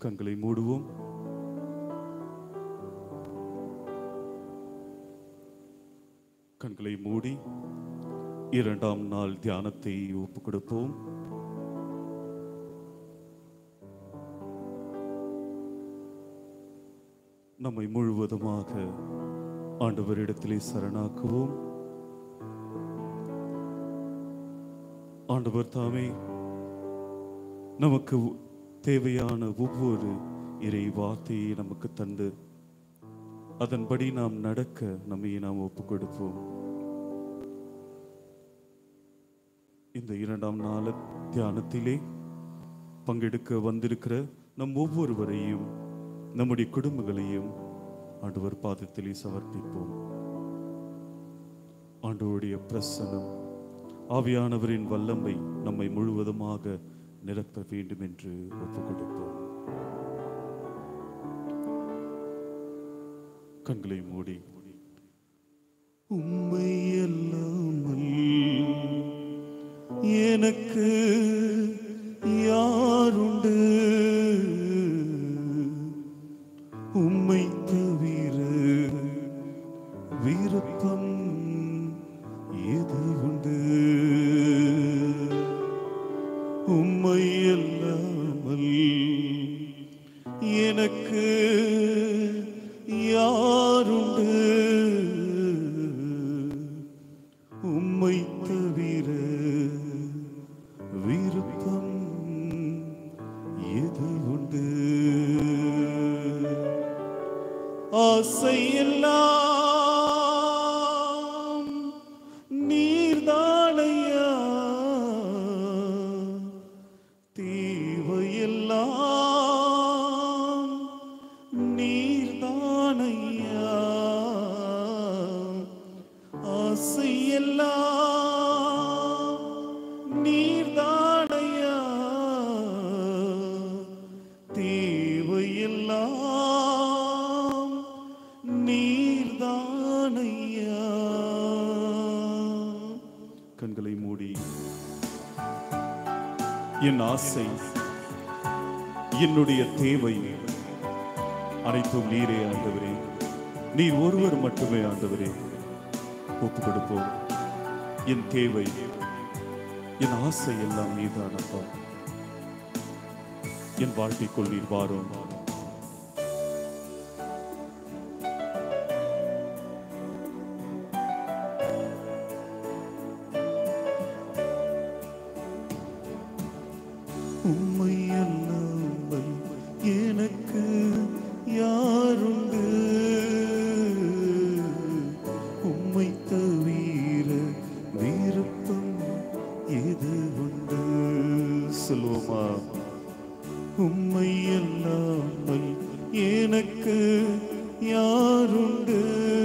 கண்களை மூடுவோம் கண்களை மூடி இரண்டாம் நாள் தியானத்தை ஒப்புக் கொடுப்போம் நம்மை முழுவதுமாக ஆண்டவரிடத்திலே சரணாக்குவோம் ஆண்டவர் தாமே நமக்கு தேவையான ஒவ்வொரு இறை வார்த்தையை நமக்கு தந்து அதன்படி நாம் நடக்க நம்மை நாம் ஒப்புக் கொடுப்போம் இந்த இரண்டாம் நாள் தியானத்திலே பங்கெடுக்க வந்திருக்கிற நம் ஒவ்வொருவரையும் நம்முடைய குடும்பங்களையும் ஆண்டவர் பாதத்திலே சமர்ப்பிப்போம் ஆண்டவருடைய பிரசனம் ஆவியானவரின் வல்லமை நம்மை முழுவதுமாக நிரப்ப வேண்டும் என்று ஒப்புக் கொடுப்போம் கண்களை மூடி உம்மை அல்லாமல் எனக்கு யாருண்டு உம்மை தவிர விருப்பம் எது உண்டு உம்மை அல்லாமல் எனக்கு யாருண்டு உம்மை தவிர விருப்பம் எது உண்டு ஆசையெல்லாம் நீர்தானையா தீவையெல்லாம் நீர்தானையா ஆசையெல்லாம் நீர்தானையா தேவையெல்லாம் நீர்தானையா கண்களை மூடி என் ஆசை என்னுடைய தேவை அனைத்தும் நீரே ஆண்டவரே நீர் ஒருவர் மட்டுமே ஆண்டவரே ஒப்பு கொடுப்போம் என் தேவை என் ஆசை எல்லாம் நீதானப்பா என் வாழ்க்கைக்குள் நீர் வாரும் உம்மை அல்லாமல் எனக்கு யாருண்டு உம்மை தவிர விருப்பம் எது உண்டு சொல்லுவோமா உம்மை அல்லாமல் எனக்கு யாருண்டு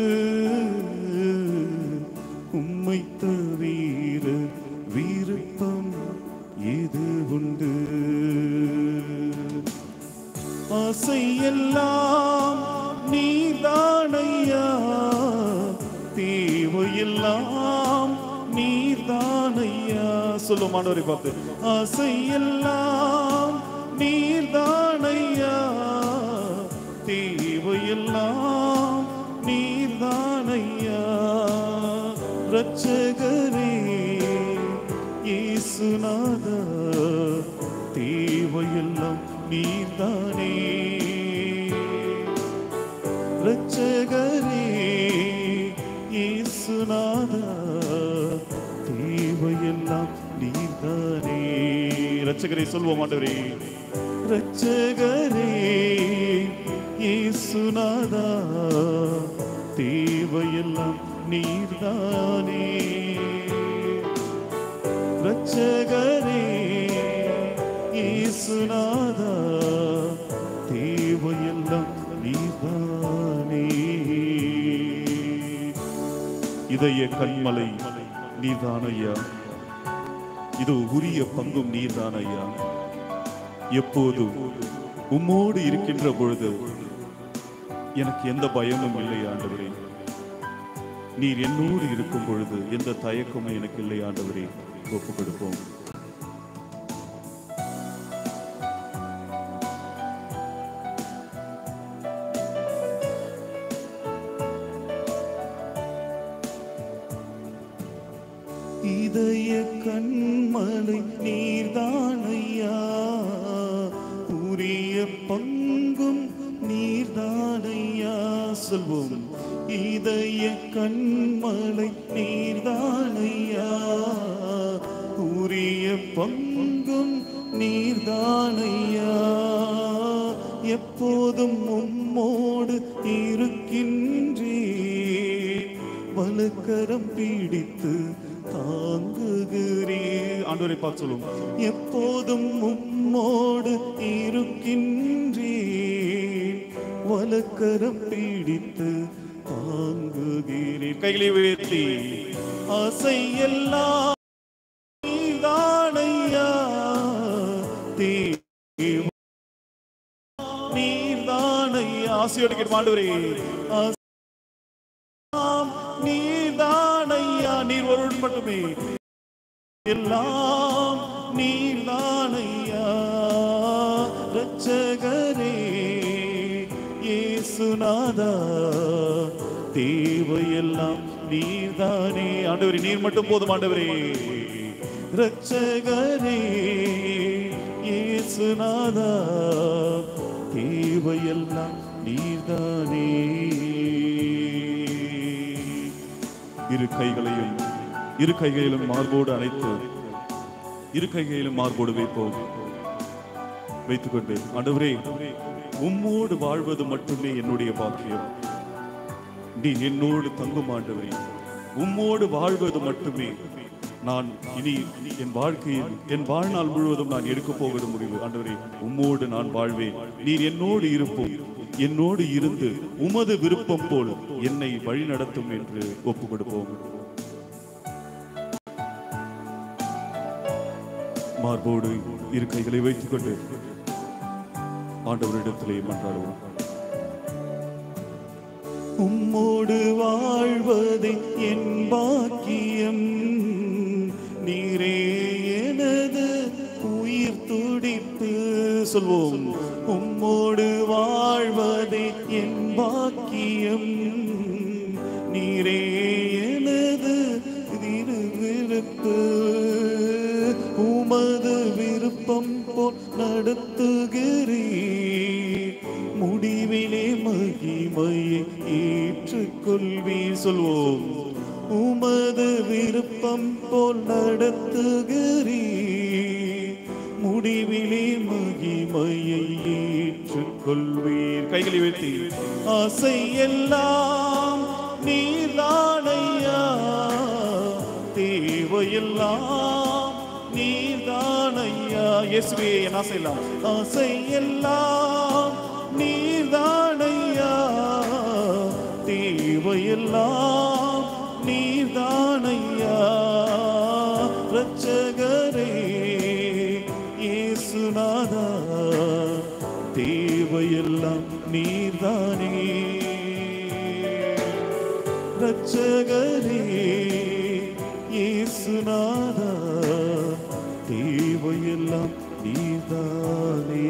உம்மை தவிர விருப்பம் எது உண்டு ஆசையெல்லாம் நீதானையா தேவையெல்லாம் நீதானையா சொல்லும் மாணவரை பார்த்து ஆசையெல்லாம் நீர்தானையா தேவையெல்லாம் நீர்தானையா ரட்சகரே இயேசுநாதா தேவையெல்லாம் நீர்தானே ரட்சகரே இயேசுநாதா தேவையெல்லாம் நீர்தானே ரட்சகரே சொல்வோம் ஆண்டவரே ரட்சகரே இயேசுநாதா தேவையெல்லாம் நீர்தானே ரட்சகரே இயேசுநாதா தேவையெல்லாம் நீதானே இதய கண்மலை நீதானையா இது உரிய பங்கும் நீர்தானையா எப்போதும் உம்மோடு இருக்கின்ற பொழுது எனக்கு எந்த பயமும் இல்லை ஆண்டவரே நீர் என்னோடு இருக்கும் பொழுது எந்த தயக்கமும் எனக்கு இல்லை ஆண்டவரே ஒப்பு கொடுப்போம் இதய கண்மலை நீர்தானையா உரிய பங்கும் நீர்தானையா சொல்வோம் இதய கண்மலை நீர்தானையா உரிய பங்கும் நீர்தானையா எப்போதும் உம்மோடு இருக்கின்றே வலுக்கரம் பிடித்து தாங்குகிறே ஆண்டவரை பார்த்து சொல்லுவோம் எப்போதும் உம்மோடு இருக்கின்றே வலுக்கரம் பிடித்து தாங்குகிறேன் கைகளை உயர்த்தி ஆசையெல்லாம் நீதானையா தேவ நீதானையா ஆசையோடு கேட்டு ஆண்டவரே ஆம், நீதானையா நீர் ஒருவன் மட்டுமே எல்லாம் நீர்தானையா ரட்சகரே இயேசுநாதா தேவையெல்லாம் நீர்தானே ஆண்டவரே நீர் மட்டும் போதும் ஆண்டவரே ரட்சகரே இயேசுநாதா தேவையெல்லாம் நீர்தானே இரு கைகளையும் இரு கைகளிலும் மார்போடு அணைத்து இரு கைகளிலும் மார்போடு வைப்போம் வைத்துக்கொண்டு ஆண்டவரே உம்மோடு வாழ்வது மட்டுமே என்னுடைய பாக்கியம் நீ என்னோடு தங்கும் ஆண்டவரே உம்மோடு வாழ்வது மட்டுமே நான் இனி என் வாழ்க்கையில் என் வாழ்நாள் முழுவதும் நான் எடுக்க போவது முடிவு ஆண்டவரே உம்மோடு நான் வாழ்வேன் நீர் என்னோடு இருப்போம் என்னோடு இருந்து உமது விருப்பம் போல் என்னை வழி நடத்தும் என்று ஒப்பு கொடுப்போம் மார்போடு இரு கைகளை வைத்துக் கொண்டு ஆண்டவரிடத்திலே மன்றாடுவோம் உம்மோடு வாழ்வதே என் பாக்கியம் நீரே எனது உயிர் துடிப்பு சொல்வோம் உம்மோடு வாழ்வதே என் பாக்கியம் நீரே எனது திருவிருப்பு உமது விருப்பம் போல் நடத்துகிறீர் முடிவிலே மகிமையை ஏற்றுக்கொள்வீர் சொல்வோம் உமது விருப்பம் போல் நடத்துகிறீர் முடிவிலே மகிமையை ஏற்றுக்கொள்வீர் கைகளை உயர்த்தி ஆசை எல்லாம் நீதானையா தேவையெல்லாம் நீதானையா இயேசுவே என் ஆசை எல்லாம் ஆசை எல்லாம் நீதானையா தேவையெல்லாம் நீதானையா ரட்சகரே இயேசுநாதா தேவையெல்லாம் நீர்தானே ரட்சகரே இயேசுநாதா தேவையெல்லாம் நீர்தானே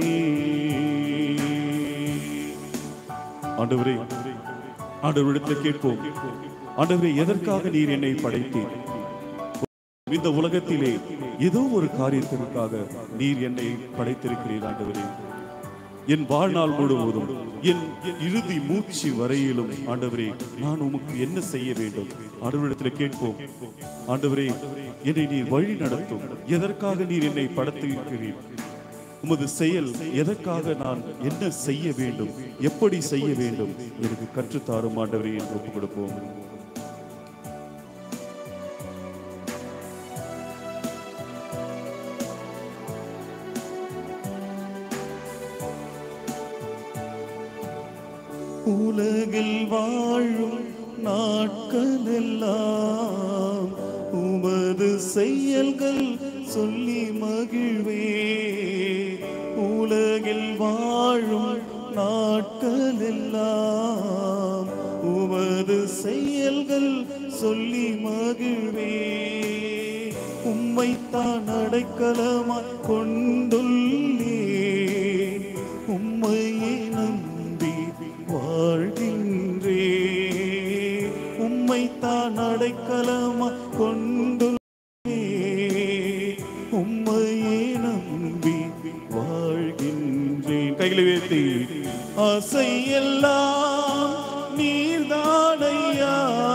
ஆண்டவரே ஆண்டவரிடத்தில் கேட்போம் ஆண்டவரே எதற்காக நீர் என்னை படைத்தீர் இந்த உலகத்திலே ஏதோ ஒரு காரியத்திற்காக நீர் என்னை படைத்திருக்கிறீர் ஆண்டவரே என் வாழ்நாள் முழுவதும் என் இறுதி மூச்சு வரையிலும் ஆண்டவரே நான் உமக்கு என்ன செய்ய வேண்டும் ஆண்டவரிடத்தில் கேட்போம் ஆண்டவரே என்னை நீர் வழி நடத்தும் எதற்காக நீர் என்னை படைத்திருக்கிறீர் உமது செயல் எதற்காக நான் என்ன செய்ய வேண்டும் எப்படி செய்ய வேண்டும் எனக்கு கற்றுத்தாரும் ஆண்டவரே என்று ஒப்புக் கொடுப்போம் உலகில் வாழும் நாட்களெல்லாம் உமது செயல்கள் சொல்லி மகிழ்வே உலகில் வாழும் நாட்களெல்லாம் உமது செயல்கள் சொல்லி மகிழ்வே உம்மைத்தான் அடைக்கலமாய் கொண்டுள்ளே உம்மையே நம்பி வாழ்கின்றே உம்மைத்தான் அடைக்கலமாய் கொண்டுள்ளே கைகளை உயர்த்தி ஆசையெல்லாம் நீர்தானையா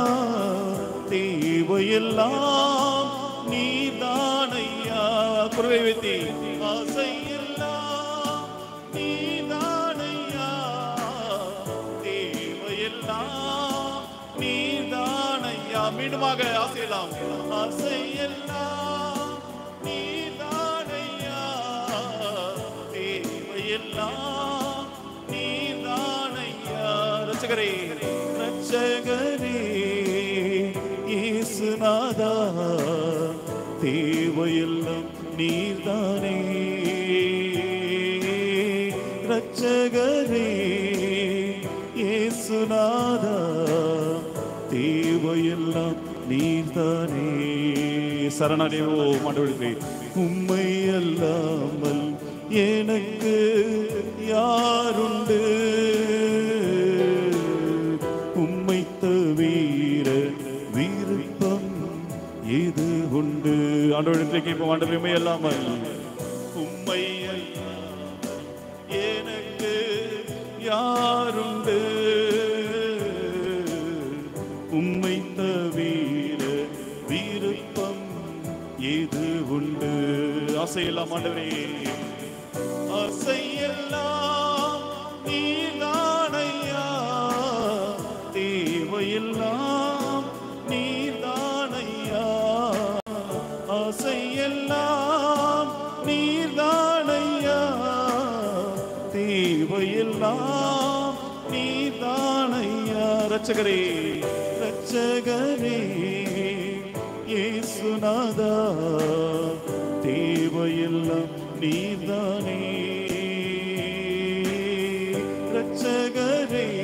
தேவையெல்லாம் நீர்தானையா குரலை உயர்த்தி ஆசையெல்லாம் நீர்தானையா தேவையெல்லாம் நீர்தானையா மீண்டுமாக ஆசையெல்லாம் ஆசையெல்லாம் நீர்தானையா தேவையெல்லாம் நீர்தானையா ரட்சகரே ரட்சகரே இயேசுநாதா தேவையெல்லாம் நீர்தானே ரட்சகரே இயேசுநாதா தேவையெல்லாம் நீர்தானே சரணடைவோ மாண்டவர்களே உம்மை அல்லாமல் எனக்கு யாருண்டு உம்மை தவிர விருப்பம் எது உண்டு ஆண்டவரிடத்தில் கேட்போம் ஆண்டவர் உண்மை அல்லாமல் உம்மை அல்லாமல் எனக்கு யாருண்டு உம்மை தவிர விருப்பம் எது உண்டு ஆசையெல்லாம் ஆண்டவரே ஆசையெல்லாம் நீதானையா தேவையெல்லாம் நீதானையா ஆசையெல்லாம் நீதானையா தேவையெல்லாம் நீதானையா ரட்சகரே ரட்சகரே இயேசுநாதா தேவையெல்லாம் நீதானே ரட்சகரே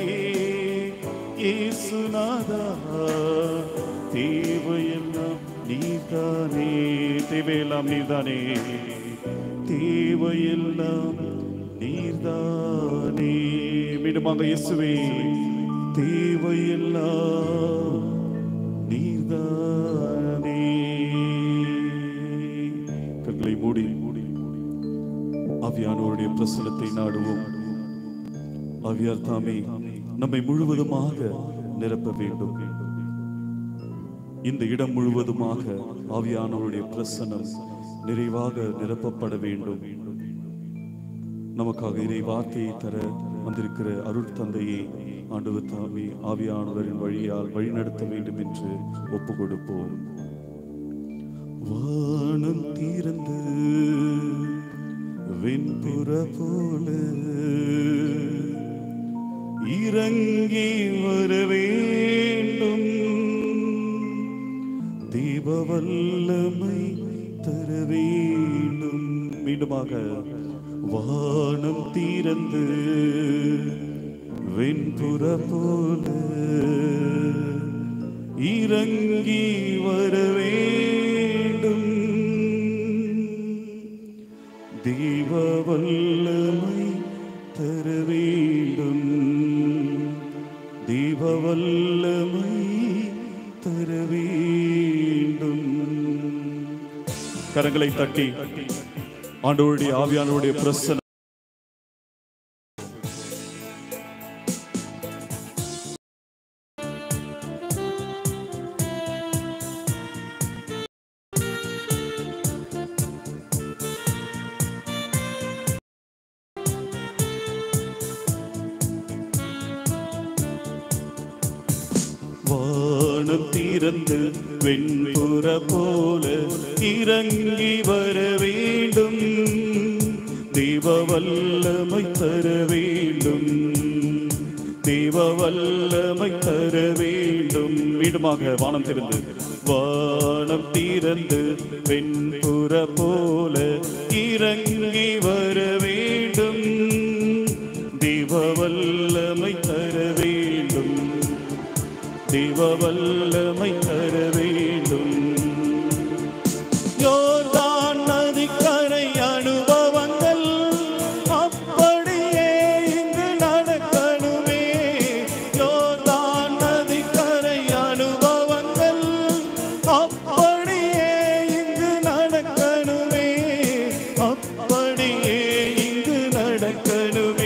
இயேசுநாதா தேவையெல்லாம் நீதானே தேவையெல்லாம் நீதானே தேவையெல்லாம் நீர்தானே மீண்டுமாக இயேசுவே தேவையெல்லாம் நீர்தானே கண்களை மூடி மூடி ஆவியானவருடைய பிரசனத்தை நாடுவோம் ஆவியார் தாமே நம்மை முழுவதுமாக நிரப்ப வேண்டும் இந்த இடம் முழுவதுமாக ஆவியானவருடைய பிரசனம் நிறைவாக நிரப்பப்பட வேண்டும் நமக்காக இறை வார்த்தையை தர வந்திருக்கிற அருள் தந்தையை ஆண்டவர் தாமே ஆவியானவரின் வழியால் வழிநடத்த வேண்டும் என்று ஒப்பு கொடுப்போம் வானம் தீர்ந்து வெண்புற போல இறங்கி வர வேண்டும் தீப வல்லமை தர வேண்டும் மீண்டுமாக வானம் தீரந்து வெண்புற போல இறங்கி வர வேண்டும் தீப வல்லமை தர வேண்டும் தீப வல்லமை தர வேண்டும் கரங்களை தட்டி ஆண்டவருடைய ஆவியானவருடைய பிரசன வானம் திறந்து வெண்புற போல இறங்கி வர வேண்டும் தேவ வல்லமை தர வேண்டும் தேவ வல்லமை தர வேண்டும் மீண்டுமாக வானம் திறந்து வானம் திறந்து வெண்புற போல இறங்கி வர வேண்டும் தேவ வல்லமை தர வேண்டும் தேவ வல்லமை தர வேண்டும் யோர்தான் நதிக்கரை அனுபவங்கள் அப்படியே இங்கு நடக்கணுமே யோர்தான் நதிக்கரை அனுபவங்கள் அப்படியே இங்கு நடக்கணுமே அப்படியே இங்கு நடக்கணுமே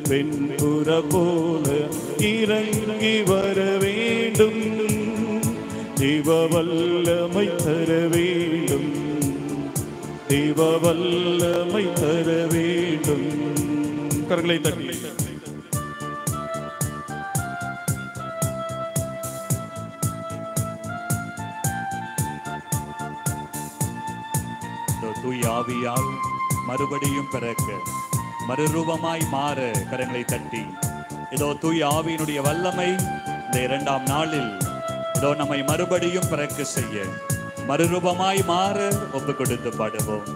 வெண்புற போல இறங்கி வர வேண்டும் தேவ வல்லமை தர வேண்டும் தேவ வல்லமை தர வேண்டும் கரங்களை தட்டி இதோ தூய் ஆவியால் மறுபடியும் பிறக்க மறுரூபமாய் மாற கரங்களை தட்டி இதோ தூய் ஆவியினுடைய வல்லமை இந்த இரண்டாம் நாளில் இதோ நம்மை மறுபடியும் பிறக்க செய்ய மறுரூபமாய் மாற ஒப்பு கொடுத்து பாடுவோம்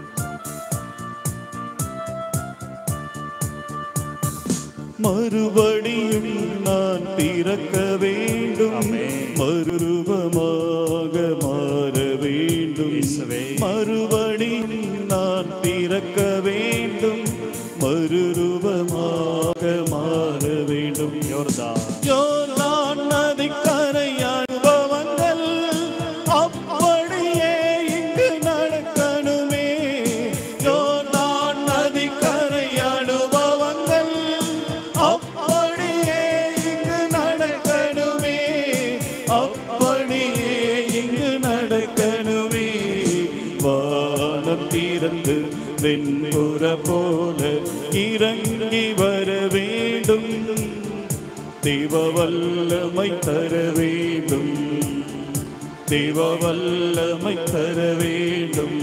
மறுபடியும் நான் பிறக்க வேண்டும் ஆமென். மறுரூபமாக மாற வேண்டும் இயேசுவே. மறுபடியும் நான் பிறக்க வேண்டும் மறுரூபமாக மாற வேண்டும் யோர்தான் யோர்தான் நதிக்கரை அனுபவங்கள் அப்படியே இங்கு நடக்கணுமே யோர்தான் நதிக்கரை அனுபவங்கள் அப்படியே இங்கு நடக்கணுமே அப்படியே இங்கு நடக்கணுமே வானம் திறந்து வெண்புற போல இறங்கி வர வேண்டும் தேவ வல்லமை தர வேண்டும் தேவ வல்லமை தர வேண்டும்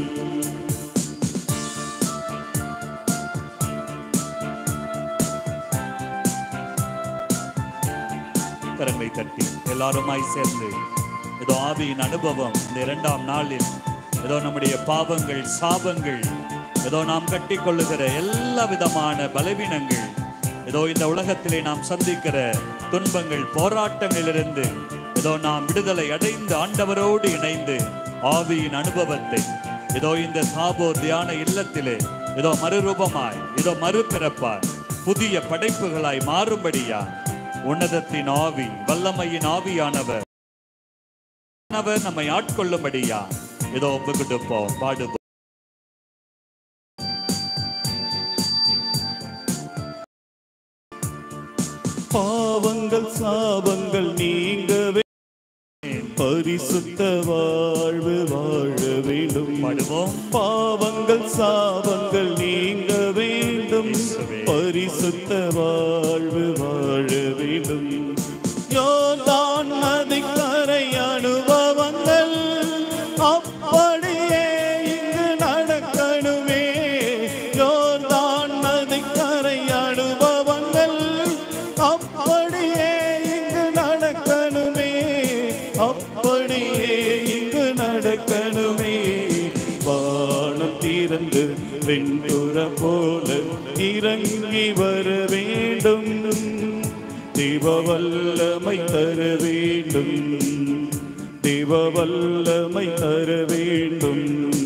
கரங்களை தட்டி எல்லாருமாய் சேர்ந்து இதோ ஆவியின் அனுபவம் இந்த இரண்டாம் நாளில் ஏதோ நம்முடைய பாவங்கள் சாபங்கள் ஏதோ நாம் கட்டிக்கொள்ளுகிற எல்லா விதமான பலவீனங்கள் ஏதோ இந்த உலகத்திலே நாம் சந்திக்கிற துன்பங்கள் போராட்டங்களிலிருந்து ஏதோ நாம் விடுதலை அடைந்து ஆண்டவரோடு இணைந்து ஆவியின் அனுபவத்தை ஏதோ இந்த தாபோ தியான இல்லத்திலே ஏதோ மறுரூபமாய் ஏதோ மறுபிறப்பாய் புதிய படைப்புகளாய் மாறும்படியா உன்னதத்தின் ஆவி வல்லமையின் ஆவியானவர் அவர் நம்மை ஆட்கொள்ளும்படியா ஏதோ ஒப்பு கொடுப்போம் பாடுவோம் பாவங்கள் சாபங்கள் நீங்கவே பரிசுத்த வாழ்வு வாழ வேண்டும் பாடுவோம் பாவங்கள் சாபங்கள் நீங்க வேண்டும் இயேசுவே. பரிசுத்த வாழ்வு வாழ வேண்டும் யோர்தான் நதிக்கரை அனுபவங்கள் அப்படியே இங்கு நடக்கணுமே யோர்தான் நதிக்கரை அனுபவங்கள் அப்படியே இங்கு நடக்கணுமே அப்படியே இங்கு நடக்கணுமே வானம் திறந்து வெண்புற போல இறங்கி வர வேண்டும் தேவ வல்லமை தர வேண்டும் தேவ வல்லமை தர வேண்டும்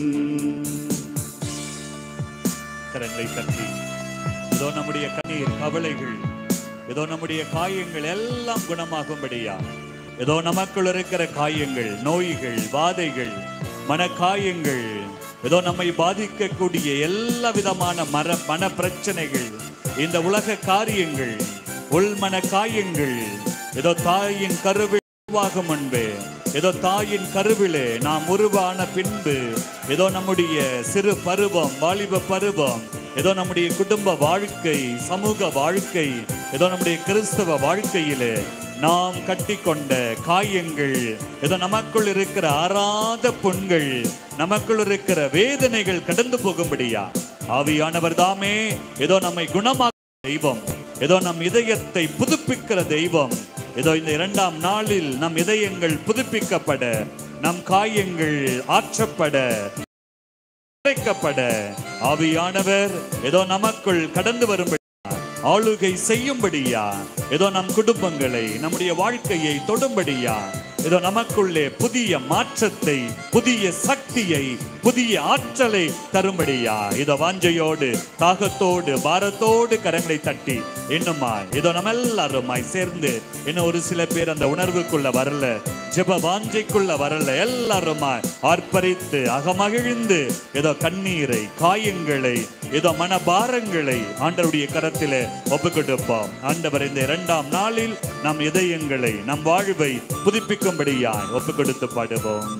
கரங்களை தட்டி இதோ நம்முடைய கண்ணீர் கவலைகள் ஏதோ நம்முடைய காயங்கள் எல்லாம் குணமாகும்படியா ஏதோ நமக்குள் இருக்கிற காயங்கள் நோய்கள் வாதைகள் மனக்காயங்கள் ஏதோ நம்மை பாதிக்கக்கூடிய எல்லா விதமான மர மன பிரச்சனைகள் இந்த உலக காரியங்கள் உள்மன காயங்கள் ஏதோ தாயின் கருவில் உருவாகும் முன்பே ஏதோ தாயின் கருவிலே நாம் உருவான பின்பு ஏதோ நம்முடைய சிறு பருவம் வாலிப பருவம் ஏதோ நம்முடைய குடும்ப வாழ்க்கை சமூக வாழ்க்கை ஏதோ நம்முடைய கிறிஸ்தவ வாழ்க்கையிலே நாம் கட்டிக்கொண்ட காயங்கள் ஏதோ நமக்குள் இருக்கிற ஆறாத புண்கள் நமக்குள் இருக்கிற வேதனைகள் கடந்து போகும்படியா ஆவியானவர் தாமே ஏதோ நம்மை குணமாக தெய்வம் ஏதோ நம் இதயத்தை புதுப்பிக்கிற தெய்வம் ஏதோ இந்த இரண்டாம் நாளில் நம் இதயங்கள் புதுப்பிக்கப்பட நம் காயங்கள் ஆற்றப்பட குறைக்கப்பட ஆவியானவர் ஏதோ நமக்குள் கடந்து வரும்படி ஆளுகை செய்யும்படியா ஏதோ நம் குடும்பங்களை நம்முடைய வாழ்க்கையை தொடும்படியா இதோ நமக்குள்ளே புதிய மாற்றத்தை புதிய சக்தியை புதிய ஆற்றலை தரும்படியா இதோ வாஞ்சையோடு தாகத்தோடு பாரத்தோடு கரங்களை தட்டி இன்னுமாய் இதோ நம்ம எல்லாருமாய் சேர்ந்து இன்னும் ஒரு சில பேர் அந்த உணர்வுக்குள்ள வரல ஜெப வாஞ்சைக்குள்ள வரல எல்லாருமாய் ஆர்ப்பரித்து அகமகிழ்ந்து ஏதோ கண்ணீரை காயங்களை ஏதோ மனபாரங்களை ஆண்டவருடைய கரத்திலே ஒப்பு கொடுப்போம் ஆண்டவர் இந்த இரண்டாம் நாளில் நம் இதயங்களை நம் வாழ்வை புதுப்பிக்கும்படியாய் ஒப்பு கொடுத்து பாடுவோம்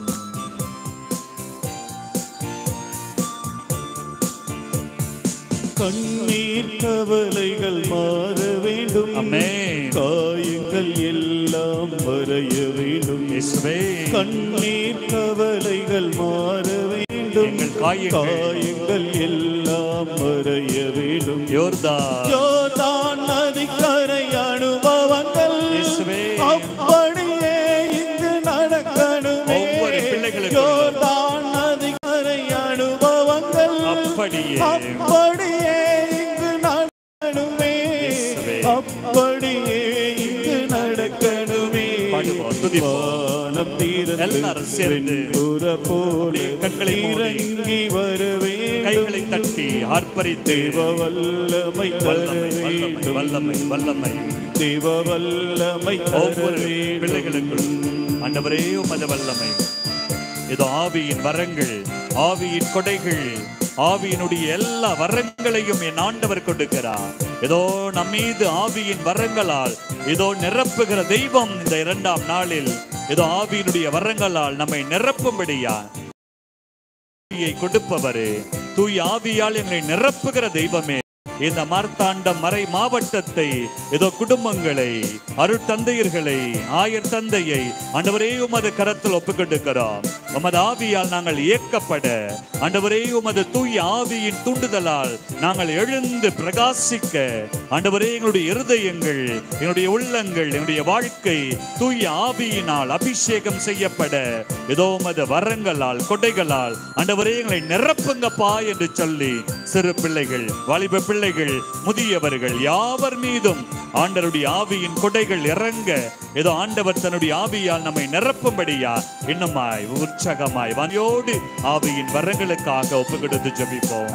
கண்ணீர் கவலைகள் மாற வேண்டும் ஆமென். காயங்கள் எல்லாம் மறைய வேண்டும் இயேசுவே கண்ணீர் கவலைகள் மாற வேண்டும் எங்கள் காயங்கள் காயங்கள் எல்லாம் மறைய வேண்டும் யோர்தான் யோர்தான் நதிக்கரை அனுபவங்கள் இயேசுவே. அப்படியே இங்கு நடக்கணுமே ஒவ்வொரு பிள்ளைகளுக்கும் யோர்தான் நதிக்கரை அனுபவங்கள் அப்படியே அப்படியே இங்கு நடக்கணுமே இயேசுவே. அப்படியே இங்கு நடக்கணுமே பாடுவோம், துதிப்போம். வானம் தீரந்து எல்லாரும் சேர்ந்து வெண்புற போல கண்களை மூடி இறங்கி வர கைகளை வேண்டும் தட்டி ஆர்ப்பரித்து தேவ வல்லமை தர வல்லமை வல்லமை வேண்டும் வல்லமை வல்லமை தேவ வல்லமை தர ஒவ்வொரு வேண்டும் பிள்ளைகளுக்குள் ஆண்டவரே உமது வல்லமை இது ஆவியின் வரங்கள் ஆவியின் கொடைகள் ஆவியினுடைய எல்லா வரங்களையும் என் ஆண்டவர் கொடுக்கிறார் ஏதோ நம் மீது ஆவியின் வரங்களால் ஏதோ நிரப்புகிற தெய்வம் இந்த இரண்டாம் நாளில் ஏதோ ஆவியினுடைய வரங்களால் நம்மை நிரப்பும்படியா ஆவியை கொடுப்பவரே தூய் ஆவியால் எங்களை நிரப்புகிற தெய்வமே இந்த மார்த்தாண்டம் மறை மாவட்டத்தை ஏதோ குடும்பங்களை அருட்தந்தையர்களை ஆயர் தந்தையை ஆண்டவரே உமது கரத்தில் ஒப்புக்கொண்டிருக்கிறோம் உமது ஆவியால் நாங்கள் இயக்கப்பட ஆண்டவரே உமது தூய ஆவியின் தூண்டுதலால் நாங்கள் எழுந்து பிரகாசிக்க ஆண்டவரே எங்களுடைய இருதயங்கள் எங்களுடைய உள்ளங்கள் எங்களுடைய வாழ்க்கை தூய ஆவியினால் அபிஷேகம் செய்யப்பட ஏதோ உமது வரங்களால் கொடைகளால் ஆண்டவரே எங்களை நிரப்புங்கப்பா என்று சொல்லி சிறு பிள்ளைகள் வாலிப பிள்ளைகள் முதியவர்கள் யாவர் மீதும் ஆண்டவருடைய ஆவியின் கொடைகள் இறங்க ஏதோ ஆண்டவர் தன்னுடைய ஆவியால் நம்மை நிரப்பும்படியா இன்னுமாய் உற்சாகமாய் வாயோடு ஆவியின் வரங்களுக்காக ஒப்பு கொடுத்து ஜெபிப்போம்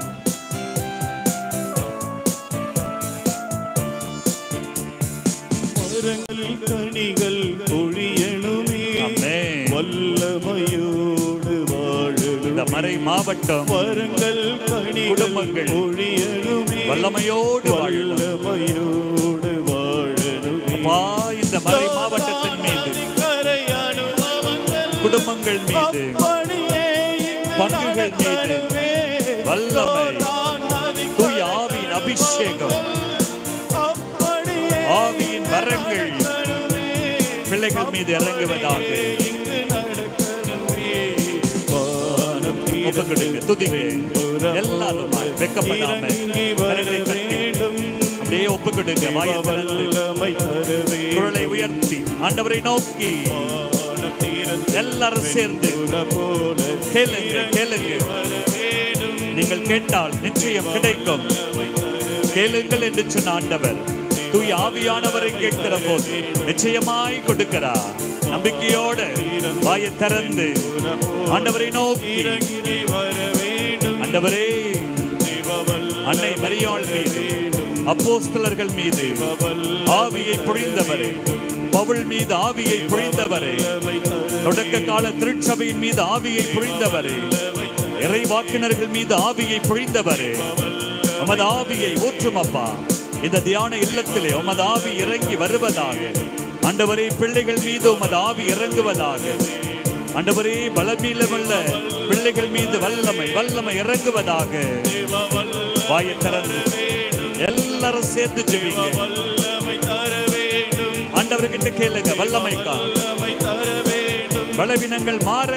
மரங்கள் கனிகள் பொழியணுமே ஆமென். வல்லமையோடு இந்த வாழணும் மறை மாவட்டம் மரங்கள் கனிகள் குடும்பங்கள் பொழியணுமே வல்லமையோடு வாழணும் வல்லமையோடு வாழணுமே அப்பா, இந்த மறை மாவட்டத்தின் மீது கரையானுபவங்கள் குடும்பங்கள் மீது அப்படியே இங்கு பங்குகள் மீது நடக்கணுமே. வல்லமை யோர்தான் நதி தூய ஆவியின் அபிஷேகம் அப்படியே ஆவியின் வரங்கள் நடக்கணுமே. பிள்ளைகள் மீது இறங்குவதாக இங்கு நடக்கணுமே. வானம் ஒப்பு கொடுங்க துதிங்க எல்லாரும் வெக்கப்படாம இறங்கி வர கரங்களை தட்டி வேண்டும் அப்படியே ஒப்பு கொடுங்க வாயை திறந்து வல்லமை தர குரலை வேண்டும் உயர்த்தி ஆண்டவரை நோக்கி வானம் திறந்து எல்லாரும் சேர்ந்து போல கேளுங்க கேளுங்க நீங்கள் கேட்டால் நிச்சயம் கிடைக்கும் கேளுங்கள் என்று சொன்ன ஆண்டவர் தூய் ஆவியானவரை கேட்கிற போது நிச்சயமாய் கொடுக்கிறார் நம்பிக்கையோட வாயை திறந்து ஆண்டவரை நோக்கி இறங்கி வர வேண்டும் ஆண்டவரே தேவவல்ல அன்னை மரியாள் மீது அப்போஸ்தலர்கள் மீது ஆவியை பொழிந்தவரே பவுல் மீது ஆவியை பொழிந்தவரே தொடக்க கால திருச்சபையின் மீது ஆவியை பொழிந்தவரே இறைவாக்கினர்கள் மீது ஆவியை பொழிந்தவரே உமது ஆவியை ஊற்றும் அப்பா இந்த தியான இல்லத்திலே உமது ஆவி இறங்கி வருவதாக ஆண்டவரே பிள்ளைகள் மீது உமது ஆவி இறங்குவதாக ஆண்டவரே பலமீலமுள்ள பிள்ளைகள் மீது வல்லமை வல்லமை இறங்குவதாக வாயை திறந்து எல்லாரும் சேர்ந்து ஜெபிங்க வல்லமை தர வேண்டும் ஆண்டவர்கிட்ட கேளுங்க வல்லமைக்கா வல்லமை தர வேண்டும் பலவீனங்கள் மாற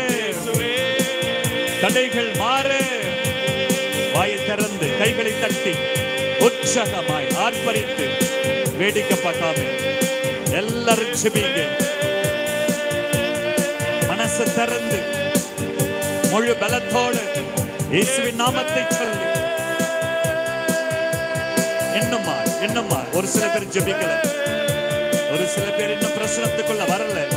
தடைகள் மாற வாயை திறந்து கைகளை தட்டி உற்சாகமாய் ஆர்ப்பரித்து வேடிக்கை பார்க்காம எல்லாரும் செபிங்க மனசை திறந்து முழு பலத்தோடு இயேசுவின் நாமத்தை சொல்லி என்னம்மா என்னம்மா ஒரு சில பேர் ஜெபிக்கல ஒரு சில பேர் இன்னும் பிரசனத்துக்குள்ள வரல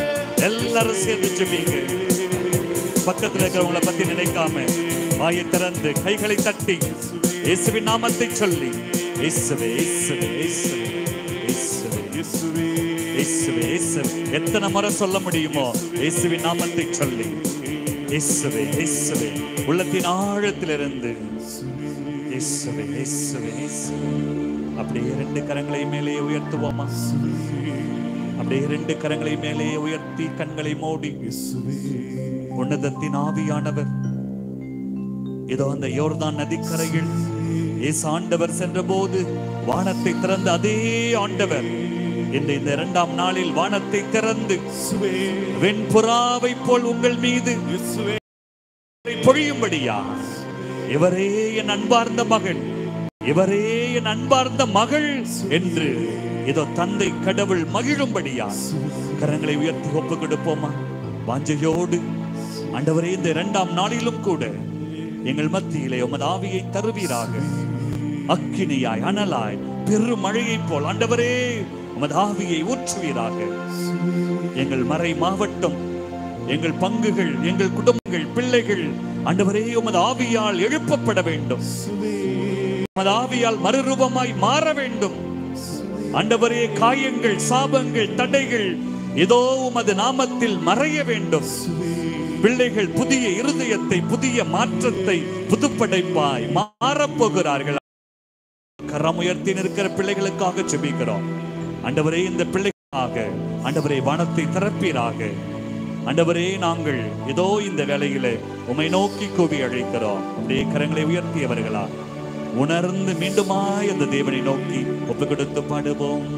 எல்லாரும் சேர்ந்து ஜெபிங்க பக்கத்துல இருக்கிறவங்கள பத்தி நினைக்காம வாயை திறந்து கைகளை தட்டி இயேசுவின் நாமத்தை சொல்லி இயேசுவே இயேசுவே இயேசுவே இயேசுவே இயேசுவே இயேசுவே இயேசுவே எத்தனை முறை சொல்ல முடியுமோ இயேசுவின் நாமத்தை சொல்லி இயேசுவே இயேசுவே உள்ளத்தின் ஆழத்திலிருந்து இயேசுவே இயேசுவே இயேசுவே அப்படியே ரெண்டு கரங்களை மேலே உயர்த்துவோமா அப்படியே ரெண்டு கரங்களை மேலே உயர்த்தி கண்களை மூடி உன்னதத்தின் ஆவியானவர் இதோ அந்த யோர்தான் நதிக்கரையில் இயேசு ஆண்டவர் சென்றபோது வானத்தை திறந்த அதே ஆண்டவர் இந்த இந்த இரண்டாம் நாளில் வானத்தை திறந்து வெண்புறாவை போல் உங்கள் மீது பொழியும்படியா இவரே என் அன்பார்ந்த மகன் இவரே என் அன்பார்ந்த மகள் என்று இதோ தந்தை கடவுள் மகிழும்படியா கரங்களை உயர்த்தி ஒப்பு கொடுப்போமா வாஞ்சையோடு ஆண்டவரே இந்த இரண்டாம் நாளிலும் கூட எங்கள் மத்தியிலே உமது ஆவியை தருவீராக அக்கினியாய் அனலாய் பெருமழையைப் போல் ஆண்டவரே உமது ஆவியை ஊற்றுவீராக எங்கள் மறை மாவட்டம் எங்கள் பங்குகள் எங்கள் குடும்பங்கள் பிள்ளைகள் ஆண்டவரே உமது ஆவியால் எழுப்பப்பட வேண்டும் உமது ஆவியால் மறுரூபமாய் மாற வேண்டும் ஆண்டவரே காயங்கள் சாபங்கள் தடைகள் ஏதோ உமது நாமத்தில் மறைய வேண்டும் பிள்ளைகள் புதிய இருதயத்தை புதிய மாற்றத்தை புதுப்படைப்பாய் மாறப்போகிறார்கள் கரம் உயர்த்தி நிற்கிற பிள்ளைகளுக்காக ஜெபிக்கிறோம் ஆண்டவரே இந்த பிள்ளைகளுக்காக ஆண்டவரே வானத்தை திறப்பீராக ஆண்டவரே நாங்கள் ஏதோ இந்த வேளையில உமை நோக்கி கூவி அழைக்கிறோம் அப்படியே கரங்களை உயர்த்தியவர்களா உணர்ந்து மீண்டுமாய் அந்த தேவனை நோக்கி ஒப்பு கொடுத்து பாடுவோம்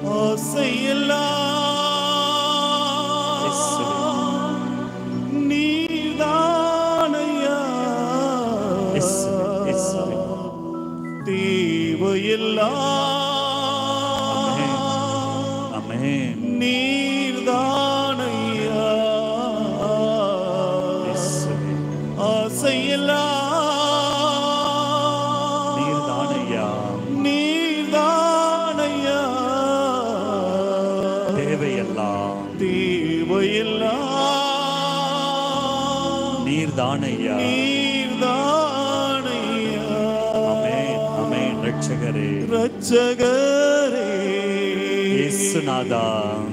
ஆசையெல்லாம் நீதானையா இயேசுவே, இயேசுவே. தேவையெல்லாம் ஆமென் நீர்தானையா இயேசுவே. ஆசையெல்லாம் நீர்தானையா நீர்தானையா தேவையெல்லாம் தேவையெல்லாம் நீர்தானையா நீர்தானையா அமேன் அமேன் ரட்சகரே ரட்சகரே இயேசுநாதா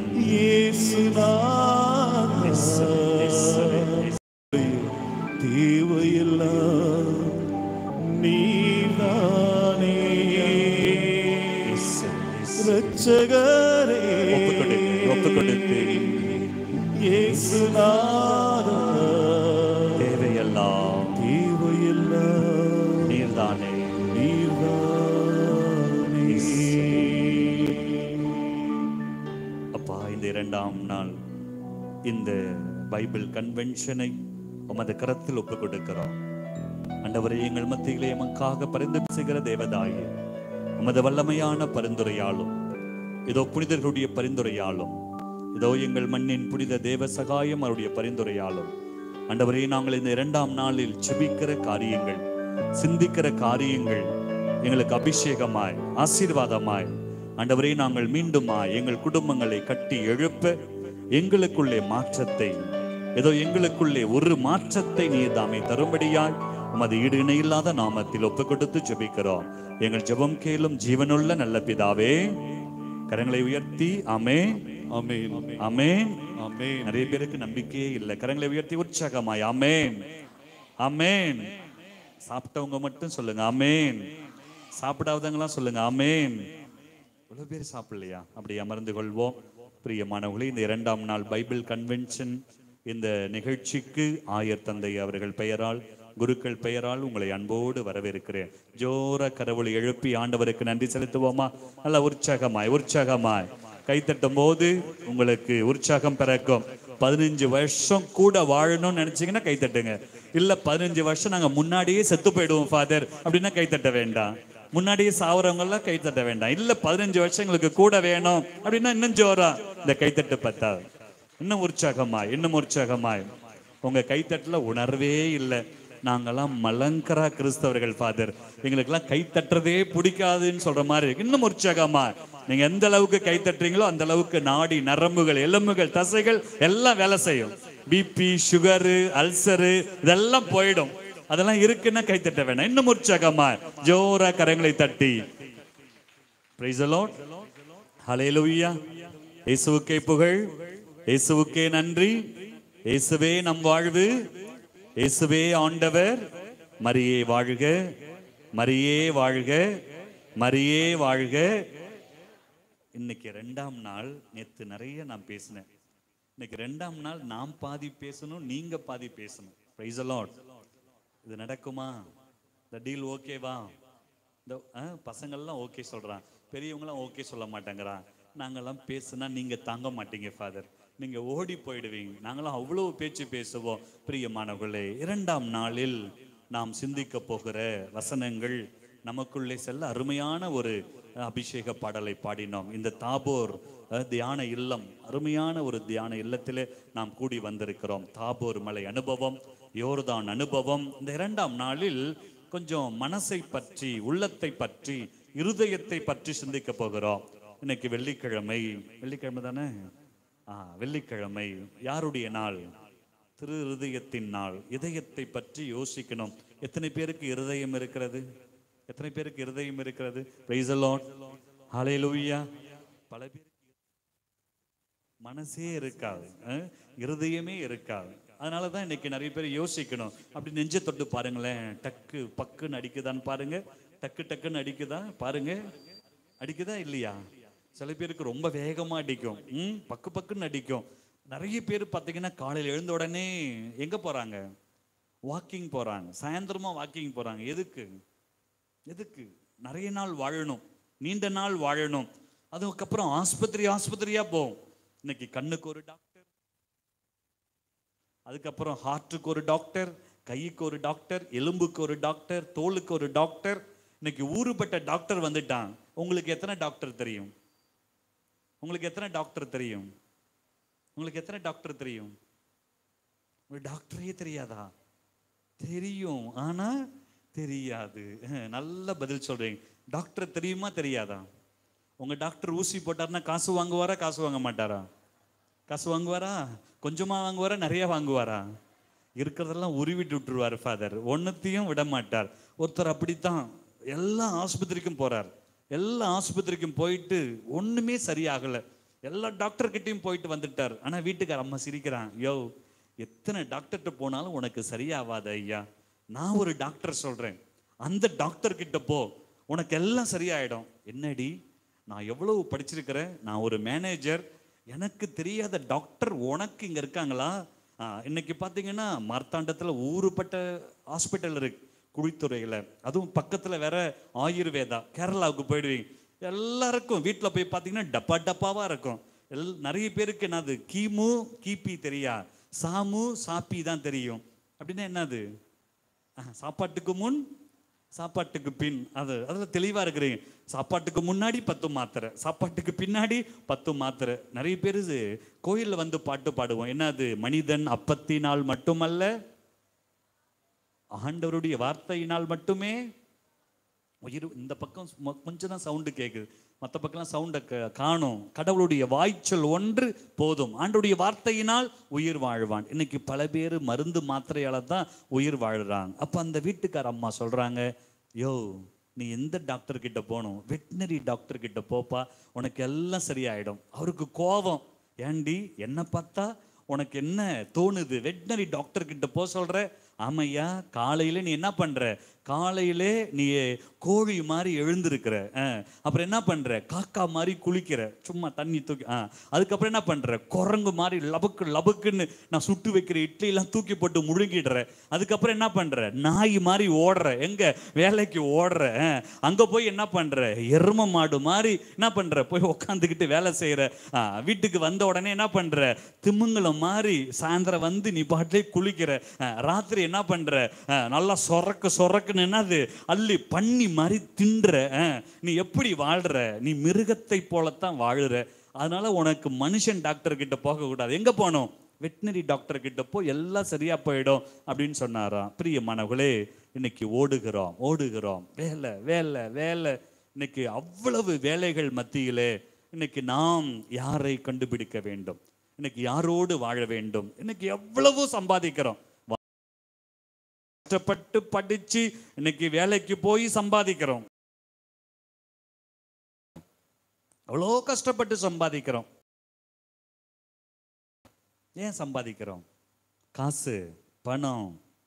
இயேசுநாதா இயேசுவே, இயேசுவே, இயேசுவே. தேவையெல்லாம் நீதானே இயேசுவே, இயேசுவே. ரட்சகரே ஒப்பு கொடுத்து ஒப்பு கொடுத்து இயேசுநாதா தேவையெல்லாம் தேவையெல்லாம் நீர்தானே அப்பா இந்த இரண்டாம் நாள் இந்த பைபிள் கன்வென்ஷனை உமது கரத்தில் ஒப்பு கொடுக்கிறோம் ஆண்டவரே எங்கள் மத்தியிலே எமக்காக பரிந்து செய்கிற தேவதாயே உமது வல்லமையான பரிந்துரையாலும் இதோ புனிதர்களுடைய பரிந்துரையாலும் இதோ எங்கள் மண்ணின் புனித தேவ சகாயம் அவருடைய பரிந்துரையாலும் ஆண்டவரே நாங்கள் இந்த இரண்டாம் நாளில் செபிக்கிற காரியங்கள் சிந்திக்கிற காரியங்கள் எங்களுக்கு அபிஷேகமாய் ஆசீர்வாதமாய் ஆண்டவரே நாங்கள் மீண்டுமாய் எங்கள் குடும்பங்களை கட்டி எழுப்ப எங்களுக்குள்ளே மாற்றத்தை ஏதோ எங்களுக்குள்ளே ஒரு மாற்றத்தை நீர் தாமே தரும்படியாய் உமது ஈடு இணையில்லாத நாமத்தில் ஒப்பு கொடுத்து ஜெபிக்கிறோம் எங்கள் ஜெபம் கேளும் ஜீவனுள்ள நல்ல பிதாவே கரங்களை உயர்த்தி ஆமே ஆமென் ஆமென் ஆமென் நிறைய பேருக்கு நம்பிக்கையே இல்லை கரங்களை உயர்த்தி உற்சாகமாய் ஆமென் ஆமென் சாப்பிட்டவங்க மட்டும் சொல்லுங்க ஆமென் சாப்பிடாதவங்களாம் சொல்லுங்க ஆமென் இவ்வளவு பேர் சாப்பிடலையா அப்படி அமர்ந்து கொள்வோம் பிரியமானவர்களே இந்த இரண்டாம் நாள் பைபிள் கன்வென்ஷன் இந்த நிகழ்ச்சிக்கு ஆயர் தந்தை அவர்கள் பெயரால் குருக்கள் பெயரால் உங்களை அன்போடு வரவேற்கிறேன் ஜோர கடவுளை எழுப்பி ஆண்டவருக்கு நன்றி செலுத்துவோமா நல்ல உற்சாகமாய் உற்சாகமாய் கைத்தட்டும் போது உங்களுக்கு உற்சாகம் பிறக்கும் பதினஞ்சு வருஷம் கூட வாழணும்னு நினைச்சீங்கன்னா கைத்தட்டுங்க இல்ல பதினஞ்சு வருஷம் நாங்க முன்னாடியே செத்து போயிடுவோம் ஃபாதர் அப்படின்னா கைத்தட்ட வேண்டாம் முன்னாடியே சாவறவங்க எல்லாம் கைத்தட்ட வேண்டாம் இல்ல பதினஞ்சு வருஷம் எங்களுக்கு கூட வேணும் அப்படின்னா இன்னும் ஜோரா இந்த கைத்தட்டு பத்தாது இன்னும் உற்சாகமாய் இன்னும் உற்சாகமாய் உங்க கைத்தட்டுல உணர்வே இல்லை நாங்கெல்லாம் மலங்கரா கிறிஸ்தவர்கள் ஃபாதர் எங்களுக்கெல்லாம் கை தட்டுறதே பிடிக்காதுன்னு சொல்ற மாதிரி இருக்கு. இன்னும் உற்சாகமா நீங்க எந்த அளவுக்கு கை தட்டுறீங்களோ அந்த அளவுக்கு நாடி நரம்புகள் எலும்புகள் தசைகள் எல்லாம் வேலை செய்யும் பிபி சுகரு அல்சரு இதெல்லாம் போயிடும் அதெல்லாம் இருக்குன்னா கை தட்ட வேணாம் இன்னும் உற்சாகமா ஜோரா கரங்களை தட்டி பிரைஸ் அலாட் ஹalleluya இயேசுவுக்கே புகழ் இயேசுவுக்கே நன்றி இயேசுவே நம் வாழ்வு இயேசுவே ஆண்டவர் மரியே வாழ்க மரியே வாழ்க மரியே வாழ்க இன்னைக்கு ரெண்டாம் நாள் நேத்து நிறைய நான் பேசினேன் இன்னைக்கு ரெண்டாம் நாள் நாம் பாதி பேசணும் நீங்க பாதி பேசணும் பிரைஸ் அலாட் இது நடக்குமா இந்த டீல் ஓகேவா இந்த ஆ, பசங்கள்லாம் ஓகே சொல்றான் பெரியவங்களாம் ஓகே சொல்ல மாட்டேங்கிறான் நாங்கெல்லாம் பேசுனா நீங்க தாங்க மாட்டீங்க ஃபாதர் நீங்க ஓடி போயிடுவீங்க நாங்களாம் அவ்வளவு பேச்சு பேசுவோம் பிரியமானவர்களே இரண்டாம் நாளில் நாம் சிந்திக்க போகிற வசனங்கள் நமக்குள்ளே செல்ல அருமையான ஒரு அபிஷேக பாடலை பாடினோம் இந்த தாபோர் அஹ், தியான இல்லம் அருமையான ஒரு தியான இல்லத்திலே நாம் கூடி வந்திருக்கிறோம் தாபோர் மலை அனுபவம் யோர்தான் அனுபவம் இந்த இரண்டாம் நாளில் கொஞ்சம் மனசை பற்றி உள்ளத்தை பற்றி இருதயத்தை பற்றி சிந்திக்க போகிறோம் இன்னைக்கு வெள்ளிக்கிழமை வெள்ளிக்கிழமை தானே ஆ வெள்ளிக்கிழமை யாருடைய நாள் திரு இருதயத்தின் நாள் இதயத்தை பற்றி யோசிக்கணும் எத்தனை பேருக்கு இருதயம் இருக்கிறது எத்தனை பேருக்கு இருதயம் இருக்கிறது பிரைஸ் அலாட் ஹalleluya பல பேருக்கு மனசே இருக்காது அஹ், இருதயமே இருக்காது அதனால தான் இன்னைக்கு நிறைய பேர் யோசிக்கணும் அப்படி நெஞ்ச தொட்டு பாருங்களேன் டக்கு பக்குன்னு அடிக்குதான்னு பாருங்க டக்கு டக்குன்னு அடிக்குதா பாருங்க அடிக்குதா இல்லையா சில பேருக்கு ரொம்ப வேகமா அடிக்கும் ம் பக்கு பக்குன்னு அடிக்கும் நிறைய பேர் பார்த்தீங்கன்னா காலையில் எழுந்த உடனே எங்க போறாங்க வாக்கிங் போறாங்க சாயந்தரமா வாக்கிங் போறாங்க எதுக்கு எதுக்கு நிறைய நாள் வாழணும் நீண்ட நாள் வாழணும் அதுக்கப்புறம் ஆஸ்பத்திரி ஆஸ்பத்திரியா போகும் இன்னைக்கு கண்ணுக்கு ஒரு டாக்டர் அதுக்கப்புறம் ஹார்ட்டுக்கு ஒரு டாக்டர் கைக்கு ஒரு டாக்டர் எலும்புக்கு ஒரு டாக்டர் தோலுக்கு ஒரு டாக்டர் இன்னைக்கு ஊருப்பட்ட டாக்டர் வந்துட்டான் உங்களுக்கு எத்தனை டாக்டர் தெரியும் உங்களுக்கு எத்தனை டாக்டர் தெரியும் உங்களுக்கு எத்தனை டாக்டர் தெரியும் ஒரு டாக்டரே தெரியாதா தெரியும் ஆனா தெரியாது அஹ், நல்ல பதில் சொல்றீங்க டாக்டர் தெரியுமா தெரியாதா உங்க டாக்டர் ஊசி போட்டாருன்னா காசு வாங்குவாரா காசு வாங்க மாட்டாரா காசு வாங்குவாரா கொஞ்சமா வாங்குவாரா நிறைய வாங்குவாரா இருக்கிறதெல்லாம் உருவிட்டு விட்டுருவாரு ஃபாதர் ஒன்னத்தையும் விட மாட்டார் ஒருத்தர் அப்படித்தான் எல்லா ஆஸ்பத்திரிக்கும் போறார் எல்லா ஆஸ்பத்திரிக்கும் போயிட்டு ஒண்ணுமே சரியாகல எல்லா டாக்டர் கிட்டயும் போயிட்டு வந்துட்டார் ஆனா வீட்டுக்கார அம்மா சிரிக்கிறான் யோ எத்தனை டாக்டர்கிட்ட போனாலும் உனக்கு சரியாவாத ஐயா நான் ஒரு டாக்டர் சொல்றேன் அந்த டாக்டர் கிட்ட போ உனக்கு எல்லாம் சரியாயிடும் என்னடி நான் எவ்வளவு படிச்சிருக்கிறேன் நான் ஒரு மேனேஜர் எனக்கு தெரியாத டாக்டர் உனக்கு இங்க இருக்காங்களா ஆ, இன்னைக்கு பார்த்தீங்கன்னா மார்த்தாண்டத்துல ஊருப்பட்ட ஹாஸ்பிட்டல் இருக்கு குழித்துறையில அதுவும் பக்கத்துல வேற ஆயுர்வேதா கேரளாவுக்கு போயிடுவீங்க எல்லாருக்கும் வீட்டில் போய் பார்த்தீங்கன்னா டப்பா டப்பாவா இருக்கும் எல் நிறைய பேருக்கு என்னது கீமு கிபி தெரியா சாமு சாப்பி தான் தெரியும் அப்படின்னா என்னது ஆஹ், சாப்பாட்டுக்கு முன் சாப்பாட்டுக்கு பின் அது அதுல தெளிவா இருக்கிறீங்க சாப்பாட்டுக்கு முன்னாடி பத்து மாத்திரை சாப்பாட்டுக்கு பின்னாடி பத்து மாத்திரை நிறைய பேர் இது கோயில்ல வந்து பாட்டு பாடுவோம் என்னது மனிதன் அப்பத்தினால் மட்டுமல்ல ஆண்டவருடைய வார்த்தையினால் மட்டுமே உயிர் இந்த பக்கம் சும்மா கொஞ்சம் தான் சவுண்டு கேட்குது மற்ற பக்கம்லாம் சவுண்டை காணும் கடவுளுடைய வாய்ச்சொல் ஒன்று போதும் ஆண்டுடைய வார்த்தையினால் உயிர் வாழ்வான் இன்னைக்கு பல பேர் மருந்து மாத்திரையால தான் உயிர் வாழ்றாங்க அப்போ அந்த வீட்டுக்கார அம்மா சொல்றாங்க யோ நீ எந்த டாக்டர் கிட்ட போகணும் வெட்டினரி டாக்டர் கிட்ட போப்பா உனக்கு எல்லாம் சரியாயிடும் அவருக்கு கோபம் ஏண்டி என்ன பார்த்தா உனக்கு என்ன தோணுது வெட்டினரி டாக்டர் கிட்ட போ சொல்ற ஆமையா காலையில நீ என்ன பண்ற காலையிலே நீ கோழி மாதிரி எழுந்திருக்கிற ஆ. அப்புறம் என்ன பண்ற காக்கா மாதிரி குளிக்கிற சும்மா தண்ணி தூக்கி ஆ. அதுக்கப்புறம் என்ன பண்ற குரங்கு மாதிரி லபக்கு லபக்குன்னு நான் சுட்டு வைக்கிற இட்லி எல்லாம் தூக்கி போட்டு முழுங்கிடுற அதுக்கப்புறம் என்ன பண்ற நாய் மாதிரி ஓடுற எங்க வேலைக்கு ஓடுற ஆ. அங்க போய் என்ன பண்ற எரும மாடு மாதிரி என்ன பண்ற போய் உக்காந்துக்கிட்டு வேலை செய்யற ஆ, வீட்டுக்கு வந்த உடனே என்ன பண்ற திமுங்கலம் மாதிரி சாயந்தரம் வந்து நீ பாட்டிலே குளிக்கிற ஆ, ராத்திரி என்ன பண்ற ஆ, நல்லா சொரக்கு சொரக்குன்னு என்னது அள்ளி பண்ணி மாதிரி தின்ற ஆ, நீ எப்படி வாழ்ற நீ மிருகத்தை போலத்தான் வாழுற அதனால உனக்கு மனுஷன் டாக்டர் கிட்ட போக கூடாது எங்க போகணும் வெட்டினரி டாக்டர் கிட்ட போ எல்லாம் சரியா போயிடும் அப்படின்னு சொன்னாராம் பிரியமானவர்களே இன்னைக்கு ஓடுகிறோம் ஓடுகிறோம் வேலை வேலை வேலை இன்னைக்கு அவ்வளவு வேலைகள் மத்தியிலே இன்னைக்கு நாம் யாரை கண்டுபிடிக்க வேண்டும் இன்னைக்கு யாரோடு வாழ வேண்டும் இன்னைக்கு எவ்வளவு சம்பாதிக்கிறோம் கஷ்டப்பட்டு படிச்சு இன்னைக்கு வேலைக்கு போய் சம்பாதிக்கிறோம் அவ்வளோ கஷ்டப்பட்டு சம்பாதிக்கிறோம் ஏன் சம்பாதிக்கிறோம் காசு பணம்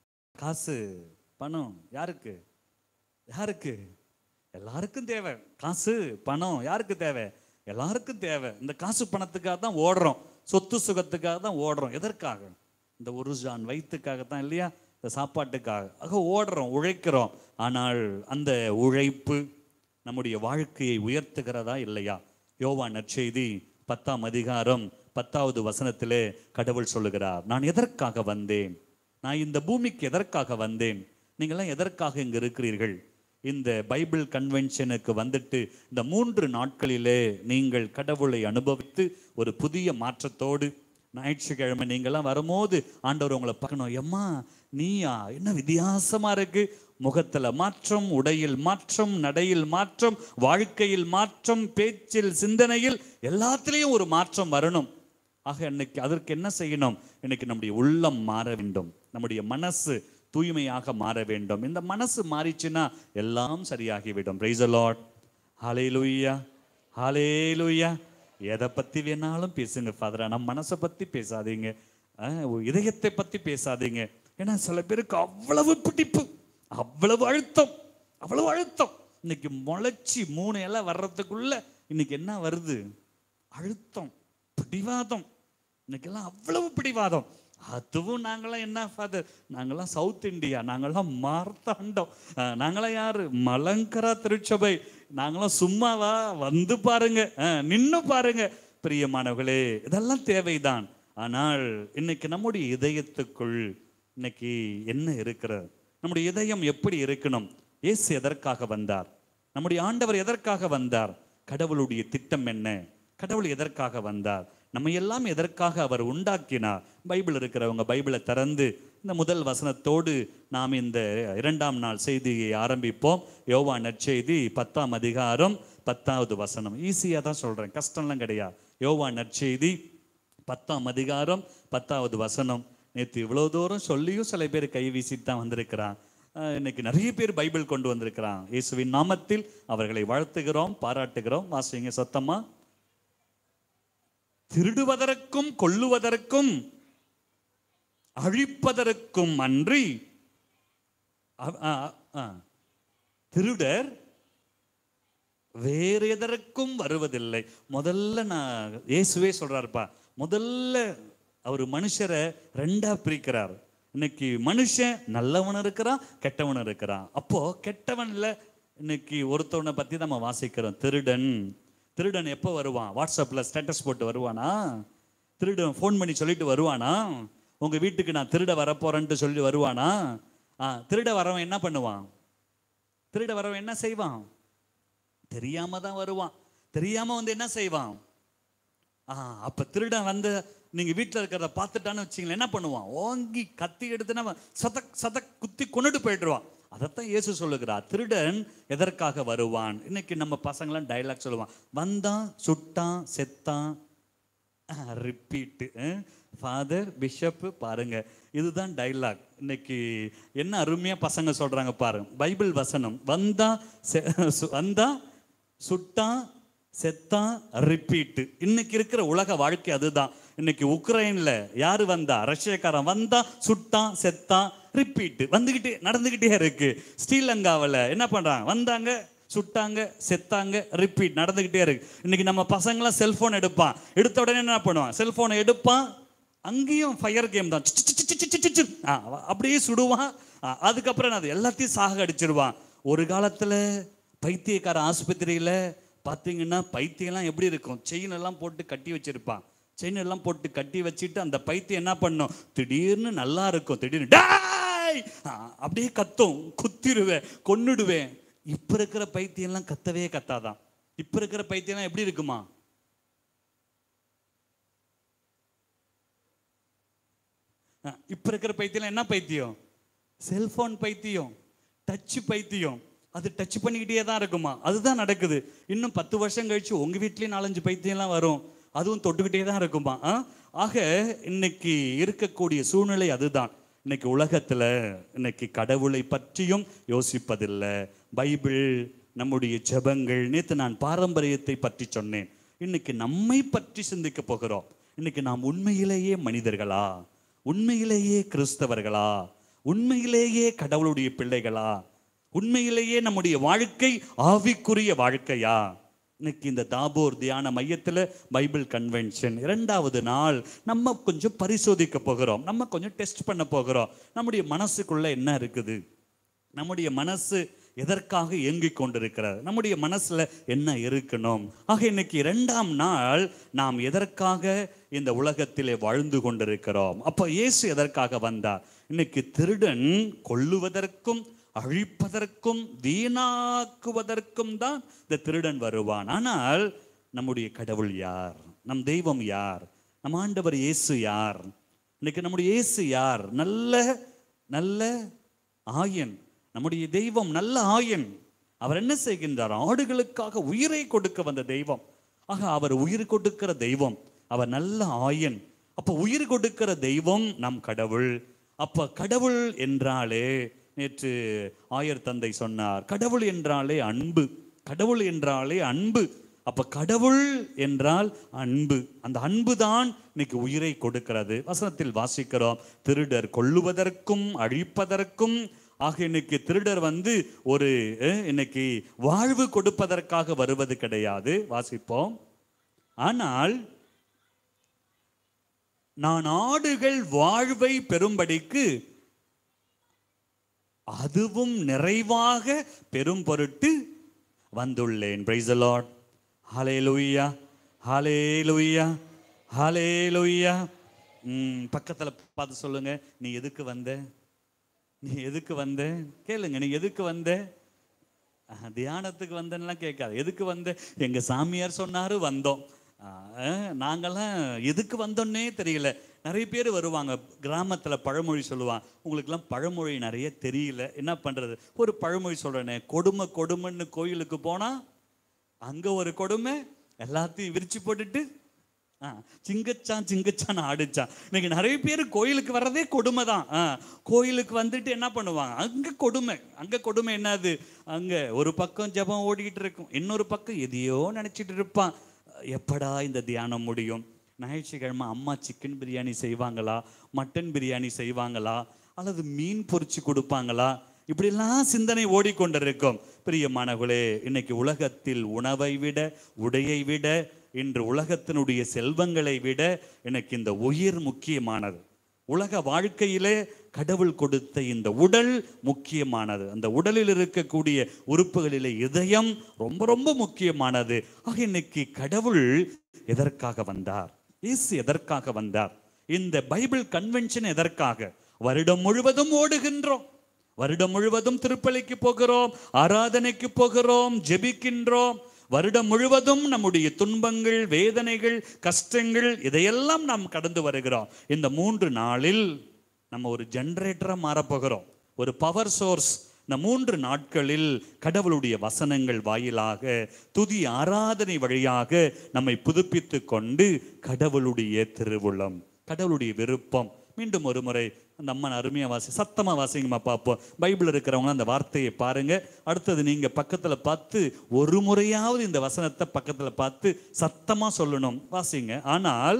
காசு பணம் யாருக்கு யாருக்கு எல்லாருக்கும் தேவை காசு பணம் யாருக்கு தேவை எல்லாருக்கும் தேவை இந்த காசு பணத்துக்காக தான் ஓடுறோம் சொத்து சுகத்துக்காக தான் ஓடுறோம் எதற்காக இந்த ஒரு ஜான் வயிற்றுக்காக தான் இல்லையா இந்த சாப்பாட்டுக்காக ஆக ஓடுறோம் உழைக்கிறோம் ஆனால் அந்த உழைப்பு நம்முடைய வாழ்க்கையை உயர்த்துகிறதா இல்லையா யோவா நற்செய்தி பத்தாம் அதிகாரம் பத்தாவது வசனத்திலே கடவுள் சொல்லுகிறார் நான் எதற்காக வந்தேன் நான் இந்த பூமிக்கு எதற்காக வந்தேன் நீங்களாம் எதற்காக இங்கு இருக்கிறீர்கள் இந்த பைபிள் கன்வென்ஷனுக்கு வந்துட்டு இந்த மூன்று நாட்களிலே நீங்கள் கடவுளை அனுபவித்து ஒரு புதிய மாற்றத்தோடு ஞாயிற்றுக்கிழமை நீங்களாம் வரும்போது ஆண்டவர் உங்களை பார்க்கணும் எம்மா நீயா என்ன வித்தியாசமா இருக்கு முகத்துல மாற்றம் உடையில் மாற்றம் நடையில் மாற்றம் வாழ்க்கையில் மாற்றம் பேச்சில் சிந்தனையில் எல்லாத்துலேயும் ஒரு மாற்றம் வரணும் ஆக இன்னைக்கு அதற்கு என்ன செய்யணும் இன்னைக்கு நம்முடைய உள்ளம் மாற வேண்டும் நம்முடைய மனசு தூய்மையாக மாற வேண்டும் இந்த மனசு மாறிச்சுன்னா எல்லாம் சரியாகிவிடும் பிரைஸ் லார்ட் ஹalleluya ஹalleluya எதை பத்தி வேணாலும் பேசுங்க ஃபாதர் நம்ம மனசை பத்தி பேசாதீங்க அஹ், ஒரு இதயத்தை பத்தி பேசாதீங்க ஏன்னா சில பேருக்கு அவ்வளவு பிடிப்பு அவ்வளவு அழுத்தம் அவ்வளவு அழுத்தம் இன்னைக்கு முளைச்சி மூணு இலை வர்றதுக்குள்ள இன்னைக்கு என்ன வருது அழுத்தம் பிடிவாதம் இன்னைக்கெல்லாம் அவ்வளவு பிடிவாதம் அதுவும் நாங்களாம் என்ன ஃபாதர் நாங்களாம் சவுத் இந்தியா நாங்களாம் மார்த்தாண்டம் அஹ், நாங்களாம் யாரு மலங்கரா திருச்சபை நாங்களாம் சும்மாவா வந்து பாருங்க அஹ், நின்னு பாருங்க பிரியமானவர்களே இதெல்லாம் தேவைதான் ஆனால் இன்னைக்கு நம்முடைய இதயத்துக்குள் இன்னைக்கு என்ன இருக்கிறது நம்முடைய இதயம் எப்படி இருக்கணும் இயேசு எதற்காக வந்தார் நம்முடைய ஆண்டவர் எதற்காக வந்தார் கடவுளுடைய திட்டம் என்ன கடவுள் எதற்காக வந்தார் நம்ம எல்லாம் எதற்காக அவர் உண்டாக்கினார் பைபிள் இருக்கிறவங்க பைபிளை திறந்து இந்த முதல் வசனத்தோடு நாம் இந்த இரண்டாம் நாள் செய்தியை ஆரம்பிப்போம் யோவா நற்செய்தி பத்தாம் அதிகாரம் பத்தாவது வசனம் ஈஸியாக தான் சொல்கிறேன் கஷ்டம்லாம் கிடையாது யோவா நற்செய்தி பத்தாம் அதிகாரம் பத்தாவது வசனம் நேற்று இவ்வளோ தூரம் சொல்லியும் சில பேர் கை வீசிட்டு தான் வந்திருக்கிறான் அஹ் இன்னைக்கு நிறைய பேர் பைபிள் கொண்டு வந்திருக்கிறான் இயேசுவின் நாமத்தில் அவர்களை வாழ்த்துகிறோம் பாராட்டுகிறோம் வாசிங்க சத்தமா திருடுவதற்கும் கொல்லுவதற்கும் அழிப்பதற்கும் அன்றி அ- அ- அ. திருடர் வேறு எதற்கும் வருவதில்லை முதல்ல நான் இயேசுவே சொல்றாருப்பா முதல்ல அவர் மனுஷரை ரெண்டா பிரிக்கிறார் இன்னைக்கு மனுஷன் நல்லவன் இருக்கிறான் கெட்டவன் இருக்கிறான் அப்போ கெட்டவன்ல இன்னைக்கு ஒருத்தவனை பத்தி நம்ம வாசிக்கிறோம் திருடன் திருடன் எப்போ வருவான் வாட்ஸ்அப்ல ஸ்டேட்டஸ் போட்டு வருவானா திருடன் ஃபோன் பண்ணி சொல்லிட்டு வருவானா உங்க வீட்டுக்கு நான் திருட வரப்போறேன்ட்டு சொல்லி வருவானா ஆ திருட வரவன் என்ன பண்ணுவான் திருட வரவன் என்ன செய்வான் தெரியாம தான் வருவான் தெரியாம வந்து என்ன செய்வான் ஆ அப்ப திருடன் வந்து நீங்க வீட்டில் இருக்கிறத பார்த்துட்டான்னு வச்சிங்களேன் என்ன பண்ணுவான் ஓங்கி கத்தி எடுத்துனா சதக் சதக் குத்தி கொண்டுட்டு போயிடுவான் அதைத்தான் இயேசு சொல்லுகிறார் திருடன் எதற்காக வருவான் இன்னைக்கு நம்ம பசங்களாம் டைலாக் சொல்லுவான் வந்தான் சுட்டான் செத்தான் ரிப்பீட்டு ஃபாதர் பிஷப்பு பாருங்க இதுதான் டைலாக் இன்னைக்கு என்ன அருமையா பசங்க சொல்றாங்க பாருங்க பைபிள் வசனம் வந்தா செ- சு- வந்தா சுட்டான் செத்தான் ரிப்பீட்டு இன்னைக்கு இருக்கிற உலக வாழ்க்கை அதுதான் இன்னைக்கு உக்ரைன்ல யாரு வந்தா ரஷ்யக்காரன் வந்தா சுட்டான் செத்தான் ரிப்பீட்டு வந்துகிட்டே நடந்துகிட்டே இருக்கு ஸ்ரீலங்காவில் என்ன பண்றாங்க வந்தாங்க சுட்டாங்க செத்தாங்க ரிப்பீட் நடந்துகிட்டே இருக்கு இன்னைக்கு நம்ம பசங்களாம் செல்போன் எடுப்பான் எடுத்த உடனே என்ன பண்ணுவான் செல்போனை எடுப்பான் அங்கேயும் ஃபயர் கேம் தான் சி, சி, சி, சி, சி, சி, சி. ஆ, அப்படியே சுடுவான் ஆ, அதுக்கப்புறம் என்ன அது எல்லாத்தையும் சாக அடிச்சிருவான் ஒரு காலத்துல பைத்தியக்கார ஆஸ்பத்திரியில பார்த்தீங்கன்னா பைத்தியம்லாம் எப்படி இருக்கும் செயின் எல்லாம் போட்டு கட்டி வச்சிருப்பான் செயின் எல்லாம் போட்டு கட்டி வச்சுட்டு அந்த பைத்தியம் என்ன பண்ணும் திடீர்னு நல்லா இருக்கும் திடீர்னு "டேய்!" ஆ, அப்படியே கத்தும் குத்திடுவேன் கொன்னுடுவேன் இப்ப இருக்கிற பைத்தியம்லாம் கத்தவே கத்தாதான் இப்ப இருக்கிற பைத்தியம்லாம் எப்படி இருக்குமா ஆ, இப்ப இருக்கிற பைத்தியம் என்ன பைத்தியம் செல்போன் பைத்தியம் டச் பைத்தியம் அது டச் பண்ணிக்கிட்டே தான் இருக்குமா அதுதான் நடக்குது இன்னும் பத்து வருஷம் கழிச்சு உங்க வீட்லயும் நாலஞ்சு பைத்தியம்லாம் வரும் அதுவும் தொட்டுக்கிட்டே தான் இருக்குமா ஆ? ஆக இன்னைக்கு இருக்கக்கூடிய சூழ்நிலை அதுதான் இன்னைக்கு உலகத்துல இன்னைக்கு கடவுளை பற்றியும் யோசிப்பதில்லை பைபிள் நம்முடைய ஜெபங்கள் நேத்து நான் பாரம்பரியத்தை பற்றி சொன்னேன் இன்னைக்கு நம்மை பற்றி சிந்திக்க போகிறோம் இன்னைக்கு நாம் உண்மையிலேயே மனிதர்களா உண்மையிலேயே கிறிஸ்தவர்களா உண்மையிலேயே கடவுளுடைய பிள்ளைகளா உண்மையிலேயே நம்முடைய வாழ்க்கை ஆவிக்குரிய வாழ்க்கையா இன்னைக்கு இந்த தாபோர் தியான மையத்துல பைபிள் கன்வென்ஷன் இரண்டாவது நாள் நம்ம கொஞ்சம் பரிசோதிக்க போகிறோம் நம்ம கொஞ்சம் டெஸ்ட் பண்ண போகிறோம் நம்முடைய மனசுக்குள்ள என்ன இருக்குது நம்முடைய மனசு எதற்காக இயங்கிக் கொண்டிருக்கிறது நம்முடைய மனசுல என்ன இருக்கணும் ஆக இன்னைக்கு இரண்டாம் நாள் நாம் எதற்காக இந்த உலகத்திலே வாழ்ந்து கொண்டிருக்கிறோம் அப்போ இயேசு எதற்காக வந்தார் இன்னைக்கு திருடன் கொல்லுவதற்கும் அழிப்பதற்கும் வீணாக்குவதற்கும் தான் இந்த திருடன் வருவான் ஆனால் நம்முடைய கடவுள் யார் நம் தெய்வம் யார் நம் ஆண்டவர் இயேசு யார் இன்னைக்கு நம்முடைய இயேசு யார் நல்ல நல்ல ஆயன் நம்முடைய தெய்வம் நல்ல ஆயன் அவர் என்ன செய்கின்றார் ஆடுகளுக்காக உயிரை கொடுக்க வந்த தெய்வம் ஆக அவர் உயிர் கொடுக்கிற தெய்வம் அவர் நல்ல ஆயன் அப்ப உயிர் கொடுக்கிற தெய்வம் நம் கடவுள் அப்ப கடவுள் என்றாலே நேற்று ஆயர் தந்தை சொன்னார் கடவுள் என்றாலே அன்பு கடவுள் என்றாலே அன்பு அப்ப கடவுள் என்றால் அன்பு அந்த அன்பு தான் இன்னைக்கு உயிரை கொடுக்கிறது வசனத்தில் வாசிக்கிறோம் திருடர் கொல்லுவதற்கும் அழிப்பதற்கும் ஆக இன்னைக்கு திருடர் வந்து ஒரு அஹ், இன்னைக்கு வாழ்வு கொடுப்பதற்காக வருவது கிடையாது வாசிப்போம் ஆனால் நான் ஆடுகள் வாழ்வை பெறும்படிக்கு அதுவும் நிறைவாக பெரும் பொருட்டு வந்துள்ளேன் பிரைஸ் லார்ட் ஹalleluya ஹalleluya ஹalleluya ம் பக்கத்துல பார்த்து சொல்லுங்க நீ எதுக்கு வந்த நீ எதுக்கு வந்த கேளுங்க நீ எதுக்கு வந்த அஹ், தியானத்துக்கு வந்தேன்னுலாம் கேட்காது எதுக்கு வந்த எங்க சாமியார் சொன்னாரு வந்தோம் அஹ், நாங்கெல்லாம் எதுக்கு வந்தோன்னே தெரியல நிறைய பேர் வருவாங்க கிராமத்துல பழமொழி சொல்லுவாங்க உங்களுக்கெல்லாம் பழமொழி நிறைய தெரியல என்ன பண்றது ஒரு பழமொழி சொல்றேனே கொடுமை கொடுமைன்னு கோயிலுக்கு போனா அங்க ஒரு கொடுமை எல்லாத்தையும் விரிச்சு போட்டுட்டு ஆ, சிங்கச்சான் சிங்கச்சான் ஆடிச்சான் இன்னைக்கு நிறைய பேர் கோயிலுக்கு வர்றதே கொடுமை தான் ஆ, கோயிலுக்கு வந்துட்டு என்ன பண்ணுவாங்க அங்க கொடுமை அங்க கொடுமை என்னது அங்க ஒரு பக்கம் ஜெபம் ஓடிக்கிட்டு இருக்கும் இன்னொரு பக்கம் எதையோ நினைச்சிட்டு இருப்பான் எப்படா இந்த தியானம் முடியும் ஞாயிற்றுக்கிழமை அம்மா சிக்கன் பிரியாணி செய்வாங்களா மட்டன் பிரியாணி செய்வாங்களா அல்லது மீன் பொரிச்சு கொடுப்பாங்களா இப்படிலாம் சிந்தனை ஓடிக்கொண்டிருக்கும் பிரியமானவர்களே இன்னைக்கு உலகத்தில் உணவை விட உடையை விட இன்று உலகத்தினுடைய செல்வங்களை விட எனக்கு இந்த உயிர் முக்கியமானது உலக வாழ்க்கையிலே கடவுள் கொடுத்த இந்த உடல் முக்கியமானது அந்த உடலில் இருக்கக்கூடிய உறுப்புகளிலே இதயம் ரொம்ப ரொம்ப முக்கியமானது ஆக இன்னைக்கு கடவுள் எதற்காக வந்தார் இயேசு எதற்காக வந்தார் இந்த பைபிள் கன்வென்ஷன் எதற்காக வருடம் முழுவதும் ஓடுகின்றோம் வருடம் முழுவதும் திருப்பலிக்கு போகிறோம் ஆராதனைக்கு போகிறோம் ஜெபிக்கின்றோம் வருடம் முழுவதும் நம்முடைய துன்பங்கள் வேதனைகள் கஷ்டங்கள் இதையெல்லாம் நாம் கடந்து வருகிறோம் இந்த மூன்று நாளில் நம்ம ஒரு ஜெனரேட்டரா மாறப்போகிறோம் ஒரு பவர் சோர்ஸ் இந்த மூன்று நாட்களில் கடவுளுடைய வசனங்கள் வாயிலாக துதி ஆராதனை வழியாக நம்மை புதுப்பித்து கொண்டு கடவுளுடைய திருவுளம் கடவுளுடைய விருப்பம் மீண்டும் ஒரு முறை அந்த அம்மன் அருமையா வாசி சத்தமா வாசிங்கம்மா பார்ப்போம் பைபிள் இருக்கிறவங்க அந்த வார்த்தையை பாருங்க அடுத்தது நீங்க பக்கத்துல பார்த்து ஒரு முறையாவது இந்த வசனத்தை பக்கத்துல பார்த்து சத்தமா சொல்லணும் வாசிங்க ஆனால்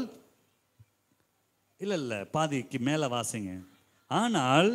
இல்ல இல்ல பாதிக்கு மேல வாசிங்க ஆனால்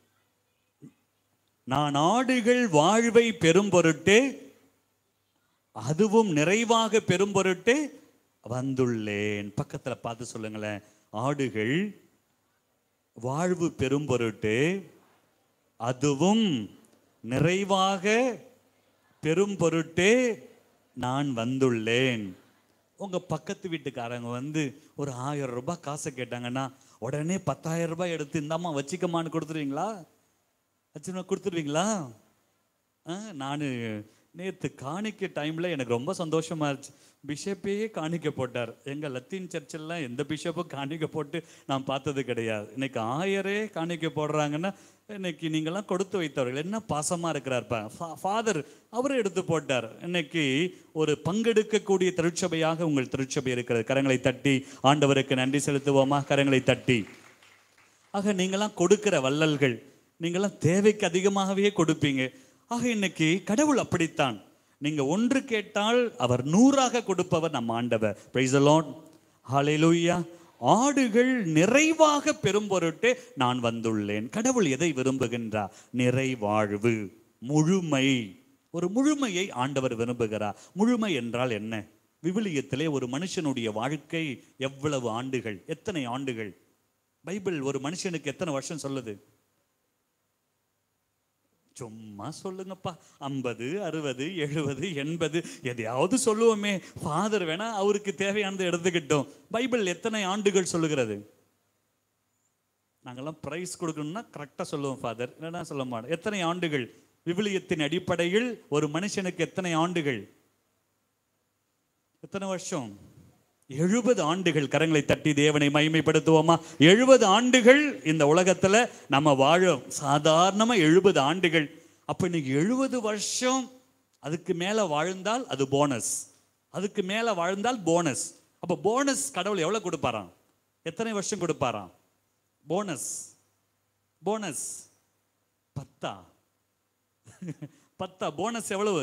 நான் ஆடுகள் வாழ்வை பெரும் பொருட்டே அதுவும் நிறைவாக பெரும் பொருட்டே வந்துள்ளேன் பக்கத்துல பார்த்து சொல்லுங்களேன் ஆடுகள் வாழ்வு பெரும் பொருட்டு அதுவும் நிறைவாக பெரும் பொருட்டே நான் வந்துள்ளேன் உங்க பக்கத்து வீட்டுக்காரங்க வந்து ஒரு ஆயிரம் ரூபாய் காசை கேட்டாங்கன்னா உடனே பத்தாயிரம் ரூபாய் எடுத்து இந்தாம்மா வச்சுக்கமான்னு கொடுத்துருவீங்களா வச்சுருவா கொடுத்துருவீங்களா நான் நேத்து காணிக்க டைம்ல எனக்கு ரொம்ப சந்தோஷமா இருந்துச்சு பிஷப்பே காணிக்க போட்டார் எங்க லத்தீன் சர்ச்செல்லாம் எந்த பிஷப்பும் காணிக்க போட்டு நான் பார்த்தது கிடையாது இன்னைக்கு ஆயரே காணிக்க போடுறாங்கன்னா இன்னைக்கு நீங்கெல்லாம் கொடுத்து வைத்தவர்கள் என்ன பாசமா இருக்கிறார் ஃபாதர் அவர் எடுத்து போட்டார் இன்னைக்கு ஒரு பங்கெடுக்கக்கூடிய திருச்சபையாக உங்கள் திருச்சபை இருக்கிறது கரங்களை தட்டி ஆண்டவருக்கு நன்றி செலுத்துவோமா கரங்களை தட்டி ஆக நீங்களாம் கொடுக்கிற வள்ளல்கள் நீங்களாம் தேவைக்கு அதிகமாகவே கொடுப்பீங்க ஆக இன்னைக்கு கடவுள் அப்படித்தான் நீங்க ஒன்று கேட்டால் அவர் நூறாக கொடுப்பவர் நம் ஆண்டவர் பிரைஸ் லார்ட் ஹalleluya ஆடுகள் நிறைவாக பெறும் பொருட்டே நான் வந்துள்ளேன் கடவுள் எதை விரும்புகின்றார் நிறைவாழ்வு முழுமை ஒரு முழுமையை ஆண்டவர் விரும்புகிறார் முழுமை என்றால் என்ன விவிலியத்திலே ஒரு மனுஷனுடைய வாழ்க்கை எவ்வளவு ஆண்டுகள் எத்தனை ஆண்டுகள் பைபிள் ஒரு மனுஷனுக்கு எத்தனை வருஷம் சொல்லுது சும்மா சொல்லுங்கப்பா ஐம்பது அறுபது எழுபது எண்பது எதையாவது சொல்லுவோமே ஃபாதர் வேணா அவருக்கு தேவையானதை எடுத்துக்கிட்டோம் பைபிள் எத்தனை ஆண்டுகள் சொல்லுகிறது நாங்கெல்லாம் பிரைஸ் கொடுக்கணும்னா கரெக்டாக சொல்லுவோம் ஃபாதர் இல்லைன்னா சொல்ல மாட்டோம் எத்தனை ஆண்டுகள் விவிலியத்தின் அடிப்படையில் ஒரு மனுஷனுக்கு எத்தனை ஆண்டுகள் எத்தனை வருஷம் எழுபது ஆண்டுகள் கரங்களை தட்டி தேவனை மகிமைப்படுத்துவோமா எழுபது ஆண்டுகள் இந்த உலகத்துல நம்ம வாழும் சாதாரணமா எழுபது ஆண்டுகள் அப்ப இன்னைக்கு எழுபது வருஷம் அதுக்கு மேல வாழ்ந்தால் அது போனஸ் அதுக்கு மேல வாழ்ந்தால் போனஸ் அப்ப போனஸ் கடவுள் எவ்வளவு கொடுப்பாராம் எத்தனை வருஷம் கொடுப்பாராம் போனஸ் போனஸ் பத்தா பத்தா போனஸ் எவ்வளவு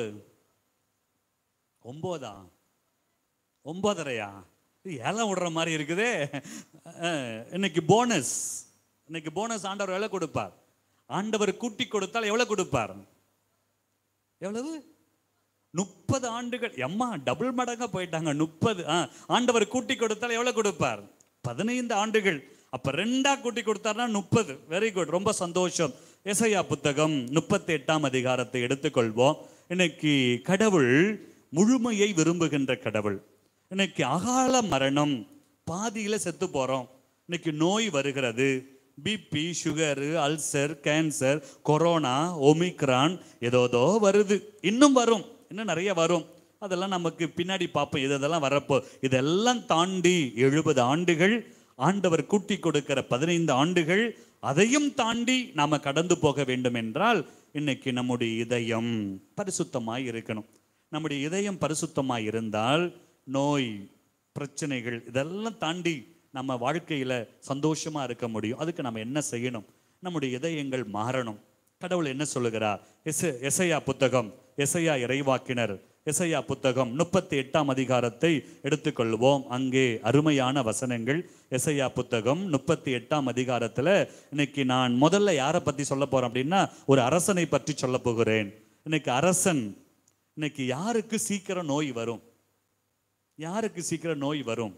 ஒன்பதா ஒன்பதரையா இது ஏலம் விடுற மாதிரி இருக்குதே அஹ், இன்னைக்கு போனஸ் இன்னைக்கு போனஸ் ஆண்டவர் எவ்வளவு கொடுப்பார் ஆண்டவர் கூட்டி கொடுத்தால் எவ்வளவு கொடுப்பார் எவ்வளவு முப்பது ஆண்டுகள் எம்மா டபுள் மடங்கா போயிட்டாங்க முப்பது ஆண்டவர் கூட்டி கொடுத்தால் எவ்வளவு கொடுப்பார் பதினைந்து ஆண்டுகள் அப்ப ரெண்டா கூட்டி கொடுத்தாருன்னா முப்பது வெரி குட் ரொம்ப சந்தோஷம் எசையா புத்தகம் முப்பத்தி எட்டாம் அதிகாரத்தை எடுத்துக்கொள்வோம் இன்னைக்கு கடவுள் முழுமையை விரும்புகின்ற கடவுள் இன்னைக்கு அகால மரணம் பாதியில செத்து போறோம் இன்னைக்கு நோய் வருகிறது BP sugar ulcer cancer corona omicron ஏதோதோ வருது இன்னும் வரும் இன்னும் நிறைய வரும் அதெல்லாம் நமக்கு பின்னாடி பார்ப்போம் இது இதெல்லாம் வரப்போ இதெல்லாம் தாண்டி எழுபது ஆண்டுகள் ஆண்டவர் கூட்டி கொடுக்கிற பதினைந்து ஆண்டுகள் அதையும் தாண்டி நாம கடந்து போக வேண்டும் என்றால் இன்னைக்கு நம்முடைய இதயம் பரிசுத்தமாய் இருக்கணும் நம்முடைய இதயம் பரிசுத்தமாய் இருந்தால் நோய் பிரச்சனைகள் இதெல்லாம் தாண்டி நம்ம வாழ்க்கையில சந்தோஷமா இருக்க முடியும் அதுக்கு நம்ம என்ன செய்யணும் நம்முடைய இதயங்கள் மாறணும் கடவுள் என்ன சொல்லுகிறார் எஸ் எசையா புத்தகம் எசையா இறைவாக்கினர் எசையா புத்தகம் முப்பத்தி எட்டாம் அதிகாரத்தை எடுத்துக்கொள்வோம் அங்கே அருமையான வசனங்கள் எசையா புத்தகம் முப்பத்தி எட்டாம் அதிகாரத்துல இன்னைக்கு நான் முதல்ல யாரை பத்தி சொல்ல போறேன் அப்படின்னா ஒரு அரசனை பற்றி சொல்ல போகிறேன் இன்னைக்கு அரசன் இன்னைக்கு யாருக்கு சீக்கிரம் நோய் வரும் யாருக்கு சீக்கிரம் நோய் வரும்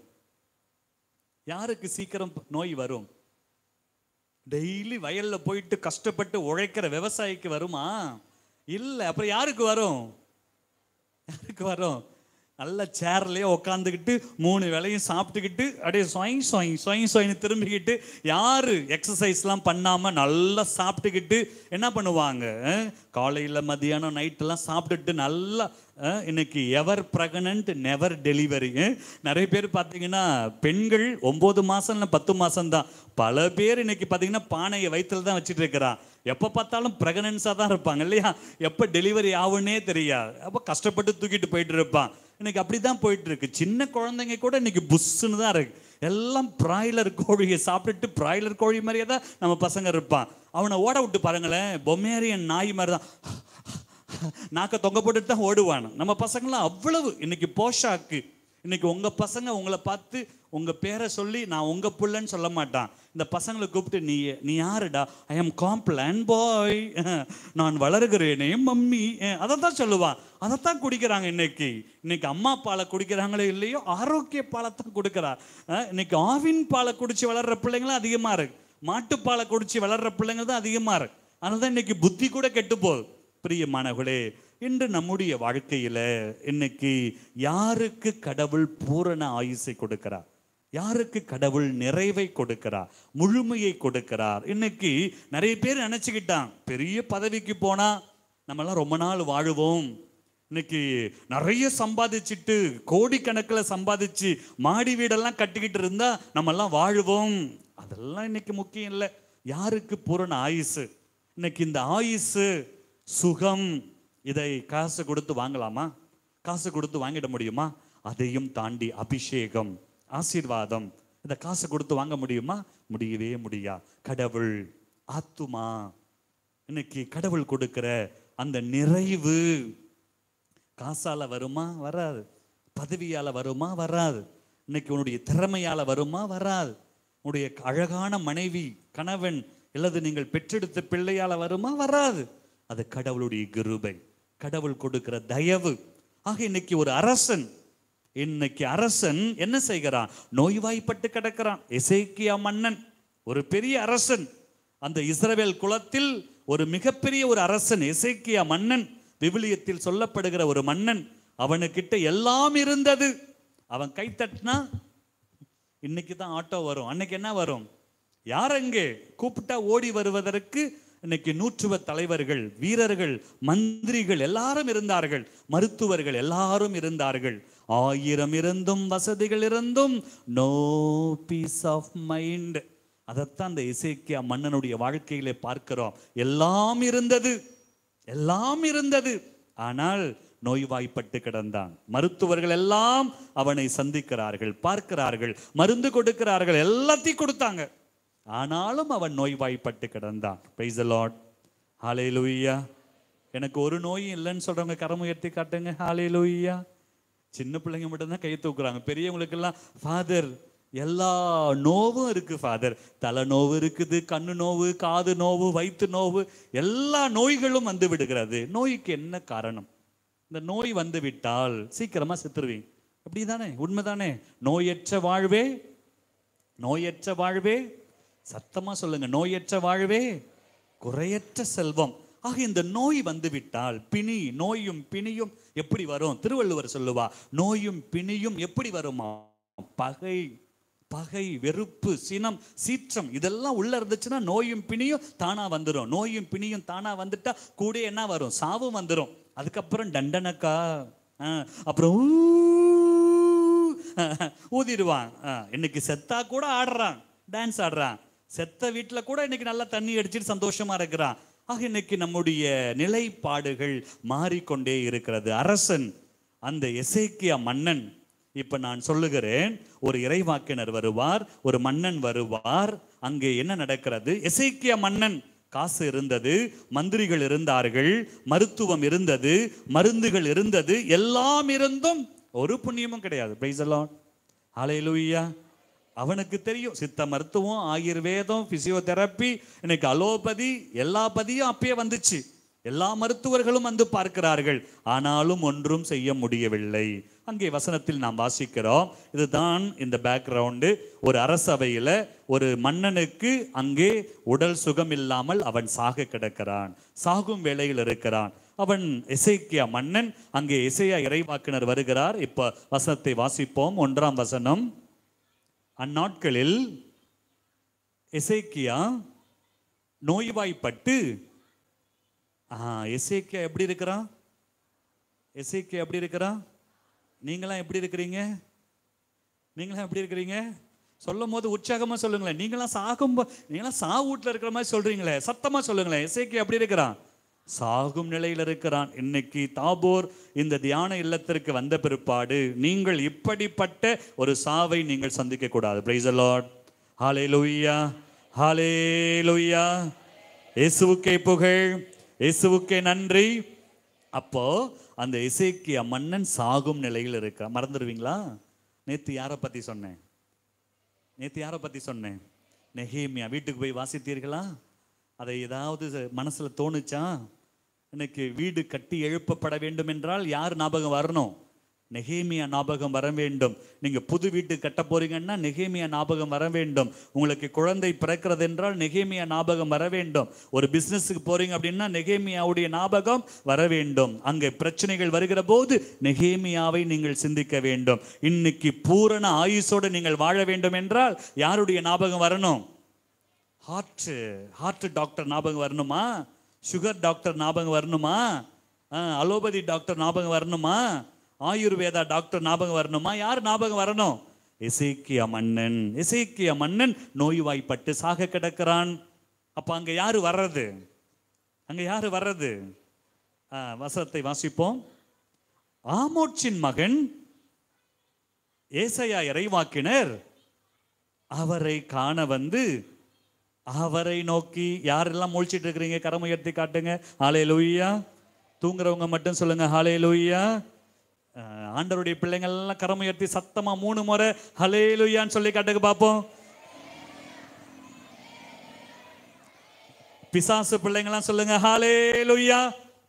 யாருக்கு சீக்கிரம் நோய் வரும் டெய்லி வயல்ல போயிட்டு கஷ்டப்பட்டு உழைக்கிற விவசாயிக்கு வருமா இல்ல அப்புறம் யாருக்கு வரும் யாருக்கு வரும் நல்ல சேர்லயே உட்காந்துக்கிட்டு மூணு வேளையும் சாப்பிட்டுக்கிட்டு அப்படியே சொய் சொய் சொய் சொயின்னு திரும்பிக்கிட்டு யாரு எக்ஸசைஸ்லாம் பண்ணாம நல்லா சாப்பிட்டுக்கிட்டு என்ன பண்ணுவாங்க அஹ்? காலையில மதியானம் நைட்டெல்லாம் சாப்பிட்டுட்டு நல்லா அஹ், இன்னைக்கு எவர் ப்ரெகனன்ட் நெவர் டெலிவரி நிறைய பேர் பார்த்தீங்கன்னா பெண்கள் ஒன்பது மாசம் இல்லை பத்து மாசம் தான் பல பேர் இன்னைக்கு பார்த்தீங்கன்னா பானையை வயிற்றுல தான் வச்சுட்டு இருக்கிறான் எப்போ பார்த்தாலும் ப்ரெகனன்ஸாக தான் இருப்பாங்க இல்லையா எப்போ டெலிவரி ஆகுன்னே தெரியாது அப்போ கஷ்டப்பட்டு தூக்கிட்டு போயிட்டு இருப்பான் இன்னைக்கு அப்படி தான் போயிட்டு இருக்கு சின்ன குழந்தைங்க கூட இன்னைக்கு புஷ்ஷுன்னு தான் இருக்கு எல்லாம் பிராய்லர் கோழியை சாப்பிட்டுட்டு பிராய்லர் கோழி மாதிரியே தான் நம்ம பசங்க இருப்பான் அவனை ஓட விட்டு பாருங்களேன் பொம்மேரியன் நாய் மாதிரி தான் நாக்க தொங்க போட்டுட்டு தான் ஓடுவான் நம்ம பசங்களாம் அவ்வளவு இன்னைக்கு போஷாக்கு இன்னைக்கு உங்க பசங்க உங்களை பார்த்து உங்க பேரை சொல்லி நான் உங்க புள்ளன்னு சொல்ல மாட்டான் இந்த பசங்களை கூப்பிட்டு நீ நீ யாருடா ஐ எம் காம்ப்ளான் பாய் நான் வளருகிறேனே மம்மி அதை தான் சொல்லுவான் அதைத்தான் குடிக்கிறாங்க இன்னைக்கு இன்னைக்கு அம்மா பாலை குடிக்கிறாங்களோ இல்லையோ ஆரோக்கிய பாலை தான் கொடுக்குறா அஹ், இன்னைக்கு ஆவின் பாலை குடிச்சு வளர்ற பிள்ளைங்களும் அதிகமா இருக்கு மாட்டுப்பாலை குடிச்சு வளர்ற பிள்ளைங்க தான் அதிகமா இருக்கு அதனால தான் இன்னைக்கு புத்தி கூட கெட்டு போகுது பிரியமானவர்களே இன்று நம்முடைய வாழ்க்கையில இன்னைக்கு யாருக்கு கடவுள் பூரண ஆயுசை கொடுக்கிறார் யாருக்கு கடவுள் நிறைவை கொடுக்கிறார் முழுமையை கொடுக்கிறார் இன்னைக்கு நிறைய பேர் நினைச்சுக்கிட்டான் பெரிய பதவிக்கு போனா நம்மலாம் ரொம்ப நாள் வாழுவோம் இன்னைக்கு நிறைய சம்பாதிச்சுட்டு கோடிக்கணக்கில் சம்பாதிச்சு மாடி வீடெல்லாம் கட்டிக்கிட்டு இருந்தா நம்ம எல்லாம் வாழுவோம் அதெல்லாம் இன்னைக்கு முக்கியம் இல்லை யாருக்கு பூரண ஆயுசு இன்னைக்கு இந்த ஆயுசு சுகம் இதை காசு கொடுத்து வாங்கலாமா காசு கொடுத்து வாங்கிட முடியுமா அதையும் தாண்டி அபிஷேகம் ஆசீர்வாதம் இந்த காசு கொடுத்து வாங்க முடியுமா முடியவே முடியா கடவுள் ஆத்துமா இன்னைக்கு கடவுள் கொடுக்கிற அந்த நிறைவு காசால வருமா வராது பதவியால வருமா வராது இன்னைக்கு உன்னுடைய திறமையால வருமா வராது உன்னுடைய அழகான மனைவி கணவன் அல்லது நீங்கள் பெற்றெடுத்த பிள்ளையால வருமா வராது அது கடவுளுடைய கிருபை கடவுள் கொடுக்கிற தயவு ஆக இன்னைக்கு ஒரு அரசன் இன்னைக்கு அரசன் என்ன செய்கிறான் நோய்வாய்ப்பட்டு கிடக்கிறான் எசேக்கியா மன்னன் ஒரு பெரிய அரசன் அந்த இஸ்ரவேல் குலத்தில் ஒரு மிகப்பெரிய ஒரு அரசன் எசேக்கியா மன்னன் விவிலியத்தில் சொல்லப்படுகிற ஒரு மன்னன் அவனுக்கிட்ட எல்லாம் இருந்தது அவன் கை தட்டினா இன்னைக்கு தான் ஆட்டோ வரும் அன்னைக்கு என்ன வரும் யார் அங்கே கூப்பிட்டா ஓடி வருவதற்கு இன்னைக்கு நூற்றுவ தலைவர்கள் வீரர்கள் மந்திரிகள் எல்லாரும் இருந்தார்கள் மருத்துவர்கள் எல்லாரும் இருந்தார்கள் ஆயிரம் இருந்தும் வசதிகள் இருந்தும் நோ பீஸ் ஆஃப் மைண்ட் அதைத்தான் அந்த இசைக்கியா மன்னனுடைய வாழ்க்கையிலே பார்க்கிறோம் எல்லாம் இருந்தது எல்லாம் இருந்தது ஆனால் நோய்வாய்ப்பட்டு கிடந்தான் மருத்துவர்கள் எல்லாம் அவனை சந்திக்கிறார்கள் பார்க்கிறார்கள் மருந்து கொடுக்கிறார்கள் எல்லாத்தையும் கொடுத்தாங்க ஆனாலும் அவன் நோய்வாய்ப்பட்டு கிடந்தான் பிரைஸ் லார்ட் ஹாலே லூயா எனக்கு ஒரு நோயும் இல்லைன்னு சொல்றவங்க கரம் உயர்த்தி காட்டுங்க ஹாலே லூயா சின்ன பிள்ளைங்க மட்டும்தான் கை தூக்குறாங்க பெரியவங்களுக்கெல்லாம் ஃபாதர் எல்லா நோவும் இருக்கு ஃபாதர் தலை நோவு இருக்குது கண்ணு நோவு காது நோவு வயிற்று நோவு எல்லா நோய்களும் வந்து விடுகிறது நோய்க்கு என்ன காரணம் இந்த நோய் வந்து விட்டால் சீக்கிரமா செத்துருவீங்க அப்படிதானே உண்மைதானே நோயற்ற வாழ்வே நோயற்ற வாழ்வே சத்தமா சொல்லுங்க நோயற்ற வாழ்வே குறையற்ற செல்வம் ஆக இந்த நோய் வந்து விட்டால் பிணி நோயும் பிணியும் எப்படி வரும் திருவள்ளுவர் சொல்லுவா நோயும் பிணியும் எப்படி வருமா பகை பகை வெறுப்பு சினம் சீற்றம் இதெல்லாம் உள்ள இருந்துச்சுன்னா நோயும் பிணியும் தானா வந்துடும் நோயும் பிணியும் தானா வந்துட்டா கூட என்ன வரும் சாவும் வந்துடும் அதுக்கப்புறம் தண்டனக்கா ஆ, அப்புறம் ஊ, ஊதிடுவான் ஆ, இன்னைக்கு செத்தா கூட ஆடுறான் டான்ஸ் ஆடுறான் செத்த வீட்டில் கூட இன்னைக்கு நல்லா தண்ணி அடிச்சிட்டு சந்தோஷமா இருக்கிறான் ஆக இன்னைக்கு நம்முடைய நிலைப்பாடுகள் மாறிக்கொண்டே இருக்கிறது அரசன் அந்த எசேக்கியா மன்னன் இப்ப நான் சொல்லுகிறேன் ஒரு இறைவாக்கினர் வருவார் ஒரு மன்னன் வருவார் அங்கே என்ன நடக்கிறது எசேக்கியா மன்னன் காசு இருந்தது மந்திரிகள் இருந்தார்கள் மருத்துவம் இருந்தது மருந்துகள் இருந்தது எல்லாம் இருந்தும் ஒரு புண்ணியமும் கிடையாது பிரைஸ் எல்லாம் ஹalleluya அவனுக்கு தெரியும் சித்த மருத்துவம் ஆயுர்வேதம் பிசியோதெரப்பி இன்னைக்கு அலோபதி எல்லா பதியும் அப்பயே வந்துச்சு எல்லா மருத்துவர்களும் வந்து பார்க்கிறார்கள் ஆனாலும் ஒன்றும் செய்ய முடியவில்லை அங்கே வசனத்தில் நாம் வாசிக்கிறோம் இதுதான் இந்த பேக்ரவுண்டு ஒரு அரசவையில ஒரு மன்னனுக்கு அங்கே உடல் சுகம் இல்லாமல் அவன் சாக கிடக்கிறான் சாகும் வேளையில் இருக்கிறான் அவன் எசேக்கியா மன்னன் அங்கே இசையா இறைவாக்கினர் வருகிறார் இப்ப வசனத்தை வாசிப்போம் ஒன்றாம் வசனம் அந்நாட்களில் எசேக்கியா நோய்வாய்ப்பட்டு ஆ எசேக்கியா எப்படி இருக்கிறான் எசேக்கியா எப்படி இருக்கிறான் நீங்களாம் எப்படி இருக்கிறீங்க நீங்களாம் எப்படி இருக்கிறீங்க சொல்லும் போது உற்சாகமா சொல்லுங்களேன் நீங்களாம் சாகும் போ- நீங்களாம் சா வீட்டில் இருக்கிற மாதிரி சொல்றீங்களே சத்தமா சொல்லுங்களேன் எசேக்கியா எப்படி இருக்கிறான் சாகும் நிலையில் இருக்கிறான் இன்னைக்கு தாபோர் இந்த தியான இல்லத்திற்கு வந்த பிற்பாடு நீங்கள் இப்படிப்பட்ட ஒரு சாவை நீங்கள் சந்திக்க கூடாது பிரைஸ் லார்ட் ஹாலே லூயா ஹாலே லூயா இயேசுவுக்கே புகழ் இயேசுவுக்கே நன்றி அப்போ அந்த இசைக்கிய மன்னன் சாகும் நிலையில் இருக்க மறந்துடுவீங்களா நேத்து யாரை பத்தி சொன்னேன் நேத்து யாரை பத்தி சொன்னேன் நெஹேமியா வீட்டுக்கு போய் வாசித்தீர்களா அதை ஏதாவது மனசுல தோணுச்சா இன்னைக்கு வீடு கட்டி எழுப்பப்பட வேண்டும் என்றால் யார் ஞாபகம் வரணும் நெகேமியா ஞாபகம் வர வேண்டும் நீங்க புது வீடு கட்ட போறீங்கன்னா நெகேமியா ஞாபகம் வர வேண்டும் உங்களுக்கு குழந்தை பிறக்கிறது என்றால் நெகேமியா ஞாபகம் வர வேண்டும் ஒரு பிசினஸுக்கு போறீங்க அப்படின்னா நெகேமியாவுடைய ஞாபகம் வர வேண்டும் அங்கே பிரச்சனைகள் வருகிற போது நெகேமியாவை நீங்கள் சிந்திக்க வேண்டும் இன்னைக்கு பூரண ஆயுசோடு நீங்கள் வாழ வேண்டும் என்றால் யாருடைய ஞாபகம் வரணும் ஹார்ட் ஹார்ட் டாக்டர் ஞாபகம் வரணுமா சுகர் டாக்டர் ஞாபகம் வரணுமா ஆ, அலோபதி டாக்டர் ஞாபகம் வரணுமா ஆயுர்வேதா டாக்டர் ஞாபகம் வரணுமா யார் ஞாபகம் வரணும் எசேக்கியா மன்னன் எசேக்கியா மன்னன் நோய்வாய்ப்பட்டு சாக கிடக்கிறான் அப்ப அங்க யாரு வர்றது அங்க யாரு வர்றது ஆ, வசனத்தை வாசிப்போம் ஆமோட்சின் மகன் ஏசையா இறைவாக்கினர் அவரை காண வந்து அவரை நோக்கி யாரெல்லாம் முழிச்சிட்டு இருக்கிறீங்க கரம் உயர்த்தி காட்டுங்க ஹாலே லூயா தூங்குறவங்க மட்டும் சொல்லுங்க ஹாலே லூயா ஆண்டவருடைய பிள்ளைங்கள் எல்லாம் கரம் உயர்த்தி சத்தமா மூணு முறை ஹலே லூயான்னு சொல்லி காட்டுங்க பார்ப்போம் பிசாசு பிள்ளைங்களாம் சொல்லுங்க ஹாலே லூயா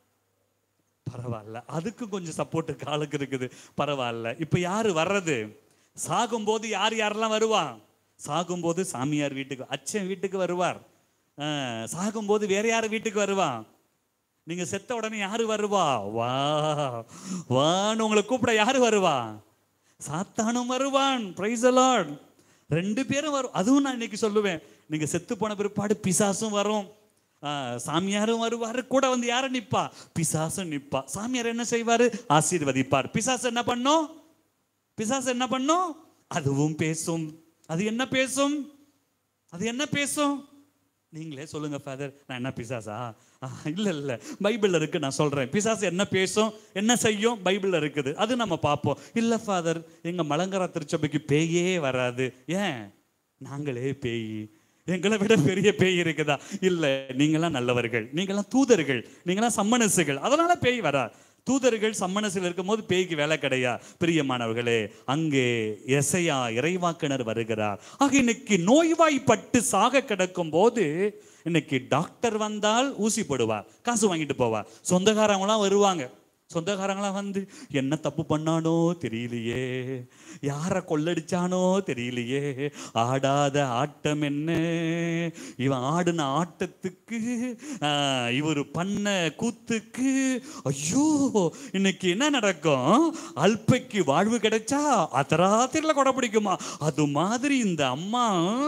பரவாயில்ல அதுக்கு கொஞ்சம் சப்போர்ட் காலுக்கு இருக்குது பரவாயில்ல இப்ப யாரு வர்றது சாகும்போது யார் யாரெல்லாம் வருவா சாகும்போது சாமியார் வீட்டுக்கு அச்சன் வீட்டுக்கு வருவார் அஹ், சாகும்போது வேற யார் வீட்டுக்கு வருவா நீங்க செத்த உடனே யாரு வருவா வா வான்னு உங்களை கூப்பிட யாரு வருவா சாத்தானும் வருவான் பிரைஸ் லார்ட் ரெண்டு பேரும் வரும் அதுவும் நான் இன்னைக்கு சொல்லுவேன் நீங்க செத்து போன பிற்பாடு பிசாசும் வரும் ஆ, சாமியாரும் வருவாரு கூட வந்து யாரு நிப்பா பிசாசும் நிப்பா சாமியார் என்ன செய்வாரு ஆசீர்வதிப்பார் பிசாசு என்ன பண்ணும் பிசாசு என்ன பண்ணும் அதுவும் பேசும் அது என்ன பேசும் அது என்ன பேசும் நீங்களே சொல்லுங்க ஃபாதர் நான் என்ன பிசாசா ஆ, இல்ல இல்ல பைபிள்ல இருக்கு நான் சொல்றேன் பிசாசு என்ன பேசும் என்ன செய்யும் பைபிள்ல இருக்குது அது நம்ம பார்ப்போம் இல்ல ஃபாதர் எங்க மலங்கரா திருச்சபைக்கு பேயே வராது ஏன் நாங்களே பேய் எங்களை விட பெரிய பேய் இருக்குதா இல்ல நீங்களாம் நல்லவர்கள் நீங்களாம் தூதர்கள் நீங்களாம் சம்மனசுகள் அதனால பேய் வரா தூதர்கள் சம்மனசில் இருக்கும்போது பேய்க்கு வேலை கிடையா பிரியமானவர்களே அங்கே எசையா இறைவாக்கினர் வருகிறார் ஆக இன்னைக்கு நோய்வாய்ப்பட்டு சாக கிடக்கும் போது இன்னைக்கு டாக்டர் வந்தால் ஊசி போடுவார் காசு வாங்கிட்டு போவார் சொந்தக்காரங்களாம் வருவாங்க சொந்தக்காரங்களாம் வந்து என்ன தப்பு பண்ணானோ தெரியலையே யாரை கொள்ளடிச்சானோ தெரியலையே ஆடாத ஆட்டம் என்ன இவன் ஆடின ஆட்டத்துக்கு ஆஹ், இவர் பண்ண கூத்துக்கு ஐயோ இன்னைக்கு என்ன நடக்கும் அல்பைக்கு வாழ்வு கிடைச்சா அத்தராத்திரில கொடை பிடிக்குமா அது மாதிரி இந்த அம்மா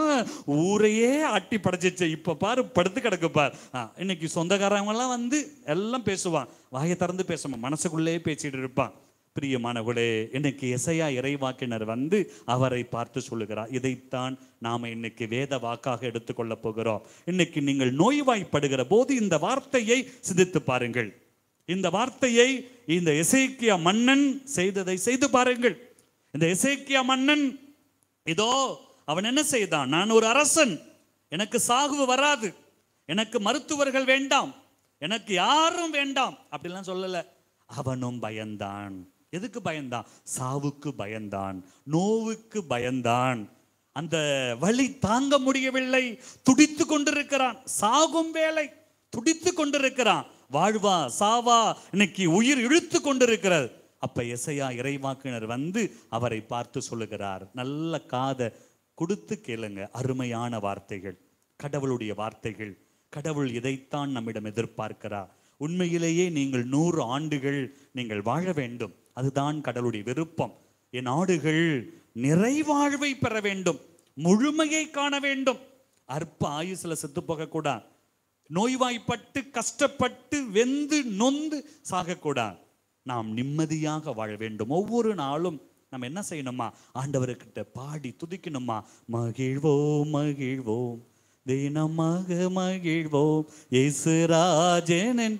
ஊரையே ஆட்டி படைச்சிச்சு இப்ப பாரு படுத்து கிடக்கு பார் ஆ, இன்னைக்கு சொந்தக்காரங்க எல்லாம் வந்து எல்லாம் பேசுவான் வாயை திறந்து பேசுவான் மனசுக்குள்ளே பேசிட்டு இருப்பான் பிரியமானவர்களே இன்னைக்கு எசையா இறைவாக்கினர் வந்து அவரை பார்த்து சொல்லுகிறார் இதைத்தான் நாம இன்னைக்கு வேத வாக்காக எடுத்துக்கொள்ள போகிறோம் இன்னைக்கு நீங்கள் நோய்வாய்ப்படுகிற போது இந்த வார்த்தையை சிந்தித்து பாருங்கள் இந்த வார்த்தையை இந்த எசேக்கியா மன்னன் செய்ததை செய்து பாருங்கள் இந்த எசேக்கியா மன்னன் இதோ அவன் என்ன செய்தான் நான் ஒரு அரசன் எனக்கு சாகு வராது எனக்கு மருத்துவர்கள் வேண்டாம் எனக்கு யாரும் வேண்டாம் அப்படிலாம் சொல்லல அவனும் பயந்தான் எதுக்கு பயந்தான் சாவுக்கு பயந்தான் நோவுக்கு பயந்தான் அந்த வலி தாங்க முடியவில்லை துடித்து கொண்டிருக்கிறான் சாகும் வேலை துடித்து கொண்டிருக்கிறான் வாழ்வா சாவா இன்னைக்கு உயிர் இழுத்து கொண்டிருக்கிறது அப்ப எசையா இறைவாக்கினர் வந்து அவரை பார்த்து சொல்லுகிறார் நல்ல காதை கொடுத்து கேளுங்க அருமையான வார்த்தைகள் கடவுளுடைய வார்த்தைகள் கடவுள் இதைத்தான் நம்மிடம் எதிர்பார்க்கிறார் உண்மையிலேயே நீங்கள் நூறு ஆண்டுகள் நீங்கள் வாழ வேண்டும் அதுதான் கடவுளுடைய விருப்பம் என் ஆடுகள் நிறைவாழ்வை பெற வேண்டும் முழுமையை காண வேண்டும் அற்ப ஆயுசுல செத்து போகக்கூடாது நோய்வாய்ப்பட்டு கஷ்டப்பட்டு வெந்து நொந்து சாகக்கூடாது நாம் நிம்மதியாக வாழ வேண்டும் ஒவ்வொரு நாளும் நம்ம என்ன செய்யணுமா ஆண்டவர்கிட்ட பாடி துதிக்கணுமா மகிழ்வோம் மகிழ்வோம் தினமாக மகிழ்வோம் இயேசுராஜனன்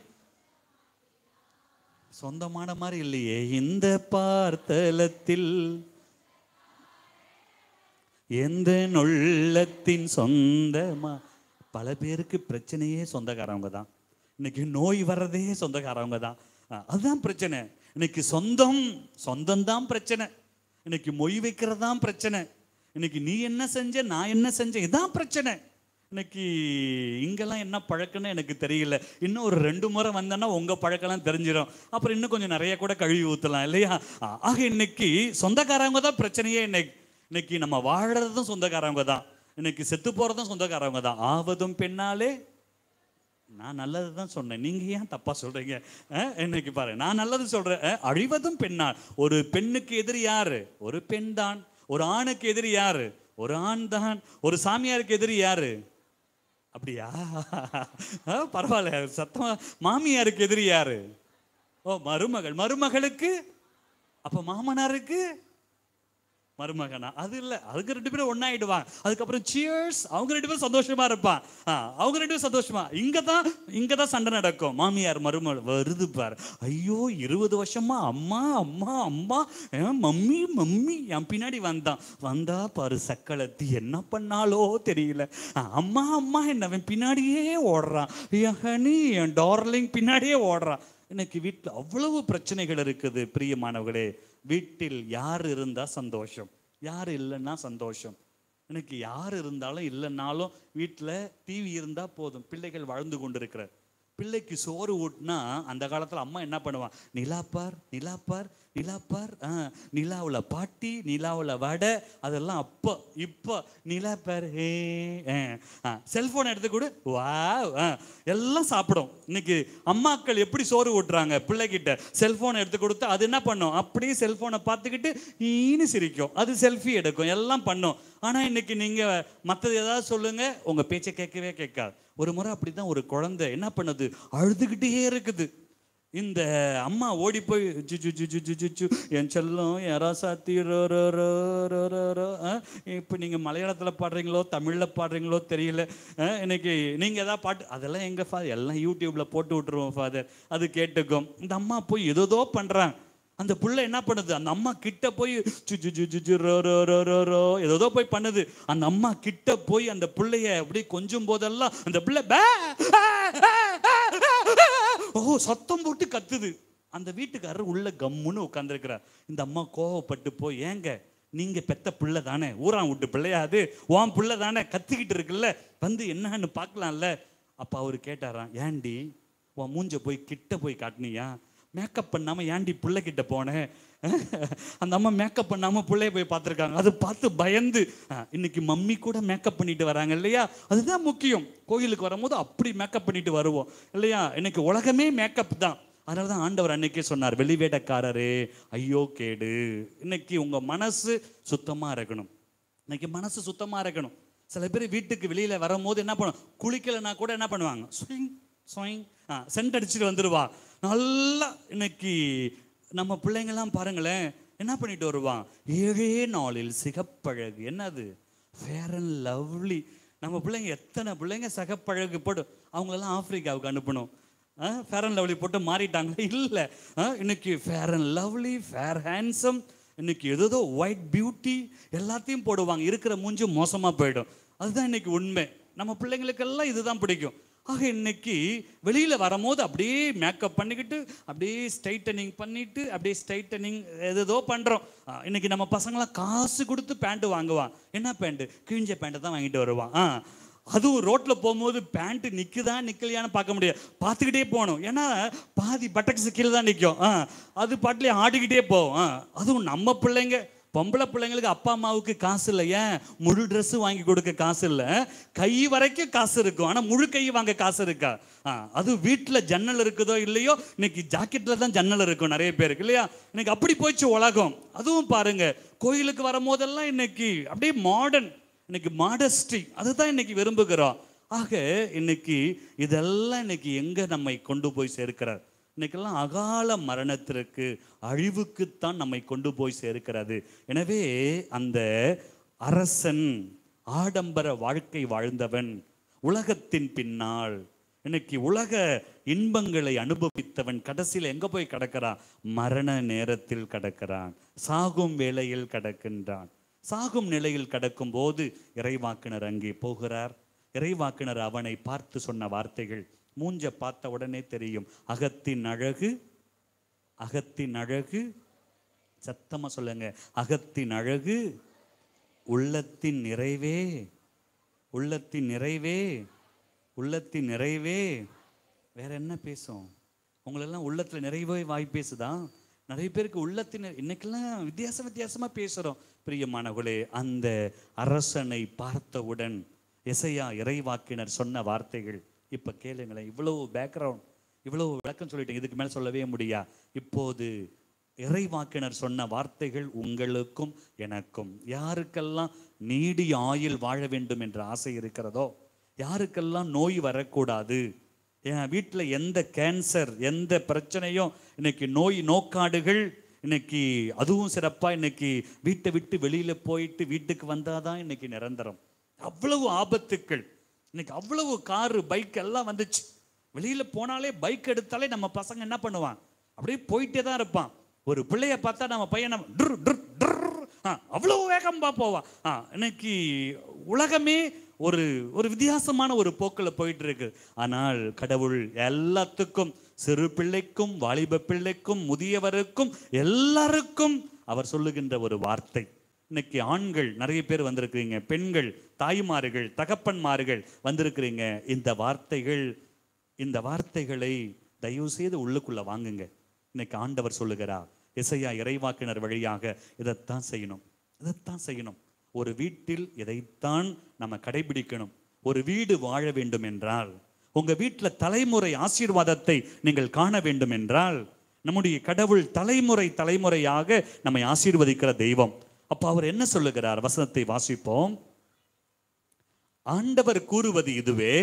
சொந்தமான மாதிரி இல்லையே இந்த பார்த்தலத்தில் எந்த நொள்ளத்தின் சொந்தமா பல பேருக்கு பிரச்சனையே சொந்தக்காரவங்க தான் இன்னைக்கு நோய் வர்றதே சொந்தக்காரவங்க தான் அஹ் அதுதான் பிரச்சனை இன்னைக்கு சொந்தம் சொந்தம் தான் பிரச்சனை இன்னைக்கு மொய் வைக்கிறது தான் பிரச்சனை இன்னைக்கு நீ என்ன செஞ்ச நான் என்ன செஞ்சேன் இதான் பிரச்சனை இன்னைக்கு இங்கெல்லாம் என்ன பழக்கம்னு எனக்கு தெரியல இன்னும் ஒரு ரெண்டு முறை வந்தேன்னா உங்க பழக்கம்லாம் தெரிஞ்சிடும் அப்புறம் இன்னும் கொஞ்சம் நிறைய கூட கழுவி ஊத்தலாம் இல்லையா ஆ- ஆக இன்னைக்கு சொந்தக்காரவங்க தான் பிரச்சனையே இன்னைக்கு இன்னைக்கு நம்ம வாழறதும் சொந்தக்காரவங்க தான் இன்னைக்கு செத்து போறதும் சொந்தக்காரவங்க தான் ஆவதும் பெண்ணாலே நான் நல்லது தான் சொன்னேன் நீங்க ஏன் தப்பா சொல்றீங்க அஹ், இன்னைக்கு பாரு நான் நல்லது சொல்றேன் அஹ், அழிவதும் பெண்ணால் ஒரு பெண்ணுக்கு எதிரி யாரு ஒரு பெண் தான் ஒரு ஆணுக்கு எதிரி யாரு ஒரு ஆண் தான் ஒரு சாமியாருக்கு எதிரி யாரு அப்படியா அஹ், பரவாயில்ல சத்தமா மாமியாருக்கு எதிரி யாரு ஓ மருமகள் மருமகளுக்கு அப்ப மாமனாருக்கு மருமகனா அது இல்ல அதுக்கு ரெண்டு பேரும் ஒன்னாயிடுவாங்க அதுக்கப்புறம் சியர்ஸ் அவங்க ரெண்டு பேரும் சந்தோஷமா இருப்பான் ஆ, அவங்க ரெண்டு பேரும் சந்தோஷமா இங்க தான் இங்க தான் சண்டை நடக்கும் மாமியார் மருமகள் வருது பாரு ஐயோ இருபது வருஷமா அம்மா அம்மா அம்மா ஏன் மம்மி மம்மி என் பின்னாடி வந்தான் வந்தா பாரு சக்களத்தி என்ன பண்ணாலோ தெரியல ஆ, அம்மா அம்மா என்ன அவன் பின்னாடியே ஓடுறான் என் ஹனி என் டார்லிங் பின்னாடியே ஓடுறான் இன்னைக்கு வீட்டில் அவ்வளவு பிரச்சனைகள் இருக்குது பிரியமானவர்களே வீட்டில் யார் இருந்தா சந்தோஷம் யார் இல்லைன்னா சந்தோஷம் எனக்கு யார் இருந்தாலும் இல்லைன்னாலும் வீட்டில் டிவி இருந்தா போதும் பிள்ளைகள் வாழ்ந்து கொண்டிருக்கிற பிள்ளைக்கு சோறு ஊட்டினா அந்த காலத்துல அம்மா என்ன பண்ணுவான் நிலாப்பார் நிலாப்பார் நிலாப்பார் ஆ நிலாவுல பாட்டி நிலாவுல வடை அதெல்லாம் அப்போ இப்போ நிலாப்பார் ஏ செல்போன் எடுத்து கொடு வா எல்லாம் சாப்பிடும் இன்னைக்கு அம்மாக்கள் எப்படி சோறு ஊட்டுறாங்க பிள்ளைகிட்ட செல்போன் எடுத்து கொடுத்து அது என்ன பண்ணும் அப்படியே செல்போனை பார்த்துக்கிட்டு ஈனு சிரிக்கும் அது செல்ஃபி எடுக்கும் எல்லாம் பண்ணும் ஆனா இன்னைக்கு நீங்க மற்றது ஏதாவது சொல்லுங்க உங்க பேச்சை கேட்கவே கேட்காது ஒரு முறை அப்படிதான் ஒரு குழந்தை என்ன பண்ணுது அழுதுகிட்டே இருக்குது இந்த அம்மா ஓடி போய் ஜு ஜு ஜு ஜு ஜு ஜு ஜு என் செல்லம் யாரா சாத்தி ரோ ரோ ரோ ரோ ரோ ரோ இப்போ நீங்கள் மலையாளத்தில் பாடுறீங்களோ தமிழில் பாடுறீங்களோ தெரியல ஆ, இன்னைக்கு நீங்கள் எதாவது பாட்டு அதெல்லாம் எங்கள் ஃபாதர் எல்லாம் யூடியூப்பில் போட்டு விட்டுருவோம் ஃபாதர் அது கேட்டுக்கும் இந்த அம்மா போய் ஏதோ பண்ணுறாங்க அந்த புள்ள என்ன பண்ணுது அந்த அம்மா கிட்ட போய் சு ஜு ஜு ஜு ஜு ரோ ரோ ரோ ரோ ரோ ஏதோ போய் பண்ணுது அந்த அம்மா கிட்ட போய் அந்த புள்ளைய அப்படியே கொஞ்சம் போதெல்லாம் அந்த பிள்ளை பே ஆ, ஆ, ஆ, ஆ, ஓ சத்தம் போட்டு கத்துது அந்த வீட்டுக்காரர் உள்ள கம்முன்னு உட்காந்துருக்கிறார் இந்த அம்மா கோவப்பட்டு போய் ஏங்க நீங்க பெத்த பிள்ளை தானே ஊரான் விட்டு பிள்ளையா அது உன் பிள்ளை தானே கத்திக்கிட்டு இருக்குல்ல வந்து என்னன்னு பார்க்கலாம்ல அப்ப அவரு கேட்டாராம் ஏண்டி உன் மூஞ்ச போய் கிட்ட போய் காட்டினியா மேக்கப் பண்ணாம ஏன்டி புள்ள கிட்ட போனேன் அந்த அம்மா மேக்கப் பண்ணாம புள்ளைய போய் பார்த்துருக்காங்க அது பார்த்து பயந்து அஹ், இன்னைக்கு மம்மி கூட மேக்கப் பண்ணிட்டு வராங்க இல்லையா அதுதான் முக்கியம் கோயிலுக்கு வரும்போது அப்படி மேக்கப் பண்ணிட்டு வருவோம் இல்லையா இன்னைக்கு உலகமே மேக்கப் தான் அதனால தான் ஆண்டவர் அன்னைக்கே சொன்னார் வெளிவேடக்காரரே ஐயோ கேடு இன்னைக்கு உங்க மனசு சுத்தமா இருக்கணும் இன்னைக்கு மனசு சுத்தமா இருக்கணும் சில பேர் வீட்டுக்கு வெளியில வரும்போது என்ன பண்ணும் குளிக்கலைன்னா கூட என்ன பண்ணுவாங்க ஸ்விங் ஸ்விங் ஆ சென்ட் அடிச்சுட்டு வந்துடுவா நல்லா இன்னைக்கு நம்ம பிள்ளைங்கெல்லாம் பாருங்களேன் என்ன பண்ணிட்டு வருவான் ஏழே நாளில் சிகப்பழகு என்னது ஃபேர் அண்ட் லவ்லி நம்ம பிள்ளைங்க எத்தனை பிள்ளைங்க சகப்பழகு போட்டு அவங்களெல்லாம் ஆப்பிரிக்காவுக்கு அனுப்பணும் ஃபேர் அண்ட் லவ்லி போட்டு மாறிட்டாங்க இல்லை இன்னைக்கு Fair and Lovely Fair Handsome இன்னைக்கு ஏதோ ஒயிட் பியூட்டி எல்லாத்தையும் போடுவாங்க இருக்கிற மூஞ்சி மோசமாக போயிடும் அதுதான் இன்னைக்கு உண்மை நம்ம பிள்ளைங்களுக்கெல்லாம் இதுதான் பிடிக்கும் ஆக இன்னைக்கு வெளியில வரும்போது அப்படியே மேக்கப் பண்ணிக்கிட்டு அப்படியே ஸ்ட்ரைட்டனிங் பண்ணிட்டு அப்படியே ஸ்ட்ரைட்டனிங் ஏதேதோ பண்றோம் ஆ, இன்னைக்கு நம்ம பசங்களாம் காசு கொடுத்து பேண்ட் வாங்குவான் என்ன பேண்ட் கிழிஞ்ச பேண்ட்டை தான் வாங்கிட்டு வருவான் ஆ அதுவும் ரோட்ல போகும்போது பேண்ட் நிக்குதா நிக்கலையான்னு பார்க்க முடியாது பார்த்துக்கிட்டே போகணும் ஏன்னா பாதி பட்டக்ஸ் கீழே தான் நிற்கும் ஆ அது பாட்டிலே ஆடிக்கிட்டே போகும் ஆ அதுவும் நம்ம பிள்ளைங்க பொம்பளை பிள்ளைங்களுக்கு அப்பா அம்மாவுக்கு காசு இல்லை ஏன் முழு Dress வாங்கி கொடுக்க காசு இல்லை கை வரைக்கும் காசு இருக்கும் ஆனால் முழு கை வாங்க காசு இருக்கா ஆ அது வீட்டில் ஜன்னல் இருக்குதோ இல்லையோ இன்னைக்கு ஜாக்கெட்டில் தான் ஜன்னல் இருக்கும் நிறைய பேருக்கு இல்லையா இன்னைக்கு அப்படி போயிடுச்சு உலகம் அதுவும் பாருங்க கோயிலுக்கு வரும்போதெல்லாம் இன்னைக்கு அப்படியே மாடர்ன் இன்னைக்கு மாடஸ்டி அதுதான் இன்னைக்கு விரும்புகிறோம் ஆக இன்னைக்கு இதெல்லாம் இன்னைக்கு எங்க நம்மை கொண்டு போய் சேர்க்கிறார் இன்னைக்கெல்லாம் அகால மரணத்திற்கு அழிவுக்குத்தான் நம்மை கொண்டு போய் சேர்க்கிறது எனவே அந்த அரசன் ஆடம்பர வாழ்க்கை வாழ்ந்தவன் உலகத்தின் பின்னால் இன்னைக்கு உலக இன்பங்களை அனுபவித்தவன் கடைசியில் எங்க போய் கிடக்கிறான் மரண நேரத்தில் கிடக்கிறான் சாகும் வேளையில் கிடக்கின்றான் சாகும் நிலையில் கிடக்கும் போது இறைவாக்கினர் அங்கே போகிறார் இறைவாக்கினர் அவனை பார்த்து சொன்ன வார்த்தைகள் மூஞ்ச பார்த்த உடனே தெரியும் அகத்தின் அழகு அகத்தின் அழகு சத்தமா சொல்லுங்க அகத்தின் அழகு உள்ளத்தின் நிறைவே உள்ளத்தின் நிறைவே உள்ளத்தின் நிறைவே வேற என்ன பேசும் உங்களெல்லாம் உள்ளத்துல நிறைவே வாய் பேசுதா நிறைய பேருக்கு உள்ளத்தின் நிறை- இன்னைக்கெல்லாம் வித்தியாச வித்தியாசமா பேசுறோம் பிரியமானவர்களே அந்த அரசனை பார்த்தவுடன் எசையா இறைவாக்கினர் சொன்ன வார்த்தைகள் இப்ப கேளுங்களேன் இவ்வளவு பேக்ரவுண்ட் இவ்வளவு விளக்கம் சொல்லிட்டேன் இதுக்கு மேல சொல்லவே முடியா இப்போது இறைவாக்கினர் சொன்ன வார்த்தைகள் உங்களுக்கும் எனக்கும் யாருக்கெல்லாம் நீடிய ஆயுள் வாழ வேண்டும் என்ற ஆசை இருக்கிறதோ யாருக்கெல்லாம் நோய் வரக்கூடாது என் வீட்டில் எந்த கேன்சர் எந்த பிரச்சனையும் இன்னைக்கு நோய் நோக்காடுகள் இன்னைக்கு அதுவும் சிறப்பாக இன்னைக்கு வீட்டை விட்டு வெளியில் போயிட்டு வீட்டுக்கு வந்தாதான் இன்னைக்கு நிரந்தரம் அவ்வளவு ஆபத்துக்கள் இன்னைக்கு அவ்வளவு காரு பைக் எல்லாம் வந்துச்சு வெளியில் போனாலே பைக் எடுத்தாலே நம்ம பசங்க என்ன பண்ணுவான் அப்படியே போயிட்டே தான் இருப்பான் ஒரு பிள்ளைய பார்த்தா நம்ம பையன் நம்ம ட்ரு, ட்ரு, ட்ரு, ஆ, அவ்வளவு வேகமா போவான் ஆ, இன்னைக்கு உலகமே ஒரு ஒரு வித்தியாசமான ஒரு போக்கில் போயிட்டு இருக்கு ஆனால் கடவுள் எல்லாத்துக்கும் சிறு பிள்ளைக்கும் வாலிப பிள்ளைக்கும் முதியவருக்கும் எல்லாருக்கும் அவர் சொல்லுகின்ற ஒரு வார்த்தை இன்னைக்கு ஆண்கள் நிறைய பேர் வந்திருக்கிறீங்க பெண்கள் தாய்மார்கள் தகப்பன்மார்கள் வந்திருக்கிறீங்க இந்த வார்த்தைகள் இந்த வார்த்தைகளை தயவு செய்து உள்ளுக்குள்ள வாங்குங்க இன்னைக்கு ஆண்டவர் சொல்லுகிறார் இசையா இறைவாக்கினர் வழியாக இதைத்தான் செய்யணும் இதைத்தான் செய்யணும் ஒரு வீட்டில் இதைத்தான் நம்ம கடைபிடிக்கணும் ஒரு வீடு வாழ வேண்டும் என்றால் உங்க வீட்டில் தலைமுறை ஆசீர்வாதத்தை நீங்கள் காண வேண்டும் என்றால் நம்முடைய கடவுள் தலைமுறை தலைமுறையாக நம்மை ஆசீர்வதிக்கிற தெய்வம் அப்ப அவர் என்ன சொல்லுகிறார் வசனத்தை வாசிப்போம் ஆண்டவர் கூறுவது இதுவே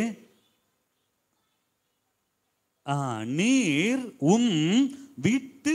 ஆ, நீர் உம் வீட்டு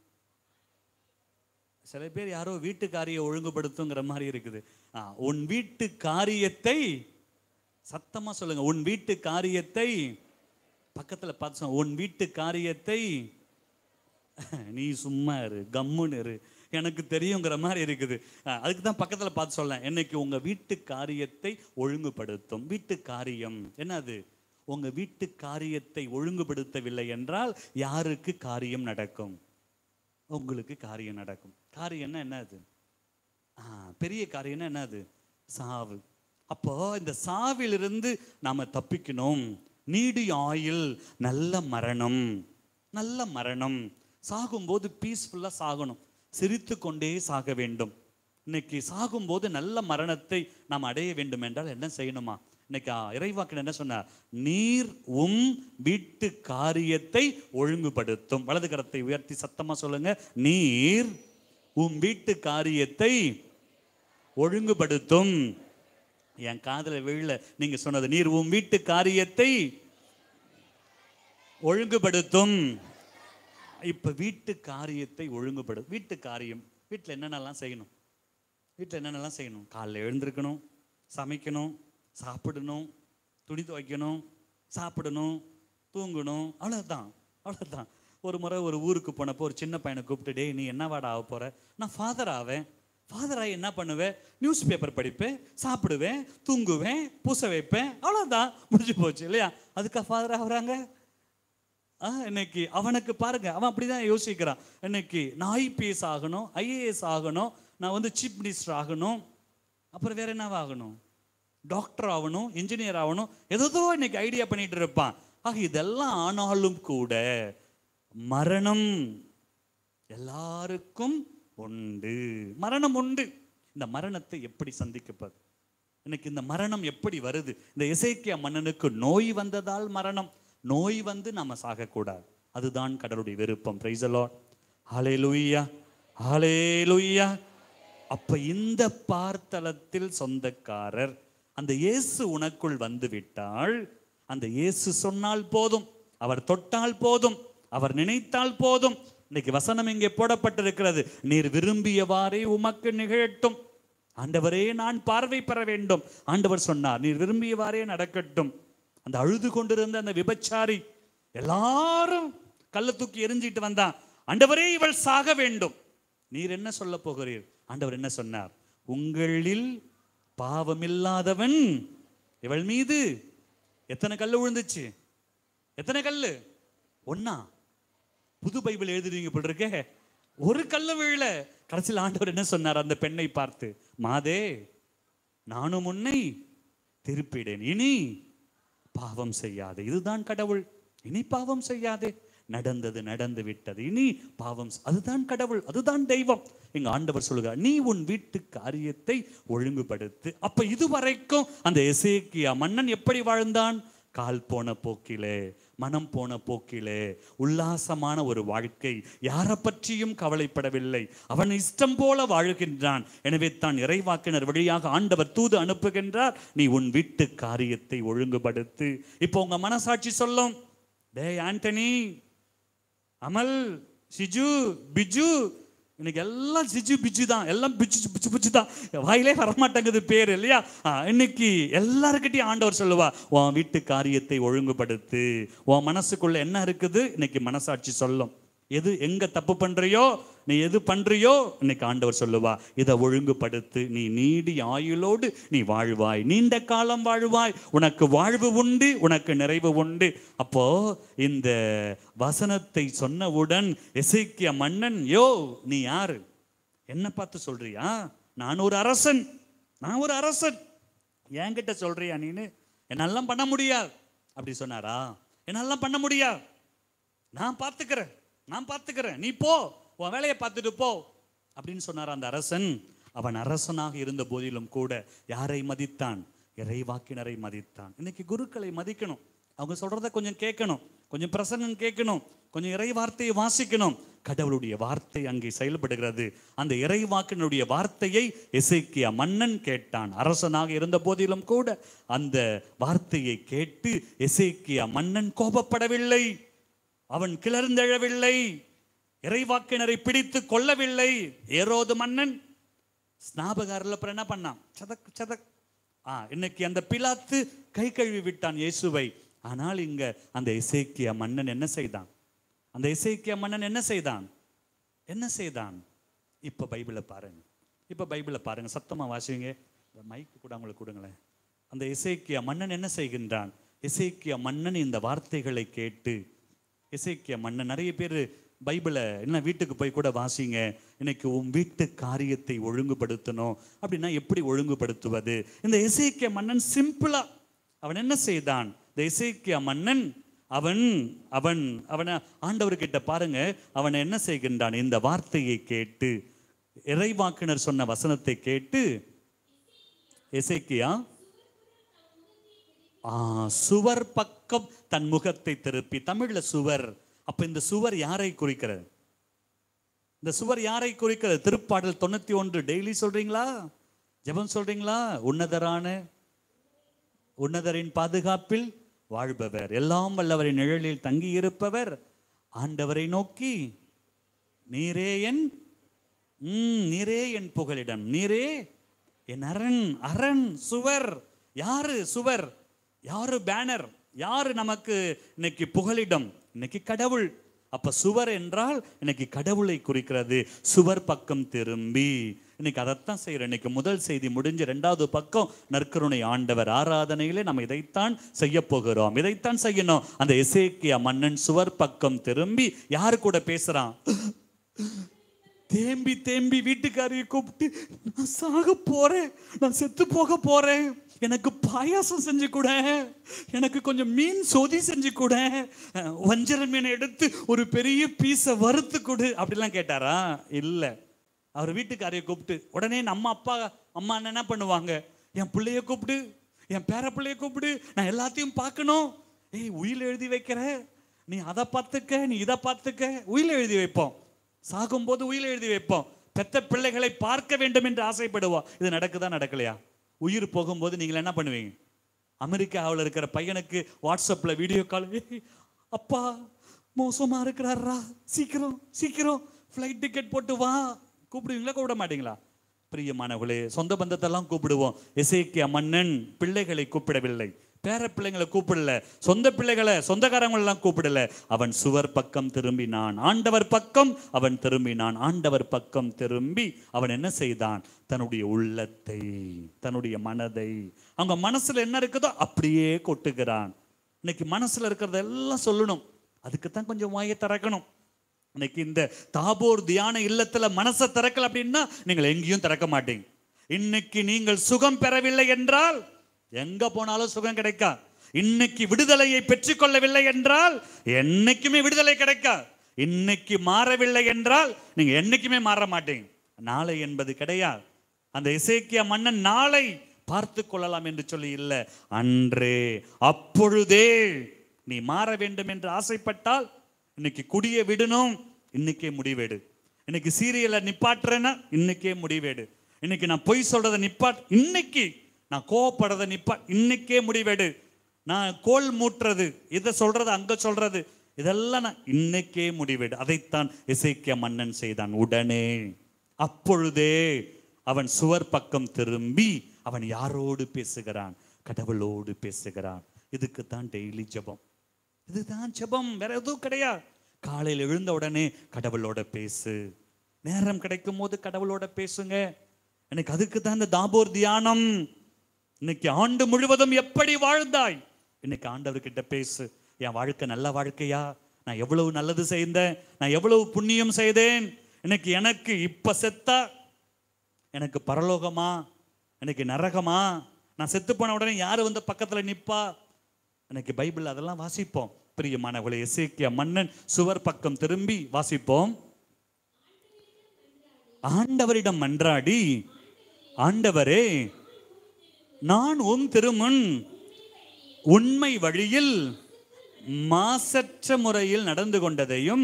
சில பேர் யாரோ வீட்டு காரியம் ஒழுங்குபடுத்துங்கிற மாதிரி இருக்குது ஆ, உன் வீட்டு காரியத்தை சத்தமா சொல்லுங்க உன் வீட்டு காரியத்தை பக்கத்துல பார்த்து சொல்லுங்க, உன் வீட்டு காரியத்தை நீ சும்மா இரு கம்முன்னு இரு எனக்கு தெரியுங்கிற மாதிரி இருக்குது ஆ, அதுக்கு தான் பக்கத்துல பார்த்து சொல்லேன் என்னைக்கு உங்க வீட்டு காரியத்தை ஒழுங்குபடுத்தும் வீட்டு காரியம் என்னது உங்க வீட்டு காரியத்தை ஒழுங்குபடுத்தவில்லை என்றால் யாருக்கு காரியம் நடக்கும் உங்களுக்கு காரியம் நடக்கும் காரியம்னா என்னது ஆ, பெரிய காரியம்னா என்னது சாவு அப்போ இந்த சாவிலிருந்து நாம தப்பிக்கணும் நீடி ஆயுள் நல்ல மரணம் நல்ல மரணம் சாகும்போது பீஸ்ஃபுல்லாக சாகணும் சிரித்து கொண்டே சாக வேண்டும் இன்னைக்கு சாகும்போது நல்ல மரணத்தை நாம் அடைய வேண்டும் என்றால் என்ன செய்யணுமா இன்னைக்கு ஆ, இறைவாக்கினர் என்ன சொன்னார் நீர் உம் வீட்டு காரியத்தை ஒழுங்குபடுத்தும் வலது கரத்தை உயர்த்தி சத்தமா சொல்லுங்க நீர் உம் வீட்டு காரியத்தை ஒழுங்குபடுத்தும் என் காதுல விழல நீங்க சொன்னது நீர் உம் வீட்டு காரியத்தை ஒழுங்குபடுத்தும் இப்ப வீட்டு காரியத்தை ஒழுங்குபடு வீட்டு காரியம் வீட்டில் என்னென்னலாம் செய்யணும் வீட்டில் என்னென்னலாம் செய்யணும் காலைல எழுந்திருக்கணும் சமைக்கணும் சாப்பிடணும் துணி துவைக்கணும் சாப்பிடணும் தூங்கணும் அவ்வளோதான் அவ்வளோதான் ஒரு முறை ஒரு ஊருக்கு போனப்போ ஒரு சின்ன பையனை கூப்பிட்டு டேய் நீ என்னவாடா ஆக போற நான் ஃபாதர் ஆவேன் ஃபாதர் ஆகி என்ன பண்ணுவேன் நியூஸ் பேப்பர் படிப்பேன் சாப்பிடுவேன் தூங்குவேன் பூச வைப்பேன் அவ்வளோதான் முடிஞ்சு போச்சு இல்லையா அதுக்கா ஃபாதர் ஆகுறாங்க ஆ, இன்னைக்கு அவனுக்கு பாருங்க அவன் அப்படிதான் யோசிக்கிறான் இன்னைக்கு நான் ஐபிஎஸ் ஆகணும் ஐஏஎஸ் ஆகணும் நான் வந்து சீஃப் மினிஸ்டர் ஆகணும் அப்புறம் வேற என்னவா ஆகணும் டாக்டர் ஆகணும் இன்ஜினியர் ஆகணும் ஏதோ இன்னைக்கு ஐடியா பண்ணிட்டு இருப்பான் ஆக இதெல்லாம் ஆனாலும் கூட மரணம் எல்லாருக்கும் உண்டு மரணம் உண்டு இந்த மரணத்தை எப்படி சந்திக்கப்பது இன்னைக்கு இந்த மரணம் எப்படி வருது இந்த இசைக்கிய மன்னனுக்கு நோய் வந்ததால் மரணம் நோய் வந்து நாம சாகக்கூடாது அதுதான் கடவுளுடைய விருப்பம் பிரைஸ் லார்ட் ஹalleluya ஹalleluya அப்ப இந்த பார்த்தலத்தில் சொந்தக்காரர் அந்த இயேசு உனக்குள் வந்து விட்டால் அந்த இயேசு சொன்னால் போதும் அவர் தொட்டால் போதும் அவர் நினைத்தால் போதும் இன்னைக்கு வசனம் இங்கே போடப்பட்டிருக்கிறது நீர் விரும்பியவாறே உமக்கு நிகழட்டும் ஆண்டவரே நான் பார்வை பெற வேண்டும் ஆண்டவர் சொன்னார் நீர் விரும்பியவாறே நடக்கட்டும் அந்த அழுது கொண்டிருந்த அந்த விபச்சாரி எல்லாரும் கல்ல தூக்கி எரிஞ்சிட்டு வந்தான் ஆண்டவரே இவள் சாக வேண்டும் நீர் என்ன சொல்ல போகிறீர் ஆண்டவர் என்ன சொன்னார் உங்களில் பாவமில்லாதவன் இவள் மீது எத்தனை கல்லு விழுந்துச்சு எத்தனை கல்லு ஒண்ணா புது பைபிள் எழுதுறீங்க போல் இருக்கே ஒரு கல்லு விழல கடைசியில் ஆண்டவர் என்ன சொன்னார் அந்த பெண்ணை பார்த்து மாதே நானும் உன்னை திருப்பிடேன் இனி பாவம் செய்யாதே இதுதான் கடவுள் இனி பாவம் செய்யாதே நடந்தது நடந்து விட்டது இனி பாவம் செ- அதுதான் கடவுள் அதுதான் தெய்வம் எங்க ஆண்டவர் சொல்லுகிறார் நீ உன் வீட்டு காரியத்தை ஒழுங்குபடுத்து அப்ப இதுவரைக்கும் அந்த எசேக்கியா மன்னன் எப்படி வாழ்ந்தான் கால் போன போக்கிலே மனம் போன போக்கிலே உல்லாசமான ஒரு வாழ்க்கை யாரை பற்றியும் கவலைப்படவில்லை அவன் இஷ்டம் போல வாழுகின்றான் எனவே தான் இறைவாக்கினர் வழியாக ஆண்டவர் தூது அனுப்புகின்றார் நீ உன் வீட்டு காரியத்தை ஒழுங்குபடுத்து இப்போ உங்க மனசாட்சி சொல்லும் டேய் ஆண்டனி அமல் சிஜு பிஜு இன்னைக்கு எல்லாம் சிஜு பிஜு தான் எல்லாம் பிச்சு பிச்சு பிச்சு தான் வாயிலே வரமாட்டேங்குது பேர் இல்லையா ஆ, இன்னைக்கு எல்லாருக்கிட்டையும் ஆண்டவர் சொல்லுவா உன் வீட்டு காரியத்தை ஒழுங்குபடுத்து உன் மனசுக்குள்ள என்ன இருக்குது இன்னைக்கு மனசாட்சி சொல்லும் எது எங்க தப்பு பண்றியோ நீ எது பண்றியோ இன்னைக்கு ஆண்டவர் சொல்லுவா இதை ஒழுங்குபடுத்து நீ நீடி ஆயுளோடு நீ வாழ்வாய் நீண்ட காலம் வாழ்வாய் உனக்கு வாழ்வு உண்டு உனக்கு நிறைவு உண்டு அப்போ இந்த வசனத்தை சொன்னவுடன் எசேக்கியா மன்னன் யோ நீ யாரு என்ன பார்த்து சொல்றியா நான் ஒரு அரசன் நான் ஒரு அரசன் என்கிட்ட சொல்றியா நீனு என்னெல்லாம் பண்ண முடியாது அப்படி சொன்னாரா என்னெல்லாம் பண்ண முடியாது நான் பார்த்துக்கிறேன் நான் பார்த்துக்கிறேன் நீ போ உன் வேலையை பார்த்துட்டு போ அப்படின்னு சொன்னார் அந்த அரசன் அவன் அரசனாக இருந்த போதிலும் கூட யாரை மதித்தான் இறைவாக்கினரை மதித்தான் இன்னைக்கு குருக்களை மதிக்கணும் அவங்க சொல்றத கொஞ்சம் கேட்கணும் கொஞ்சம் பிரசங்கம் கேட்கணும் கொஞ்சம் இறை வார்த்தையை வாசிக்கணும் கடவுளுடைய வார்த்தை அங்கே செயல்படுகிறது அந்த இறைவாக்கினுடைய வார்த்தையை எசேக்கியா மன்னன் கேட்டான் அரசனாக இருந்த போதிலும் கூட அந்த வார்த்தையை கேட்டு எசேக்கியா மன்னன் கோபப்படவில்லை அவன் கிளர்ந்தெழவில்லை இறைவாக்கினரை பிடித்து கொள்ளவில்லை ஏரோது மன்னன் ஸ்நாபகாரில் அப்புறம் என்ன பண்ணான் சதக் சதக் ஆ இன்னைக்கு அந்த பிலாத்து கை கழுவி விட்டான் இயேசுவை ஆனால் இங்க அந்த இசைக்கிய மன்னன் என்ன செய்தான் அந்த இசைக்கிய மன்னன் என்ன செய்தான் என்ன செய்தான் இப்ப பைபிளை பாருங்க இப்ப பைபிளை பாருங்க சத்தமா வாசிங்க இந்த மைக்கு கூட அவங்களுக்கு கொடுங்களேன் அந்த இசைக்கிய மன்னன் என்ன செய்கின்றான் இசைக்கிய மன்னன் இந்த வார்த்தைகளை கேட்டு இசைக்கிய மன்னன் நிறைய பேர் பைபிளை என்ன வீட்டுக்கு போய் கூட வாசிங்க இன்னைக்கு உன் வீட்டு காரியத்தை ஒழுங்குபடுத்தணும் அப்படின்னா எப்படி ஒழுங்குபடுத்துவது இந்த இசைக்கிய மன்னன் சிம்பிளா அவன் என்ன செய்தான் இந்த இசைக்கிய மன்னன் அவன் அவன் அவனை ஆண்டவர்கிட்ட பாருங்க அவன் என்ன செய்கின்றான் இந்த வார்த்தையை கேட்டு இறைவாக்கினர் சொன்ன வசனத்தை கேட்டு எசேக்கியா ஆ, சுவர் பக்கம் தன் முகத்தை திருப்பி தமிழ்ல சுவர் அப்ப இந்த சுவர் யாரை குறிக்கிறது இந்த சுவர் யாரை குறிக்கிறது திருப்பாடல் தொண்ணூத்தி ஒன்று டெய்லி சொல்றீங்களா ஜெபம் சொல்றீங்களா உன்னதரான உன்னதரின் பாதுகாப்பில் வாழ்பவர் எல்லாம் வல்லவரின் நிழலில் தங்கி இருப்பவர் ஆண்டவரை நோக்கி நீரே என் ம், நீரே என் புகலிடம் நீரே என் அரண் அரண் சுவர் யாரு சுவர் யாரு பேனர் யாரு நமக்கு இன்னைக்கு புகலிடம் இன்னைக்கு கடவுள் அப்ப சுவர் என்றால் இன்னைக்கு கடவுளை குறிக்கிறது சுவர் பக்கம் திரும்பி இன்னைக்கு அதைத்தான் செய்யறோம் இன்னைக்கு முதல் செய்தி முடிஞ்சு ரெண்டாவது பக்கம் நற்கருணை ஆண்டவர் ஆராதனையிலே நம்ம இதைத்தான் செய்ய போகிறோம் இதைத்தான் செய்யணும் அந்த எசேக்கியா மன்னன் சுவர் பக்கம் திரும்பி யாரு கூட பேசுறான் தேம்பி தேம்பி வீட்டுக்காரியை கூப்பிட்டு நான் சாக போறேன் நான் செத்து போக போறேன் எனக்கு பாயாசம் செஞ்சு கொடு எனக்கு கொஞ்சம் மீன் சொதி செஞ்சு கொடு அஹ், வஞ்சர மீனை எடுத்து ஒரு பெரிய பீஸை வறுத்து கொடு அப்படிலாம் கேட்டாரா இல்ல அவர் வீட்டுக்காரையை கூப்பிட்டு உடனே நம்ம அப்பா அம்மா என்ன பண்ணுவாங்க என் பிள்ளைய கூப்பிடு என் பேர பிள்ளைய கூப்பிடு நான் எல்லாத்தையும் பார்க்கணும் ஏய் உயில் எழுதி வைக்கிற நீ அதை பார்த்துக்க நீ இதை பார்த்துக்க உயில் எழுதி வைப்போம் சாகும்போது உயில் எழுதி வைப்போம் பெத்த பிள்ளைகளை பார்க்க வேண்டும் என்று ஆசைப்படுவோம் இது நடக்குதா நடக்கலையா உயிர் போகும்போது நீங்கள் என்ன பண்ணுவீங்க அமெரிக்காவில் இருக்கிற பையனுக்கு வாட்ஸ்அப்பில் வீடியோ கால் அப்பா மோசமா இருக்கிறாரா சீக்கிரம் சீக்கிரம் ஃப்ளைட் டிக்கெட் போட்டு வா கூப்பிடுவீங்களா கூப்பிட மாட்டீங்களா பிரியமானவர்களே சொந்த பந்தத்தெல்லாம் கூப்பிடுவோம் எசேக்கியா மன்னன் பிள்ளைகளை கூப்பிடவில்லை பேர பிள்ளைங்களை கூப்பிடல சொந்த பிள்ளைகளை சொந்தக்காரங்களை எல்லாம் கூப்பிடல அவன் சுவர் பக்கம் திரும்பினான் ஆண்டவர் பக்கம் அவன் திரும்பினான் ஆண்டவர் பக்கம் திரும்பி அவன் என்ன செய்தான் தன்னுடைய உள்ளத்தை தன்னுடைய மனதை அவங்க மனசுல என்ன இருக்குதோ அப்படியே கொட்டுகிறான் இன்னைக்கு மனசுல இருக்கிறதெல்லாம் சொல்லணும் அதுக்கு தான் கொஞ்சம் வாயை திறக்கணும் இன்னைக்கு இந்த தாபோர் தியான இல்லத்துல மனசை திறக்கல அப்படின்னா நீங்கள் எங்கேயும் திறக்க மாட்டீங்க இன்னைக்கு நீங்கள் சுகம் பெறவில்லை என்றால் எங்க போனாலும் சுகம் கிடைக்கா இன்னைக்கு விடுதலையை பெற்றுக்கொள்ளவில்லை என்றால் என்னைக்குமே விடுதலை கிடைக்கா இன்னைக்கு மாறவில்லை என்றால் நீங்க என்னைக்குமே மாற மாட்டீங்க நாளை என்பது கிடையாது அந்த இசைக்கிய மன்னன் நாளை பார்த்து கொள்ளலாம் என்று சொல்லி இல்லை அன்றே அப்பொழுதே நீ மாற வேண்டும் என்று ஆசைப்பட்டால் இன்னைக்கு குடியை விடணும் இன்னைக்கே முடிவெடு இன்னைக்கு சீரியலை நிப்பாட்டுறேன்னா இன்னைக்கே முடிவெடு இன்னைக்கு நான் பொய் சொல்றதை நிப்பாட் இன்னைக்கு நான் கோவப்படுறதை நிப்பா இன்னைக்கே முடிவெடு நான் கோல் மூட்டுறது இதை சொல்றது அங்க சொல்றது இதெல்லாம் நான் இன்னைக்கே முடிவெடு அதைத்தான் இசைக்கிய மன்னன் செய்தான் உடனே அப்பொழுதே அவன் சுவர் பக்கம் திரும்பி அவன் யாரோடு பேசுகிறான் கடவுளோடு பேசுகிறான் இதுக்கு தான் டெய்லி ஜெபம் இதுதான் ஜெபம் வேற எதுவும் கிடையாது காலையில் எழுந்த உடனே கடவுளோட பேசு நேரம் கிடைக்கும் போது கடவுளோட பேசுங்க எனக்கு அதுக்கு தான் இந்த தாபோர் தியானம் இன்னைக்கு ஆண்டு முழுவதும் எப்படி வாழ்ந்தாய் இன்னைக்கு ஆண்டவர்கிட்ட பேசு என் வாழ்க்கை நல்ல வாழ்க்கையா நான் எவ்வளவு நல்லது செய்தேன் நான் எவ்வளவு புண்ணியம் செய்தேன் இன்னைக்கு எனக்கு இப்ப செத்தா எனக்கு பரலோகமா எனக்கு நரகமா நான் செத்து போன உடனே யாரு வந்து பக்கத்துல நிப்பா எனக்கு பைபிள் அதெல்லாம் வாசிப்போம் பிரியமானவளை எசேக்கியா மன்னன் சுவர் பக்கம் திரும்பி வாசிப்போம் ஆண்டவரிடம் மன்றாடி ஆண்டவரே நான் உன் திருமுன் உண்மை வழியில் மாசற்ற முறையில் நடந்து கொண்டதையும்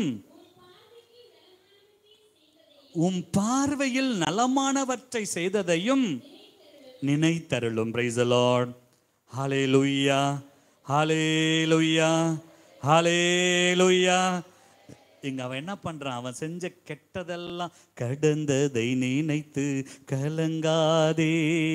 உம் பார்வையில் நலமானவற்றை செய்ததையும் நினைத்தருளும் பிரைஸ் லார்ட் ஹalleluya ஹalleluya ஹalleluya இங்க அவன் என்ன பண்றான் அவன் செஞ்ச கெட்டதெல்லாம் கடந்ததை நினைத்து கலங்காதே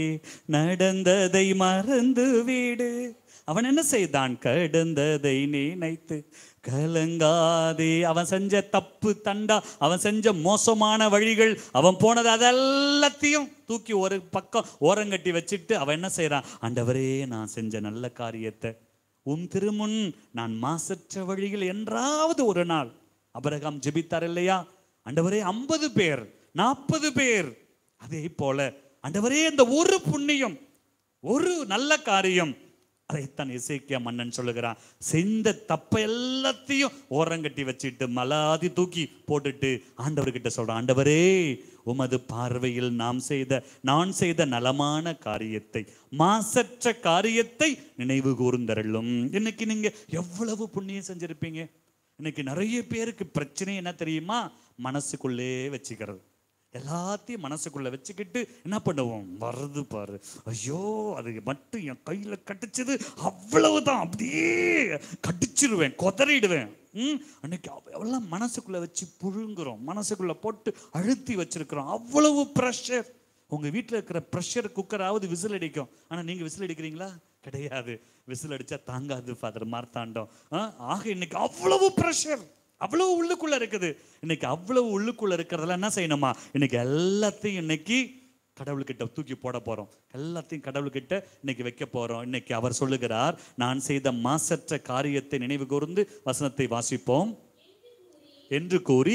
நடந்ததை மறந்து விடு அவன் என்ன செய்தான் கடந்ததை நினைத்து கலங்காதே அவன் செஞ்ச தப்பு தண்டா அவன் செஞ்ச மோசமான வழிகள் அவன் போனது அதெல்லாத்தையும் தூக்கி ஒரு பக்கம் ஓரங்கட்டி வச்சுட்டு அவன் என்ன செய்றான் ஆண்டவரே நான் செஞ்ச நல்ல காரியத்தை உன் திருமுன் நான் மாசற்ற வழியில் என்றாவது ஒரு நாள் அபிரகாம் ஜெபித்தார் இல்லையா ஆண்டவரே ஐம்பது பேர் நாற்பது பேர் அதே போல ஆண்டவரே இந்த ஒரு புண்ணியம் ஒரு நல்ல காரியம் அதைத்தான் இசைக்கியா மன்னன் சொல்லுகிறான் செஞ்ச தப்ப எல்லாத்தையும் ஓரங்கட்டி வச்சுட்டு மலாதி தூக்கி போட்டுட்டு ஆண்டவர்கிட்ட சொல்றான் ஆண்டவரே உமது பார்வையில் நாம் செய்த நான் செய்த நலமான காரியத்தை மாசற்ற காரியத்தை நினைவு கூர்ந்தருளும் இன்னைக்கு நீங்க எவ்வளவு புண்ணியம் செஞ்சிருப்பீங்க இன்னைக்கு நிறைய பேருக்கு பிரச்சனை என்ன தெரியுமா மனசுக்குள்ளே வச்சுக்கிறது எல்லாத்தையும் மனசுக்குள்ள வச்சுக்கிட்டு என்ன பண்ணுவோம் வருது பாரு ஐயோ அது மட்டும் என் கையில கடிச்சது அவ்வளவுதான் அப்படியே கடிச்சிருவேன் கொதறிடுவேன் ம் அன்னைக்கு அவ- எல்லாம் மனசுக்குள்ள வச்சு புழுங்குறோம் மனசுக்குள்ள போட்டு அழுத்தி வச்சிருக்கிறோம் அவ்வளவு ப்ரெஷர் உங்க வீட்டில் இருக்கிற ப்ரெஷர் குக்கராவது விசில் அடிக்கும் ஆனா நீங்க விசில் அடிக்கிறீங்களா கிடையாது விசில் அடிச்சா தாங்காது ஃபாதர் மார்த்தாண்டம் ஆ, ஆக இன்னைக்கு அவ்வளவு ப்ரெஷர் அவ்வளவு உள்ளுக்குள்ள இருக்குது இன்னைக்கு அவ்வளவு உள்ளுக்குள்ள இருக்கிறதெல்லாம் என்ன செய்யணுமா இன்னைக்கு எல்லாத்தையும் இன்னைக்கு கடவுள்கிட்ட தூக்கி போட போறோம் எல்லாத்தையும் கடவுள்கிட்ட இன்னைக்கு வைக்க போறோம் இன்னைக்கு அவர் சொல்லுகிறார் நான் செய்த மாசற்ற காரியத்தை நினைவு கூர்ந்து வசனத்தை வாசிப்போம் என்று கூறி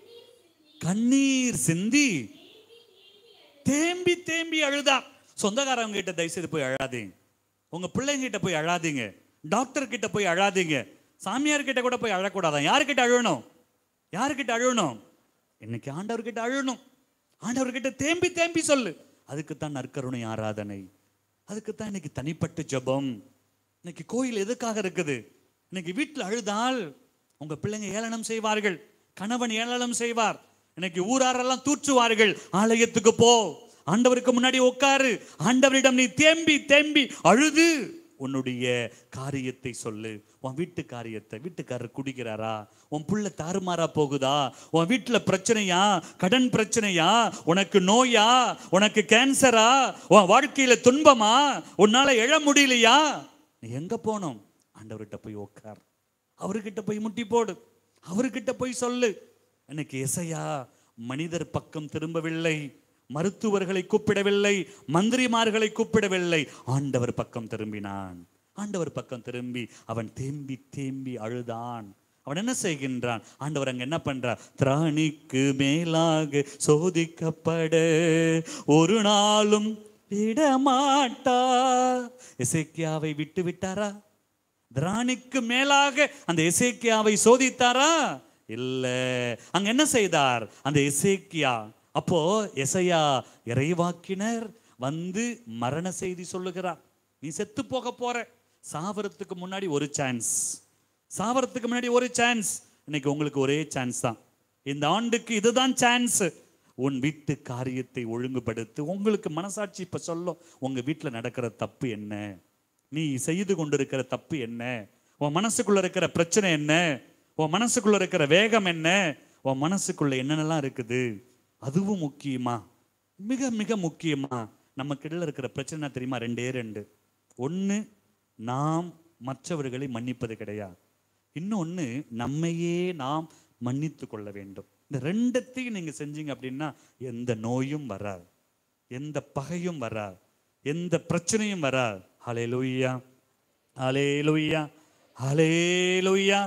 கண்ணீர் சிந்தி தேம்பி தேம்பி அழுதா சொந்தக்காரவங்க கிட்ட தயவு செய்து போய் அழாதீங்க உங்க பிள்ளைங்க கிட்ட போய் அழாதீங்க டாக்டர் கிட்ட போய் அழாதீங்க சாமியார் கிட்ட கூட போய் அழக்கூடாதான் யாருக்கிட்ட அழணும் யாருக்கிட்ட அழணும் இன்னைக்கு ஆண்டவர்கிட்ட அழணும் ஆண்டவர்கிட்ட தேம்பி தேம்பி சொல்லு அதுக்கு தான் நற்கருணை ஆராதனை அதுக்கு தான் இன்னைக்கு தனிப்பட்ட ஜெபம் இன்னைக்கு கோயில் எதுக்காக இருக்குது இன்னைக்கு வீட்டில் அழுதால் உங்க பிள்ளைங்க ஏளனம் செய்வார்கள் கணவன் ஏளனம் செய்வார் இன்னைக்கு ஊராரெல்லாம் தூற்றுவார்கள் ஆலயத்துக்கு போ ஆண்டவருக்கு முன்னாடி உட்காரு ஆண்டவரிடம் நீ தேம்பி தேம்பி அழுது உன்னுடைய காரியத்தை சொல்லு உன் வீட்டு காரியத்தை வீட்டுக்காரர் குடிக்கிறாரா உன் புள்ள தாறுமாறா போகுதா உன் வீட்டுல பிரச்சனையா கடன் பிரச்சனையா உனக்கு நோயா உனக்கு கேன்சரா உன் வாழ்க்கையில துன்பமா உன்னால எழ முடியலையா நீ எங்க போனோம் ஆண்டவர்கிட்ட போய் உட்கார் அவர்கிட்ட போய் முட்டி போடு அவர்கிட்ட போய் சொல்லு எனக்கு எசையா மனிதர் பக்கம் திரும்பவில்லை மருத்துவர்களை கூப்பிடவில்லை மந்திரிமார்களை கூப்பிடவில்லை ஆண்டவர் பக்கம் திரும்பினான் ஆண்டவர் பக்கம் திரும்பி அவன் தேம்பி தேம்பி அழுதான் அவன் என்ன செய்கின்றான் ஆண்டவர் அங்க என்ன பண்றார் திராணிக்கு மேலாக சோதிக்கப்பட ஒரு நாளும் விடமாட்டா எசேக்கியாவை விட்டு விட்டாரா திராணிக்கு மேலாக அந்த எசேக்கியாவை சோதித்தாரா இல்ல அங்க என்ன செய்தார் அந்த எசேக்கியா அப்போ எசையா இறைவாக்கினர் வந்து மரண செய்தி சொல்லுகிறார் நீ செத்து போக போற சாவறதுக்கு முன்னாடி ஒரு சான்ஸ் சாவறதுக்கு முன்னாடி ஒரு சான்ஸ் இன்னைக்கு உங்களுக்கு ஒரே சான்ஸ் தான் இந்த ஆண்டுக்கு இதுதான் சான்ஸ் உன் வீட்டு காரியத்தை ஒழுங்குபடுத்து உங்களுக்கு மனசாட்சி இப்ப சொல்லும் உங்க வீட்டுல நடக்கிற தப்பு என்ன நீ செய்து கொண்டிருக்கிற தப்பு என்ன உன் மனசுக்குள்ள இருக்கிற பிரச்சனை என்ன உன் மனசுக்குள்ள இருக்கிற வேகம் என்ன உன் மனசுக்குள்ள என்னென்னலாம் இருக்குது அதுவும் முக்கியமா மிக மிக முக்கியமா நமக்கிடையில் இருக்கிற பிரச்சனை என்ன தெரியுமா ரெண்டே ரெண்டு ஒன்று நாம் மற்றவர்களை மன்னிப்பது கிடையாது இன்னொன்று நம்மையே நாம் மன்னித்து கொள்ள வேண்டும் இந்த ரெண்டத்தையும் நீங்க செஞ்சீங்க அப்படின்னா எந்த நோயும் வராது எந்த பகையும் வராது எந்த பிரச்சனையும் வராது ஹalleluya ஹalleluya ஹalleluya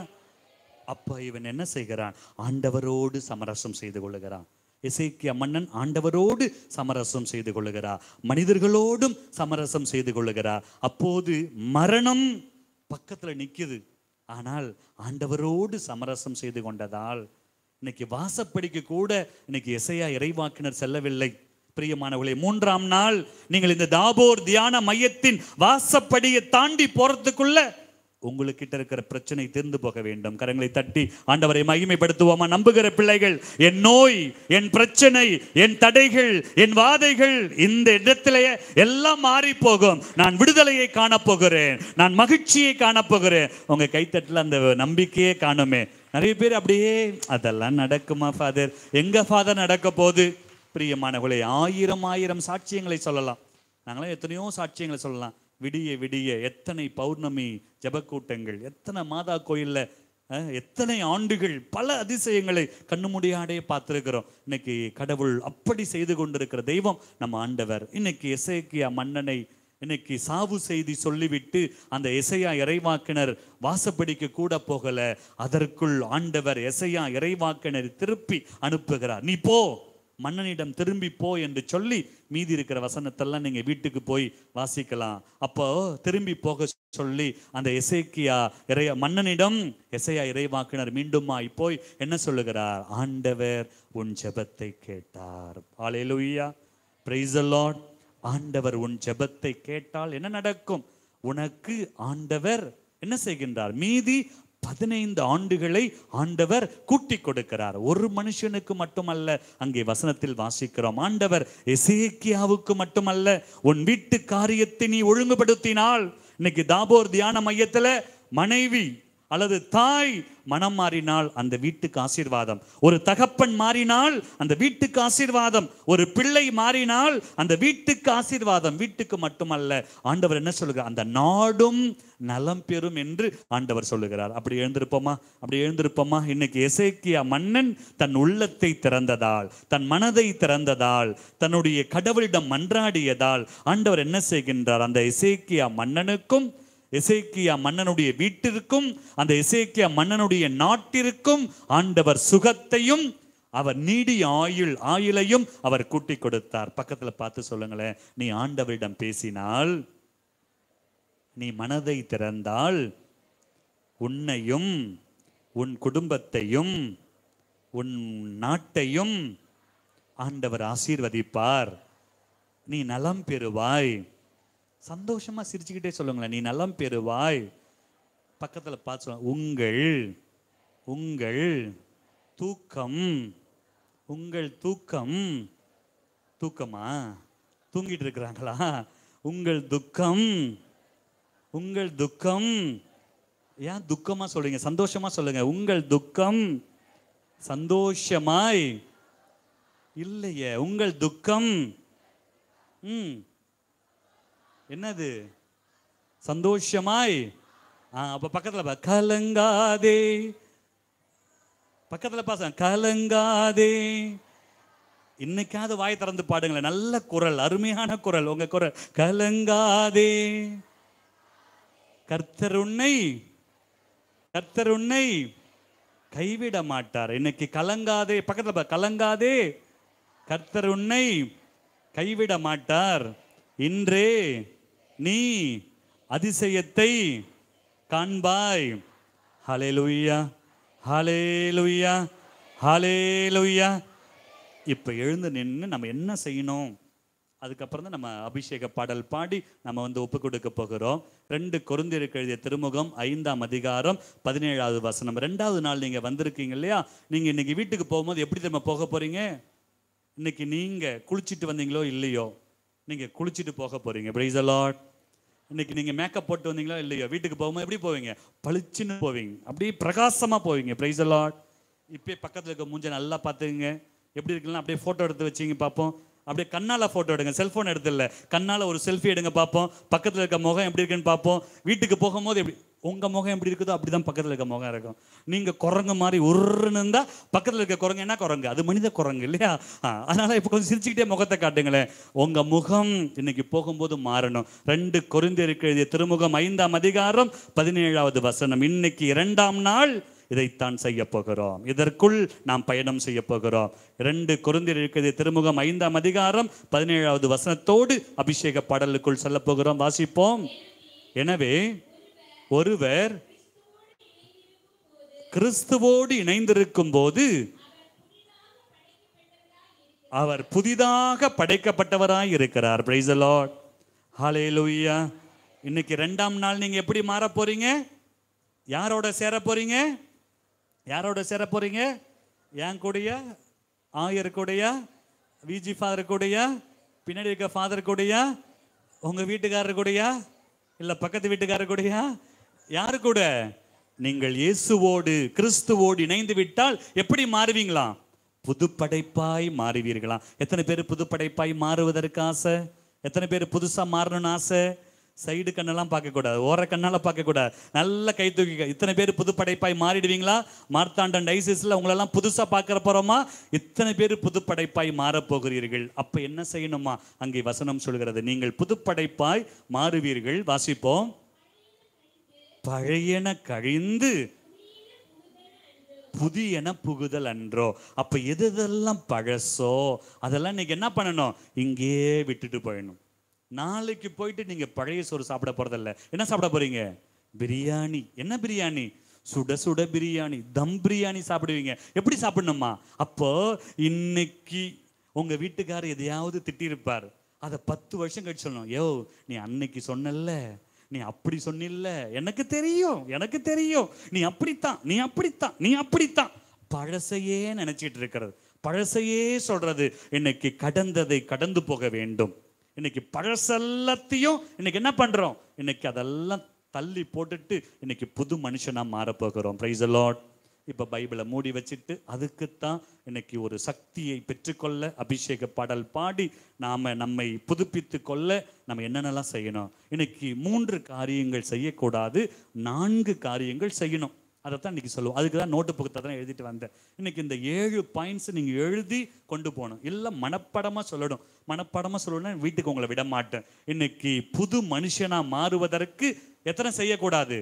அப்ப இவன் என்ன செய்கிறான் ஆண்டவரோடு சமரசம் செய்து கொள்ளுகிறான் எசேக்கியா மன்னன் ஆண்டவரோடு சமரசம் செய்து கொள்ளுகிறார் மனிதர்களோடும் சமரசம் செய்து கொள்ளுகிறார் அப்போது மரணம் பக்கத்துல நிக்குது ஆனால் ஆண்டவரோடு சமரசம் செய்து கொண்டதால் இன்னைக்கு வாசப்படிக்கு கூட இன்னைக்கு எசையா இறைவாக்கினர் செல்லவில்லை பிரியமானவர்களே மூன்றாம் நாள் நீங்கள் இந்த தாபோர் தியான மையத்தின் வாசப்படியை தாண்டி போறதுக்குள்ள உங்களுக்கிட்ட இருக்கிற பிரச்சனை தீர்ந்து போக வேண்டும் கரங்களை தட்டி ஆண்டவரை மகிமைப்படுத்துவோமா நம்புகிற பிள்ளைகள் என் நோய் என் பிரச்சனை என் தடைகள் என் வாதைகள் இந்த இடத்திலேயே எல்லாம் மாறி போகும் நான் விடுதலையை காணப்போகிறேன் நான் மகிழ்ச்சியை காணப்போகிறேன் உங்க கைத்தட்டில் அந்த நம்பிக்கையே காணுமே நிறைய பேர் அப்படியே அதெல்லாம் நடக்குமா ஃபாதர் எங்க ஃபாதர் நடக்க போகுது பிரியமானவர்களே ஆயிரம் ஆயிரம் சாட்சியங்களை சொல்லலாம் நாங்களாம் எத்தனையோ சாட்சியங்களை சொல்லலாம் விடிய விடிய எத்தனை பௌர்ணமி ஜெபக்கூட்டங்கள் எத்தனை மாதா கோயில்ல அஹ், எத்தனை ஆண்டுகள் பல அதிசயங்களை கண்ணு முடியாடே பார்த்துருக்கிறோம் இன்னைக்கு கடவுள் அப்படி செய்து கொண்டிருக்கிற தெய்வம் நம்ம ஆண்டவர் இன்னைக்கு எசேக்கியா மன்னனை இன்னைக்கு சாவு செய்தி சொல்லிவிட்டு அந்த எசையா இறைவாக்கினர் வாசப்படிக்கு கூட போகல அதற்குள் ஆண்டவர் எசையா இறைவாக்கினர் திருப்பி அனுப்புகிறார் நீ போ மன்னனிடம் திரும்பி போ என்று சொல்லி மீதி இருக்கிற வசனத்தெல்லாம் நீங்க வீட்டுக்கு போய் வாசிக்கலாம் அப்போ திரும்பி போக சொல்லி அந்த எசேக்கியா இறைய மன்னனிடம் எசையா இறைவாக்கினர் மீண்டுமாய் போய் என்ன சொல்லுகிறார் ஆண்டவர் உன் ஜெபத்தை கேட்டார் ஹalleluya praise the lord ஆண்டவர் உன் ஜெபத்தை கேட்டால் என்ன நடக்கும் உனக்கு ஆண்டவர் என்ன செய்கின்றார் மீதி பதினைந்து ஆண்டுகளை ஆண்டவர் கூட்டி கொடுக்கிறார் ஒரு மனுஷனுக்கு மட்டுமல்ல அங்கே வசனத்தில் வாசிக்கிறோம் ஆண்டவர் எசேக்கியாவுக்கு மட்டுமல்ல உன் வீட்டு காரியத்தை நீ ஒழுங்குபடுத்தினால் இன்னைக்கு தாபோர் தியான மையத்துல மனைவி அல்லது தாய் மனம் மாறினால் அந்த வீட்டுக்கு ஆசீர்வாதம் ஒரு தகப்பன் மாறினால் அந்த வீட்டுக்கு ஆசீர்வாதம் ஒரு பிள்ளை மாறினால் அந்த வீட்டுக்கு ஆசீர்வாதம் வீட்டுக்கு மட்டுமல்ல ஆண்டவர் என்ன சொல்லுகிறார் அந்த நாடும் நலம் பெறும் என்று ஆண்டவர் சொல்லுகிறார் அப்படி எழுந்திருப்போமா அப்படி எழுந்திருப்போமா இன்னைக்கு எசேக்கியா மன்னன் தன் உள்ளத்தை திறந்ததால் தன் மனதை திறந்ததால் தன்னுடைய கடவுளிடம் மன்றாடியதால் ஆண்டவர் என்ன செய்கின்றார் அந்த எசேக்கியா மன்னனுக்கும் எசேக்கியா மன்னனுடைய வீட்டிற்கும் அந்த எசேக்கியா மன்னனுடைய நாட்டிற்கும் ஆண்டவர் சுகத்தையும் அவர் நீடிய ஆயுள் ஆயுளையும் அவர் கூட்டி கொடுத்தார் பக்கத்துல பார்த்து சொல்லுங்களேன் நீ ஆண்டவரிடம் பேசினால் நீ மனதை திறந்தால் உன்னையும் உன் குடும்பத்தையும் உன் நாட்டையும் ஆண்டவர் ஆசீர்வதிப்பார் நீ நலம் பெறுவாய் சந்தோஷமா சிரிச்சுக்கிட்டே சொல்லுங்களேன் நீ நலம் பெறுவாய் பக்கத்துல பார்த்து சொல்லுங்க உங்கள் உங்கள் தூக்கம் உங்கள் தூக்கம் தூக்கமா தூங்கிட்டு இருக்கிறாங்களா உங்கள் துக்கம் உங்கள் துக்கம் ஏன் துக்கமா சொல்றீங்க சந்தோஷமா சொல்லுங்க உங்கள் துக்கம் சந்தோஷமாய் இல்லையே உங்கள் துக்கம் ம் என்னது சந்தோஷமாய் ஆ, அப்ப பக்கத்துல பா, கலங்காதே பக்கத்துல பாச கலங்காதே இன்னைக்காவது வாய் திறந்து பாடுங்களேன் நல்ல குரல் அருமையான குரல் உங்க குரல் கலங்காதே கர்த்தர் உன்னை கர்த்தர் உன்னை கைவிட மாட்டார் இன்னைக்கு கலங்காதே பக்கத்துல பா, கலங்காதே கர்த்தர் உன்னை கைவிட மாட்டார் இன்றே நீ அதிசயத்தை காண்பாய் ஹalleluya ஹalleluya ஹalleluya இப்போ எழுந்து நின்று நம்ம என்ன செய்யணும் அதுக்கப்புறம் தான் நம்ம அபிஷேக பாடல் பாடி நம்ம வந்து ஒப்பு கொடுக்க போகிறோம் ரெண்டு கொருந்தியருக்கு எழுதிய திருமுகம் ஐந்தாம் அதிகாரம் பதினேழாவது வசனம் ரெண்டாவது நாள் நீங்க வந்திருக்கீங்க இல்லையா நீங்க இன்னைக்கு வீட்டுக்கு போகும்போது எப்படி தெரியுமா போக போறீங்க இன்னைக்கு நீங்க குளிச்சிட்டு வந்தீங்களோ இல்லையோ நீங்க குளிச்சிட்டு போக போறீங்க பிரைஸ் லார்ட் இன்னைக்கு நீங்க மேக்கப் போட்டு வந்தீங்களா இல்லையா வீட்டுக்கு போகும்போது எப்படி போவீங்க பளிச்சுன்னு போவீங்க அப்படியே பிரகாசமா போவீங்க பிரைஸ் லார்ட் இப்பயே பக்கத்துல இருக்க மூஞ்ச நல்லா பார்த்துங்க எப்படி இருக்குன்னா அப்படியே போட்டோ எடுத்து வச்சீங்க பார்ப்போம் அப்படியே கண்ணால போட்டோ எடுங்க செல்போன் எடுத்து இல்ல கண்ணால ஒரு செல்ஃபி எடுங்க பார்ப்போம் பக்கத்துல இருக்க முகம் எப்படி இருக்குன்னு பார்ப்போம் வீட்டுக்கு போகும்போது எப்படி உங்க முகம் எப்படி இருக்குதோ அப்படிதான் பக்கத்துல இருக்க முகம் இருக்கும் நீங்க குரங்கு மாதிரி உருன்னு இருந்தா பக்கத்துல இருக்க குரங்கு என்ன குரங்கு அது மனித குரங்கு இல்லையா ஆ, அதனால இப்ப கொஞ்சம் சிரிச்சுக்கிட்டே முகத்தை காட்டுங்களேன் உங்க முகம் இன்னைக்கு போகும்போது மாறணும் ரெண்டு கொரிந்தியருக்கு எழுதிய திருமுகம் ஐந்தாம் அதிகாரம் பதினேழாவது வசனம் இன்னைக்கு இரண்டாம் நாள் இதைத்தான் செய்ய போகிறோம் இதற்குள் நாம் பயணம் செய்ய போகிறோம் இரண்டு குருந்தியர் இருக்கிறது திருமுகம் ஐந்தாம் அதிகாரம் பதினேழாவது வசனத்தோடு அபிஷேக பாடலுக்குள் செல்ல போகிறோம் வாசிப்போம் எனவே ஒருவர் கிறிஸ்துவோடு இணைந்திருக்கும் போது அவர் புதிதாக படைக்கப்பட்டவராய் இருக்கிறார் பிரைஸ் லார்ட் ஹalleluya இன்னைக்கு ரெண்டாம் நாள் நீங்க எப்படி மாற போறீங்க யாரோட சேர போறீங்க யாரோட சேர போறீங்க என் கூடயா ஆயர் கூடயா விஜி ஃபாதர் கூடயா பின்னாடி இருக்க ஃபாதர் கூடயா உங்க வீட்டுக்காரர் கூடயா இல்ல பக்கத்து வீட்டுக்காரர் கூடயா யாரு கூட நீங்கள் இயேசுவோடு கிறிஸ்துவோடு இணைந்து விட்டால் எப்படி மாறுவீங்களாம் புதுப்படைப்பாய் மாறுவீர்களாம் எத்தனை பேர் புதுப்படைப்பாய் மாறுவதற்கு ஆசை எத்தனை பேர் புதுசா மாறணும்னு ஆசை சைடு கண்ணெல்லாம் பார்க்கக்கூடாது ஓர கண்ணால பார்க்கக்கூடாது நல்ல கை தூக்கி இத்தனை பேர் புதுப்படைப்பாய் மாறிடுவீங்களா மார்த்தாண்டன் டைசிஸ்ல உங்களெல்லாம் புதுசா பார்க்கற போறோமா இத்தனை பேர் புதுப்படைப்பாய் மாறப் போகிறீர்கள் அப்ப என்ன செய்யணுமா அங்கே வசனம் சொல்கிறது நீங்கள் புதுப்படைப்பாய் மாறுவீர்கள் வாசிப்போம் பழையன கழிந்து புதியன புகுதல் அன்றோ அப்ப எது எதெல்லாம் பழசோ அதெல்லாம் இன்னைக்கு என்ன பண்ணணும் இங்கேயே விட்டுட்டு போயிடணும் நாளைக்கு போயிட்டு நீங்க பழைய சோறு சாப்பிட போறதில்ல என்ன சாப்பிட போறீங்க பிரியாணி என்ன பிரியாணி சுட சுட பிரியாணி தம் பிரியாணி சாப்பிடுவீங்க எப்படி சாப்பிடணுமா அப்போ இன்னைக்கு உங்க வீட்டுக்காரர் எதையாவது திட்டியிருப்பார் அதை பத்து வருஷம் கழிச்சு சொல்லணும் யோ நீ அன்னைக்கு சொன்னல்ல நீ அப்படி சொன்னில்ல எனக்கு தெரியும் எனக்கு தெரியும் நீ அப்படித்தான் நீ அப்படித்தான் நீ அப்படித்தான் பழசையே நினைச்சிட்டு இருக்கிறது பழசையே சொல்றது இன்னைக்கு கடந்ததை கடந்து போக வேண்டும் இன்னைக்கு பழசெல்லாத்தையும் இன்னைக்கு என்ன பண்றோம் இன்னைக்கு அதெல்லாம் தள்ளி போட்டுட்டு இன்னைக்கு புது மனுஷனா மாறப் போகிறோம் பிரைஸ் லார்ட் இப்ப பைபிளை மூடி வச்சுட்டு அதுக்குத்தான் இன்னைக்கு ஒரு சக்தியை பெற்றுக்கொள்ள அபிஷேக பாடல் பாடி நாம நம்மை புதுப்பித்து கொள்ள நம்ம என்னென்னலாம் செய்யணும் இன்னைக்கு மூன்று காரியங்கள் செய்யக்கூடாது நான்கு காரியங்கள் செய்யணும் அதைத்தான் இன்னைக்கு சொல்லுவோம் அதுக்கு தான் நோட்டு புத்தகத்தை தான் எழுதிட்டு வந்தேன் இன்னைக்கு இந்த ஏழு பாயிண்ட்ஸ் நீங்க எழுதி கொண்டு போகணும் இல்லை மனப்படமா சொல்லணும் மனப்படமா சொல்லணும்னா வீட்டுக்கு உங்களை விட மாட்டேன் இன்னைக்கு புது மனுஷனா மாறுவதற்கு எத்தனை செய்யக்கூடாது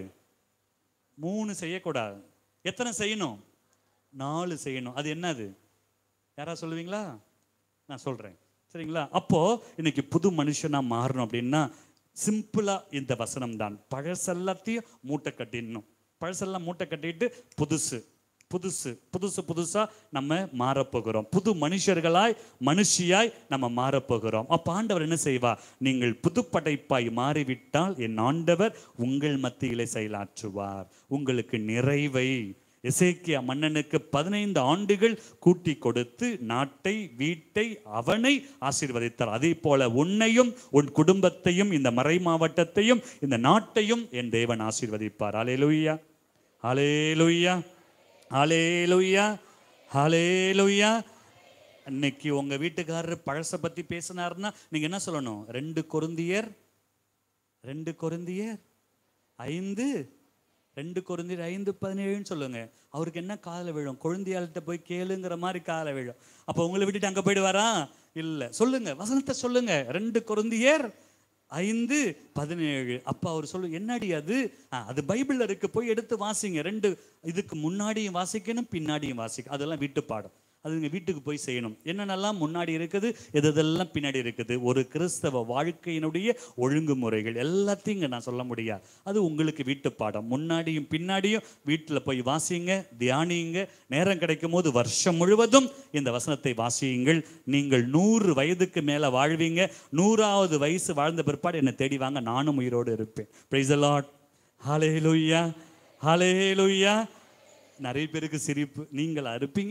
மூணு செய்யக்கூடாது எத்தனை செய்யணும் நாலு செய்யணும் அது என்னது யாரா சொல்லுவீங்களா நான் சொல்றேன் சரிங்களா அப்போ இன்னைக்கு புது மனுஷனா மாறணும் அப்படின்னா சிம்பிளா இந்த வசனம் தான் பழசெல்லாத்தையும் மூட்டை கட்டிடணும் பழசெல்லாம் மூட்டை கட்டிட்டு புதுசு புதுசு புதுசு புதுசா நம்ம மாறப்போகிறோம் புது மனுஷர்களாய் மனுஷியாய் நம்ம மாறப்போகிறோம் அப்ப ஆண்டவர் என்ன செய்வா நீங்கள் புதுப்படைப்பாய் மாறிவிட்டால் என் ஆண்டவர் உங்கள் மத்தியிலே செயலாற்றுவார் உங்களுக்கு நிறைவை எசேக்கியா மன்னனுக்கு பதினைந்து ஆண்டுகள் கூட்டி கொடுத்து நாட்டை வீட்டை அவனை ஆசீர்வதித்தார் அதே போல உன்னையும் உன் குடும்பத்தையும் இந்த மறை மாவட்டத்தையும் இந்த நாட்டையும் என் தேவன் ஆசீர்வதிப்பார் அலேலுய்யா அலேலுய்யா அலேலுய்யா அலேலுய்யா இன்னைக்கு உங்க வீட்டுக்காரர் பழசை பத்தி பேசினாருன்னா நீங்க என்ன சொல்லணும் ரெண்டு கொருந்தியர் ரெண்டு கொருந்தியர் ஐந்து ரெண்டு கொருந்தியர் ஐந்து பதினேழுன்னு சொல்லுங்க அவருக்கு என்ன காதில் விழும் கொழுந்தியாள்கிட்ட போய் கேளுங்கிற மாதிரி காதில் விழும் அப்போ உங்களை விட்டுட்டு அங்கே போயிடுவாரா இல்லை சொல்லுங்க வசனத்தை சொல்லுங்க ரெண்டு கொருந்தியர் ஐந்து பதினேழு அப்போ அவர் சொல்லு என்னடி அது ஆ, அது பைபிளில் இருக்கு போய் எடுத்து வாசிங்க ரெண்டு இதுக்கு முன்னாடியும் வாசிக்கணும் பின்னாடியும் வாசிக்கணும் அதெல்லாம் வீட்டு பாடம் அது நீங்கள் வீட்டுக்கு போய் செய்யணும் என்னென்னலாம் முன்னாடி இருக்குது எது எதெல்லாம் பின்னாடி இருக்குது ஒரு கிறிஸ்தவ வாழ்க்கையினுடைய ஒழுங்குமுறைகள் எல்லாத்தையும் இங்க நான் சொல்ல முடியாது அது உங்களுக்கு வீட்டு பாடம் முன்னாடியும் பின்னாடியும் வீட்டில் போய் வாசிங்க தியானிங்க நேரம் கிடைக்கும் போது வருஷம் முழுவதும் இந்த வசனத்தை வாசியுங்கள் நீங்கள் நூறு வயதுக்கு மேலே வாழ்வீங்க நூறாவது வயசு வாழ்ந்த பிற்பாடு என்னை தேடி வாங்க நானும் உயிரோடு இருப்பேன் பிரைஸ் லாட் ஹalleluya ஹalleluya நிறைய பேருக்கு சிரிப்பு நீங்கள் அறுப்பீங்க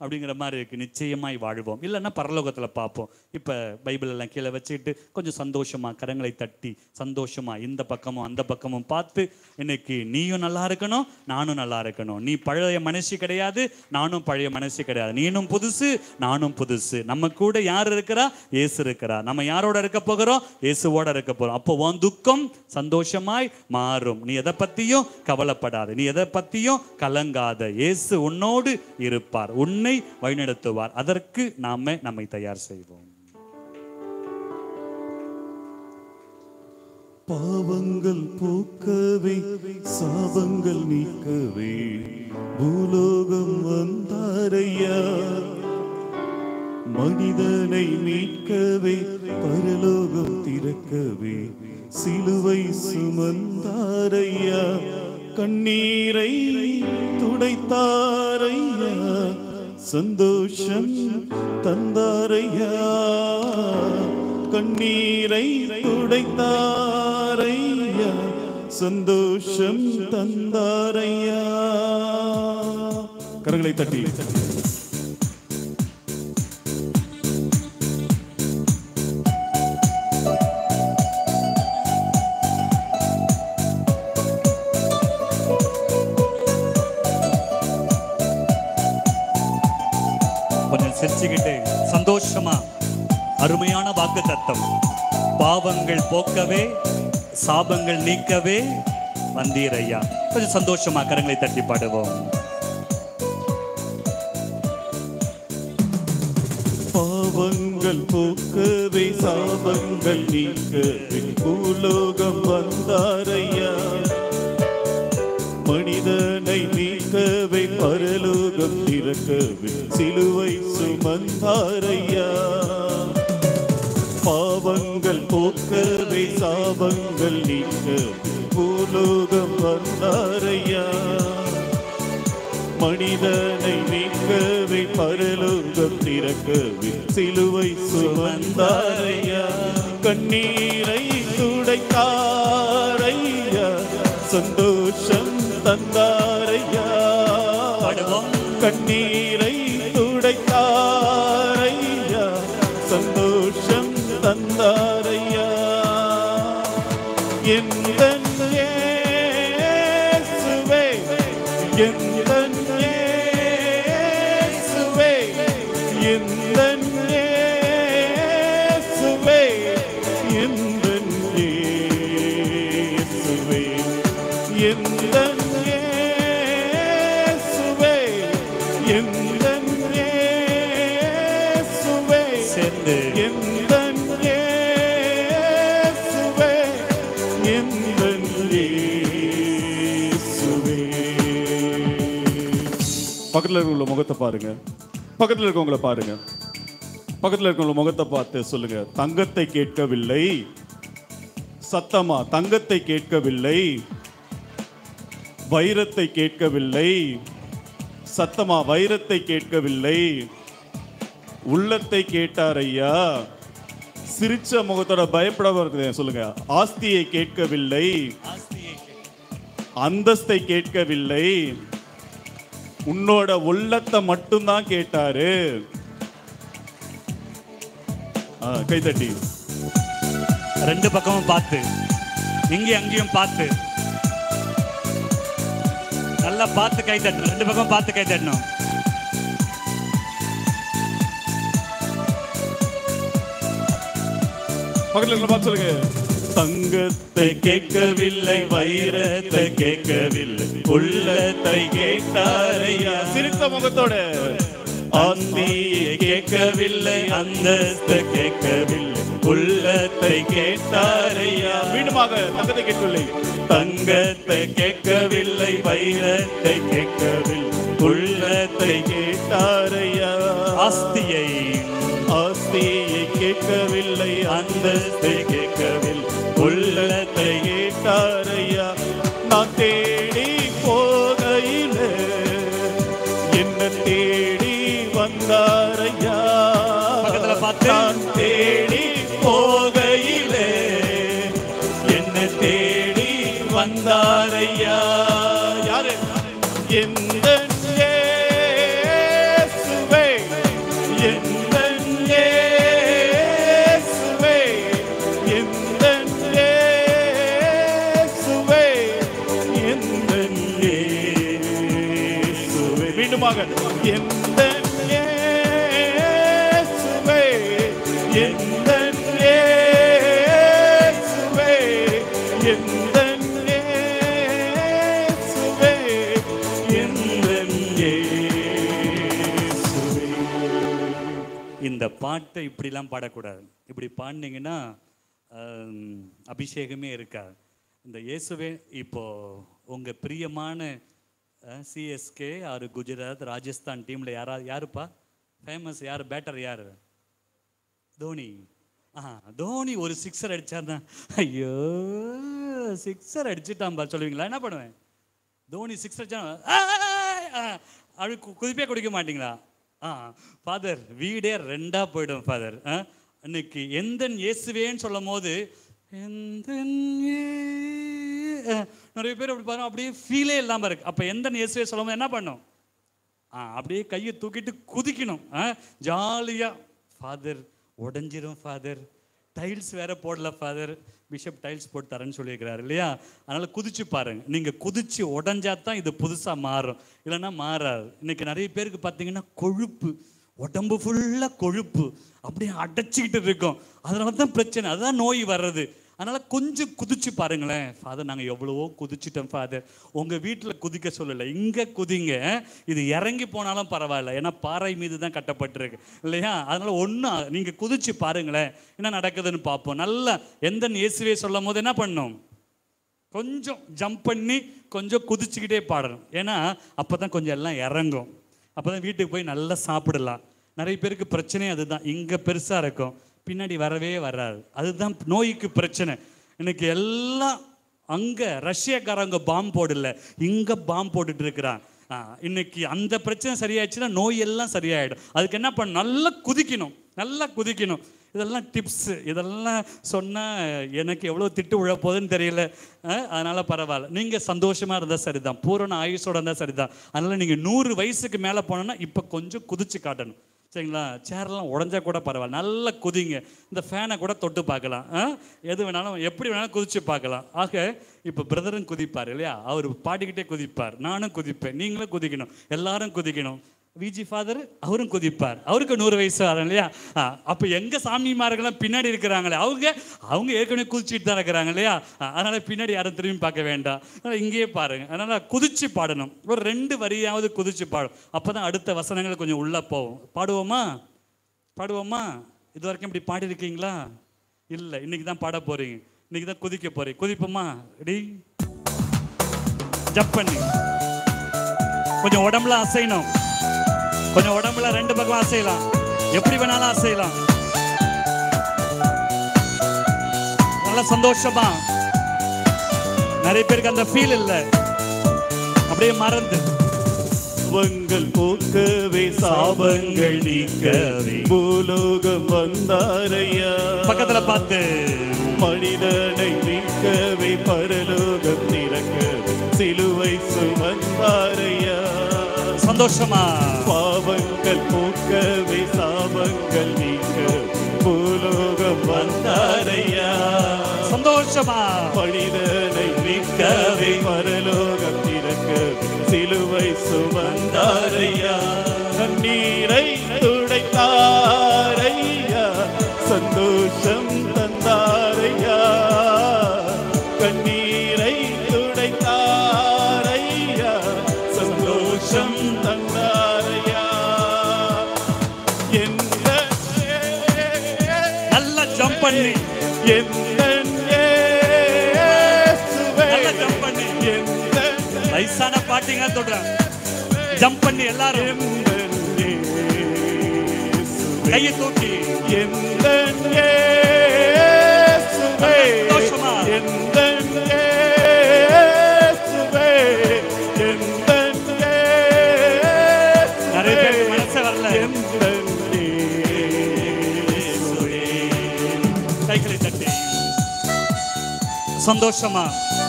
அப்படிங்கிற மாதிரி இருக்கு நிச்சயமாய் வாழ்வோம் இல்லைன்னா பரலோகத்துல பார்ப்போம் இப்ப பைபிள் எல்லாம் கீழே வச்சுட்டு கொஞ்சம் சந்தோஷமா கரங்களை தட்டி சந்தோஷமா இந்த பக்கமும் அந்த பக்கமும் பார்த்து இன்னைக்கு நீயும் நல்லா இருக்கணும் நானும் நல்லா இருக்கணும் நீ பழைய மனுஷி கிடையாது நானும் பழைய மனுஷி கிடையாது நீனும் புதுசு நானும் புதுசு நம்ம கூட யார் இருக்கிறா இயேசு இருக்கிறா நம்ம யாரோட இருக்க போகிறோம் இயேசுவோட இருக்க போறோம் அப்போ உன் துக்கம் சந்தோஷமாய் மாறும் நீ எதை பத்தியும் கவலைப்படாத நீ எதை பத்தியும் கலங்காத இயேசு உன்னோடு இருப்பார் உன்னை வழிநடத்துவார் அதற்கு நாம நம்மை தயார் செய்வோம் பாவங்கள் போக்கவே சாபங்கள் நீக்கவே பூலோகம் வந்தாரையா மனிதனை மீட்கவே பரலோகம் திறக்கவே சிலுவை சுமந்தாரையா கண்ணீரை துடைத்தாரையா சந்தோஷம் தந்தாரையா கண்ணீரை துடைத்தாரையா சந்தோஷம் தந்தாரையா கரங்களை தட்டி கொஞ்சம் சிரிச்சுக்கிட்டு சந்தோஷமா அருமையான வாக்கு தத்தம் பாவங்கள் போக்கவே சாபங்கள் நீக்கவே வந்தீர் ஐயா கொஞ்சம் சந்தோஷமா கரங்களை தட்டி பாடுவோம் பாவங்கள் போக்கவே சாபங்கள் நீக்கவே பூலோகம் வந்தாரையா மனிதனை மீட்கவே பரலோகம் திறக்கவே சிலுவை சுமந்தாரையா பாவங்கள் போக்கவே சாபங்கள் நீக்கவே பூலோகம் வந்தாரையா மனிதனை நீக்கவே பரலோகம் திறக்கவே சிலுவை சுமந்தாரையா கண்ணீரை துடைத்தாரையா சந்தோஷம் தந்தாரையா பாடுவோம் கண்ணீரை துடைத்தாரையா சந்தோஷம் தந்தாரையா எந்த இயேசுவே எந்த இயேசுவே எந்த இயேசுவே எந்த இயேசுவே எந்த இயேசுவே எந்த இயேசுவே சேர்ந்து எந்த இயேசுவே எந்த இயேசுவே பக்கத்துல இருக்கவங்கள முகத்தை பாருங்க பக்கத்துல இருக்கவங்கள பாருங்க பக்கத்துல இருக்கவங்கள முகத்தை பார்த்து சொல்லுங்க தங்கத்தை கேட்கவில்லை சத்தமா தங்கத்தை கேட்கவில்லை வைரத்தை கேட்கவில்லை சத்தமா வைரத்தை கேட்கவில்லை உள்ளத்தை கேட்டார் ஐயா சிரிச்ச முகத்தோட பயப்படாம இருக்குது சொல்லுங்க ஆஸ்தியை கேட்கவில்லை அந்தஸ்தை கேட்கவில்லை உன்னோட உள்ளத்தை மட்டும்தான் கேட்டாரு ஆ, கைத்தட்டி ரெண்டு பக்கமும் பார்த்து இங்கே அங்கேயும் பார்த்து நல்லா பார்த்து கை தட்டணும் ரெண்டு பக்கம் பார்த்து கை தட்டணும் பக்கத்துல இருக்கிற பார்த்து சொல்லுங்க தங்கத்தை கேட்கவில்லை வைரத்தை கேட்கவில்லை உள்ளத்தை கேட்டாரையா சிரித்த முகத்தோட ஆஸ்தியை கேட்கவில்லை அந்தஸ்தை கேட்கவில்லை உள்ளத்தை கேட்டாரையா மீண்டுமாக தங்கத்தை கேட்கவில்லை தங்கத்தை கேட்கவில்லை வைரத்தை கேட்கவில்லை உள்ளத்தை கேட்டாரையா ஆஸ்தியை ஆஸ்தியை கேட்கவில்லை அந்தஸ்தை கேட்கவில்லை உள்ளத்தை கேட்டாரையா நான் தேடி போகையில என்ன தேடி வந்தாரையா பக்கத்துல பார்த்து. நான் தேடி போகையிலே என்ன தேடி வந்தாரையா யாரு எந்த இயேசுவே எந்தன் இயேசுவே எந்தன் இயேசுவே எந்தன் இயேசுவே எந்தன் இயேசுவே இந்த பாட்டை இப்படிலாம் பாடக்கூடாது இப்படி பாடினீங்கன்னா ஆம், அபிஷேகமே இருக்காது இந்த இயேசுவே இப்போ உங்க பிரியமான சிஎஸ்கே ஆறு குஜராத் ராஜஸ்தான் டீம்ல யாரா யாருப்பா ஃபேமஸ் யார் பேட்டர் யாரு தோனி ஆ தோனி ஒரு சிக்ஸர் அடிச்சார்னா ஐயோ சிக்ஸர் அடிச்சுட்டான்பா சொல்லுவீங்களா என்ன பண்ணுவேன் தோனி சிக்ஸ் அடிச்சா அப்படி கு- குதிப்பே குடிக்க மாட்டீங்களா ஆ ஃபாதர் வீடே ரெண்டா போயிடும் ஃபாதர் இன்னைக்கு எந்தன் இயேசுவேன்னு சொல்லும் போது எந்தன் இயே- ஆ, நிறைய பேர் அப்படி பாருங்க அப்படியே ஃபீலே இல்லாம இருக்கு அப்ப எந்தன் இயேசுவே சொல்லும் போது என்ன பண்ணும் ஆ அப்படியே கையை தூக்கிட்டு குதிக்கணும் ஆ ஜாலியாக ஃபாதர் உடஞ்சிரும் ஃபாதர் டைல்ஸ் வேற போடல ஃபாதர் பிஷப் டைல்ஸ் போட்டு தரேன்னு சொல்லியிருக்கிறாரு இல்லையா அதனால குதிச்சு பாருங்க நீங்க குதிச்சு உடஞ்சா தான் இது புதுசா மாறும் இல்லைன்னா மாறாது இன்னைக்கு நிறைய பேருக்கு பார்த்தீங்கன்னா கொழுப்பு உடம்பு ஃபுல்லா கொழுப்பு அப்படியே அடைச்சிக்கிட்டு இருக்கும் அதனால தான் பிரச்சனை அதுதான் நோய் வர்றது அதனால கொஞ்சம் குதிச்சு பாருங்களேன் ஃபாதர் நாங்க எவ்வளவோ குதிச்சிட்டோம் ஃபாதர் உங்க வீட்டுல குதிக்க சொல்லல இங்க குதிங்க இது இறங்கி போனாலும் பரவாயில்ல ஏன்னா பாறை மீது தான் கட்டப்பட்டிருக்கு இல்லையா அதனால ஒண்ணா நீங்க குதிச்சு பாருங்களேன் என்ன நடக்குதுன்னு பார்ப்போம் நல்லா எந்த இயேசுவே சொல்லும் போது என்ன பண்ணும் கொஞ்சம் ஜம்ப் பண்ணி கொஞ்சம் குதிச்சுக்கிட்டே பாடணும் ஏன்னா அப்பதான் கொஞ்சம் எல்லாம் இறங்கும் அப்பதான் வீட்டுக்கு போய் நல்லா சாப்பிடலாம் நிறைய பேருக்கு பிரச்சனையே அதுதான் இங்க பெருசா இருக்கும் பின்னாடி வரவே வராது அதுதான் நோய்க்கு பிரச்சனை இன்னைக்கு எல்லாம் அங்க ரஷ்யாக்காரங்க பாம்பு போடல இங்க பாம்பு போட்டுட்டு இருக்கிறான் ஆ, இன்னைக்கு அந்த பிரச்சனை சரியாயிடுச்சுன்னா நோய் எல்லாம் சரியாயிடும் அதுக்கு என்ன பண்ண நல்லா குதிக்கணும் நல்லா குதிக்கணும் இதெல்லாம் டிப்ஸ் இதெல்லாம் சொன்னால் எனக்கு எவ்வளோ திட்டு விழ போகுதுன்னு தெரியல அஹ், அதனால பரவாயில்ல நீங்கள் சந்தோஷமாக இருந்தால் சரிதான் பூரண ஆயுஷோட இருந்தால் சரிதான் அதனால நீங்கள் நூறு வயசுக்கு மேலே போனோன்னா இப்போ கொஞ்சம் குதிச்சு காட்டணும் சரிங்களா சேர்லாம் உடஞ்சா கூட பரவாயில்ல நல்லா குதிங்க இந்த ஃபேனை கூட தொட்டு பார்க்கலாம் ஆ? எது வேணாலும் எப்படி வேணாலும் குதிச்சு பார்க்கலாம் ஆக இப்போ பிரதரும் குதிப்பார் இல்லையா அவர் பாடிக்கிட்டே குதிப்பார் நானும் குதிப்பேன் நீங்களும் குதிக்கணும் எல்லாரும் குதிக்கணும் விஜி ஃபாதர் அவரும் குதிப்பார் அவருக்கு நூறு வயசு ஆகும் இல்லையா ஆ, அப்போ எங்க சாமிமார்கள்லாம் பின்னாடி இருக்கிறாங்களே அவங்க அவங்க ஏற்கனவே குதிச்சுட்டு தான் இருக்கிறாங்க இல்லையா ஆ, அதனால பின்னாடி யாரும் திரும்பி பார்க்க வேண்டாம் அதனால இங்கேயே பாருங்க அதனால குதிச்சு பாடணும் ஒரு ரெண்டு வரியாவது குதிச்சு பாடும் அப்பதான் அடுத்த வசனங்கள் கொஞ்சம் உள்ள போகும் பாடுவோமா பாடுவோமா இது வரைக்கும் இப்படி பாடியிருக்கீங்களா இல்லை இன்னைக்கு தான் பாட போறீங்க இன்னைக்கு தான் குதிக்க போறீங்க குதிப்போமா ரெடி ஜப் பண்ணி கொஞ்சம் உடம்புல அசையணும் கொஞ்சம் உடம்புல ரெண்டு பக்கம் அசையலாம் எப்படி வேணாலும் அசையலாம் நல்ல சந்தோஷமா நிறைய பேருக்கு அந்த ஃபீல் இல்ல அப்படியே மறந்து வங்கள் போக்கவே சாபங்கள் நீக்கவே பூலோகம் வந்தாரையா பக்கத்துல பார்த்து மனிதனை மீட்கவே பரலோகம் திறக்க சிலுவை சுமந்தாரையா சந்தோஷமா பாவங்கள் போக்கவே சாபங்கள் நீக்க பூலோகம் வந்தாரையா சந்தோஷமா மனிதனை மீட்கவே பரலோகம் திறக்க சிலுவை சுமந்தாரையா கண்ணீரை துடைத்தாரையா சந்தோஷம் தந்தாரையா கண்ணீரை துடைத்தாரையா சந்தோஷம் தந்தாரையா எந்த நல்லா ஜம்ப் பண்ணி எந்தன் இயேசுவே, நல்லா jump பண்ணு. எந்தன் வயசான பாட்டிங்க சொல்றேன் ஜம்ப் பண்ணி எல்லாரும் எந்தன் இயேசுவே, கையை தூக்கி எந்தன் இயேசுவே, சந்தோஷமா. எந்தன் இயேசுவே, எந்தன் இயேசுவே, நிறைய பேருக்கு மனசே வரல. எந்தன் இயேசுவே. கைகளை தட்டி சந்தோஷமா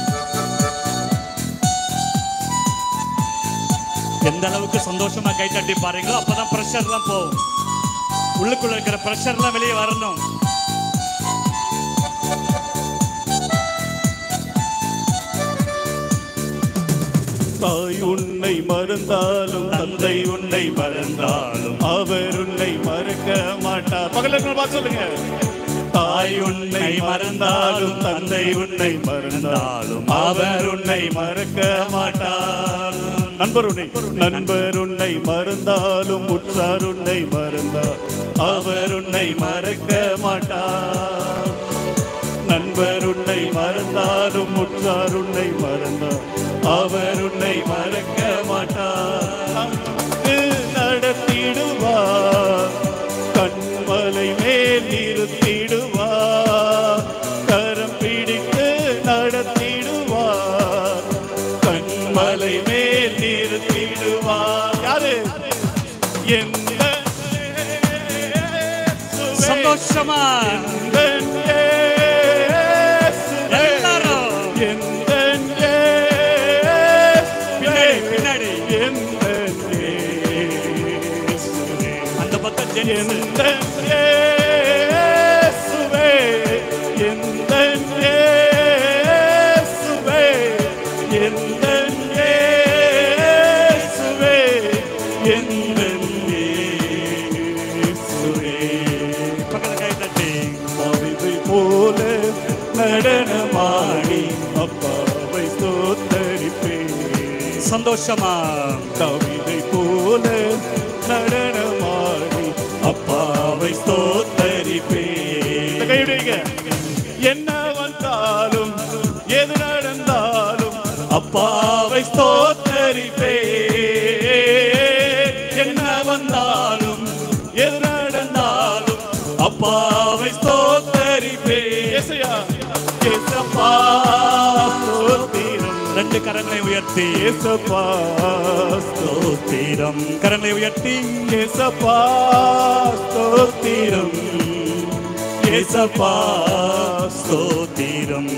எந்த அளவுக்கு சந்தோஷமா கை தட்டி பாருங்களோ அப்பதான் பிரஷர்லாம் போகும் உள்ளுக்குள்ள இருக்கிற பிரஷர்லாம் வெளியே வரணும் தாய் உன்னை மறந்தாலும் தந்தை உன்னை மறந்தாலும் அவர் உன்னை மறக்க மாட்டார் பகல சொல்லுங்க தாய் உன்னை மறந்தாலும் தந்தை உன்னை மறந்தாலும் அவர் உன்னை மறக்க மாட்டார் நண்பர் உன்னை நண்பர் உன்னை மறந்தாலும் உற்றார் உன்னை மறந்தார் அவர் உன்னை மறக்க மாட்டார் நண்பர் உன்னை மறந்தாலும் உற்றார் உன்னை மறந்தார் அவர் உன்னை மறக்க மாட்டார் நடத்திடுவார் கண்மலை மேல் நிறுத்திடுவார் கரம் பிடித்து நடத்திடுவார் கண்மலை மேல் நிறுத்திடுவார் யாரு எந்த சந்தோஷமா எல்லாரும் பின்னாடி பின்னாடி அந்த பக்கம் ஜென்ஸ் பக்கத்துல கை தட்டி அவிதை போல நடனமாடி அப்பாவை ஸ்தோத்தரிப்பேன் சந்தோஷமா கவிதை போல நடனமாடி அப்பாவை ஸ்தோத்தரிப்பேன் கைவிடுங்க என்ன வந்தாலும் எது நடந்தாலும் அப்பாவை ஸ்தோத்தரிப்பேன் என்ன வந்தாலும் எது நடந்தாலும் அப்பாவை ஸ்தோத்தரிப்பேன் ஏசையா ஏசப்பா ஸ்தோத்திரம் ரெண்டு கரங்களை உயர்த்தி ஏசப்பா ஸ்தோத்திரம் கரங்களை உயர்த்தி ஏசப்பா ஸ்தோத்திரம் ஏசப்பா ஸ்தோத்திரம்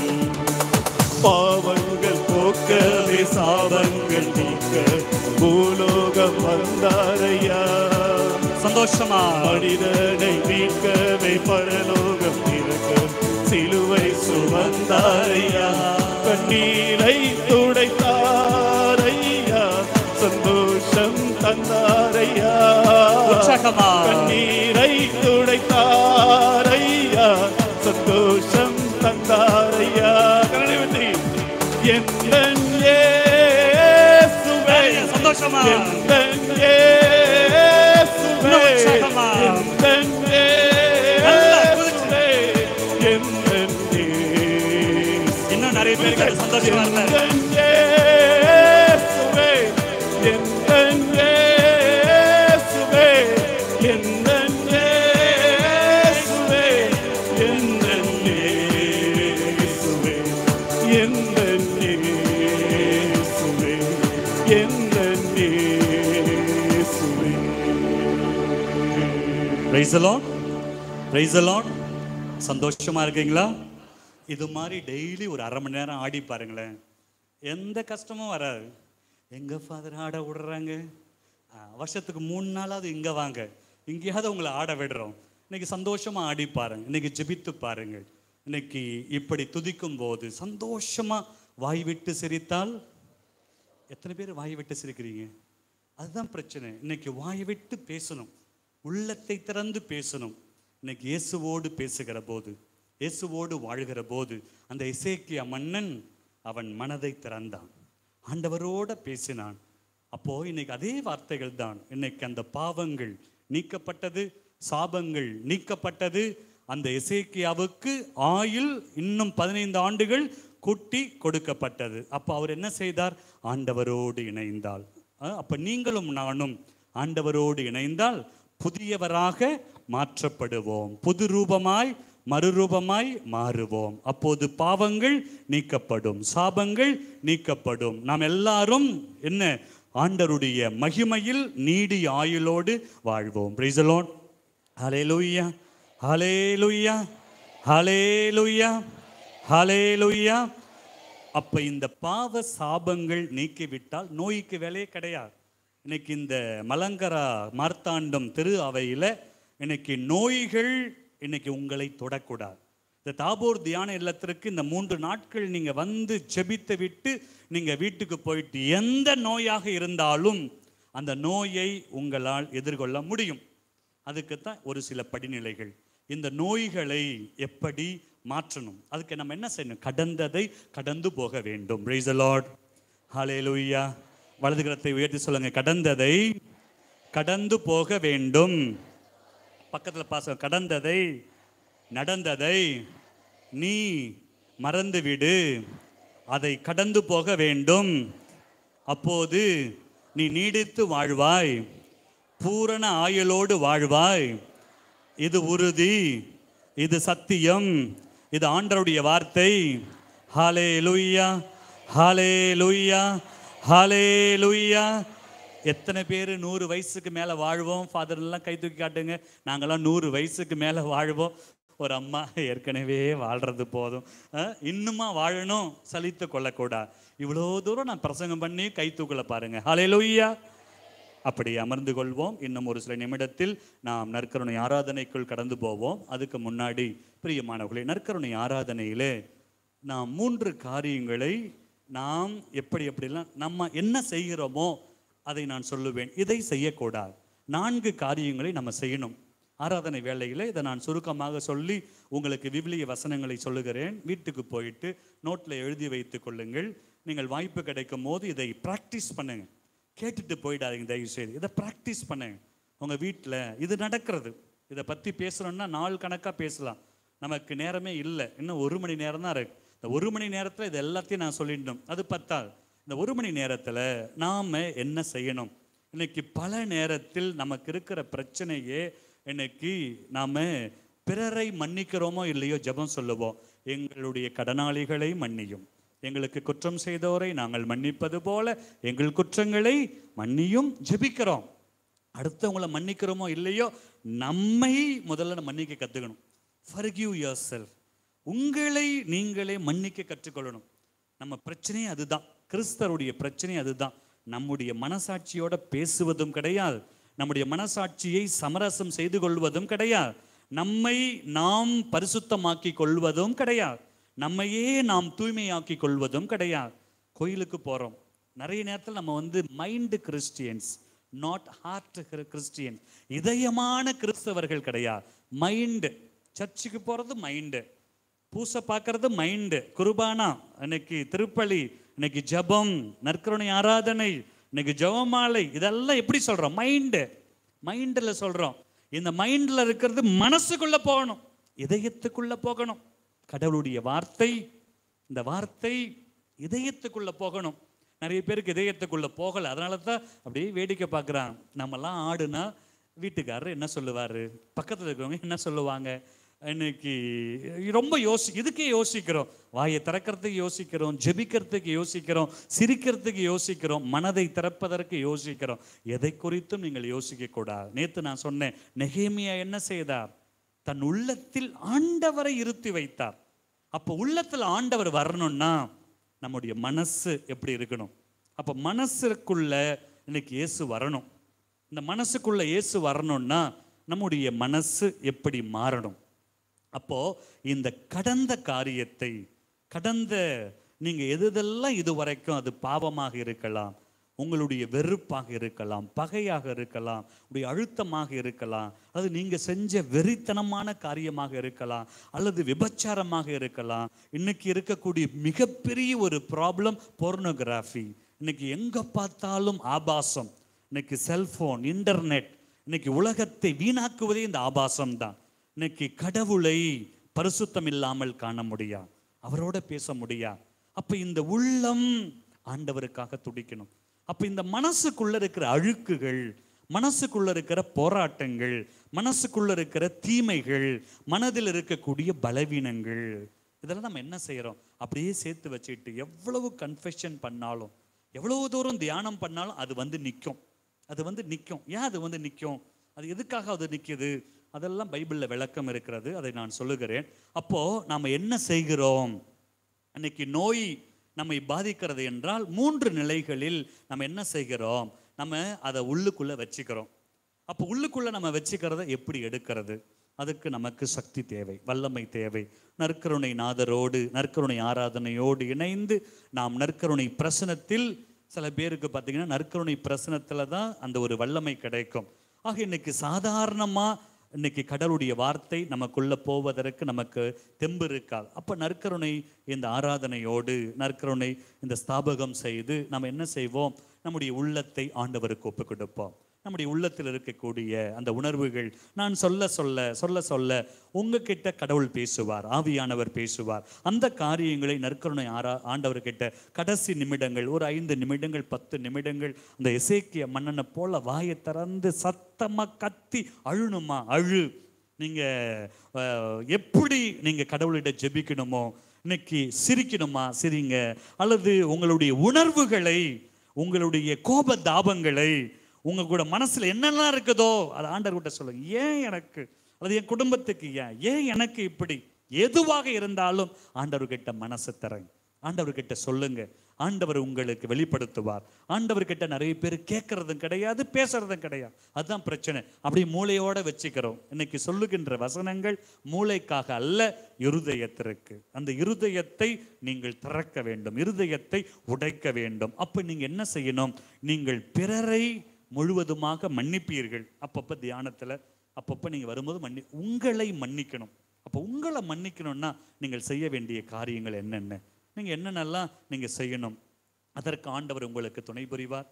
பாவங்கள் போக்கவே சாபங்கள் நீக்க பூலோகம் வந்தாரையா சந்தோஷமா மனிதனை மீட்கவே பரலோகம் இருக்க சிலுவை சுமந்தாரையா கண்ணீரை துடைத்தாரையா சந்தோஷம் தந்தாரையா உற்சாகமா கண்ணீரை துடைத்தாரையா சந்தோஷம் தந்தாரையா கரணவதி எந்தன் இயேசுவே சந்தோஷமா எந்தன் இயேசுவே இன்னும் உற்சாகமா. எந்தன் நல்லா குதிச்சு. இயேசுவே எந்தன் இயேசுவே இன்னும் நிறைய பேருக்கு சந்தோஷமா இல்ல எந்தன் இயேசுவே எந்தன் இயேசுவே எந்தன் இயேசுவே எந்தன் இயேசுவே எந்தன் இயேசுவே எந்தன் இயேசுவே பிரைஸ் பிரைஸ் சந்தோஷமா இருக்கீங்களா இது மாதிரி டெய்லி ஒரு அரை மணி நேரம் ஆடி பாருங்களேன் எந்த கஷ்டமும் வராது எங்க ஃபாதர் ஆட விடுறாங்க ஆ, வருஷத்துக்கு மூணு நாளாவது இங்க வாங்க இங்கேயாவது உங்களை ஆட விடுறோம் இன்னைக்கு சந்தோஷமா ஆடி பாருங்க இன்னைக்கு ஜெபித்து பாருங்க இன்னைக்கு இப்படி துதிக்கும் போது சந்தோஷமா வாய் விட்டு சிரித்தால் எத்தனை பேர் வாய் விட்டு சிரிக்கிறீங்க அதுதான் பிரச்சனை இன்னைக்கு வாய் விட்டு பேசணும் உள்ளத்தை திறந்து பேசணும் இன்னைக்கு இயேசுவோடு பேசுகிற போது இயேசுவோடு வாழ்கிற போது அந்த இசைக்கிய மன்னன் அவன் மனதை திறந்தான் ஆண்டவரோட பேசினான் அப்போ இன்னைக்கு அதே வார்த்தைகள் தான் இன்னைக்கு அந்த பாவங்கள் நீக்கப்பட்டது சாபங்கள் நீக்கப்பட்டது அந்த எசேக்கியாவுக்கு ஆயுள் இன்னும் பதினைந்து ஆண்டுகள் கூட்டி கொடுக்கப்பட்டது அப்போ அவர் என்ன செய்தார் ஆண்டவரோடு இணைந்தால் அஹ், அப்ப நீங்களும் நானும் ஆண்டவரோடு இணைந்தால் புதியவராக மாற்றப்படுவோம் புது ரூபமாய் மறுரூபமாய் மாறுவோம் அப்போது பாவங்கள் நீக்கப்படும் சாபங்கள் நீக்கப்படும் நாம் எல்லாரும் என்ன ஆண்டருடைய மகிமையில் நீடி ஆயுளோடு வாழ்வோம் பிரைசலோன் ஹalleluya ஹalleluya ஹalleluya ஹalleluya அப்ப இந்த பாவ சாபங்கள் நீக்கிவிட்டால் நோய்க்கு வேலையே கிடையாது இன்னைக்கு இந்த மலங்கரா மார்த்தாண்டம் திரு அவையில இன்னைக்கு நோய்கள் இன்னைக்கு உங்களை தொடக்கூடாது இந்த தாபோர் தியான இல்லத்திற்கு இந்த மூன்று நாட்கள் நீங்க வந்து ஜெபித்து விட்டு நீங்க வீட்டுக்கு போயிட்டு எந்த நோயாக இருந்தாலும் அந்த நோயை உங்களால் எதிர்கொள்ள முடியும் அதுக்குத்தான் ஒரு சில படிநிலைகள் இந்த நோய்களை எப்படி மாற்றணும் அதுக்கு நம்ம என்ன செய்யணும் கடந்ததை கடந்து போக வேண்டும் பிரைஸ் லார்ட் ஹalleluya வலது கரத்தை உயர்த்தி சொல்லுங்க கடந்ததை கடந்து போக வேண்டும் பக்கத்துல பாச கடந்ததை நடந்ததை நீ மறந்துவிடு அதை கடந்து போக வேண்டும் அப்போது நீ நீடித்து வாழ்வாய் பூரண ஆயுளோடு வாழ்வாய் இது உறுதி இது சத்தியம் இது ஆண்டருடைய வார்த்தை ஹாலே லுய்யா ஹாலே லுய்யா ஹாலே லுய்யா எத்தனை பேர் நூறு வயசுக்கு மேலே வாழ்வோம் ஃபாதர் எல்லாம் கை தூக்கி காட்டுங்க நாங்கெல்லாம் நூறு வயசுக்கு மேலே வாழ்வோம் ஒரு அம்மா ஏற்கனவே வாழ்றது போதும் அஹ், இன்னுமா வாழணும் சலித்து கொள்ளக்கூடாது இவ்வளோ தூரம் நான் பிரசங்கம் பண்ணி கை தூக்கல பாருங்க ஹாலே லுய்யா அப்படி அமர்ந்து கொள்வோம் இன்னும் ஒரு சில நிமிடத்தில் நாம் நற்கருணை ஆராதனைக்குள் கடந்து போவோம் அதுக்கு முன்னாடி பிரியமானவர்களே நற்கருணை ஆராதனையிலே நாம் மூன்று காரியங்களை நாம் எப்படி எப்படிலாம் நம்ம என்ன செய்கிறோமோ அதை நான் சொல்லுவேன் இதை செய்யக்கூடாது நான்கு காரியங்களை நம்ம செய்யணும் ஆராதனை வேளையிலே இதை நான் சுருக்கமாக சொல்லி உங்களுக்கு விவிலிய வசனங்களை சொல்லுகிறேன் வீட்டுக்கு போயிட்டு நோட்டில் எழுதி வைத்துக் கொள்ளுங்கள் நீங்கள் வாய்ப்பு கிடைக்கும் போது இதை ப்ராக்டிஸ் பண்ணுங்க கேட்டுட்டு போயிடாதீங்க தயவு செய்து இதை ப்ராக்டிஸ் பண்ணுங்க உங்கள் வீட்டில் இது நடக்கிறது இதை பற்றி பேசணும்னா நாள் கணக்காக பேசலாம் நமக்கு நேரமே இல்லை இன்னும் ஒரு மணி நேரம் தான் இருக்கு இந்த ஒரு மணி நேரத்தில் இது எல்லாத்தையும் நான் சொல்லிடணும் அது பத்தாது இந்த ஒரு மணி நேரத்தில் நாம் என்ன செய்யணும் இன்னைக்கு பல நேரத்தில் நமக்கு இருக்கிற பிரச்சனையே இன்னைக்கு நாம் பிறரை மன்னிக்கிறோமோ இல்லையோ ஜெபம் சொல்லுவோம் எங்களுடைய கடனாளிகளை மன்னியும் எங்களுக்கு குற்றம் செய்தோரை நாங்கள் மன்னிப்பது போல எங்கள் குற்றங்களை மன்னியும் ஜெபிக்கிறோம் அடுத்தவங்களை மன்னிக்கிறோமோ இல்லையோ நம்மை முதல்ல மன்னிக்க கற்றுக்கணும் forgive yourself உங்களை நீங்களே மன்னிக்க கற்றுக்கொள்ளணும் நம்ம பிரச்சனையே அதுதான் கிறிஸ்தருடைய பிரச்சனை அதுதான் நம்முடைய மனசாட்சியோட பேசுவதும் கிடையாது நம்முடைய மனசாட்சியை சமரசம் செய்து கொள்வதும் கிடையாது நம்மை நாம் பரிசுத்தமாக்கி கொள்வதும் கிடையாது நம்மையே நாம் தூய்மையாக்கி கொள்வதும் கிடையாது கோயிலுக்கு போகிறோம் நிறைய நேரத்தில் நம்ம வந்து mind Christians not heart Christian இதயமான கிறிஸ்தவர்கள் கிடையாது மைண்டு சர்ச்சுக்கு போகிறது மைண்டு பூசை பார்க்கறது மைண்டு குருபானா இன்னைக்கு திருப்பலி இன்னைக்கு ஜெபம் நற்கருணை ஆராதனை இன்னைக்கு ஜெபமாலை இதெல்லாம் எப்படி சொல்றோம் மைண்டு மைண்டில் சொல்றோம் இந்த மைண்டில் இருக்கிறது மனசுக்குள்ள போகணும் இதயத்துக்குள்ள போகணும் கடவுளுடைய வார்த்தை இந்த வார்த்தை இதயத்துக்குள்ள போகணும் நிறைய பேருக்கு இதயத்துக்குள்ள போகல அதனால தான் அப்படியே வேடிக்கை பார்க்குறான் நம்மலாம் ஆடுனா வீட்டுக்காரர் என்ன சொல்லுவார் பக்கத்தில் இருக்கிறவங்க என்ன சொல்லுவாங்க இன்னைக்கு ரொம்ப யோசி இதுக்கே யோசிக்கிறோம் வாயை திறக்கிறதுக்கு யோசிக்கிறோம் ஜெபிக்கிறதுக்கு யோசிக்கிறோம் சிரிக்கிறதுக்கு யோசிக்கிறோம் மனதை திறப்பதற்கு யோசிக்கிறோம் எதை குறித்தும் நீங்கள் யோசிக்க கூடாது நேற்று நான் சொன்னேன் நெகேமியா என்ன செய்தார் தன் உள்ளத்தில் ஆண்டவரை இருத்தி வைத்தார் அப்போ உள்ளத்தில் ஆண்டவர் வரணும்னா நம்முடைய மனசு எப்படி இருக்கணும் அப்போ மனசுக்குள்ள இன்னைக்கு இயேசு வரணும் இந்த மனசுக்குள்ள இயேசு வரணும்னா நம்முடைய மனசு எப்படி மாறணும் அப்போ இந்த கடந்த காரியத்தை கடந்த நீங்க எதெல்லாம் இதுவரைக்கும் அது பாவமாக இருக்கலாம் உங்களுடைய வெறுப்பாக இருக்கலாம் பகையாக இருக்கலாம் உடைய அழுத்தமாக இருக்கலாம் அது நீங்க செஞ்ச வெறித்தனமான காரியமாக இருக்கலாம் அல்லது விபச்சாரமாக இருக்கலாம் இன்னைக்கு இருக்கக்கூடிய மிகப்பெரிய ஒரு ப்ராப்ளம் போர்னோகிராஃபி இன்னைக்கு எங்க பார்த்தாலும் ஆபாசம் இன்னைக்கு செல்போன் இன்டர்நெட் இன்னைக்கு உலகத்தை வீணாக்குவதே இந்த ஆபாசம் தான் இன்னைக்கு கடவுளை பரிசுத்தம் இல்லாமல் காண முடியா அவரோட பேச முடியா அப்ப இந்த உள்ளம் ஆண்டவருக்காக துடிக்கணும் அப்ப இந்த மனசுக்குள்ள இருக்கிற அழுக்குகள் மனசுக்குள்ள இருக்கிற போராட்டங்கள் மனசுக்குள்ள இருக்கிற தீமைகள் மனதில் இருக்கக்கூடிய பலவீனங்கள் இதெல்லாம் நம்ம என்ன செய்யறோம் அப்படியே சேர்த்து வச்சுட்டு எவ்வளவு கன்ஃபெஷன் பண்ணாலும் எவ்வளவு தூரம் தியானம் பண்ணாலும் அது வந்து நிற்கும் அது வந்து நிற்கும் ஏன் அது வந்து நிற்கும் அது எதுக்காக அது நிற்கிது அதெல்லாம் பைபிளில் விளக்கம் இருக்கிறது அதை நான் சொல்லுகிறேன் அப்போ நாம் என்ன செய்கிறோம் அன்னைக்கு நோய் நம்மை பாதிக்கிறது என்றால் மூன்று நிலைகளில் நம்ம என்ன செய்கிறோம் நம்ம அதை உள்ளுக்குள்ள வச்சுக்கிறோம் அப்போ உள்ளுக்குள்ள நம்ம வச்சுக்கிறத எப்படி எடுக்கிறது அதுக்கு நமக்கு சக்தி தேவை வல்லமை தேவை நற்கருணை நாதரோடு நற்கருணை ஆராதனையோடு இணைந்து நாம் நற்கருணை பிரசனத்தில் சில பேருக்கு பார்த்தீங்கன்னா நற்கருணை பிரசனத்தில் தான் அந்த ஒரு வல்லமை கிடைக்கும் ஆக இன்னைக்கு சாதாரணமாக இன்னைக்கு கடவுளுடைய வார்த்தை நமக்குள்ள போவதற்கு நமக்கு தெம்பு இருக்காது அப்போ நற்கருணை இந்த ஆராதனையோடு நற்கருணை இந்த ஸ்தாபகம் செய்து நம்ம என்ன செய்வோம் நம்முடைய உள்ளத்தை ஆண்டவருக்கு ஒப்பு கொடுப்போம் நம்முடைய உள்ளத்தில் இருக்கக்கூடிய அந்த உணர்வுகள் நான் சொல்ல சொல்ல சொல்ல சொல்ல உங்ககிட்ட கடவுள் பேசுவார் ஆவியானவர் பேசுவார் அந்த காரியங்களை நற்கருணை ஆரா ஆண்டவர்கிட்ட கடைசி நிமிடங்கள் ஒரு ஐந்து நிமிடங்கள் பத்து நிமிடங்கள் அந்த இசைக்கிய மன்னனை போல வாயை திறந்து சத்தமா கத்தி அழுணுமா அழு நீங்க அஹ், எப்படி நீங்க கடவுளிட ஜெபிக்கணுமோ இன்னைக்கு சிரிக்கணுமா சிரிங்க அல்லது உங்களுடைய உணர்வுகளை உங்களுடைய கோப தாபங்களை உங்க கூட மனசுல என்னெல்லாம் இருக்குதோ அதை ஆண்டவர்கிட்ட சொல்லுங்க ஏன் எனக்கு அல்லது என் குடும்பத்துக்கு ஏன் ஏன் எனக்கு இப்படி எதுவாக இருந்தாலும் ஆண்டவர்கிட்ட மனசு தரேன் ஆண்டவர்கிட்ட சொல்லுங்க ஆண்டவர் உங்களுக்கு வெளிப்படுத்துவார் ஆண்டவர்கிட்ட நிறைய பேர் கேட்கறதும் கிடையாது பேசுறதும் கிடையாது அதுதான் பிரச்சனை அப்படி மூளையோட வச்சுக்கிறோம் இன்னைக்கு சொல்லுகின்ற வசனங்கள் மூளைக்காக அல்ல இருதயத்திற்கு அந்த இருதயத்தை நீங்கள் திறக்க வேண்டும் இருதயத்தை உடைக்க வேண்டும் அப்ப நீங்க என்ன செய்யணும் நீங்கள் பிறரை முழுவதுமாக மன்னிப்பீர்கள் அப்பப்ப தியானத்துல அப்பப்ப நீங்க வரும்போது மன்னி உங்களை மன்னிக்கணும் அப்போ உங்களை மன்னிக்கணும்னா நீங்கள் செய்ய வேண்டிய காரியங்கள் என்னென்ன நீங்க என்னென்னலாம் நீங்க செய்யணும் அதற்கு ஆண்டவர் உங்களுக்கு துணை புரிவார்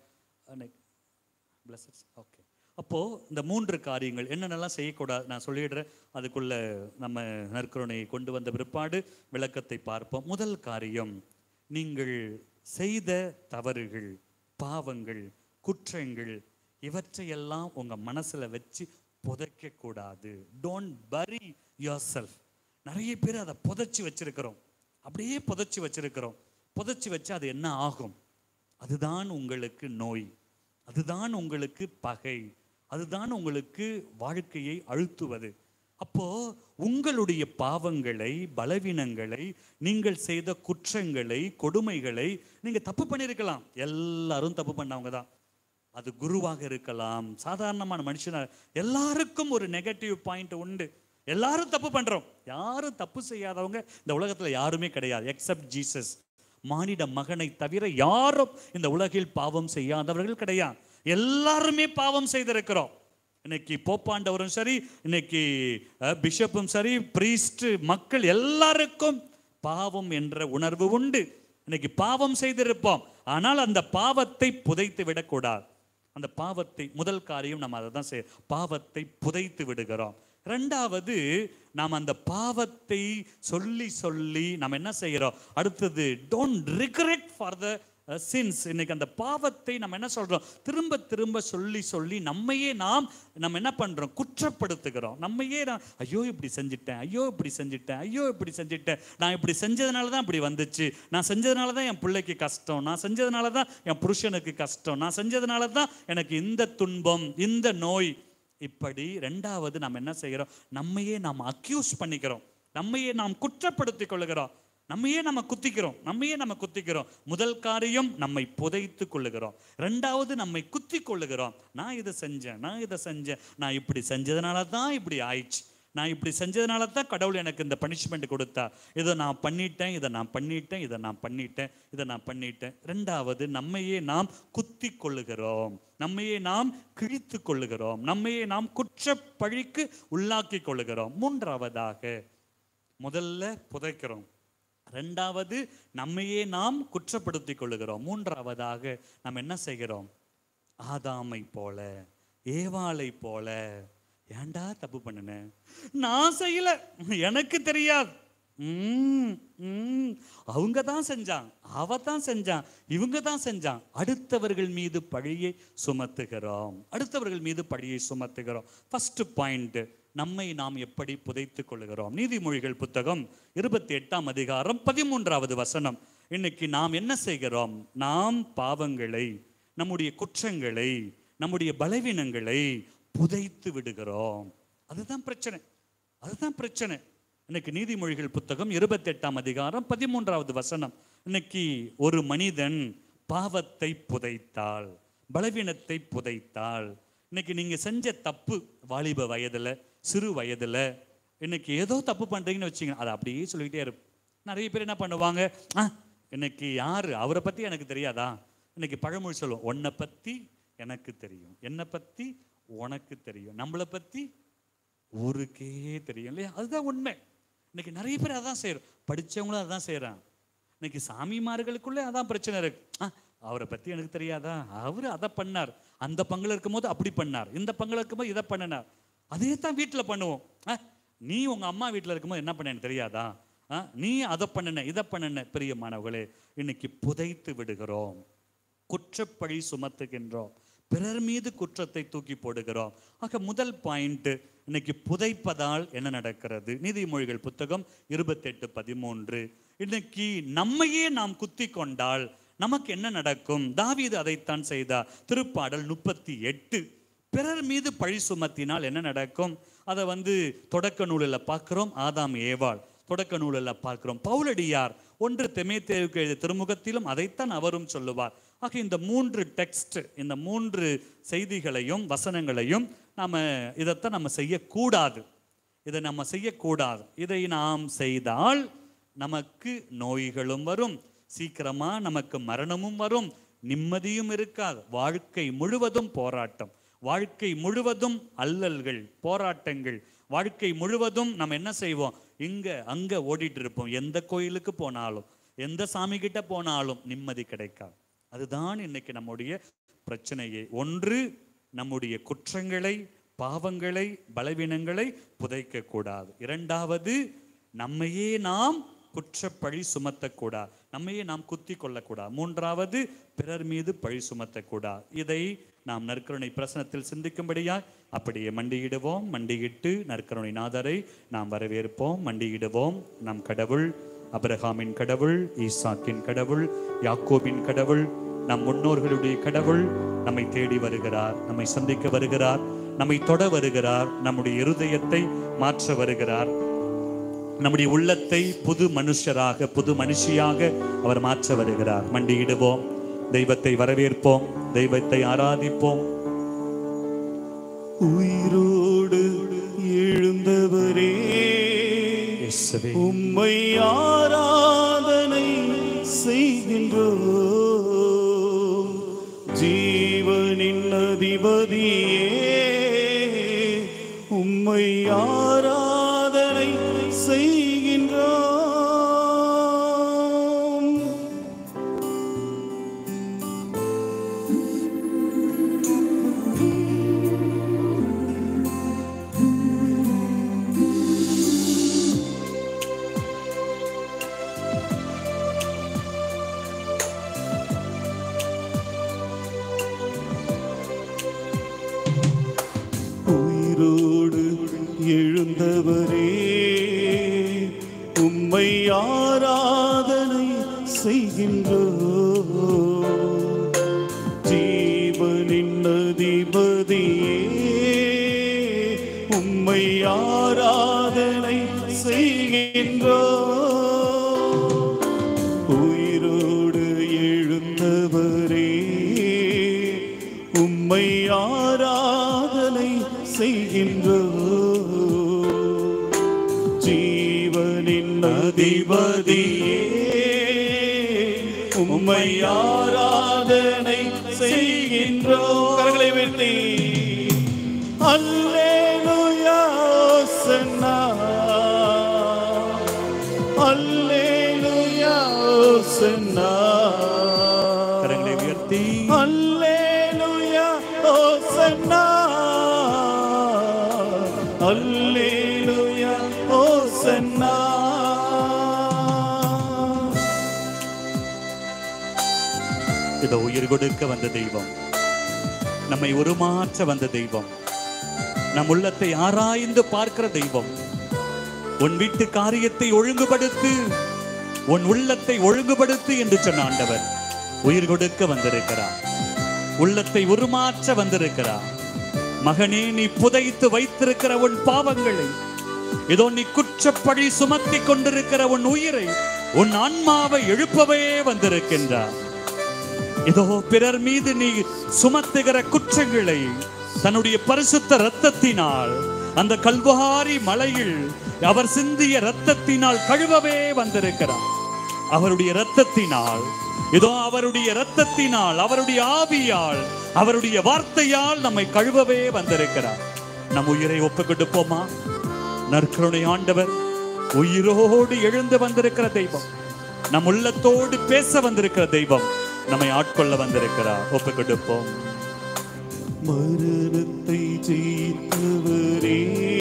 ஓகே அப்போ இந்த மூன்று காரியங்கள் என்னென்னலாம் செய்யக்கூடாது நான் சொல்லிடுறேன் அதுக்குள்ள நம்ம நற்கருணையை கொண்டு வந்த பிற்பாடு விளக்கத்தை பார்ப்போம் முதல் காரியம் நீங்கள் செய்த தவறுகள் பாவங்கள் குற்றங்கள் இவற்றையெல்லாம் உங்க மனசுல வச்சு புதைக்க கூடாது டோன்ட் பரி யோர் செல்ஃப் நிறைய பேர் அதை புதைச்சி வச்சிருக்கிறோம் அப்படியே புதைச்சி வச்சிருக்கிறோம் புதைச்சி வச்சு அது என்ன ஆகும் அதுதான் உங்களுக்கு நோய் அதுதான் உங்களுக்கு பகை அதுதான் உங்களுக்கு வாழ்க்கையை அழுத்துவது அப்போ உங்களுடைய பாவங்களை பலவீனங்களை நீங்கள் செய்த குற்றங்களை கொடுமைகளை நீங்க தப்பு பண்ணியிருக்கலாம் எல்லாரும் தப்பு பண்ணவங்க தான் அது குருவாக இருக்கலாம் சாதாரணமான மனுஷனா எல்லாருக்கும் ஒரு நெகட்டிவ் பாயிண்ட் உண்டு எல்லாரும் தப்பு பண்றோம் யாரும் தப்பு செய்யாதவங்க இந்த உலகத்துல யாருமே கிடையாது எக்ஸப்ட் ஜீசஸ் மானிட மகனை தவிர யாரும் இந்த உலகில் பாவம் செய்யாதவர்கள் கிடையாது எல்லாருமே பாவம் செய்திருக்கிறோம் இன்னைக்கு போப்பாண்டவரும் சரி இன்னைக்கு அஹ், பிஷப்பும் சரி பிரீஸ்ட் மக்கள் எல்லாருக்கும் பாவம் என்ற உணர்வு உண்டு இன்னைக்கு பாவம் செய்திருப்போம் ஆனால் அந்த பாவத்தை புதைத்து விடக்கூடாது அந்த பாவத்தை முதல் காரியம் நம்ம அதை தான் செய் பாவத்தை புதைத்து விடுகிறோம் ரெண்டாவது நாம் அந்த பாவத்தை சொல்லி சொல்லி நம்ம என்ன செய்கிறோம் அடுத்தது don't regret for the sins இன்னைக்கு அந்த பாவத்தை நம்ம என்ன சொல்றோம் திரும்ப திரும்ப சொல்லி சொல்லி நம்மையே நாம் நம்ம என்ன பண்றோம் குற்றப்படுத்துகிறோம் நம்மையே நான் ஐயோ இப்படி செஞ்சிட்டேன் ஐயோ இப்படி செஞ்சிட்டேன் ஐயோ இப்படி செஞ்சிட்டேன் நான் இப்படி செஞ்சதுனால தான் இப்படி வந்துச்சு நான் செஞ்சதுனால தான் என் பிள்ளைக்கு கஷ்டம் நான் செஞ்சதுனால தான் என் புருஷனுக்கு கஷ்டம் நான் செஞ்சதுனால தான் எனக்கு இந்த துன்பம் இந்த நோய் இப்படி ரெண்டாவது நாம் என்ன செய்கிறோம் நம்மையே நாம் அக்யூஸ் பண்ணிக்கிறோம் நம்மையே நாம் குற்றப்படுத்திக் கொள்ளுகிறோம் நம்மையே நம்ம குத்திக்கிறோம் நம்மையே நம்ம குத்திக்கிறோம் முதல் காரியம் நம்மை புதைத்து கொள்ளுகிறோம் ரெண்டாவது நம்மை குத்தி கொள்ளுகிறோம் நான் இதை செஞ்சேன் நான் இதை செஞ்சேன் நான் இப்படி செஞ்சதுனால தான் இப்படி ஆயிடுச்சு நான் இப்படி செஞ்சதுனால தான் கடவுள் எனக்கு இந்த பனிஷ்மெண்ட் கொடுத்தா இதை நான் பண்ணிட்டேன் இதை நான் பண்ணிட்டேன் இதை நான் பண்ணிட்டேன் இதை நான் பண்ணிட்டேன் ரெண்டாவது நம்மையே நாம் குத்தி கொள்ளுகிறோம் நம்மையே நாம் கிழித்து கொள்ளுகிறோம் நம்மையே நாம் குற்றப் பழிக்கு உள்ளாக்கி கொள்ளுகிறோம் மூன்றாவதாக முதல்ல புதைக்கிறோம் ரெண்டாவது நம்மையே நாம் குற்றப்படுத்திக் கொள்ளுகிறோம் மூன்றாவதாக நாம் என்ன செய்கிறோம் ஆதாமை போல ஏவாளை போல ஏன்டா தப்பு பண்ணுனேன் நான் செய்யல எனக்கு தெரியாது ம், ம். அவங்க தான் செஞ்சாங்க அவ தான் செஞ்சான் இவங்க தான் செஞ்சான் அடுத்தவர்கள் மீது பழியை சுமத்துகிறோம் அடுத்தவர்கள் மீது பழியை சுமத்துகிறோம் ஃபர்ஸ்ட் பாயிண்ட் நம்மை நாம் எப்படி புதைத்துக் கொள்கிறோம் நீதிமொழிகள் புத்தகம் இருபத்தி எட்டாம் அதிகாரம் பதிமூன்றாவது வசனம் இன்னைக்கு நாம் என்ன செய்கிறோம் நாம் பாவங்களை நம்முடைய குற்றங்களை நம்முடைய பலவீனங்களை புதைத்து விடுகிறோம் அதுதான் பிரச்சனை அதுதான் பிரச்சனை இன்னைக்கு நீதிமொழிகள் புத்தகம் இருபத்தி எட்டாம் அதிகாரம் பதிமூன்றாவது வசனம் இன்னைக்கு ஒரு மனிதன் பாவத்தை புதைத்தால் பலவீனத்தை புதைத்தால் இன்னைக்கு நீங்க செஞ்ச தப்பு வாலிப வயதுல சிறு வயதுல இன்னைக்கு ஏதோ தப்பு பண்றீங்கன்னு வச்சுங்க அதை அப்படியே சொல்லிக்கிட்டே இருப்போம் நிறைய பேர் என்ன பண்ணுவாங்க ஆ இன்னைக்கு யாரு அவரை பத்தி எனக்கு தெரியாதா இன்னைக்கு பழமொழி சொல்லுவோம் உன்னை பத்தி எனக்கு தெரியும் என்னை பத்தி உனக்கு தெரியும் நம்மளை பத்தி ஊருக்கே தெரியும் இல்லையா அதுதான் உண்மை இன்னைக்கு நிறைய பேர் அதான் செய்யறோம் படிச்சவங்களும் அதான் செய்றாங்க இன்னைக்கு சாமிமார்களுக்குள்ளே அதான் பிரச்சனை இருக்கு ஆ, அவரை பத்தி எனக்கு தெரியாதா அவர் அதை பண்ணார் அந்த பங்குல இருக்கும்போது அப்படி பண்ணார் இந்த பங்குல இருக்கும்போது இதை பண்ணினார் அதே தான் வீட்டில் பண்ணுவோம் ஆ, நீ உங்க அம்மா வீட்டில் இருக்கும்போது என்ன பண்ண எனக்கு தெரியாதா ஆ, நீ அதை பண்ணுன இதை பண்ணுன பெரிய மாணவர்களே இன்னைக்கு புதைத்து விடுகிறோம் குற்றப்பழி சுமத்துகின்றோம் பிறர் மீது குற்றத்தை தூக்கி போடுகிறோம் ஆக முதல் பாயிண்ட் இன்னைக்கு புதைப்பதால் என்ன நடக்கிறது நீதிமொழிகள் புத்தகம் இருபத்தெட்டு பதிமூன்று இன்னைக்கு நம்மையே நாம் குத்தி கொண்டால் நமக்கு என்ன நடக்கும் தாவீது அதைத்தான் செய்தார் திருப்பாடல் முப்பத்தி எட்டு பிறர் மீது பழி சுமத்தினால் என்ன நடக்கும் அதை வந்து தொடக்க நூலில் பார்க்கிறோம் ஆதாம் ஏவாள் தொடக்க நூலில் பார்க்கிறோம் பவுலடியார் ஒன்று தெமேத்தேவுக்கு எழுதிய திருமுகத்திலும் அதைத்தான் அவரும் சொல்லுவார் ஆக இந்த மூன்று டெக்ஸ்ட் இந்த மூன்று செய்திகளையும் வசனங்களையும் நாம இதைத்தான் நம்ம செய்யக்கூடாது இதை நம்ம செய்யக்கூடாது இதை நாம் செய்தால் நமக்கு நோய்களும் வரும் சீக்கிரமா நமக்கு மரணமும் வரும் நிம்மதியும் இருக்காது வாழ்க்கை முழுவதும் போராட்டம் வாழ்க்கை முழுவதும் அல்லல்கள் போராட்டங்கள் வாழ்க்கை முழுவதும் நம்ம என்ன செய்வோம் இங்க அங்க ஓடிட்டு இருப்போம் எந்த கோயிலுக்கு போனாலும் எந்த சாமி கிட்ட போனாலும் நிம்மதி கிடைக்காது அதுதான் இன்னைக்கு நம்முடைய பிரச்சனையே ஒன்று நம்முடைய குற்றங்களை பாவங்களை பலவீனங்களை புதைக்க கூடாது இரண்டாவது நம்மையே நாம் குற்றப்பழி சுமத்தக்கூடாது நம்மையே நாம் குத்தி கொள்ளக்கூடாது மூன்றாவது பிறர் மீது பழி சுமத்தக்கூடாது இதை நாம் நற்கருணை பிரசனத்தில் சிந்திக்கும்படியா அப்படியே மண்டியிடுவோம் மண்டியிட்டு நற்கருணை நாதரை நாம் வரவேற்போம் மண்டியிடுவோம் நம் கடவுள் அபிரகாமின் கடவுள் ஈசாக்கின் கடவுள் யாக்கோபின் கடவுள் நம் முன்னோர்களுடைய கடவுள் நம்மை தேடி வருகிறார் நம்மை சந்திக்க வருகிறார் நம்மை தொட வருகிறார் நம்முடைய இருதயத்தை மாற்ற வருகிறார் நம்முடைய உள்ளத்தை புது மனுஷராக புது மனுஷியாக அவர் மாற்ற வருகிறார் மண்டியிடுவோம் தெய்வத்தை வரவேற்போம் தெய்வத்தை ஆராதிப்போம் உயிரோடு எழுந்தவரே இயேசுவே. உம்மை ஆராதனை செய்கின்றோ ஜீவனின் அதிபதியே உம்மை ஆராதனை செய்கின்றோம் உயிரோடு எழுந்தவரே உம்மை ஆராதனை செய்கின்றோ ஜீவனின் அதிபதியே உம்மை ஆராதனை செய்கின்றோ உயிரோடு எழுந்தவரே உம்மை ஆராதனை செய்கின்றோ ஜீவனின் அதிபதியே உம்மை ஆராதனை செய்கின்றோ கரங்களை வெட்டி அல்லேலூயா ஓசன்னா அல்லேலூயா ஓசன்னா கரங்களை உயர்த்தி அல்லேலூயா ஓசன்னா அல்லேலூயா ஓசன்னா இதோ உயிர் கொடுக்க வந்த தெய்வம் நம்மை உருமாற்ற வந்த தெய்வம் நம் உள்ளத்தை ஆராய்ந்து பார்க்கிற தெய்வம் உன் வீட்டு காரியத்தை ஒழுங்குபடுத்து உன் உள்ளத்தை ஒழுங்குபடுத்து என்று சொன்ன ஆண்டவர் உயிர் கொடுக்க வந்திருக்கிறார் உள்ளத்தை உருமாற்ற வந்திருக்கிறார் மகனே நீ புதைத்து வைத்திருக்கிற உன் பாவங்களை இதோ நீ குற்றப்பழி சுமத்தி கொண்டிருக்கிற உன் உயிரை உன் ஆன்மாவை எழுப்பவே வந்திருக்கின்றார் இதோ பிறர் மீது நீ சுமத்துகிற குற்றங்களை தன்னுடைய பரிசுத்த இரத்தத்தினால் அந்த கல்வாரி மலையில் அவர் சிந்திய இரத்தத்தினால் கழுவவே வந்திருக்கிறார் அவருடைய இரத்தத்தினால் இதோ அவருடைய இரத்தத்தினால் அவருடைய ஆவியால் அவருடைய வார்த்தையால் நம்மை கழுவவே வந்திருக்கிறார் நம் உயிரை ஒப்புக் கொடுப்போமா நற்கருணை ஆண்டவர் உயிரோடு எழுந்து வந்திருக்கிற தெய்வம் நம் உள்ளத்தோடு பேச வந்திருக்கிற தெய்வம் நம்மை ஆட்கொள்ள வந்திருக்கிறார் ஒப்புக் கொடுப்போம் மரணத்தை ஜெயித்தவரே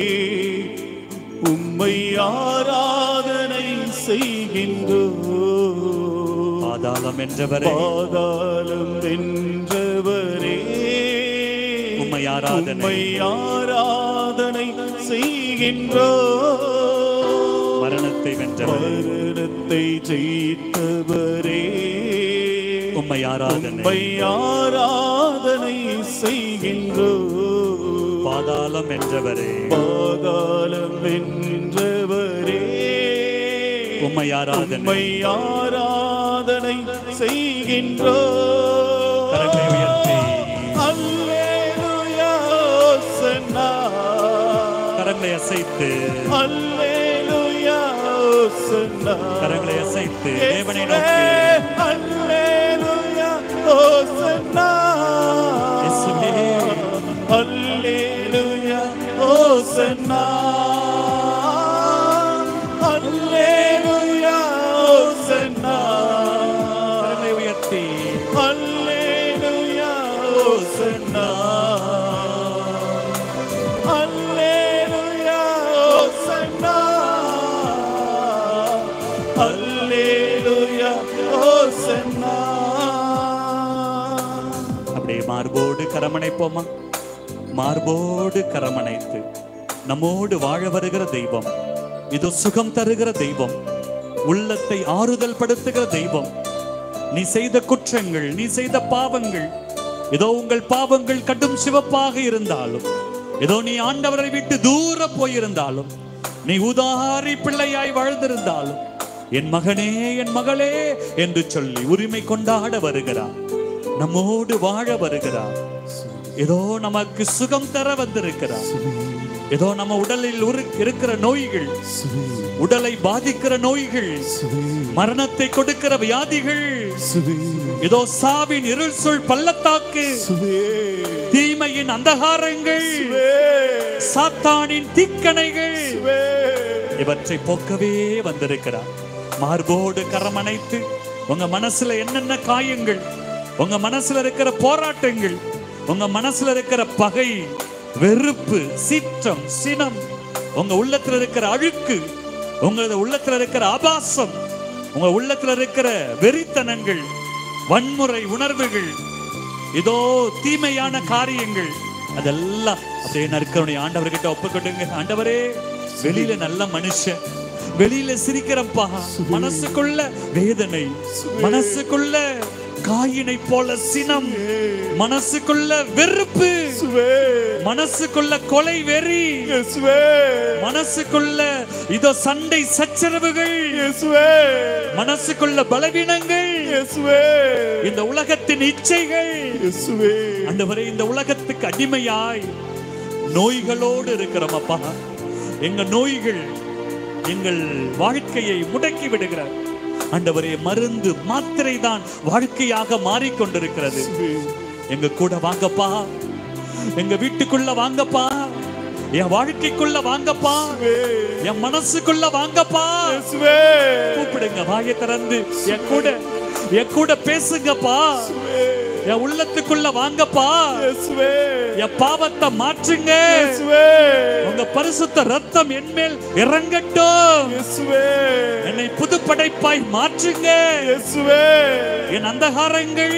உம்மை ஆராதனை செய்கின்றோ பாதாளம் என்றவரே பாதாளம் வென்றவரே உம்மை ஆராதனை. உம்மை ஆராதனை செய்கின்றோ மரணத்தை வென்றவரே மரணத்தை ஜெயித்தவரே உம்மை ஆராதனை உம்மை ஆராதனை செய்கின்றோ பாதாளம் என்றவரே பாதாளம் வென்றவரே உம்மை ஆராதனை உம்மை ஆராதனை செய்கின்றோ கரங்களை உயர்த்தி அல்லேலூயா ஓசன்னா கரங்களை அசைத்து அல்லேலூயா ஓசன்னா கரங்களை அசைத்து தேவனை நோக்கி அல்லேலூயா ஓசன்னா இயேசுவே. அல்லேலூயா ஓசன்னா அல்லேலூயா ஓசன்னா கரங்களை உயர்த்தி அல்லேலூயா ஓசன்னா அல்லேலூயா ஓசன்னா அல்லேலூயா ஓசன்னா அப்படியே மார்போடு கரமணைப்போமா மார்போடு கரமணைத்து நம்மோடு வாழ வருகிற தெய்வம் இது சுகம் தருகிற தெய்வம் உள்ளத்தை ஆறுதல் படுத்துகிற தெய்வம் நீ செய்த குற்றங்கள் நீ செய்த பாவங்கள் ஏதோ உங்கள் பாவங்கள் கடும் சிவப்பாக இருந்தாலும் ஏதோ நீ ஆண்டவரை விட்டு தூர போயிருந்தாலும் நீ உதாரி பிள்ளையாய் வாழ்ந்திருந்தாலும் என் மகனே என் மகளே என்று சொல்லி உரிமை கொண்டாட வருகிறார் நம்மோடு வாழ வருகிறார் ஏதோ நமக்கு சுகம் தர வந்திருக்கிறார் ஏதோ நம்ம உடலில் உரு- இருக்கிற நோய்கள் உடலை பாதிக்கிற நோய்கள் மரணத்தை கொடுக்கிற வியாதிகள் ஏதோ சாவின் இருள் சொல் பள்ளத்தாக்கு தீமையின் அந்தகாரங்கள் சாத்தானின் தீக்கணைகள் இவற்றை போக்கவே வந்திருக்கிறார் மார்போடு கரமணைத்து உங்க மனசுல என்னென்ன காயங்கள் உங்க மனசுல இருக்கிற போராட்டங்கள் உங்க மனசுல இருக்கிற பகை வெறுப்பு சீற்றம் சினம் உங்க உள்ளத்துல இருக்கிற அழுக்கு உங்களது உள்ளத்துல இருக்கிற ஆபாசம் உங்க உள்ளத்துல இருக்கிற வெறித்தனங்கள் வன்முறை உணர்வுகள் இதோ தீமையான காரியங்கள் அதெல்லாம் அப்படியே நற்கருணை ஆண்டவர்கிட்ட ஒப்புக்கொடுங்க ஆண்டவரே வெளியில நல்ல மனுஷன் வெளியில சிரிக்கிறப்பா மனசுக்குள்ள வேதனை மனசுக்குள்ள காயினை போல சினம் மனசுக்குள்ள வெறுப்பு மனசுக்குள்ள கொலை வெறி மனசுக்குள்ள இதோ சண்டை சச்சரவுகள் மனசுக்குள்ள பலவீனங்கள் இந்த உலகத்தின் இச்சைகள் ஆண்டவரே இந்த உலகத்துக்கு அடிமையாய் நோய்களோடு இருக்கிறோம் அப்பா எங்க நோய்கள் எங்கள் வாழ்க்கையை முடக்கி விடுகிறார் ஆண்டவரே மருந்து மாத்திரை தான் வாழ்க்கையாக மாறிக்கொண்டிருக்கிறது எங்க கூட வாங்கப்பா எங்க வீட்டுக்குள்ள வாங்கப்பா என் வாழ்க்கைக்குள்ள வாங்கப்பா என் மனசுக்குள்ள வாங்கப்பா கூப்பிடுங்க வாயை திறந்து என் கூட என் கூட பேசுங்கப்பா என் உள்ளத்துக்குள்ள வாங்கப்பா என் பாவத்தை மாற்றுங்க உங்க பரிசுத்த ரத்தம் என்மேல் இறங்கட்டும் என்னை புது படைப்பாய் மாற்றுங்க என் அந்தகாரங்கள்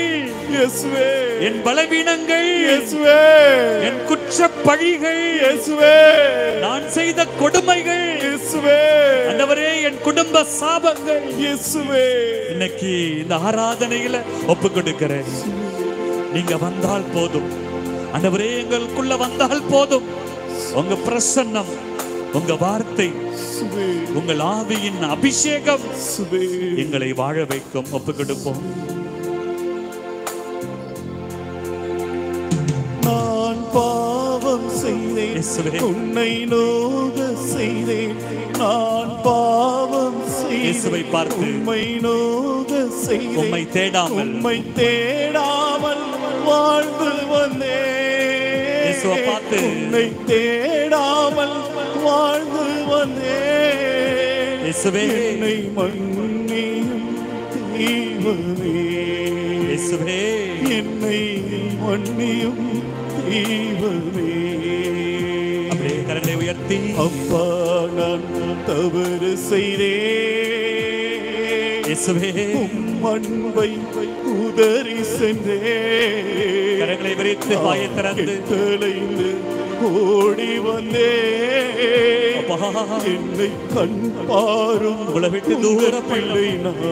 என் பலவீனங்கள் என் குற்ற பழிகள் நான் செய்த கொடுமைகள் ஆண்டவரே என் குடும்ப சாபங்கள் இன்னைக்கு இந்த ஆராதனையில ஒப்பு கொடுக்கிறேன் நீங்க வந்தால் போதும் ஆண்டவரே எங்களுக்குள்ள வந்தால் போதும் உங்க பிரசன்னம் உங்க வார்த்தை உங்கள் ஆவியின் அபிஷேகம் எங்களை வாழ வைக்கும் ஒப்பு கொடுப்போம் நான் பாவம் செய்தேன் இயேசுவே. உன்னை நோக செய்தேன் நான் பாவம் இயேசுவை செய்தேன் பார்த்து. உம்மை நோக செய்தேன் உம்மை தேடாமல். உம்மை தேடாமல் வாழ்ந்து வந்தேன் இயேசுவை பார்த்து. உன்னை தேடாமல் வாழ்ந்து வந்தேன் இயேசுவே. என்னை மன்னியும் தெய்வமே இயேசுவே என்னை மன்னியும் தெய்வமே அப்படியே கரங்களை உயர்த்தி அப்பா நான் தவறு செய்தேன் இயேசுவே உம் அன்பை உதறி சென்றேன் கரங்களை விரித்து வாயை திறந்து கெட்டலைந்து ஓடி வந்தேன் அப்பா. என்னை கண் பாரும் உங்களை விட்டு தூரம் பிள்ளை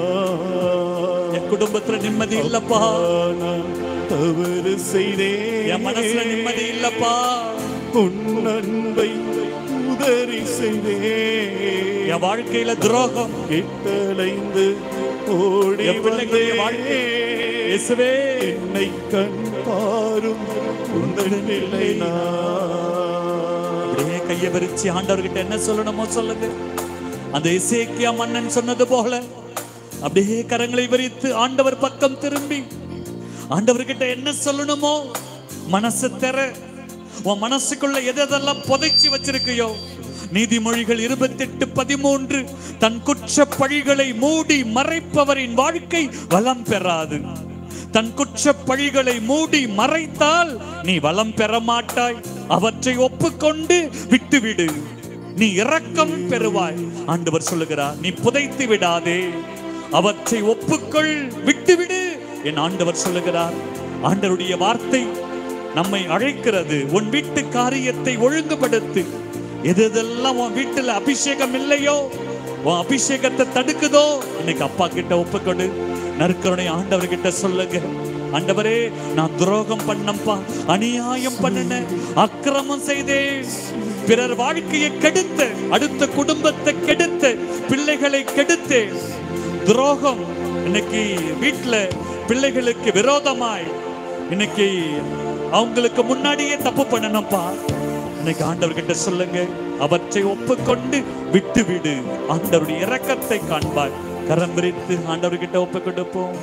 நான் என் குடும்பத்துல நிம்மதி இல்லப்பா நான் தவறு செய்தேன் என் மனசுல நிம்மதி இல்லப்பா உன் அன்பை உதறி செய்தேன் என் வாழ்க்கையில துரோகம் கெட்டலைந்து ஓடி என் பிள்ளைகளுடைய வாழ்க்கை வந்தேன் இயேசுவே என்னை கண் பாரும் உந்தன் பிள்ளை நான் அப்படியே கையை விரிச்சு ஆண்டவர்கிட்ட என்ன சொல்லணுமோ சொல்லுங்க அந்த இசைக்கியா மன்னன் சொன்னது போல அப்படியே கரங்களை விரித்து ஆண்டவர் பக்கம் திரும்பி ஆண்டவர்கிட்ட என்ன சொல்லணுமோ மனசு தெர உன் மனசுக்குள்ள எது எதெல்லாம் புதைச்சி வச்சிருக்கியோ நீதிமொழிகள் இருபத்தெட்டு பதிமூன்று தன் குற்ற பழிகளை மூடி மறைப்பவரின் வாழ்க்கை வளம் பெறாது தன் குற்ற பழிகளை மூடி மறைத்தால் நீ வளம் பெற மாட்டாய் அவற்றை ஒப்புக்கொண்டு விட்டுவிடு நீ இரக்கம் பெறுவாய் ஆண்டவர் சொல்லுகிறார் நீ புதைத்து விடாதே அவற்றை ஒப்புக்கொள் விட்டுவிடு என் ஆண்டவர் சொல்லுகிறார் ஆண்டவருடைய வார்த்தை நம்மை அழைக்கிறது உன் வீட்டு காரியத்தை ஒழுங்குபடுத்து எது எதெல்லாம் உன் வீட்டுல அபிஷேகம் இல்லையோ உன் அபிஷேகத்தை தடுக்குதோ இன்னைக்கு அப்பா கிட்ட ஒப்புக்கொடு நற்கருணை ஆண்டவர் கிட்ட சொல்லுங்க ஆண்டவரே நான் துரோகம் பண்ணப்பா அநியாயம் பண்ணினேன் அக்கிரமம் செய்தேன் பிறர் வாழ்க்கையை கெடுத்து அடுத்த குடும்பத்தை கெடுத்து பிள்ளைகளை கெடுத்து துரோகம் இன்னைக்கு வீட்டுல பிள்ளைகளுக்கு விரோதமாய் இன்னைக்கு அவங்களுக்கு முன்னாடியே தப்பு பண்ணணும்ப்பா இன்னைக்கு ஆண்டவர்கிட்ட சொல்லுங்க அவற்றை ஒப்புக்கொண்டு விட்டு விடு ஆண்டவருடைய இரக்கத்தை காண்பார் கரம் விரித்து ஆண்டவர்கிட்ட ஒப்பு கொடுப்போம்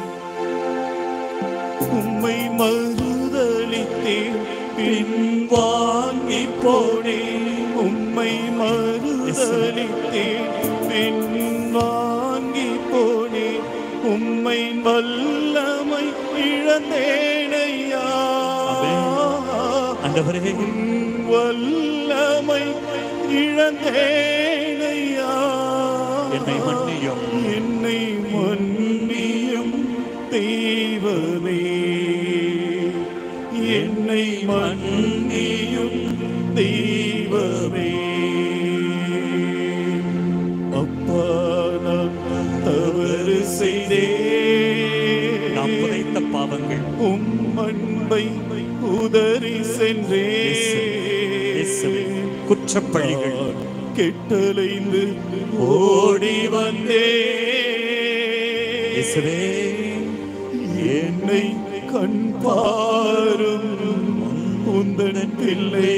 உம்மை மறுதளித்தேன் பின் வாங்கி போனேன் உம்மை மறுதளித்தேன் பின் வாங்கி போனேன் உம்மை வல்லமை இழந்தேனையா ஆண்டவரே உம் வல்லமை இழந்தேனையா என்னை மன்னியும் என்னை மன்னியும் தெய்வமே என்னை மன்னியும் தெய்வமே அப்பா நான் தவறு செய்தேன் நாம் புதைத்த பாவங்கள் உம் அன்பை உதறி இயேசுவே, சென்றேன் குற்றப்பழிகள் நான் கெட்டலைந்து ஓடி வந்தேன் இயேசுவே என்னை கண் பாரும் உந்தன் பிள்ளை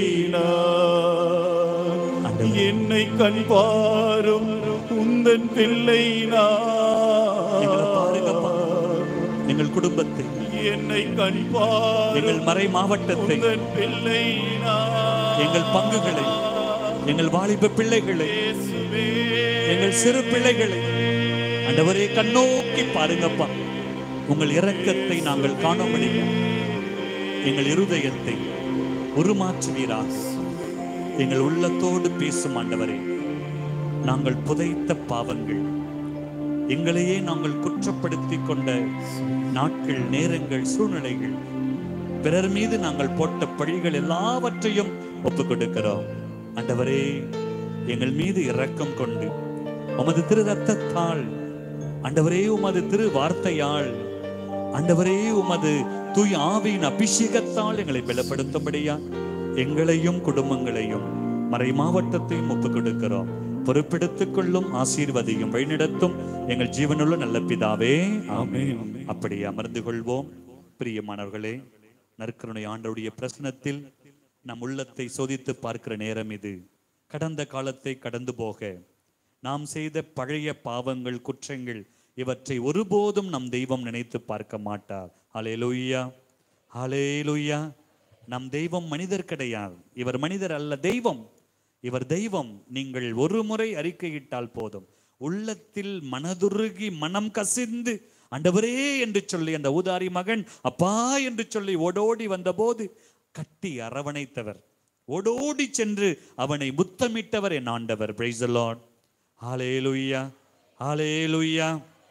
நான் ஆண்டவரே. என்னை கண் பாரும் உந்தன் பிள்ளை எங்களை பாருங்கப்பா. நான் எங்கள் குடும்பத்தை என்னை கண் பாரும் எங்கள் மறை மாவட்டத்தை உந்தன் பிள்ளை நான் எங்கள் பங்குகளை எங்கள் வாலிப பிள்ளைகளை இயேசுவே எங்கள் சிறு பிள்ளைகளை ஆண்டவரே கண்ணோக்கி பாருங்கப்பா உங்கள் இரக்கத்தை நாங்கள் காண முடியும் எங்கள் இருதயத்தை உருமாற்றுவீராக எங்கள் உள்ளத்தோடு பேசும் ஆண்டவரே நாங்கள் புதைத்த பாவங்கள் எங்களையே நாங்கள் குற்றப்படுத்தி கொண்ட நாட்கள் நேரங்கள் சூழ்நிலைகள் பிறர் மீது நாங்கள் போட்ட பழிகள் எல்லாவற்றையும் ஒப்புக் கொடுக்கிறோம் ஆண்டவரே எங்கள் மீது இரக்கம் கொண்டு உமது திரு ரத்தத்தால் ஆண்டவரே உமது திரு வார்த்தையால் ஆண்டவரே உமது தூய் ஆவியின் அபிஷேகத்தால் எங்களை பலப்படுத்தும்படியா எங்களையும் குடும்பங்களையும் மறை மாவட்டத்தையும் ஒப்புக் கொடுக்கிறோம் பொறுப்பெடுத்துக் கொள்ளும் ஆசீர்வதியும் வழிநடத்தும் எங்கள் ஜீவனுள்ள நல்ல பிதாவே ஆமென். அப்படி அமர்ந்து கொள்வோம் பிரியமானவர்களே நற்கருணை ஆண்டவருடைய பிரசனத்தில் நம் உள்ளத்தை சோதித்து பார்க்கிற நேரம் இது கடந்த காலத்தை கடந்து போக நாம் செய்த பழைய பாவங்கள் குற்றங்கள் இவற்றை ஒருபோதும் நம் தெய்வம் நினைத்து பார்க்க மாட்டார் ஹalleluya ஹalleluya நம் தெய்வம் மனிதர் கிடையாது இவர் மனிதர் அல்ல தெய்வம் இவர் தெய்வம் நீங்கள் ஒரு முறை அறிக்கையிட்டால் போதும் உள்ளத்தில் மனதுருகி மனம் கசிந்து ஆண்டவரே என்று சொல்லி அந்த ஊதாரி மகன் அப்பா என்று சொல்லி ஓடோடி வந்தபோது கட்டி அரவணைத்தவர் ஓடோடி சென்று அவனை முத்தமிட்டவர் என் ஆண்டவர் பிரைஸ் லார்ட் ஹalleluya ஹalleluya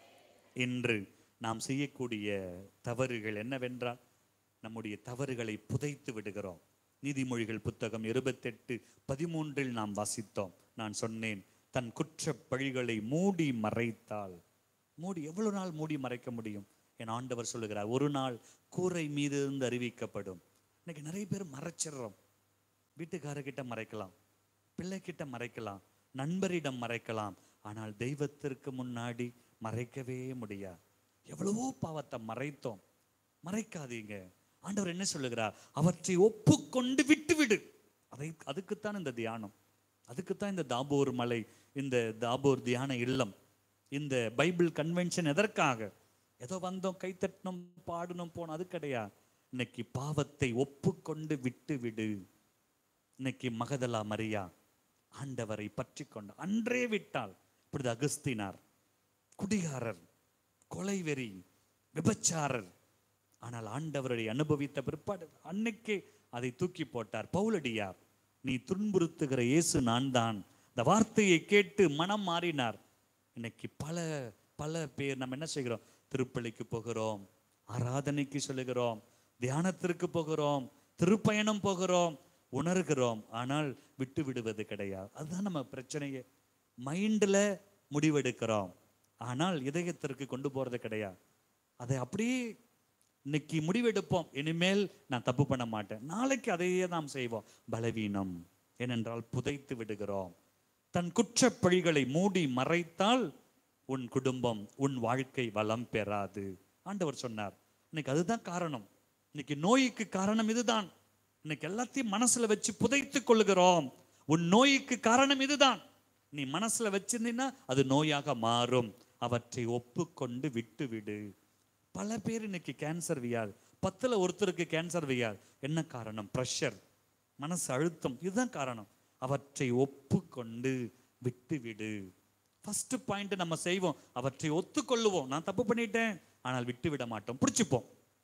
இன்று நாம் செய்யக்கூடிய தவறுகள் என்னவென்றால் நம்முடைய தவறுகளை புதைத்து விடுகிறோம் நீதிமொழிகள் புத்தகம் இருபத்தெட்டு பதிமூன்றில் நாம் வாசித்தோம் நான் சொன்னேன் தன் குற்ற பழிகளை மூடி மறைத்தால் மூடி எவ்வளவு நாள் மூடி மறைக்க முடியும் என் ஆண்டவர் சொல்லுகிறார் ஒரு நாள் கூரை மீது இருந்து அறிவிக்கப்படும் இன்னைக்கு நிறைய பேர் மறைச்சிடுறோம் வீட்டுக்காரர்கிட்ட மறைக்கலாம் பிள்ளைகிட்ட மறைக்கலாம் நண்பரிடம் மறைக்கலாம் ஆனால் தெய்வத்திற்கு முன்னாடி மறைக்கவே முடியாது எவ்வளவோ பாவத்தை மறைத்தோம் மறைக்காதீங்க ஆண்டவர் என்ன சொல்லுகிறார் அவற்றை ஒப்புக்கொண்டு விட்டுவிடு அதை அதுக்குத்தான் இந்த தியானம் அதுக்குத்தான் இந்த தாபோர் மலை இந்த தாபோர் தியான இல்லம் இந்த பைபிள் கன்வென்ஷன் எதற்காக ஏதோ வந்தோம் கைத்தட்டணும் பாடணும் போனோம் அது கிடையாது இன்னைக்கு பாவத்தை ஒப்புக்கொண்டு விட்டு விடு இன்னைக்கு மகதலா மரியா ஆண்டவரை பற்றி கொண்டு அன்றே விட்டால் இப்படி அகஸ்தினார் குடிகாரர் கொலைவெறி விபச்சாரர் ஆனால் ஆண்டவரை அனுபவித்த பிற்பாடு அன்னைக்கே அதை தூக்கி போட்டார் பவுலடியார் நீ துன்புறுத்துகிற இயேசு நான் தான் இந்த வார்த்தையை கேட்டு மனம் மாறினார் இன்னைக்கு பல பல பேர் நம்ம என்ன செய்கிறோம் திருப்பலிக்கு போகிறோம் ஆராதனைக்கு சொல்லுகிறோம் தியானத்திற்கு போகிறோம் திருப்பயணம் போகிறோம் உணர்கிறோம் ஆனால் விட்டு விடுவது கிடையாது அதுதான் நம்ம பிரச்சனையே மைண்டில் முடிவெடுக்கிறோம் ஆனால் இதயத்திற்கு கொண்டு போறது கிடையாது அதை அப்படியே இன்னைக்கு முடிவெடுப்போம் இனிமேல் நான் தப்பு பண்ண மாட்டேன் நாளைக்கு அதையே நாம் செய்வோம் பலவீனம் ஏனென்றால் புதைத்து விடுகிறோம் தன் குற்றப்பழிகளை மூடி மறைத்தால் உன் குடும்பம் உன் வாழ்க்கை வளம் பெறாது ஆண்டவர் சொன்னார் இன்னைக்கு அதுதான் காரணம் இன்னைக்கு நோய்க்கு காரணம் இதுதான் இன்னைக்கு எல்லாத்தையும் மனசுல வச்சு புதைத்து கொள்ளுகிறோம் உன் நோய்க்கு காரணம் இதுதான் நீ மனசுல வச்சிருந்தீன்னா அது நோயாக மாறும் அவற்றை ஒப்புக்கொண்டு விட்டு விடு பல பேர் இன்னைக்கு கேன்சர் வியாதி பத்துல ஒருத்தருக்கு கேன்சர் வியாதி என்ன காரணம் ப்ரெஷர் மனசு அழுத்தம் இதுதான் காரணம் அவற்றை ஒப்புக்கொண்டு விட்டு விடு ஃபர்ஸ்ட் பாயிண்ட் நம்ம செய்வோம் அவற்றை ஒத்துக்கொள்ளுவோம் நான் தப்பு பண்ணிட்டேன் ஆனால் விட்டு விட மாட்டோம் பிடிச்சுப்போம்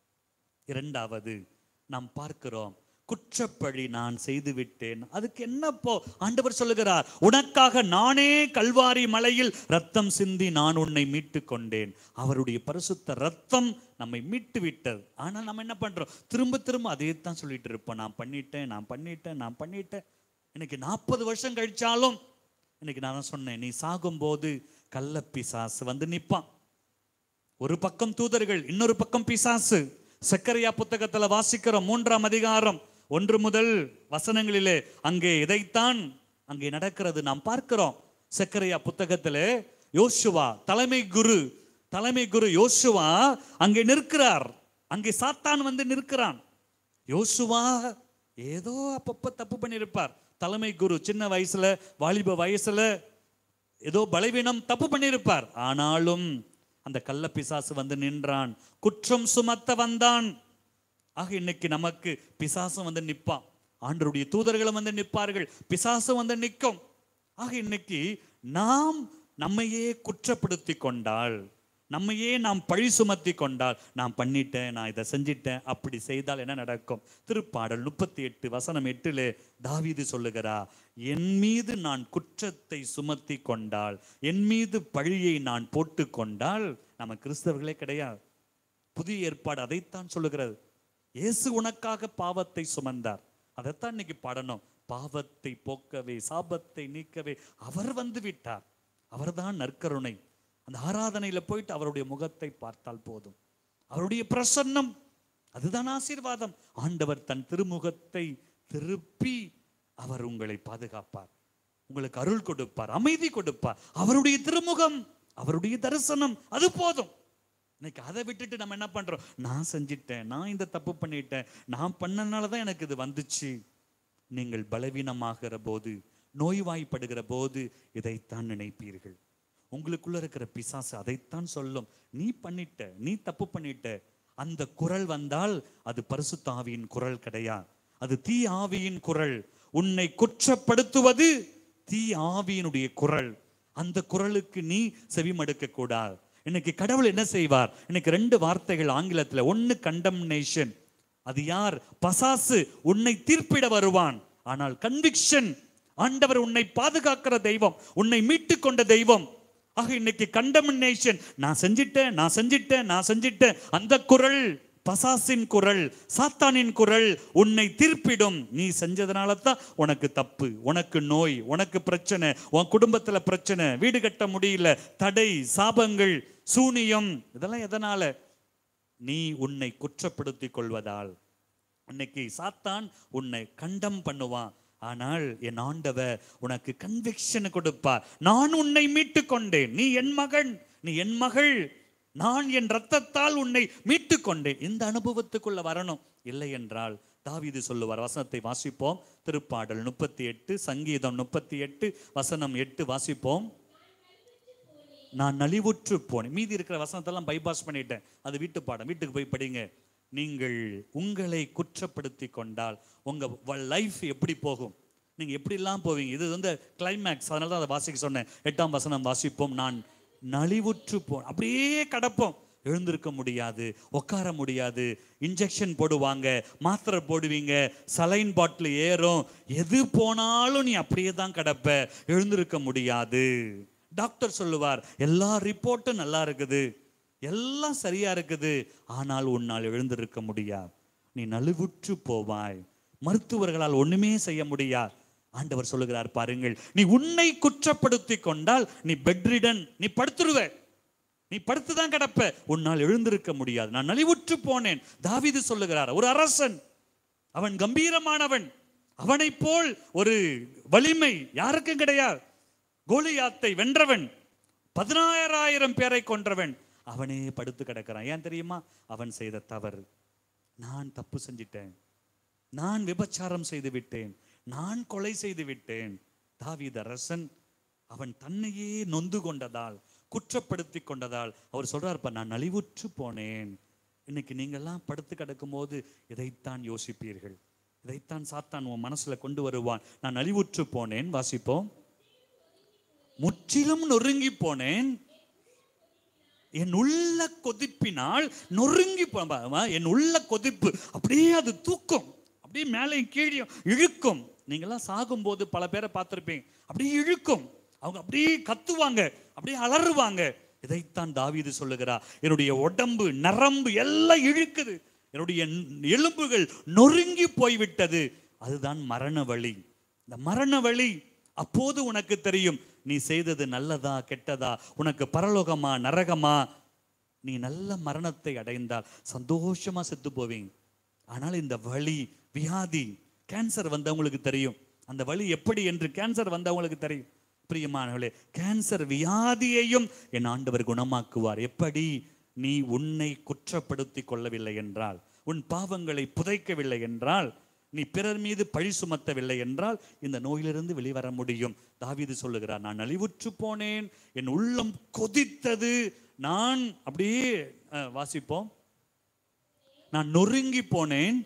இரண்டாவது நாம் பார்க்கிறோம் குற்றப்பழி நான் செய்து விட்டேன் அதுக்கு என்னப்போ ஆண்டவர் சொல்லுகிறார் உனக்காக நானே கல்வாரி மலையில் ரத்தம் சிந்தி நான் உன்னை மீட்டு கொண்டேன் அவருடைய பரிசுத்த ரத்தம் நம்மை மீட்டு விட்டது ஆனால் நம்ம என்ன பண்றோம் திரும்ப திரும்ப அதே தான் சொல்லிட்டு இருப்போம் நான் பண்ணிட்டேன் நான் பண்ணிட்டேன் நான் பண்ணிட்டேன் இன்னைக்கு நாற்பது வருஷம் கழிச்சாலும் இன்னைக்கு நான் தான் சொன்னேன் நீ சாகும்போது கள்ள பிசாசு வந்து நிப்பான் ஒரு பக்கம் தூதர்கள் இன்னொரு பக்கம் பிசாசு சக்கரையா புத்தகத்துல வாசிக்கிறோம் மூன்றாம் அதிகாரம் ஒன்று முதல் வசனங்களிலே அங்கே இதைத்தான் அங்கே நடக்கிறது நாம் பார்க்கிறோம் சக்கரையா புத்தகத்திலே யோசுவா தலைமை குரு தலைமை குரு யோசுவா அங்கே நிற்கிறார் அங்கே சாத்தான் வந்து நிற்கிறான் யோசுவா ஏதோ அப்பப்ப தப்பு பண்ணியிருப்பார் தலைமை குரு சின்ன வயசுல வாலிப வயசுல ஏதோ பலவீனம் தப்பு பண்ணியிருப்பார் ஆனாலும் அந்த கள்ள பிசாசு வந்து நின்றான் குற்றம் சுமத்த வந்தான் ஆக இன்னைக்கு நமக்கு பிசாசும் வந்து நிப்பான் ஆண்டருடைய தூதர்களும் வந்து நிற்பார்கள் பிசாசும் வந்து நிற்கும் ஆக இன்னைக்கு நாம் நம்மையே குற்றப்படுத்தி கொண்டால் நம்மையே நாம் பழி சுமத்தி கொண்டால் நான் பண்ணிட்டேன் நான் இதை செஞ்சிட்டேன் அப்படி செய்தால் என்ன நடக்கும் திருப்பாடல் முப்பத்தி எட்டு வசனம் எட்டிலே தாவீது சொல்லுகிறா என் மீது நான் குற்றத்தை சுமத்தி கொண்டால் என் மீது பழியை நான் போட்டு கொண்டால் நம்ம கிறிஸ்தவர்களே கிடையாது புதிய ஏற்பாடு அதைத்தான் சொல்லுகிறது இயேசு உனக்காக பாவத்தை சுமந்தார் அதைத்தான் இன்னைக்கு பாடணும் பாவத்தை போக்கவே சாபத்தை நீக்கவே அவர் வந்து விட்டார் அவர்தான் நற்கருணை அந்த ஆராதனையில போயிட்டு அவருடைய முகத்தை பார்த்தால் போதும் அவருடைய பிரசன்னம் அதுதான் ஆசீர்வாதம் ஆண்டவர் தன் திருமுகத்தை திருப்பி அவர் உங்களை பாதுகாப்பார் உங்களுக்கு அருள் கொடுப்பார் அமைதி கொடுப்பார் அவருடைய திருமுகம் அவருடைய தரிசனம் அது போதும் இன்னைக்கு அதை விட்டுட்டு நம்ம என்ன பண்றோம் நான் செஞ்சிட்டேன் நான் இந்த தப்பு பண்ணிட்டேன் நான் பண்ணனால தான் எனக்கு இது வந்துச்சு நீங்கள் பலவீனமாகிற போது நோய்வாய்ப்படுகிற போது இதைத்தான் நினைப்பீர்கள் உங்களுக்குள்ள இருக்கிற பிசாசு அதைத்தான் சொல்லும் நீ பண்ணிட்ட நீ தப்பு பண்ணிட்ட அந்த குரல் வந்தால் அது பரிசுத்த ஆவியின் குரல் கிடையாது அது தீ ஆவியின் குரல் உன்னை குற்றப்படுத்துவது தீ ஆவியினுடைய குரல் அந்த குரலுக்கு நீ செவிமடுக்க கூடாது இன்னைக்கு கடவுள் என்ன செய்வார் இன்னைக்கு ரெண்டு வார்த்தைகள் ஆங்கிலத்துல ஒன்னு கண்டம்னேஷன் அது யார் பசாசு உன்னை தீர்ப்பிட வருவான் ஆனால் கன்விக்ஷன் ஆண்டவர் உன்னை பாதுகாக்கிற தெய்வம் உன்னை மீட்டு கொண்ட தெய்வம் ஆக இன்னைக்கு கண்டமினேஷன் நான் செஞ்சிட்டேன் நான் செஞ்சிட்டேன் நான் செஞ்சிட்டேன் அந்த குரல் பசாசின் குரல் சாத்தானின் குரல் உன்னை தீர்ப்பிடும் நீ செஞ்சதுனால தான் உனக்கு தப்பு உனக்கு நோய் உனக்கு பிரச்சனை உன் குடும்பத்துல பிரச்சனை வீடு கட்ட முடியல தடை சாபங்கள் சூனியம் இதெல்லாம் எதனால நீ உன்னை குற்றப்படுத்திக் கொள்வதால் இன்னைக்கு சாத்தான் உன்னை கண்டம் பண்ணுவான் ஆனால் என் ஆண்டவர் உனக்கு கன்விக்ஷன் கொடுப்பார் நான் உன்னை மீட்டு கொண்டேன் நீ என் மகன் நீ என் மகள் நான் என் ரத்தத்தால் உன்னை மீட்டு கொண்டேன் இந்த அனுபவத்துக்குள்ள வரணும் இல்லை என்றால் தாவீது சொல்லுவார் வசனத்தை வாசிப்போம் திருப்பாடல் முப்பத்தி எட்டு சங்கீதம் முப்பத்தி எட்டு வசனம் எட்டு வாசிப்போம் நான் நலிவுற்று போனேன் மீதி இருக்கிற வசனத்தெல்லாம் பைபாஸ் பண்ணிட்டேன் அது வீட்டு பாடம் வீட்டுக்கு போய் படிங்க நீங்கள் உங்களை குற்றப்படுத்தி கொண்டால் உங்க லைஃப் எப்படி போகும் நீங்க எப்படிலாம் போவீங்க இது வந்து கிளைமேக்ஸ் அதனால தான் அதை வாசிக்க சொன்னேன் எட்டாம் வசனம் வாசிப்போம் நான் நலிவுற்று போ அப்படியே கடப்போம் எழுந்திருக்க முடியாது உட்கார முடியாது இன்ஜெக்ஷன் போடுவாங்க மாத்திரை போடுவீங்க சலைன் பாட்டில் ஏறும் எது போனாலும் நீ அப்படியே தான் கிடப்ப எழுந்திருக்க முடியாது டாக்டர் சொல்லுவார் எல்லா ரிப்போர்ட்டும் நல்லா இருக்குது எல்லாம் சரியா இருக்குது ஆனால் உன்னால் எழுந்திருக்க முடியாது நீ நலிவுற்று போவாய் மருத்துவர்களால் ஒண்ணுமே செய்ய முடியாது ஆண்டவர் சொல்லுகிறார் பாருங்கள் நீ உன்னை குற்றப்படுத்தி கொண்டால் நீ பெட்ரிடன் நீ படுத்துருவ நீ படுத்துதான் கிடப்ப உன்னால் எழுந்திருக்க முடியாது நான் நலிவுற்று போனேன் தாவீது சொல்லுகிறார் ஒரு அரசன் அவன் கம்பீரமானவன் அவனைப் போல் ஒரு வலிமை யாருக்கும் கிடையாது கோலியாத்தை வென்றவன் பதினாயிரம் பேரை கொன்றவன் அவனே படுத்து கிடக்கிறான் ஏன் தெரியுமா அவன் செய்த தவறு நான் தப்பு செஞ்சிட்டேன் நான் விபச்சாரம் செய்து விட்டேன் நான் கொலை செய்து விட்டேன் தாவீது அரசன் அவன் தன்னையே நொந்து கொண்டதால் குற்றப்படுத்தி கொண்டதால் அவர் சொல்றாருப்பா நான் நலிவுற்று போனேன் இன்னைக்கு நீங்கெல்லாம் படுத்து கிடக்கும் போது இதைத்தான் யோசிப்பீர்கள் இதைத்தான் சாத்தான் உன் மனசுல கொண்டு வருவான் நான் நலிவுற்று போனேன் வாசிப்போம் முற்றிலும் நொறுங்கி போனேன் என் உள்ள கொதிப்பினால் நொறுங்கி போ- என் உள்ள கொதிப்பு அப்படியே அது தூக்கும் அப்படியே மேலே கீழே இழுக்கும் நீங்கெல்லாம் சாகும்போது பல பேரை பார்த்திருப்பீங்க அப்படியே இழுக்கும் அவங்க அப்படியே கத்துவாங்க அப்படியே அலறுவாங்க இதைத்தான் தாவீது சொல்லுகிறார் என்னுடைய உடம்பு நரம்பு எல்லாம் இழுக்குது என்னுடைய எலும்புகள் நொறுங்கி போய்விட்டது அதுதான் மரண வழி இந்த மரண வழி அப்போது உனக்கு தெரியும் நீ செய்தது நல்லதா கெட்டதா உனக்கு பரலோகமா நரகமா நீ நல்ல மரணத்தை அடைந்தால் சந்தோஷமா செத்து போவீங்க ஆனால் இந்த வலி வியாதி கேன்சர் வந்தவங்களுக்கு தெரியும் அந்த வலி எப்படி என்று கேன்சர் வந்தவங்களுக்கு தெரியும் பிரியமானவர்களே கேன்சர் வியாதியையும் என் ஆண்டவர் குணமாக்குவார் எப்படி நீ உன்னை குற்றப்படுத்தி கொள்ளவில்லை என்றால் உன் பாவங்களை புதைக்கவில்லை என்றால் நீ பிறர் மீது பழி சுமத்தவில்லை என்றால் இந்த நோயிலிருந்து வெளிவர முடியும் தாவீது சொல்லுகிறார் நான் நலிவுற்று போனேன் என் உள்ளம் கொதித்தது நான் அப்படியே அஹ், வாசிப்போம் நான் நொறுங்கி போனேன்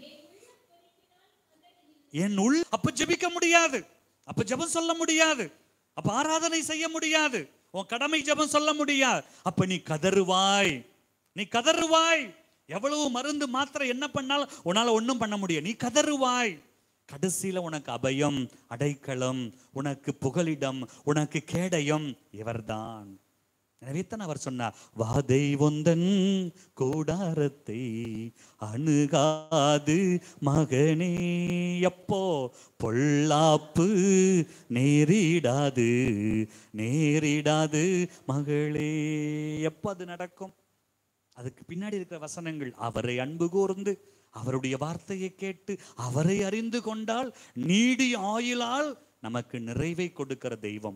என் உள் அப்ப ஜெபிக்க முடியாது அப்ப ஜெபம் சொல்ல முடியாது அப்ப ஆராதனை செய்ய முடியாது உன் கடமை ஜெபம் சொல்ல முடியாது அப்ப நீ கதறுவாய் நீ கதறுவாய் எவ்வளவு மருந்து மாத்திரை என்ன பண்ணாலும் உன்னால ஒண்ணும் பண்ண முடியாது நீ கதறுவாய் கடைசியில உனக்கு அபயம் அடைக்கலம் உனக்கு புகலிடம் உனக்கு கேடயம் இவர்தான் எனவே தான் அவர் சொன்னார் வாதை ஒந்தன் கூடாரத்தை அணுகாது மகனே எப்போ பொல்லாப்பு நேரிடாது நேரிடாது மகளே எப்போ அது நடக்கும் அதுக்கு பின்னாடி இருக்கிற வசனங்கள் அவரை அன்பு கூர்ந்து அவருடைய வார்த்தையை கேட்டு அவரை அறிந்து கொண்டால் நீடி ஆயுளால் நமக்கு நிறைவை கொடுக்கிற தெய்வம்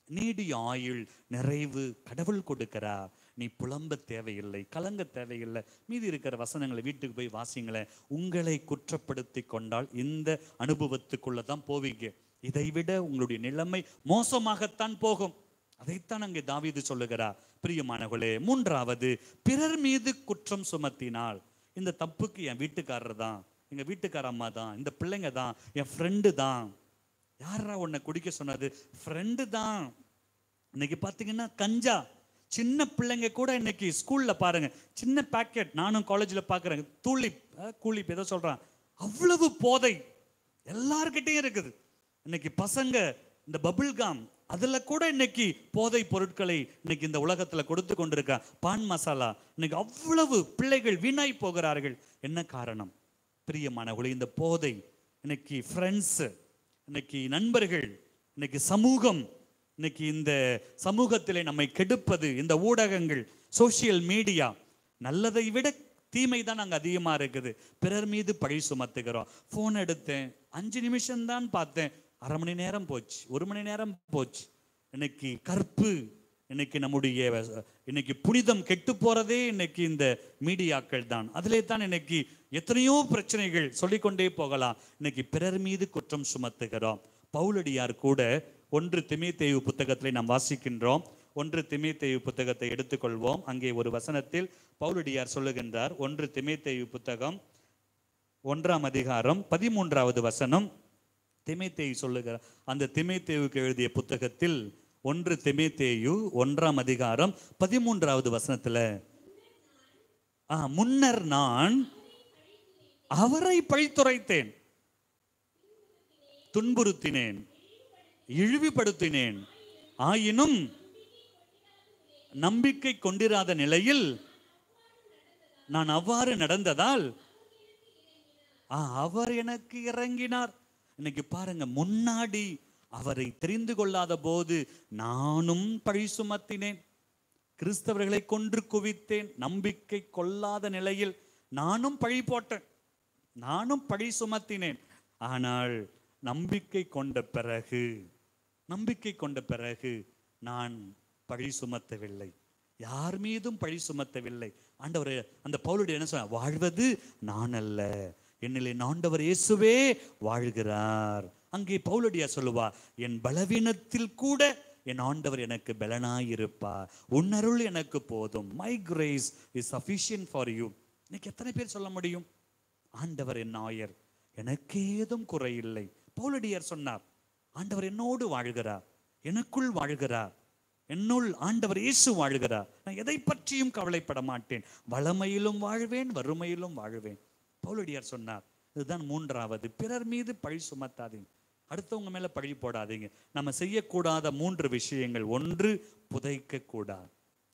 நீடிய ஆயுள் நிறைவு கடவுள் கொடுக்கிறார் நீ புலம்ப தேவையில்லை கலங்க தேவையில்லை மீதி இருக்கிற வசனங்களை வீட்டுக்கு போய் வாசிங்களேன் உங்களை குற்றப்படுத்தி கொண்டால் இந்த அனுபவத்துக்குள்ள தான் போவீங்க இதை விட உங்களுடைய நிலைமை மோசமாகத்தான் போகும் அதைத்தான் அங்கே தாவீது சொல்லுகிறார் பிரியமானவர்களே மூன்றாவது பிறர் மீது குற்றம் சுமத்தினால் இந்த தப்புக்கு என் வீட்டுக்காரர் தான் எங்க வீட்டுக்கார அம்மா தான் இந்த பிள்ளைங்க தான் என் ஃப்ரெண்டு தான் யாரா உன்னை குடிக்க சொன்னது ஃப்ரெண்டு தான் இன்னைக்கு பார்த்தீங்கன்னா கஞ்சா சின்ன பிள்ளைங்க கூட இன்னைக்கு ஸ்கூல்ல பாருங்க சின்ன பாக்கெட் நானும் காலேஜில் பார்க்குறேன் தூளிப் அஹ், கூலிப் ஏதோ சொல்றான் அவ்வளவு போதை எல்லார்கிட்டயும் இருக்குது இன்னைக்கு பசங்க இந்த பபிள் காம் அதுல கூட இன்னைக்கு போதை பொருட்களை இன்னைக்கு இந்த உலகத்துல கொடுத்து கொண்டிருக்கா பான் மசாலா இன்னைக்கு அவ்வளவு பிள்ளைகள் வீணாய் போகிறார்கள் என்ன காரணம் பிரியமானவர்களே இந்த போதை இன்னைக்கு ஃப்ரெண்ட்ஸ் இன்னைக்கு நண்பர்கள் இன்னைக்கு சமூகம் இன்னைக்கு இந்த சமூகத்திலே நம்மை கெடுப்பது இந்த ஊடகங்கள் சோஷியல் மீடியா நல்லதை விட தீமை தான் அங்கே அதிகமாக இருக்குது பிறர் மீது பழி சுமத்துகிறோம் ஃபோன் எடுத்தேன் அஞ்சு நிமிஷம் தான் பார்த்தேன் அரை மணி நேரம் போச்சு ஒரு மணி நேரம் போச்சு இன்னைக்கு கற்பு இன்னைக்கு நம்முடைய இன்னைக்கு புனிதம் கெட்டு போறதே இன்னைக்கு இந்த மீடியாக்கள் தான் அதிலே தான் இன்னைக்கு எத்தனையோ பிரச்சனைகள் சொல்லிக்கொண்டே போகலாம் இன்னைக்கு பிறர் மீது குற்றம் சுமத்துகிறோம் பவுலடியார் கூட ஒன்று திமேத்தேயு புத்தகத்திலே நாம் வாசிக்கின்றோம் ஒன்று திமேத்தேயு புத்தகத்தை எடுத்துக்கொள்வோம் அங்கே ஒரு வசனத்தில் பவுலடியார் சொல்லுகின்றார் ஒன்று திமேத்தேயு புத்தகம் ஒன்றாம் அதிகாரம் பதிமூன்றாவது வசனம் திமேத்தேயு சொல்லுகிறார் அந்த திமேத்தேயுக்கு எழுதிய புத்தகத்தில் ஒன்று திமேத்தேயு ஒன்றாம் அதிகாரம் பதிமூன்றாவது வசனத்துல ஆ, முன்னர் நான் அவரை பழித்துரைத்தேன் துன்புறுத்தினேன் இழிவுபடுத்தினேன் ஆயினும் நம்பிக்கை கொண்டிராத நிலையில் நான் அவ்வாறு நடந்ததால் ஆ, அவர் எனக்கு இறங்கினார் இன்னைக்கு பாருங்க முன்னாடி அவரை தெரிந்து கொள்ளாத போது நானும் பழி சுமத்தினேன் கிறிஸ்தவர்களை கொன்று குவித்தேன் நம்பிக்கை கொள்ளாத நிலையில் நானும் பழி போட்டேன் நானும் பழி சுமத்தினேன் ஆனால் நம்பிக்கை கொண்ட பிறகு நம்பிக்கை கொண்ட பிறகு நான் பழி சுமத்தவில்லை யார் மீதும் பழி சுமத்தவில்லை ஆண்டவர் அந்த பவுலுடைய என்ன சொன்ன வாழ்வது நான் அல்ல என்னிலே ஆண்டவர் இயேசுவே வாழ்கிறார் அங்கே பவுலடியா சொல்லுவா என் பலவீனத்தில் கூட என் ஆண்டவர் எனக்கு பலனாயிருப்பார் உன்னருள் எனக்கு போதும் my grace is sufficient for you இன்னைக்கு எத்தனை பேர் சொல்ல முடியும் ஆண்டவர் என் ஆயர் எனக்கு ஏதும் குறையில்லை பவுலடியார் சொன்னார் ஆண்டவர் என்னோடு வாழ்கிறார் எனக்குள் வாழ்கிறார் என்னுள் ஆண்டவர் இயேசு வாழ்கிறார் நான் எதை பற்றியும் கவலைப்பட மாட்டேன் வளமையிலும் வாழ்வேன் வறுமையிலும் வாழ்வேன் பவுலடியார் சொன்னார் இதுதான் மூன்றாவது பிறர் மீது பழி சுமத்தாதீங்க அடுத்தவங்க மேல பழி போடாதீங்க நம்ம செய்யக்கூடாத மூன்று விஷயங்கள் ஒன்று புதைக்க கூடாது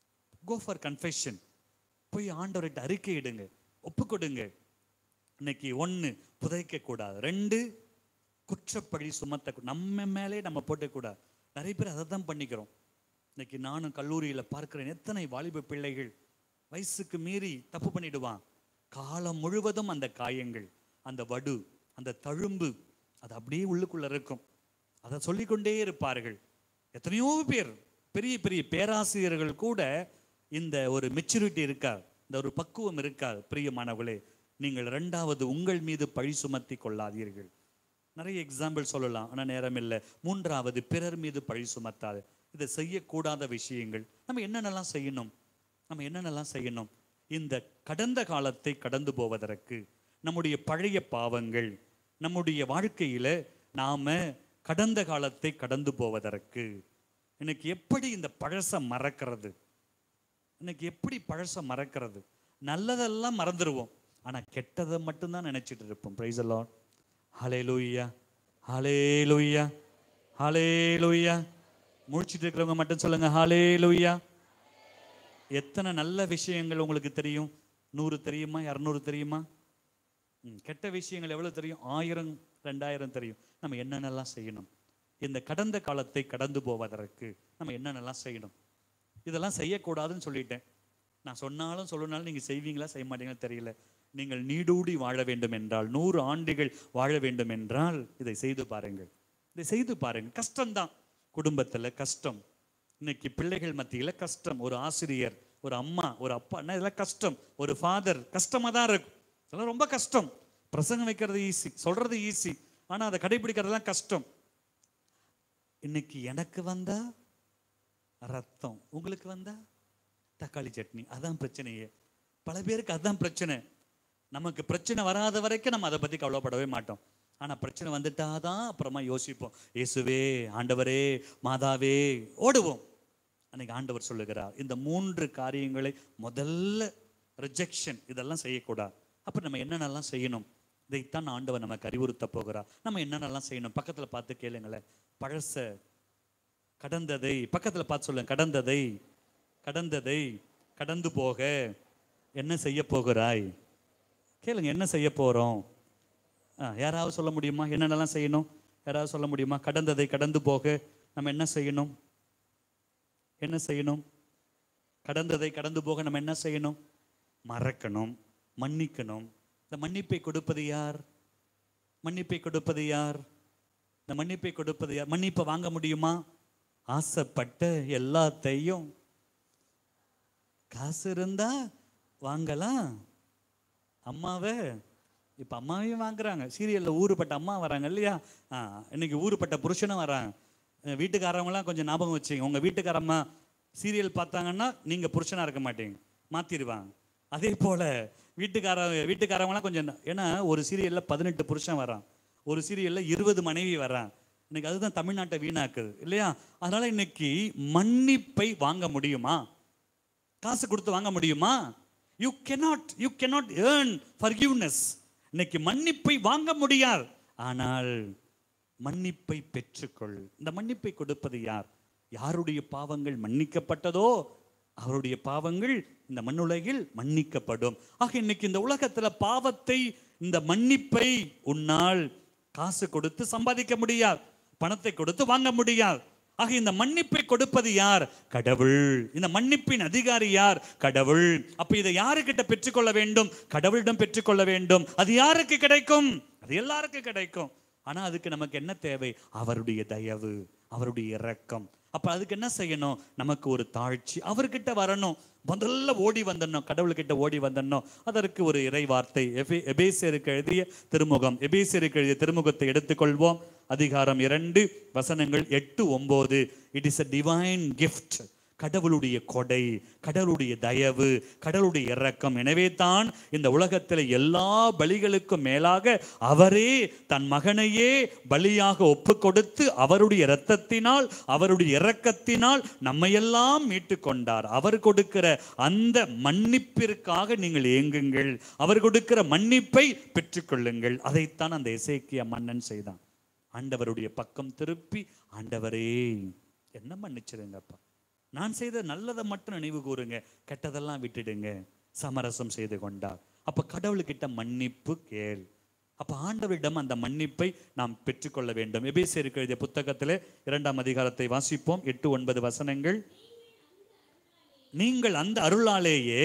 கோ ஃபார் கன்ஃபெஷன் போய் ஆண்டவர்கிட்ட அறிக்கை இடுங்க ஒப்பு கொடுங்க இன்னைக்கு ஒன்று புதைக்க கூடாது ரெண்டு குற்றப்பழி சுமத்த நம்ம மேலே நம்ம போட்டக்கூடாது நிறைய பேர் அதை தான் பண்ணிக்கிறோம் இன்னைக்கு நானும் கல்லூரியில் பார்க்கிறேன் எத்தனை வாலிப பிள்ளைகள் வயசுக்கு மீறி தப்பு பண்ணிடுவான் காலம் முழுவதும் அந்த காயங்கள் அந்த வடு அந்த தழும்பு அது அப்படியே உள்ளுக்குள்ள இருக்கும் அதை சொல்லிக்கொண்டே இருப்பார்கள் எத்தனையோ பேர் பெரிய பெரிய பேராசிரியர்கள் கூட இந்த ஒரு மெச்சூரிட்டி இருக்காது இந்த ஒரு பக்குவம் இருக்காது பிரியமானவர்களே நீங்கள் ரெண்டாவது உங்கள் மீது பழி சுமத்தி கொள்ளாதீர்கள் நிறைய எக்ஸாம்பிள் சொல்லலாம் ஆனால் நேரம் இல்லை மூன்றாவது பிறர் மீது பழி சுமத்தாது இதை செய்யக்கூடாத விஷயங்கள் நம்ம என்னென்னலாம் செய்யணும் நம்ம என்னென்னலாம் செய்யணும் இந்த கடந்த காலத்தை கடந்து போவதற்கு நம்முடைய பழைய பாவங்கள் நம்முடைய வாழ்க்கையில நாம கடந்த காலத்தை கடந்து போவதற்கு இன்னைக்கு எப்படி இந்த பழச மறக்கிறது இன்னைக்கு எப்படி பழச மறக்கிறது நல்லதெல்லாம் மறந்துடுவோம் ஆனா கெட்டதை மட்டும்தான் நினைச்சிட்டு இருப்போம் பிரைஸ் எல்லாம் ஹலே லூயா ஹலே லூயா ஹலே லூயா முழிச்சிட்டு இருக்கிறவங்க மட்டும் சொல்லுங்க ஹலே லூயா எத்தனை நல்ல விஷயங்கள் உங்களுக்கு தெரியும் நூறு தெரியுமா இரநூறு தெரியுமா ம், கெட்ட விஷயங்கள் எவ்வளவு தெரியும் ஆயிரம் ரெண்டாயிரம் தெரியும் நம்ம என்னென்னலாம் செய்யணும் இந்த கடந்த காலத்தை கடந்து போவதற்கு நம்ம என்னென்னலாம் செய்யணும் இதெல்லாம் செய்யக்கூடாதுன்னு சொல்லிட்டேன் நான் சொன்னாலும் சொல்லனாலும் நீங்கள் செய்வீங்களா செய்ய மாட்டீங்களா தெரியல நீங்கள் நீடூடி வாழ வேண்டும் என்றால் நூறு ஆண்டுகள் வாழ வேண்டும் என்றால் இதை செய்து பாருங்கள் இதை செய்து பாருங்கள் கஷ்டம்தான் குடும்பத்துல கஷ்டம் இன்னைக்கு பிள்ளைகள் மத்தியில கஷ்டம் ஒரு ஆசிரியர் ஒரு அம்மா ஒரு அப்பா என்ன இதெல்லாம் கஷ்டம் ஒரு ஃபாதர் கஷ்டமா தான் இருக்கும் இதெல்லாம் ரொம்ப கஷ்டம் பிரசங்கம் வைக்கிறது ஈஸி சொல்றது ஈஸி ஆனா அதை கடைபிடிக்கிறதுலாம் கஷ்டம் இன்னைக்கு எனக்கு வந்தா ரத்தம் உங்களுக்கு வந்தா தக்காளி சட்னி அதான் பிரச்சனையே பல பேருக்கு அதான் பிரச்சனை நமக்கு பிரச்சனை வராத வரைக்கும் நம்ம அதை பத்தி கவலைப்படவே மாட்டோம் ஆனா பிரச்சனை வந்துட்டாதான் அப்புறமா யோசிப்போம் இயேசுவே ஆண்டவரே மாதாவே ஓடுவோம் அன்னைக்கு ஆண்டவர் சொல்லுகிறார் இந்த மூன்று காரியங்களை முதல்ல ரிஜெக்ஷன் இதெல்லாம் செய்யக்கூடாது அப்ப நம்ம என்னென்னலாம் செய்யணும் இதைத்தான் ஆண்டவர் நமக்கு அறிவுறுத்த போகிறார் நம்ம என்னென்னலாம் செய்யணும் பக்கத்துல பார்த்து கேளுங்களேன் பழச கடந்ததை பக்கத்துல பார்த்து சொல்லுங்க கடந்ததை கடந்ததை கடந்து போக என்ன செய்ய போகிறாய் கேளுங்க என்ன செய்ய போறோம் ஆ, யாராவது சொல்ல முடியுமா என்னென்னலாம் செய்யணும் யாராவது சொல்ல முடியுமா கடந்ததை கடந்து போக நம்ம என்ன செய்யணும் என்ன செய்யணும் கடந்ததை கடந்து போக நம்ம என்ன செய்யணும் மறக்கணும் மன்னிக்கணும் இந்த மன்னிப்பை கொடுப்பது யார் மன்னிப்பை கொடுப்பது யார் இந்த மன்னிப்பை கொடுப்பது யார் மன்னிப்பை வாங்க முடியுமா ஆசைப்பட்ட எல்லாத்தையும் காசு இருந்தா வாங்கலாம் அம்மாவை இப்போ அம்மாவையும் வாங்குறாங்க சீரியலில் ஊருப்பட்ட அம்மா வராங்க இல்லையா ஆ இன்னைக்கு ஊருப்பட்ட புருஷனும் வராங்க அஹ் வீட்டுக்காரவங்களாம் கொஞ்சம் ஞாபகம் வச்சுங்க உங்கள் வீட்டுக்காரம்மா சீரியல் பார்த்தாங்கன்னா நீங்கள் புருஷனாக இருக்க மாட்டீங்க மாற்றிடுவாங்க அதே போல் வீட்டுக்கார வீட்டுக்காரவங்களாம் கொஞ்சம் ந- ஏன்னா ஒரு சீரியலில் பதினெட்டு புருஷன் வரான் ஒரு சீரியலில் இருபது மனைவி வரான் இன்னைக்கு அதுதான் தமிழ்நாட்டை வீணாக்குது இல்லையா அதனால இன்னைக்கு மன்னிப்பை வாங்க முடியுமா காசு கொடுத்து வாங்க முடியுமா you cannot you cannot earn forgiveness இன்னைக்கு மன்னிப்பை வாங்க முடியாது ஆனால் மன்னிப்பை பெற்றுக்கொள் இந்த மன்னிப்பை கொடுப்பது யார் யாருடைய பாவங்கள் மன்னிக்கப்பட்டதோ அவருடைய பாவங்கள் இந்த மண்ணுலகில் மன்னிக்கப்படும் ஆக இன்னைக்கு இந்த உலகத்துல பாவத்தை இந்த மன்னிப்பை உன்னால் காசு கொடுத்து சம்பாதிக்க முடியாது பணத்தை கொடுத்து வாங்க முடியாது ஆக இந்த மன்னிப்பை கொடுப்பது யார் கடவுள் இந்த மன்னிப்பின் அதிகாரி யார் கடவுள் அப்ப இதை யாருக்கிட்ட பெற்றுக்கொள்ள வேண்டும் கடவுளிடம் பெற்றுக்கொள்ள வேண்டும் அது யாருக்கு கிடைக்கும் அது எல்லாருக்கும் கிடைக்கும் ஆனா அதுக்கு நமக்கு என்ன தேவை அவருடைய தயவு அவருடைய இரக்கம் அப்ப அதுக்கு என்ன செய்யணும் நமக்கு ஒரு தாழ்ச்சி அவர்கிட்ட வரணும் முதல்ல ஓடி வந்துடணும் கடவுள்கிட்ட ஓடி வந்துடணும் அதற்கு ஒரு இறை வார்த்தை எபே- எபேசியருக்கு எழுதிய திருமுகம் எபேசியருக்கு எழுதிய திருமுகத்தை எடுத்துக்கொள்வோம் அதிகாரம் இரண்டு வசனங்கள் எட்டு ஒன்பது it is a divine gift கடவுளுடைய கொடை கடவுளுடைய தயவு கடவுளுடைய இரக்கம் எனவே தான் இந்த உலகத்தில் எல்லா பலிகளுக்கும் மேலாக அவரே தன் மகனையே பலியாக ஒப்பு கொடுத்து அவருடைய இரத்தத்தினால் அவருடைய இரக்கத்தினால் நம்மையெல்லாம் மீட்டு கொண்டார் அவர் கொடுக்கிற அந்த மன்னிப்பிற்காக நீங்கள் ஏங்குங்கள் அவர் கொடுக்கிற மன்னிப்பை பெற்றுக்கொள்ளுங்கள் அதைத்தான் அந்த எசேக்கியா மன்னன் செய்தான் ஆண்டவருடைய பக்கம் திருப்பி ஆண்டவரே என்ன மன்னிச்சிருங்கப்பா நான் செய்த நல்லதை மட்டும் நினைவு கூறுங்க கெட்டதெல்லாம் விட்டுடுங்க சமரசம் செய்து கொண்டார் அப்ப கடவுள்கிட்ட மன்னிப்பு கேள் அப்ப ஆண்டவரிடம் அந்த மன்னிப்பை நாம் பெற்றுக்கொள்ள வேண்டும் எபேசியருக்கு எழுதிய புத்தகத்திலே இரண்டாம் அதிகாரத்தை வாசிப்போம் எட்டு ஒன்பது வசனங்கள் நீங்கள் அந்த அருளாலேயே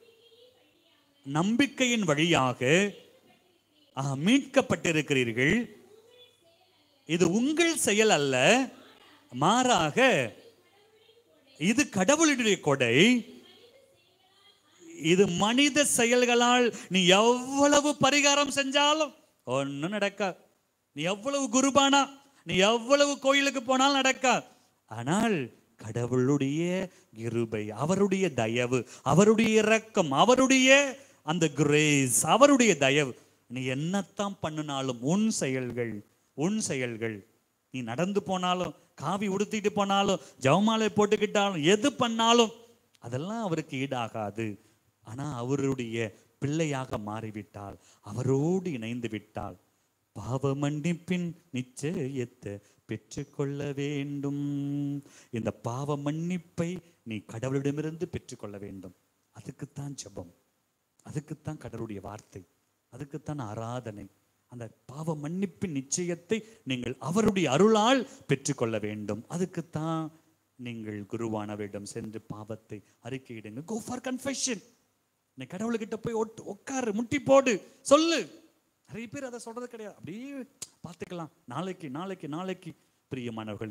நம்பிக்கையின் வழியாக ஆ, மீட்கப்பட்டிருக்கிறீர்கள் இது உங்கள் செயல் அல்ல மாறாக இது கடவுளுடைய கொடை இது மனித செயல்களால் நீ எவ்வளவு பரிகாரம் செஞ்சாலும் ஒண்ணும் நடக்காது நீ எவ்வளவு குருபானா நீ எவ்வளவு கோயிலுக்கு போனாலும் நடக்காது ஆனால் கடவுளுடைய கிருபை அவருடைய தயவு அவருடைய இரக்கம் அவருடைய அந்த கிரேஸ் அவருடைய தயவு நீ என்னத்தான் பண்ணினாலும் உன் செயல்கள் உன் செயல்கள் நீ நடந்து போனாலும் காவி உடுத்திட்டு போனாலும் ஜவமாலை போட்டுக்கிட்டாலும் எது பண்ணாலும் அதெல்லாம் அவருக்கு ஈடாகாது ஆனா அவருடைய பிள்ளையாக மாறிவிட்டால் அவரோடு இணைந்து விட்டால் பாவ மன்னிப்பின் நிச்சயத்தை பெற்றுக்கொள்ள வேண்டும் இந்த பாவ மன்னிப்பை நீ கடவுளிடமிருந்து பெற்றுக்கொள்ள வேண்டும் அதுக்குத்தான் ஜெபம் அதுக்குத்தான் கடவுளுடைய வார்த்தை அதுக்குத்தான் ஆராதனை அந்த பாவ மன்னிப்பின் நிச்சயத்தை நீங்கள் அவருடைய அருளால் பெற்றுக்கொள்ள வேண்டும் அதுக்குத்தான் நீங்கள் குருவானவரிடம் சென்று பாவத்தை அறிக்கையிடுங்க கோ ஃபார் கன்ஃபெஷன் நீ கடவுள்கிட்ட போய் ஒட்டு உட்காரு முட்டி போடு சொல்லு நிறைய பேர் அதை சொல்றது கிடையாது அப்படியே பார்த்துக்கலாம் நாளைக்கு நாளைக்கு நாளைக்கு பிரியமானவர்களே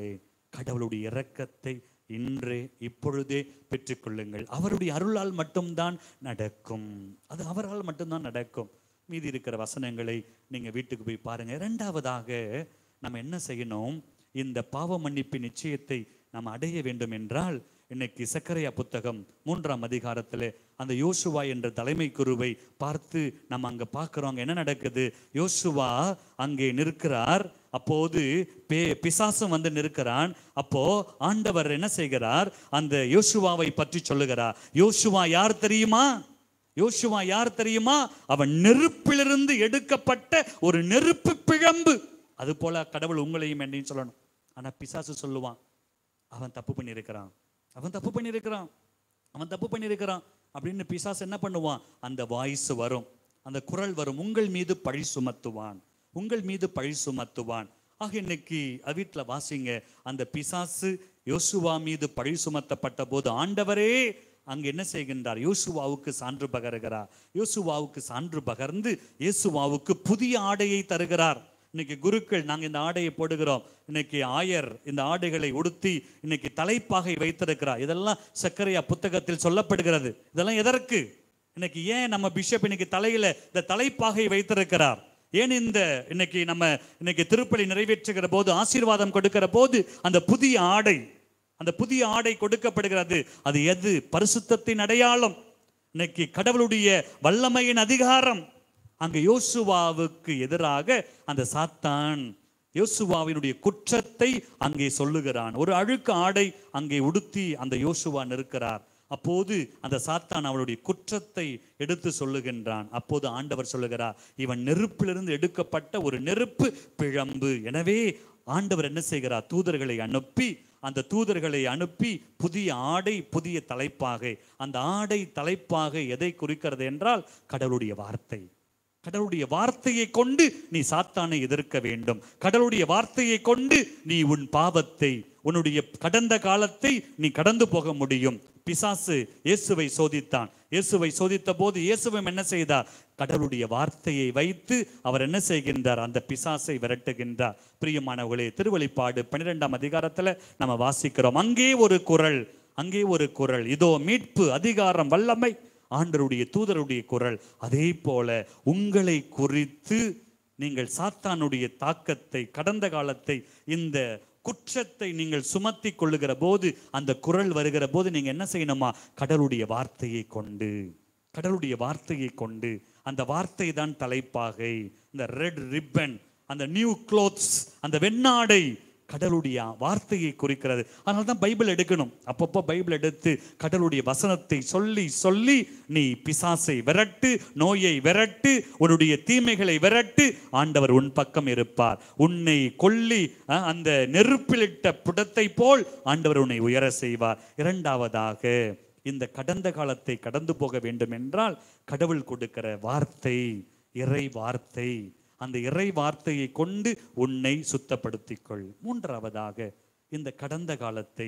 கடவுளுடைய இரக்கத்தை இன்றே இப்பொழுதே பெற்றுக்கொள்ளுங்கள் அவருடைய அருளால் மட்டும்தான் நடக்கும் அது அவரால் மட்டும்தான் நடக்கும் மீதி இருக்கிற வசனங்களை நீங்க வீட்டுக்கு போய் பாருங்க இரண்டாவதாக நம்ம என்ன செய்யணும் இந்த பாவ மன்னிப்பு நிச்சயத்தை நாம் அடைய வேண்டும் என்றால் இன்னைக்கு சக்கரையா புத்தகம் மூன்றாம் அதிகாரத்தில் அந்த யோசுவா என்ற தலைமை குருவை பார்த்து நம்ம அங்க பார்க்கிறோம் அங்க என்ன நடக்குது யோசுவா அங்கே நிற்கிறார் அப்போது பே பிசாசும் வந்து நிற்கிறான் அப்போ ஆண்டவர் என்ன செய்கிறார் அந்த யோசுவாவை பற்றி சொல்லுகிறார் யோசுவா யார் தெரியுமா யோசுவா யார் தெரியுமா அவன் நெருப்பிலிருந்து எடுக்கப்பட்ட ஒரு நெருப்பு பிழம்பு அது போல கடவுள் உங்களையும் என்னையும் சொல்லணும் ஆனா பிசாசு சொல்லுவான் அவன் தப்பு பண்ணியிருக்கிறான் அவன் தப்பு பண்ணியிருக்கிறான் அவன் தப்பு பண்ணியிருக்கிறான் அப்படின்னு பிசாசு என்ன பண்ணுவான் அந்த வாய்ஸ் வரும் அந்த குரல் வரும் உங்கள் மீது பழி சுமத்துவான் உங்கள் மீது பழி சுமத்துவான் ஆக இன்னைக்கு அது வீட்டுல வாசிங்க அந்த பிசாசு யோசுவா மீது பழி சுமத்தப்பட்ட போது ஆண்டவரே அங்க என்ன செய்கின்றார் யோசுவாவுக்கு சான்று பகருகிறார் யோசுவாவுக்கு சான்று பகர்ந்து இயேசுவாவுக்கு புதிய ஆடையை தருகிறார் இன்னைக்கு குருக்கள் நாங்க இந்த ஆடையை போடுகிறோம் இன்னைக்கு ஆயர் இந்த ஆடைகளை உடுத்தி இன்னைக்கு தலைப்பாகை வைத்திருக்கிறார் இதெல்லாம் சக்கரையா புத்தகத்தில் சொல்லப்படுகிறது இதெல்லாம் எதற்கு இன்னைக்கு ஏன் நம்ம பிஷப் இன்னைக்கு தலையில இந்த தலைப்பாகை வைத்திருக்கிறார் ஏன் இந்த இன்னைக்கு நம்ம இன்னைக்கு திருப்பலி நிறைவேற்றுகிற போது ஆசீர்வாதம் கொடுக்கிற போது அந்த புதிய ஆடை அந்த புதிய ஆடை கொடுக்கப்படுகிறது அது எது பரிசுத்தத்தின் அடையாளம் இன்னைக்கு கடவுளுடைய வல்லமையின் அதிகாரம் அங்க யோசுவாவுக்கு எதிராக அந்த சாத்தான் யோசுவாவினுடைய குற்றத்தை அங்கே சொல்லுகிறான் ஒரு அழுக்கு ஆடை அங்கே உடுத்தி அந்த யோசுவா நிற்கிறார் அப்போது அந்த சாத்தான் அவளுடைய குற்றத்தை எடுத்து சொல்லுகின்றான் அப்போது ஆண்டவர் சொல்லுகிறார் இவன் நெருப்பிலிருந்து எடுக்கப்பட்ட ஒரு நெருப்பு பிழம்பு எனவே ஆண்டவர் என்ன செய்கிறார் தூதர்களை அனுப்பி அந்த தூதர்களை அனுப்பி புதிய ஆடை புதிய தலைப்பாகை அந்த ஆடை தலைப்பாகை எதை குறிக்கிறது என்றால் கடவுளுடைய வார்த்தை கடவுளுடைய வார்த்தையை கொண்டு நீ சாத்தானை எதிர்க்க வேண்டும் கடவுளுடைய வார்த்தையை கொண்டு நீ உன் பாவத்தை உன்னுடைய கடந்த காலத்தை நீ கடந்து போக முடியும் பிசாசு இயேசுவை சோதித்தான் இயேசுவை சோதித்த போது இயேசுவும் என்ன செய்தார் கடவுளுடைய வார்த்தையை வைத்து அவர் என்ன செய்கின்றார் அந்த பிசாசை விரட்டுகின்றார் பிரியமானவர்களே திருவெளிப்பாடு பன்னிரெண்டாம் அதிகாரத்துல நம்ம வாசிக்கிறோம் அங்கே ஒரு குரல் அங்கே ஒரு குரல் இதோ மீட்பு அதிகாரம் வல்லமை ஆண்டருடைய தூதருடைய குரல் அதே போல உங்களை குறித்து நீங்கள் சாத்தானுடைய தாக்கத்தை கடந்த காலத்தை இந்த குற்றத்தை நீங்கள் சுமத்தி கொள்ளுகிற போது அந்த குரல் வருகிற போது நீங்க என்ன செய்யணுமா கடவுளுடைய வார்த்தையை கொண்டு கடவுளுடைய வார்த்தையை கொண்டு அந்த வார்த்தை தான் தலைப்பாகை இந்த ரெட் ரிப்பன் அந்த நியூ க்ளோத்ஸ் அந்த வெண்ணாடை கடவுளுடைய வார்த்தையை குறிக்கிறது அதனால தான் பைபிள் எடுக்கணும் அப்பப்போ பைபிள் எடுத்து கடவுளுடைய வசனத்தை சொல்லி சொல்லி நீ பிசாசை விரட்டு நோயை விரட்டு உன்னுடைய தீமைகளை விரட்டு ஆண்டவர் உன் பக்கம் இருப்பார் உன்னை கொல்லி அஹ், அந்த நெருப்பிலிட்ட புடத்தை போல் ஆண்டவர் உன்னை உயர செய்வார் இரண்டாவதாக இந்த கடந்த காலத்தை கடந்து போக வேண்டும் என்றால் கடவுள் கொடுக்கிற வார்த்தை இறை வார்த்தை அந்த இறை வார்த்தையை கொண்டு உன்னை சுத்தப்படுத்திக் கொள் மூன்றாவதாக இந்த கடந்த காலத்தை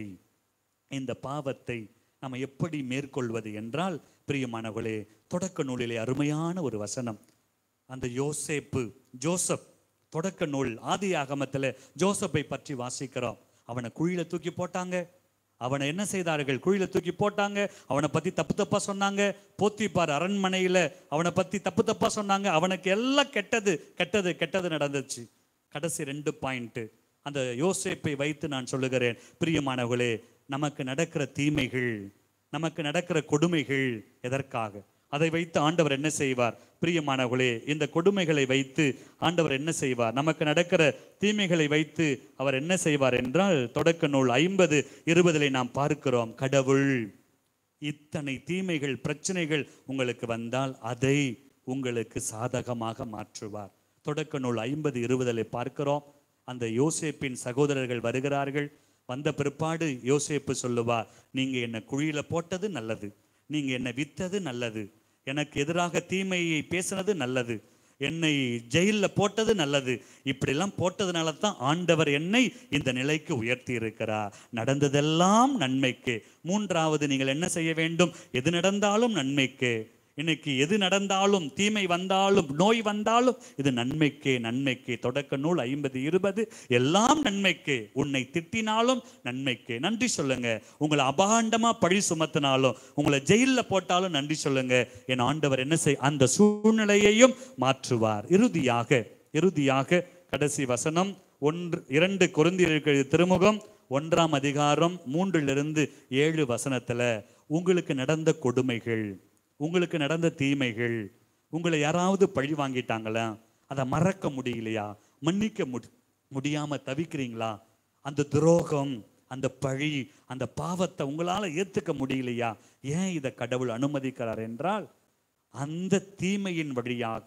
இந்த பாவத்தை நம்ம எப்படி மேற்கொள்வது என்றால் பிரியமானவர்களே தொடக்க நூலிலே அருமையான ஒரு வசனம் அந்த யோசேப்பு ஜோசப் தொடக்க நூல் ஆதி ஆகமத்தில் ஜோசப்பை பற்றி வாசிக்கிறோம் அவனை குழியில தூக்கி போட்டாங்க அவனை என்ன செய்தார்கள் குழியில தூக்கி போட்டாங்க அவனை பத்தி தப்பு தப்பா சொன்னாங்க போத்திப்பார் அரண்மனையில அவனை பத்தி தப்பு தப்பா சொன்னாங்க அவனுக்கு எல்லாம் கெட்டது கெட்டது கெட்டது நடந்துச்சு கடைசி ரெண்டு பாயிண்ட் அந்த யோசேப்பை வைத்து நான் சொல்லுகிறேன் பிரியமானவர்களே நமக்கு நடக்கிற தீமைகள் நமக்கு நடக்கிற கொடுமைகள் எதற்காக அதை வைத்து ஆண்டவர் என்ன செய்வார் பிரியமானவர்களே இந்த கொடுமைகளை வைத்து ஆண்டவர் என்ன செய்வார் நமக்கு நடக்கிற தீமைகளை வைத்து அவர் என்ன செய்வார் என்றால் தொடக்க நூல் ஐம்பது இருபதிலே நாம் பார்க்கிறோம் கடவுள் இத்தனை தீமைகள் பிரச்சனைகள் உங்களுக்கு வந்தால் அதை உங்களுக்கு சாதகமாக மாற்றுவார் தொடக்க நூல் ஐம்பது இருபதிலே பார்க்கிறோம் அந்த யோசேப்பின் சகோதரர்கள் வருகிறார்கள் வந்த பிற்பாடு யோசேப்பு சொல்லுவார் நீங்க என்ன குழியில போட்டது நல்லது நீங்க என்ன வித்தது நல்லது எனக்கு எதிராக தீமையை பேசினது நல்லது என்னை ஜெயில்ல போட்டது நல்லது இப்படிலாம் போட்டதுனால தான் ஆண்டவர் என்னை இந்த நிலைக்கு உயர்த்தி இருக்கிறார் நடந்ததெல்லாம் நன்மைக்கு மூன்றாவது நீங்கள் என்ன செய்ய வேண்டும் எது நடந்தாலும் நன்மைக்கு இன்னைக்கு எது நடந்தாலும் தீமை வந்தாலும் நோய் வந்தாலும் இது நன்மைக்கே நன்மைக்கே தொடக்க நூல் ஐம்பது இருபது எல்லாம் நன்மைக்கே உன்னை திட்டினாலும் நன்மைக்கே நன்றி சொல்லுங்க உங்களை அபாண்டமா பழி சுமத்தினாலும் உங்களை ஜெயில்ல போட்டாலும் நன்றி சொல்லுங்க என் ஆண்டவர் என்ன செய் அந்த சூழ்நிலையையும் மாற்றுவார் இறுதியாக இறுதியாக கடைசி வசனம் ஒன்று இரண்டு குருந்தியர்கள் திருமுகம் ஒன்றாம் அதிகாரம் மூன்றிலிருந்து ஏழு வசனத்துல உங்களுக்கு நடந்த கொடுமைகள் உங்களுக்கு நடந்த தீமைகள் உங்களை யாராவது பழி வாங்கிட்டாங்களா அதை மறக்க முடியலையா மன்னிக்க முடி முடியாம தவிக்கிறீங்களா அந்த துரோகம் அந்த பழி அந்த பாவத்தை உங்களால ஏத்துக்க முடியலையா ஏன் இதை கடவுள் அனுமதிக்கிறார் என்றால் அந்த தீமையின் வழியாக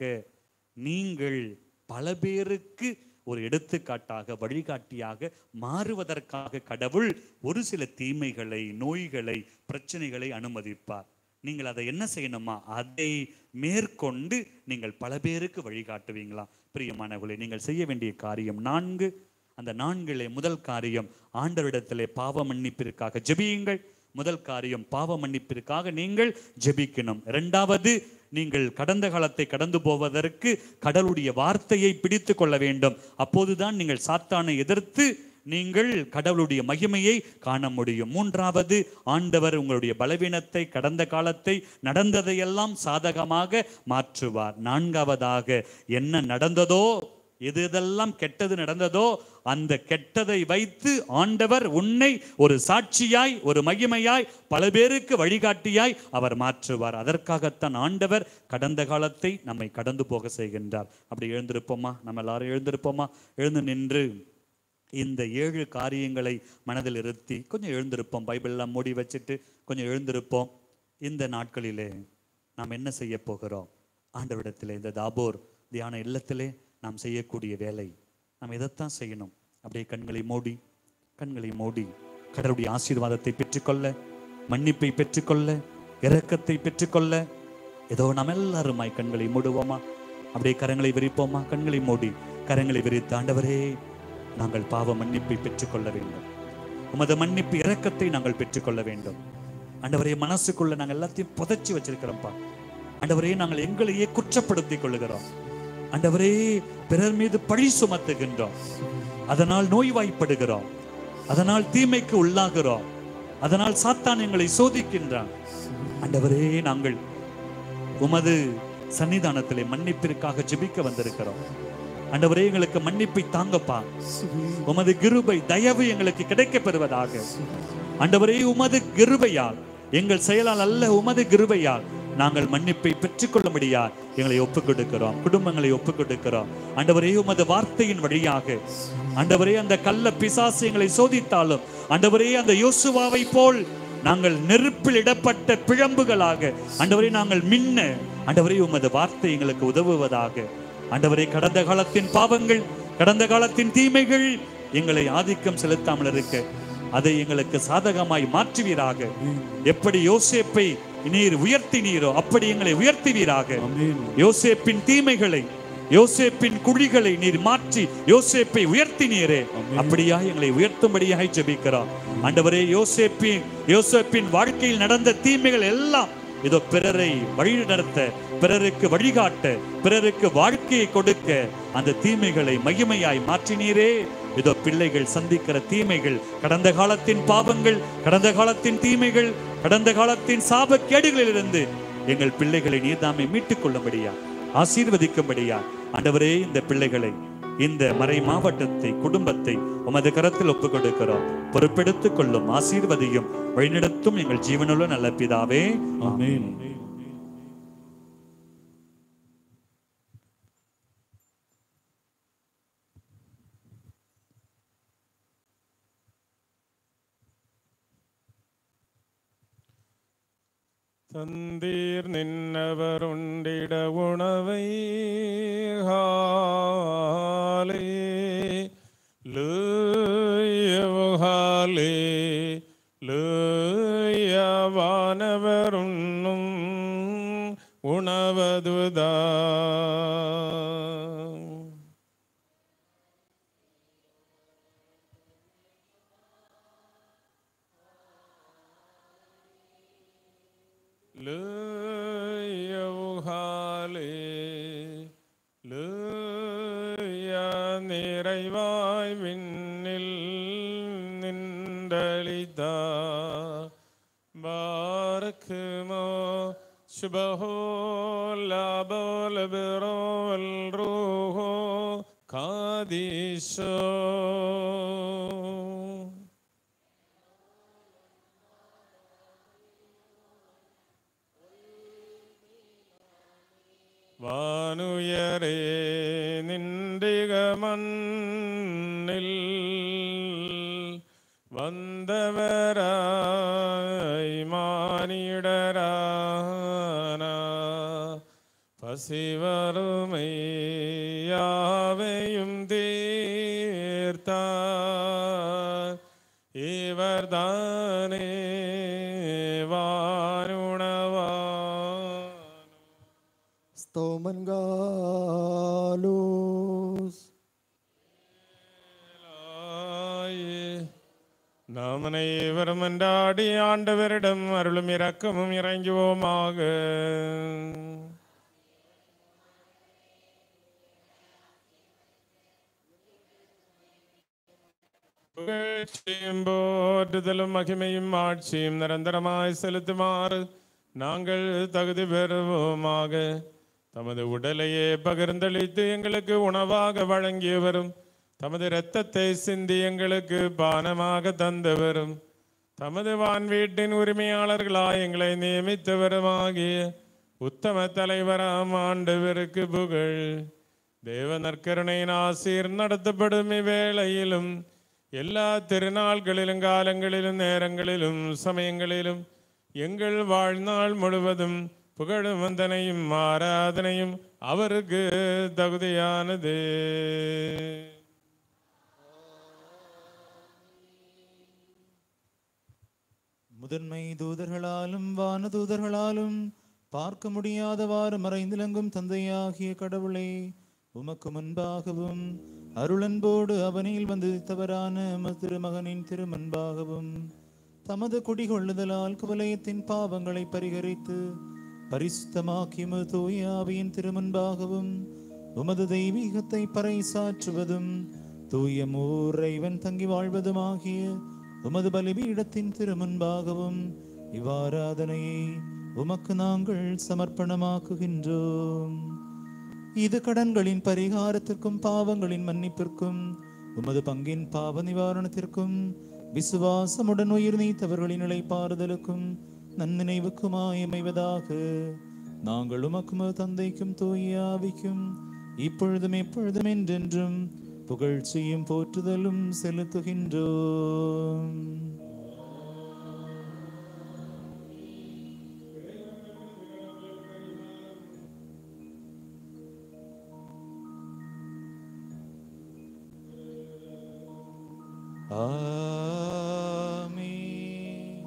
நீங்கள் பல பேருக்கு ஒரு எடுத்துக்காட்டாக வழிகாட்டியாக மாறுவதற்காக கடவுள் ஒரு சில தீமைகளை நோய்களை பிரச்சனைகளை அனுமதிப்பார் நீங்கள் அதை என்ன செய்யணுமா அதை மேற்கொண்டு நீங்கள் பல பேருக்கு வழிகாட்டுவீங்களா பிரியமானவர்களே நீங்கள் செய்ய வேண்டிய காரியம் நான்கு அந்த நான்கிலே முதல் காரியம் ஆண்டவரிடத்திலே பாவ மன்னிப்பிற்காக ஜெபியுங்கள் முதல் காரியம் பாவ மன்னிப்பிற்காக நீங்கள் ஜெபிக்கணும் இரண்டாவது நீங்கள் கடந்த காலத்தை கடந்து போவதற்கு கடவுளுடைய வார்த்தையை பிடித்து கொள்ள வேண்டும் அப்போதுதான் நீங்கள் சாத்தானை எதிர்த்து நீங்கள் கடவுளுடைய மகிமையை காண முடியும் மூன்றாவது ஆண்டவர் உங்களுடைய பலவீனத்தை கடந்த காலத்தை நடந்ததையெல்லாம் சாதகமாக மாற்றுவார் நான்காவதாக என்ன நடந்ததோ எது எதெல்லாம் கெட்டது நடந்ததோ அந்த கெட்டதை வைத்து ஆண்டவர் உன்னை ஒரு சாட்சியாய் ஒரு மகிமையாய் பல பேருக்கு வழிகாட்டியாய் அவர் மாற்றுவார் அதற்காகத்தான் ஆண்டவர் கடந்த காலத்தை நம்மை கடந்து போக செய்கின்றார் அப்படி எழுந்திருப்போமா நம்ம எல்லாரும் எழுந்திருப்போமா எழுந்து நின்று இந்த ஏழு காரியங்களை மனதில் இருத்தி கொஞ்சம் எழுந்திருப்போம் பைபிள்லாம் மூடி வச்சுட்டு கொஞ்சம் எழுந்திருப்போம் இந்த நாட்களிலே நாம் என்ன செய்ய போகிறோம் ஆண்டவரிடத்திலே இந்த தாபோர் தியான இல்லத்திலே நாம் செய்யக்கூடிய வேலை நாம் இதைத்தான் செய்யணும் அப்படியே கண்களை மூடி கண்களை மூடி கடவுளுடைய ஆசீர்வாதத்தை பெற்றுக்கொள்ள மன்னிப்பை பெற்றுக்கொள்ள இரக்கத்தை பெற்றுக்கொள்ள ஏதோ நாம் எல்லாருமாய் கண்களை மூடுவோமா அப்படியே கரங்களை விரிப்போமா கண்களை மூடி கரங்களை விரித்து ஆண்டவரே நாங்கள் பாவ மன்னிப்பை பெற்றுக்கொள்ள வேண்டும் உமது மன்னிப்பு இரக்கத்தை நாங்கள் பெற்றுக்கொள்ள வேண்டும் ஆண்டவரே மனசுக்குள்ள நாங்கள் எல்லாத்தையும் புதைச்சி வச்சிருக்கிறோம்ப்பா ஆண்டவரே நாங்கள் எங்களையே குற்றப்படுத்திக் கொள்ளுகிறோம் ஆண்டவரே பிறர் மீது பழி சுமத்துகின்றோம் அதனால் நோய்வாய்ப்படுகிறோம் அதனால் தீமைக்கு உள்ளாகிறோம் அதனால் சாத்தான் எங்களை சோதிக்கின்றான் ஆண்டவரே நாங்கள் உமது சன்னிதானத்திலே மன்னிப்பிற்காக ஜெபிக்க வந்திருக்கிறோம் ஆண்டவரே எங்களுக்கு மன்னிப்பை தாங்கப்பா உமது கிருபை தயவு எங்களுக்கு கிடைக்கப் பெறுவதாக ஆண்டவரே உமது கிருபையால் எங்கள் செயலால் அல்ல உமது கிருபையால் நாங்கள் மன்னிப்பை பெற்றுக்கொள்ள முடியாது எங்களை ஒப்புக் கொடுக்கிறோம் குடும்பங்களை ஒப்புக் கொடுக்கிறோம் ஆண்டவரே உமது வார்த்தையின் வழியாக ஆண்டவரே அந்த கள்ள பிசாசு எங்களை சோதித்தாலும் ஆண்டவரே அந்த யோசுவாவை போல் நாங்கள் நெருப்பில் இடப்பட்ட பிழம்புகளாக ஆண்டவரே நாங்கள் மின்ன ஆண்டவரே உமது வார்த்தை எங்களுக்கு உதவுவதாக ஆண்டவரே கடந்த காலத்தின் பாவங்கள் கடந்த காலத்தின் தீமைகள் எங்களை ஆதிக்கம் செலுத்தாமல் இருக்க அதை எங்களுக்கு சாதகமாய் மாற்றுவீராக எப்படி யோசேப்பை நீர் உயர்த்தினீரோ அப்படி எங்களை உயர்த்துவீராக ஆமென். யோசேப்பின் தீமைகளை யோசேப்பின் குழிகளை நீர் மாற்றி யோசேப்பை உயர்த்தினீரே அப்படியா எங்களை உயர்த்தும்படியாய் ஜெபிக்கிறோம் ஆண்டவரே யோசேப்பின் யோசேப்பின் வாழ்க்கையில் நடந்த தீமைகள் எல்லாம் இதோ பிறரை வழி நடத்த பிறருக்கு வழிகாட்ட பிறருக்கு வாழ்க்கையை கொடுக்க அந்த தீமைகளை மகிமையாய் மாற்றினீரே இதோ பிள்ளைகள் சந்திக்கிற தீமைகள் கடந்த காலத்தின் பாவங்கள் கடந்த காலத்தின் தீமைகள் கடந்த காலத்தின் சாபக்கேடுகளிலிருந்து எங்கள் பிள்ளைகளை நீர்தாமே மீட்டுக் கொள்ளும்படியா ஆசீர்வதிக்கும்படியா ஆண்டவரே இந்த பிள்ளைகளை இந்த மறை மாவட்டத்தை குடும்பத்தை உமது கரத்தில் ஒப்புக் கொடுக்கிறோம் பொறுப்பெடுத்துக் கொள்ளும் ஆசீர்வதியும் வழிநடத்தும் எங்கள் ஜீவனுள்ள நல்ல பிதாவே ஆமென் தந்தீர் நின்னவருண்டிட உணவை ஹாலே லுயவுஹாலே லுயவானவருண்ணும் உணவதுதா நிறைவாய் விண்ணில் நின்றளிதா பாரக்குமோ சுபஹோ லாபோ லபிரோ ரூஹோ காதீஷோ வானுயரே நின்றிக மண்ணில் வந்தவராய் மானிடரானா பசிவருமை யாவையும் தீர்த்தார் இவர்தானே வானுணவான் Stomangalos. நாம் அனைவரும் அன்றாடி ஆண்டவரிடம் அருளும் இரக்கமும் இறங்குவோமாக புகழ்ச்சியும் போற்றுதலும் மகிமையும் ஆட்சியும் நிரந்தரமாய் செலுத்துமாறு நாங்கள் தகுதி பெறுவோமாக தமது உடலையே பகிர்ந்தளித்து எங்களுக்கு உணவாக வழங்கியவரும் தமது இரத்தத்தை சிந்தி எங்களுக்கு பானமாக தந்தவரும் தமது வான் வீட்டின் உரிமையாளர்களாய் எங்களை நியமித்தவருமாகிய உத்தம தலைவராம் ஆண்டவருக்கு புகழ் தேவ நற்கருணையின் ஆசீர் நடத்தப்படும் இவ்வேளையிலும் எல்லா திருநாள்களிலும் காலங்களிலும் நேரங்களிலும் சமயங்களிலும் எங்கள் வாழ்நாள் முழுவதும் புகழும் வந்தனையும் ஆராதனையும் அவருக்கு தகுதியானது முதன்மை தூதர்களாலும் வான தூதர்களாலும் பார்க்க முடியாதவாறு மறைந்திலங்கும் தந்தையாகிய கடவுளே உமக்கு முன்பாகவும் அருளன்போடு அவனில் வந்து தவறான எமது திருமகனின் திருமுன்பாகவும் தமது குடிகொள்ளுதலால் குவலயத்தின் பாவங்களை பரிகரித்து பரிசுத்தமாக்கி உமது தூய ஆவியின் திருமுன்பாகவும் உமது தெய்வீகத்தை பறைசாற்றுவதும் தூய மூரைவன் தங்கி வாழ்வதுமாகிய உமது பலிபீடத்தின் திருமுன்பாகவும் இவ்வாராதனையை உமக்கு நாங்கள் சமர்ப்பணமாக்குகின்றோம் இது கடன்களின் பரிகாரத்திற்கும் பாவங்களின் மன்னிப்பிற்கும் உமது பங்கின் பாவ நிவாரணத்திற்கும் விசுவாசமுடன் உயிர் நீத்தவர்களின் இளைப்பாறுதலுக்கும் நன்னினைவுக்குமாய் அமைவதாக நாங்கள் உமக்கும் உமது தந்தைக்கும் தூய ஆவிக்கும் இப்பொழுதும் எப்பொழுதும் என்றென்றும் புகழ்ச்சியும் போற்றுதலும் செலுத்துகின்றோம் ஆமென்.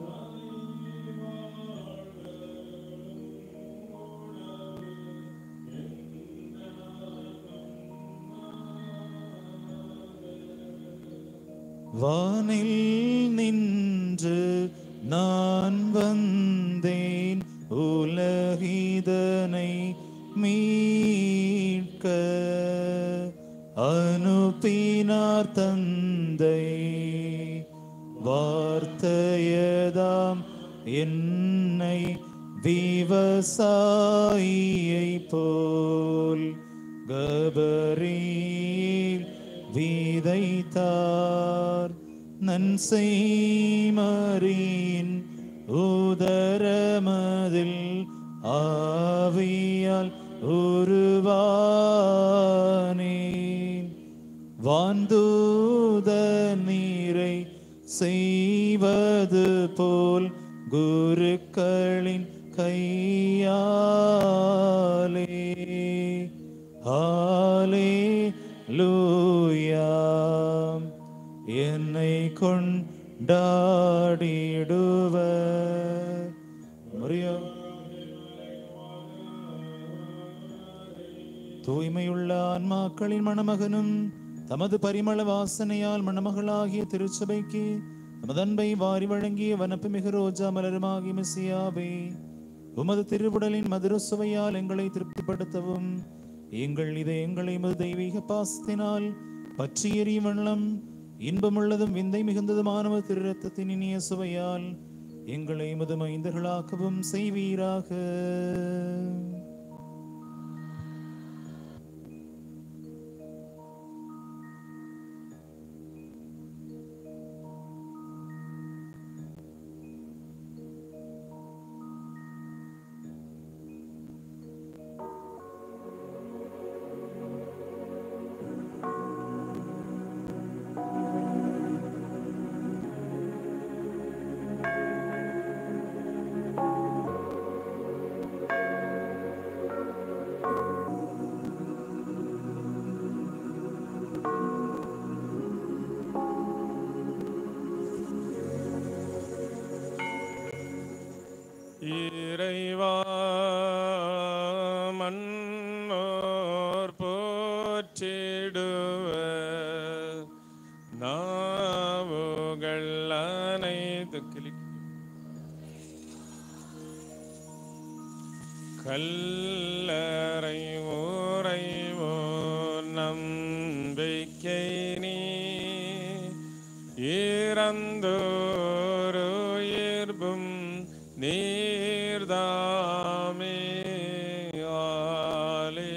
வானில் நின்று நான் வந்தேன் உலகிதனை மீட்க அனுப்பினார் தந்தை வார்த்தையதாம் என்னை விவசாயியை போல் கபரீல் விதைத்தார் நன்செய்மரின் உதரமதில் ஆவியால் உருவானேன் வாந்தூத நீரை செய்வது போல் குருக்களின் கையாலே ஹாலே லூயாம் என்னை கொண்டாடிடுவர் மரியா தூய்மையுள்ள ஆன்மாக்களின் மணமகனும் தமது பரிமள வாசனையால் மணமகளாகிய திருச்சபைக்கு தமது அன்பை வாரி வழங்கிய வனப்பு மிகு ரோஜா மலருமாகி மிசியாவே உமது திருவுடலின் மதுர சுவையால் எங்களை திருப்திப்படுத்தவும் எங்கள் இதை எங்களை உமது தெய்வீக பாசத்தினால் பற்றி எரியும் வெள்ளம் இன்பமுள்ளதும் விந்தை மிகுந்ததுமானவ திரு ரத்தத்தின் இனிய சுவையால் எங்களை முதுமைந்தர்களாக்கவும் செய்வீராக இறைவா மன்னோர் போற்றிடுவ நாவுகள் அனைத்து கிளி கல்லறை உறைவோ நம்பிக்கை நீ இறந்தோருயிர்பும் நீர்தாமே ஆலே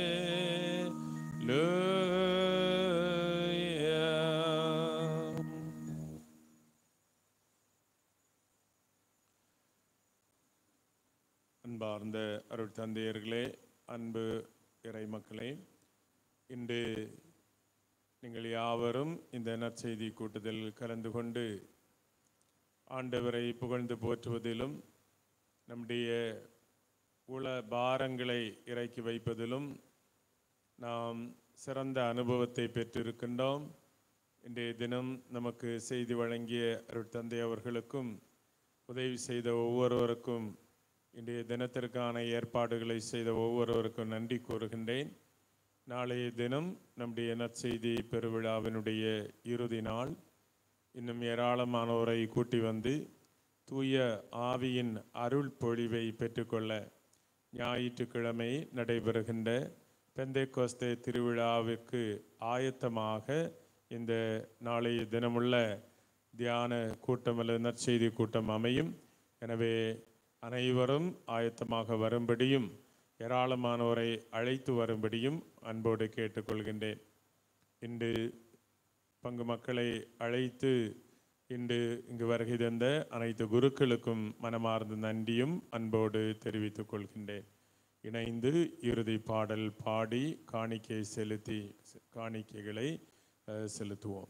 அன்பார்ந்த அருள் தந்தையர்களே அன்பு இறை மக்களே இன்று நீங்கள் யாவரும் இந்த நற்செய்தி கூட்டத்தில் கலந்து கொண்டு ஆண்டவரை புகழ்ந்து போற்றுவதிலும் நம்முடைய உள பாரங்களை இறக்கி வைப்பதிலும் நாம் சிறந்த அனுபவத்தை பெற்றிருக்கின்றோம் இன்றைய தினம் நமக்கு செய்தி வழங்கிய அருட்தந்தை அவர்களுக்கும் உதவி செய்த ஒவ்வொருவருக்கும் இன்றைய தினத்திற்கான ஏற்பாடுகளை செய்த ஒவ்வொருவருக்கும் நன்றி கூறுகின்றேன் நாளைய தினம் நம்முடைய நற்செய்தி பெருவிழாவினுடைய இறுதி நாள் இன்னும் ஏராளமானோரை கூட்டி வந்து தூய ஆவியின் அருள் பொழிவை பெற்றுக்கொள்ள ஞாயிற்றுக்கிழமை நடைபெறுகின்ற பெந்தைக்கோஸ்தே திருவிழாவிற்கு ஆயத்தமாக இந்த நாளைய தினமுள்ள தியான கூட்டம் அல்லது நற்செய்தி கூட்டம் அமையும் எனவே அனைவரும் ஆயத்தமாக வரும்படியும் ஏராளமானோரை அழைத்து வரும்படியும் அன்போடு கேட்டுக்கொள்கின்றேன் இன்று பங்கு மக்களை அழைத்து இன்று இங்கு வருகை தந்த அனைத்து குருக்களுக்கும் மனமார்ந்த நன்றியும் அன்போடு தெரிவித்துக் கொள்கின்றேன் இணைந்து இறுதி பாடல் பாடி காணிக்கை செலுத்தி காணிக்கைகளை அஹ், செலுத்துவோம்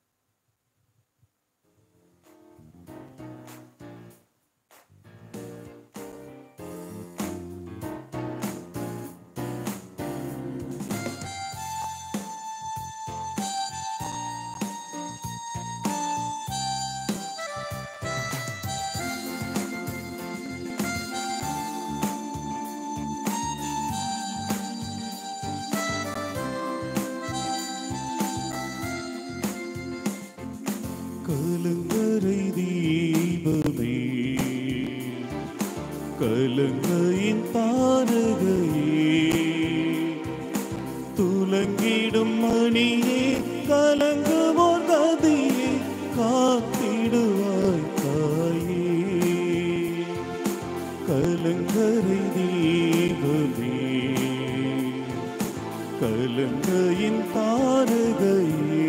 கலங்கரை தீபமே கலங்கையின் தாரகையே துலங்கிடும் மணியே கலங்குவோர் கதியே காத்திடுவாய் தாயே கலங்கரை தீபமே கலங்கையின் தாரகையே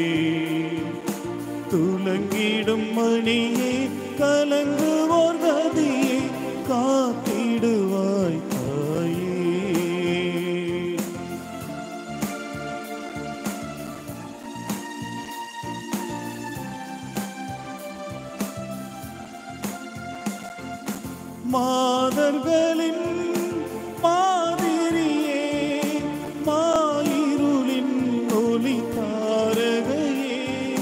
துலங்கிடும் மணியே கலங்குவோர் கதியே காத்திடுவாய் தாயே மாதர்களின் மாதிரியே மாயிருளின் ஒளி தாரகையே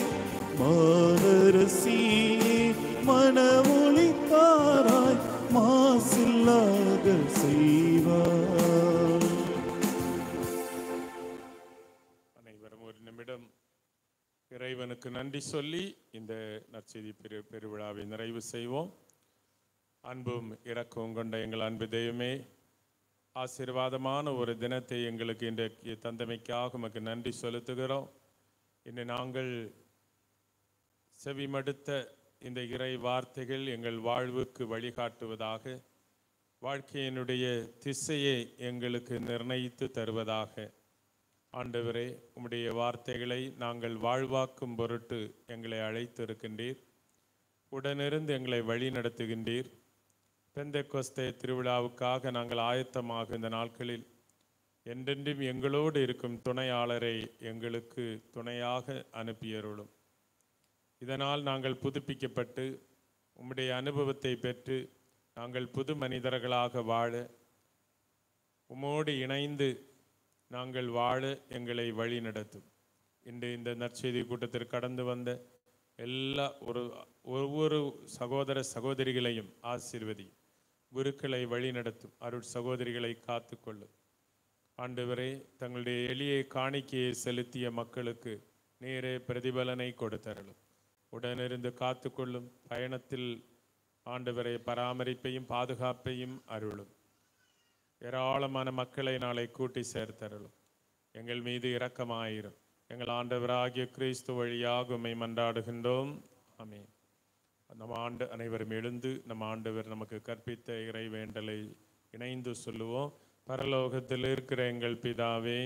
மாதரசியே மனமொழி தாராய் மாசில்லாத செய்வாய் அனைவரும் ஒரு நிமிடம் இறைவனுக்கு நன்றி சொல்லி இந்த நற்செய்தி பெரு பெருவிழாவை நிறைவு செய்வோம் அன்பும் இரக்கமும் கொண்ட எங்கள் அன்பு தெய்வமே ஆசீர்வாதமான ஒரு தினத்தை எங்களுக்கு இன்றைக்கு தந்தமைக்காக உமக்கு நன்றி செலுத்துகிறோம் இன்று நாங்கள் செவிமடுத்த இந்த இறை வார்த்தைகள் எங்கள் வாழ்வுக்கு வழிகாட்டுவதாக வாழ்க்கையினுடைய திசையை எங்களுக்கு நிர்ணயித்து தருவதாக ஆண்டவரே உம்முடைய வார்த்தைகளை நாங்கள் வாழ்வாக்கும் பொருட்டு எங்களை அழைத்திருக்கின்றீர் உடனிருந்து எங்களை வழி நடத்துகின்றீர் பெந்தைக்கொஸ்தே திருவிழாவுக்காக நாங்கள் ஆயத்தமாக இந்த நாட்களில் என்றென்றும் எங்களோடு இருக்கும் துணையாளரை எங்களுக்கு துணையாக அனுப்பியருளும் இதனால் நாங்கள் புதுப்பிக்கப்பட்டு உம்முடைய அனுபவத்தை பெற்று நாங்கள் புது மனிதர்களாக வாழ உம்மோடு இணைந்து நாங்கள் வாழ எங்களை வழி நடத்தும் இன்று இந்த நற்செய்தி கூட்டத்திற்கு கடந்து வந்த எல்லா ஒரு ஒவ்வொரு சகோதர சகோதரிகளையும் ஆசீர்வதி குருக்களை வழி நடத்தும் அருட் சகோதரிகளை காத்துக்கொள்ளும் ஆண்டவரே தங்களுடைய எளிய காணிக்கையை செலுத்திய மக்களுக்கு நேரே பிரதிபலனை கொடுத்தருளும் உடனிருந்து காத்துக்கொள்ளும் பயணத்தில் ஆண்டவரை பராமரிப்பையும் பாதுகாப்பையும் அருளும் ஏராளமான மக்களை நாளை கூட்டி சேர்த்தருளும் எங்கள் மீது இரக்கமாயிரும் எங்கள் ஆண்டவராகிய கிறிஸ்து வழியாக உம்மை மன்றாடுகின்றோம் ஆமென் நம் ஆண்டு அனைவரும் எழுந்து நம் ஆண்டவர் நமக்கு கற்பித்த இறை வேண்டலை இணைந்து சொல்லுவோம் பரலோகத்தில் இருக்கிற எங்கள் பிதாவே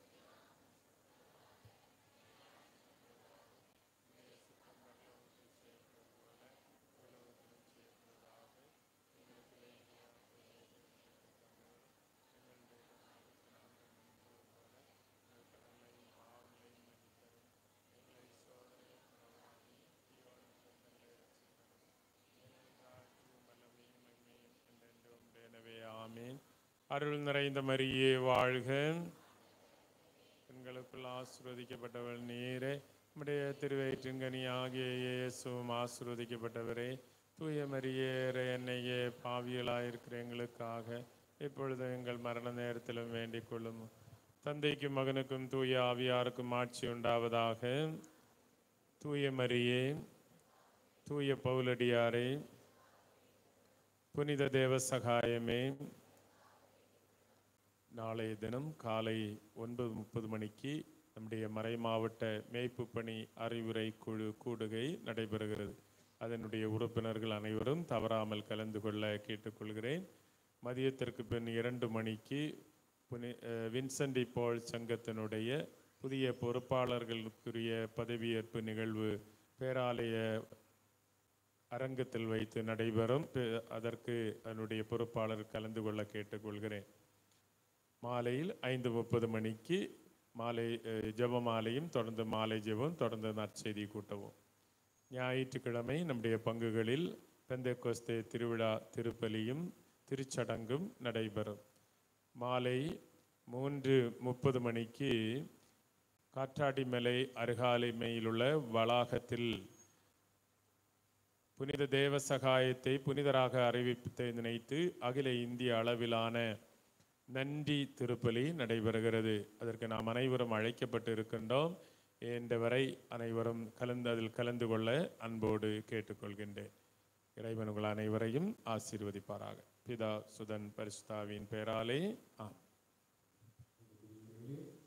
எனவே ஆமீன் அருள் நிறைந்த மரியே வாழ்க பெண்களுக்குள் ஆசீர்வதிக்கப்பட்டவள் நீரே உம்முடைய திருவயிற்றின்கனி ஆகிய இயேசுவும் ஆசீர்வதிக்கப்பட்டவரே தூய மரியே என்னையே பாவியலாயிருக்கிற எங்களுக்காக இப்பொழுது எங்கள் மரண நேரத்திலும் வேண்டிக் கொள்ளும் தந்தைக்கும் மகனுக்கும் தூய ஆவியாருக்கும் ஆட்சி உண்டாவதாக தூய மரியே தூய பவுலடியாரே புனித தேவ சகாயமே நாளைய தினம் காலை ஒன்பது முப்பது மணிக்கு நம்முடைய மறை மாவட்ட மேய்ப்பு பணி அறிவுரை குழு கூடுகை நடைபெறுகிறது அதனுடைய உறுப்பினர்கள் அனைவரும் தவறாமல் கலந்து கொள்ள கேட்டுக்கொள்கிறேன் மதியத்திற்கு பின் இரண்டு மணிக்கு புனி அஹ் வின்சென்டி பால் சங்கத்தினுடைய புதிய பொறுப்பாளர்களுக்குரிய பதவியேற்பு நிகழ்வு பேராலய அரங்கத்தில் வைத்து நடைபெறும் பெ- அதற்கு அதனுடைய பொறுப்பாளர் கலந்து கொள்ள கேட்டுக்கொள்கிறேன் மாலையில் ஐந்து முப்பது மணிக்கு மாலை அஹ், ஜெப மாலையும் தொடர்ந்து மாலை ஜெபம் தொடர்ந்து நற்செய்தி கூட்டவும் ஞாயிற்றுக்கிழமை நம்முடைய பங்குகளில் பெந்தேகோஸ்தே திருவிழா திருப்பலியும் திருச்சடங்கும் நடைபெறும் மாலை மூன்று முப்பது மணிக்கு காற்றாடிமலை அருகாலைமையிலுள்ள வளாகத்தில் புனித தேவ சகாயத்தை புனிதராக அறிவித்தை நினைத்து அகில இந்திய அளவிலான நன்றி திருப்பலி நடைபெறுகிறது அதற்கு நாம் அனைவரும் அழைக்கப்பட்டு இருக்கின்றோம் என்றவரை அனைவரும் கலந்து அதில் கலந்து கொள்ள அன்போடு கேட்டுக்கொள்கின்றேன் இறைவன் உங்கள் அனைவரையும் ஆசீர்வதிப்பாராக பிதா சுதன் பரிசுத்தாவின் பேராலே ஆம்